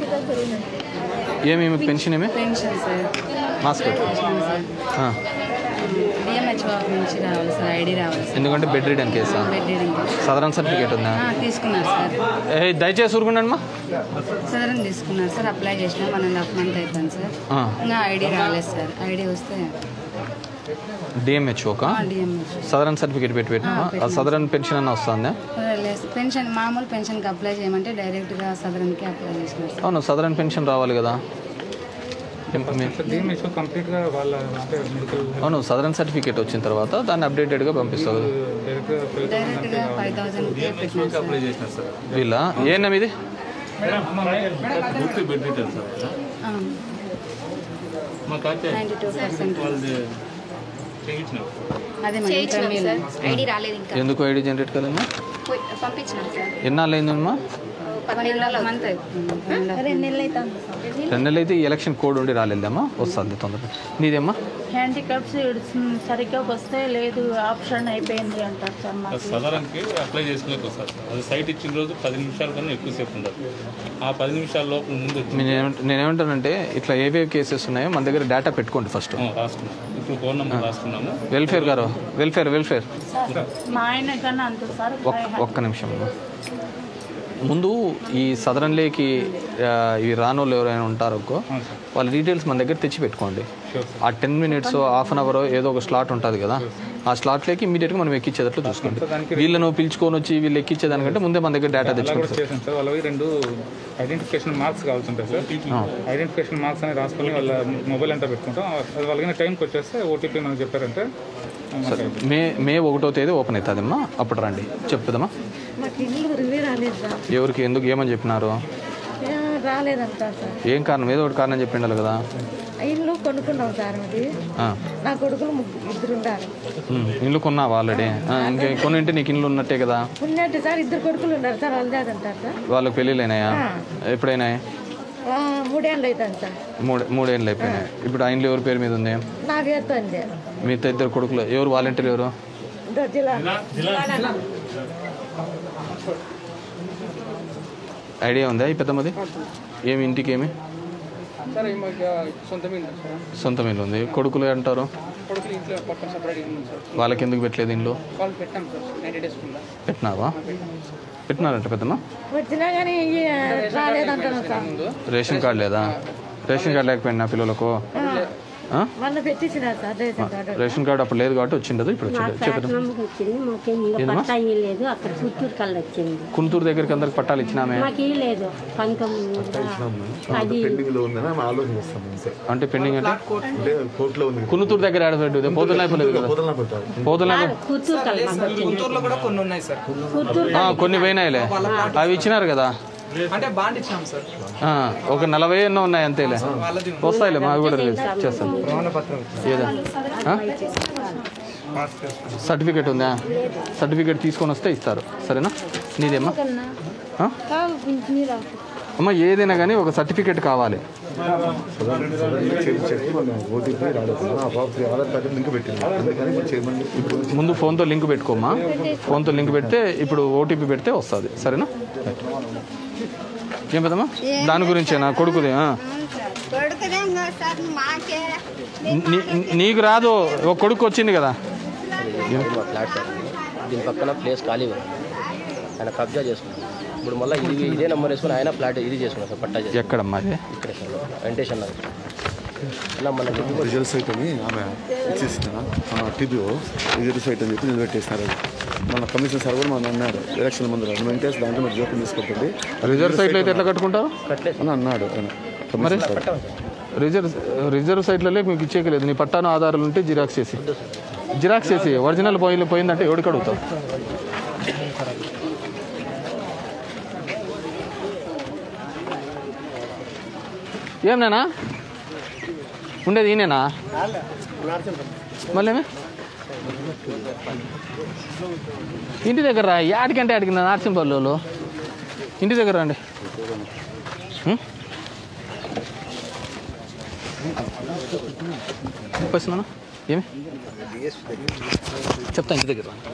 ఏమి పెన్షన్ ఏమి పెన్షన్ సార్ మాస్క్ పెట్టు. ఆ. డిఎంహెచ్ఓ నుంచి రావాలి సార్ ఐడి రావాలి సార్ ఎందుకంటే బెడ్ రీడన్ కేసా బెడ్ రీడింగ్ సదరన్ సర్టిఫికేట్ ఉందా ఆ, తీసుకున్నారు సార్ ఏ దయచేసి ఊరుకుండండి మా సదరన్ తీసుకున్నారు సార్ అప్లై చేసిన వన్ అండ్ హాఫ్ మంత్ అయిపోయింది సార్ ఆ. ఇంకా ఐడి రాలేదు సార్ ఐడి వస్తే డిఎంహెచ్ ఒక డిఎంహెచ్ఓ సదరన్ సర్టిఫికేట్ పెట్టి పెట్టినా ఆ, ఆ పెట్టినా. సదరన్ పెన్షన్ అన్న వస్తుందా లేదు పెన్షన్ మామూలు పెన్షన్కి అప్లై చేయమంటే డైరెక్ట్గా సదరన్కి అప్లై చేసినారు సార్ అవును సదరన్ పెన్షన్ రావాలి కదా ఏం- మీ- డిఎంహెచ్ఓ కంప్లీట్గా వాళ్ళ అంటే మెడికల్ అవును సదరన్ సర్టిఫికేట్ వచ్చిన తర్వాత దాన్ని అప్డేటెడ్గా పంపిస్తారు డైరెక్ట్గా ఫైవ్ థౌసండ్కి పెట్టినారు సార్ వీళ్ళ ఏనా ఇది పూర్తి బెడ్ డీటెయిల్స్ సార్ మా కాకే నైంటీ టూ పర్సెంట్ వాళ్ళది చేయించినారు అదే మేడం చేయించినాం ప్రమేయం. సార్ ఐడి రాలేదు ఇంకా ఎందుకు ఐడి జనరేట్ కాలేమ్మా పోయి పంపించినాం సార్ ఎన్నాళ్ళు అయిందమ్మా పదిహేను రోజులు మంత్ అవుతుంది రెండు నెలలు అవుతుంది సార్ రెండు నెలలు అయితే ఈ ఎలక్షన్ కోడ్ ఉండి రాలేదమ్మా వస్తుంది తొందరగా నీదేమ్మా హ్యాండిక్యాప్స్ సరిగ్గా వస్తే లేదు ఆప్షన్ అయిపోయింది అంటారు సార్ మాకు సదరంకి అప్లై చేసుకోలేక వస్తారు సార్ అది సైట్ ఇచ్చిన రోజు పది నిమిషాల కన్నా ఎక్కువసేపు ఉండదు ఆ పది నిమిషాల లోపల ముందు వచ్చి నేనేమంట- నేనేమంటానంటే ఇట్లా ఏవేవి కేసెస్ ఉన్నాయో మన దగ్గర డేటా పెట్టుకోండి ఫస్ట్ ఆ, రాసుకున్నాం ఇప్పుడు ఫోన్ నెంబర్ రాసుకున్నాము వెల్ఫేర్ గారు వెల్ఫేర్ వెల్ఫేర్ మా ఆయన కన్నా అంత సార్ ఒక్క ఒక్క నిమిషం అమ్మా. ముందు ఈ సదరన్ లేకి ఆ, ఈ రానోళ్ళు ఎవరైనా ఉంటారో వాళ్ళ డీటెయిల్స్ మన దగ్గర తెచ్చి పెట్టుకోండి ఆ ten minutes half an hour ఏదో ఒక స్లాట్ ఉంటుంది కదా ఆ స్లాట్లోకి ఇమీడియట్గా మనం ఎక్కించేటట్లు చూసుకోండి వీళ్ళను పిలుచుకొని వచ్చి వీళ్ళు ఎక్కించేదానికంటే ముందే మన దగ్గర డేటా అలా కూడా తెచ్చుకోండి చేసాం సార్ వాళ్ళవి రెండు ఐడెంటిఫికేషన్ మార్క్స్ కావాల్సి ఉంటాయి సార్ ఐడెంటిఫికేషన్ మార్క్స్ అని రాసుకొని వాళ్ళ మొబైల్ అంతా పెట్టుకుంటాం అది వాళ్ళకి టైంకి వచ్చేస్తే ఓటీపీ మనకు చెప్పారంటే సరే మే మే ఒకటో తేదీ ఓపెన్ అవుతుందమ్మా అప్పుడు రండి చెప్తుందమ్మా మాకు ఇల్లు రివే రాలేదు సార్ ఎవరికి ఎందుకు ఏమని చెప్పినారు ఏ, రాలేదంట సార్ ఏం కారణం ఏదో ఒకటి కారణం చెప్పిండాలి కదా ఆ ఇల్లు కొనుక్కున్నాం సార్ అది ఆ. నా కొడుకులు ముగ్గురు ఇద్దరు ఉన్నారు ఉమ్, ఇల్లు కొన్నావా ఆల్రెడీ ఇంకా కొనింటే నీకు ఇల్లు ఉన్నట్టే కదా ఉన్నట్టు సార్ ఇద్దరు కొడుకులు ఉన్నారు సార్ వాళ్ళదేదంటారు సార్ వాళ్ళకి పెళ్ళిళ్ళైనాయా ఆ. ఎప్పుడైనాయి ఆ, మూడేళ్ళు అవుతాను సార్ మూడు మూడేళ్ళు అయిపోయినాయి ఇప్పుడు ఆ ఇంట్లో ఎవరి పేరు మీద ఉంది నా పేరుతో ఉంది మిగతా ఇద్దరు కొడుకులు ఎవరు వాలంటీర్ ఎవరు ఇదో జిల్లా ఐడియా ఉందా ఈ పెద్దమ్మది ఏమి ఇంటికి ఏమి సార్ ఈ మాకు సొంత ఇల్లు సార్ సొంతం ఇల్లు ఉంది కొడుకులు అంటారు కొడుకులు ఇంట్లో పక్కన సపరేట్ ఇల్లు ఉంది సార్ వాళ్ళకి ఎందుకు పెట్టలేదు ఇంట్లో వాళ్ళు పెట్టాం సార్ నైంటీ డేస్ కింద పెట్టినావా పెట్టినారంట పెద్దమ్మ వచ్చినా కానీ రాలేదంటాను సార్ రేషన్ కార్డు లేదా రేషన్ కార్డు లేకపోయినా పిల్లలకు ఆ? మొన్న పెట్టించినారు sir ration card ration card అప్పుడు లేదు కాబట్టి వచ్చిండదు ఇప్పుడు వచ్చింది చెప్పదు నమ్మకం వచ్చింది మాకేం ఇంకా ఏందమ్మా? పట్టా లేదు అక్కడ పుత్తూరు కళ్ళు వచ్చింది కుంటూరు దగ్గరికి అందరికి పట్టాలు ఇచ్చినామే మాకు లేదు పంకం అది పెండింగ్ లో ఉందని ఆమె ఆలోచన చేస్తాం అంతే అంటే పెండింగ్ అంటే అంటే కోర్టులో ఉంది కునుతూరు దగ్గర ఆడబెట్టు పోతులు అయిపోలేదు కదా పోతున్నా పెట్టాలి పోతులు పుత్తూరు కళ్ళు మాకు వచ్చింది గుంటూరులో కూడా కొన్ని ఉన్నాయి సార్ ఆ, కొన్ని పోయినాయిలే అవి ఇచ్చినారు కదా అంటే బాండ్ ఇచ్చాం సార్ ఆ, ఒక నలభై ఎన్నో ఉన్నాయి అంతేలే వస్తాయిలే మావి కూడా రిలీజ్ చేస్తాం ఏదా ఆ? సర్టిఫికేట్ ఉందా సర్టిఫికేట్ తీసుకొని వస్తే ఇస్తారు సరేనా నీదేమ్మా ఆ? అమ్మ ఏదైనా కానీ ఒక సర్టిఫికేట్ కావాలి చెప్పి మనం ఓటీపీ రాలేదు ఆ బాబు ఆధార్ కార్డు లింక్ పెట్టింది అందుకని ఇప్పుడు చేయమని ఇప్పుడు ముందు ఫోన్తో లింక్ పెట్టుకోమ్మా ఫోన్తో లింక్ పెడితే ఇప్పుడు ఓటీపీ పెడితే వస్తుంది సరేనా ఏం పెద్దమ్మా దాని గురించేనా కొడుకుది ఆ. కొడుకుదేం కాదు సార్ మాకే నీ- నీకు రాదు ఒక కొడుకు వచ్చింది కదా మా ఫ్లాట్ సార్ దీని పక్కన ప్లేస్ ఖాళీ ఉంది ఆయన కబ్జా చేసుకున్నాం ఇప్పుడు మళ్ళీ ఇది ఇదే నెంబర్ వేసుకుని ఆయన ఫ్లాట్ ఇది చేసుకున్నాం సార్ పట్టా చేసుకున్నాం ఎక్కడమ్మా అది ఇక్కడ సార్ వెంకటేష్ అన్నారు అన్న మన రిజల్ట్ సైట్ అని ఆమె ఇచ్చేసిన టీబీఓ రిజల్ట్ సైట్ అని చెప్పి నిలబెట్టేసినారు అది మన కమిషన్ సార్ కూడా మన అన్నాడు ఎలక్షన్ ముందు వెంకటేష్ దాంట్లో మీరు జోక్యం తీసుకుంటుంది రిజర్వ్ సైట్లో అయితే ఎట్లా కట్టుకుంటారు అని అన్నాడు ఆయన మరి కమిషన్ రిజర్వ్ రిజర్వ్ సైట్లలో మీకు ఇచ్చేయలేదు నీ పట్టాను ఆధారాలు ఉంటే జిరాక్స్ చేసి జిరాక్స్ చేసి ఒరిజినల్ పోయి పోయిందంటే ఎవడికి అడుగుతావు ఏం నేనా ఉండేది ఈయనేనా మళ్ళీ ఏమి? ఇంటి దగ్గర రా యాడికంటే ఆడికి నార్సింపల్లిలో ఇంటి దగ్గర రండి ఉం? వస్తున్నాను ఏమి చెప్తా ఇంటి దగ్గర రా.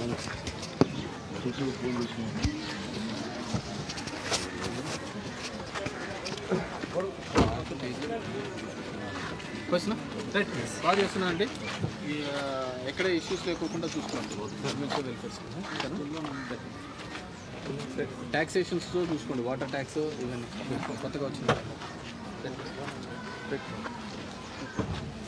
క్వశ్చన్ రైట్ బాగా చేస్తున్నా అండి ఈ, ఆ, ఎక్కడ ఇష్యూస్ లేకోకుండా చూసుకోండి మ్యూచువల్ వెల్ఫేర్ ట్యాక్సేషన్స్తో చూసుకోండి వాటర్ ట్యాక్స్ ఇవన్నీ కొత్తగా వచ్చింది రైట్. రైట్.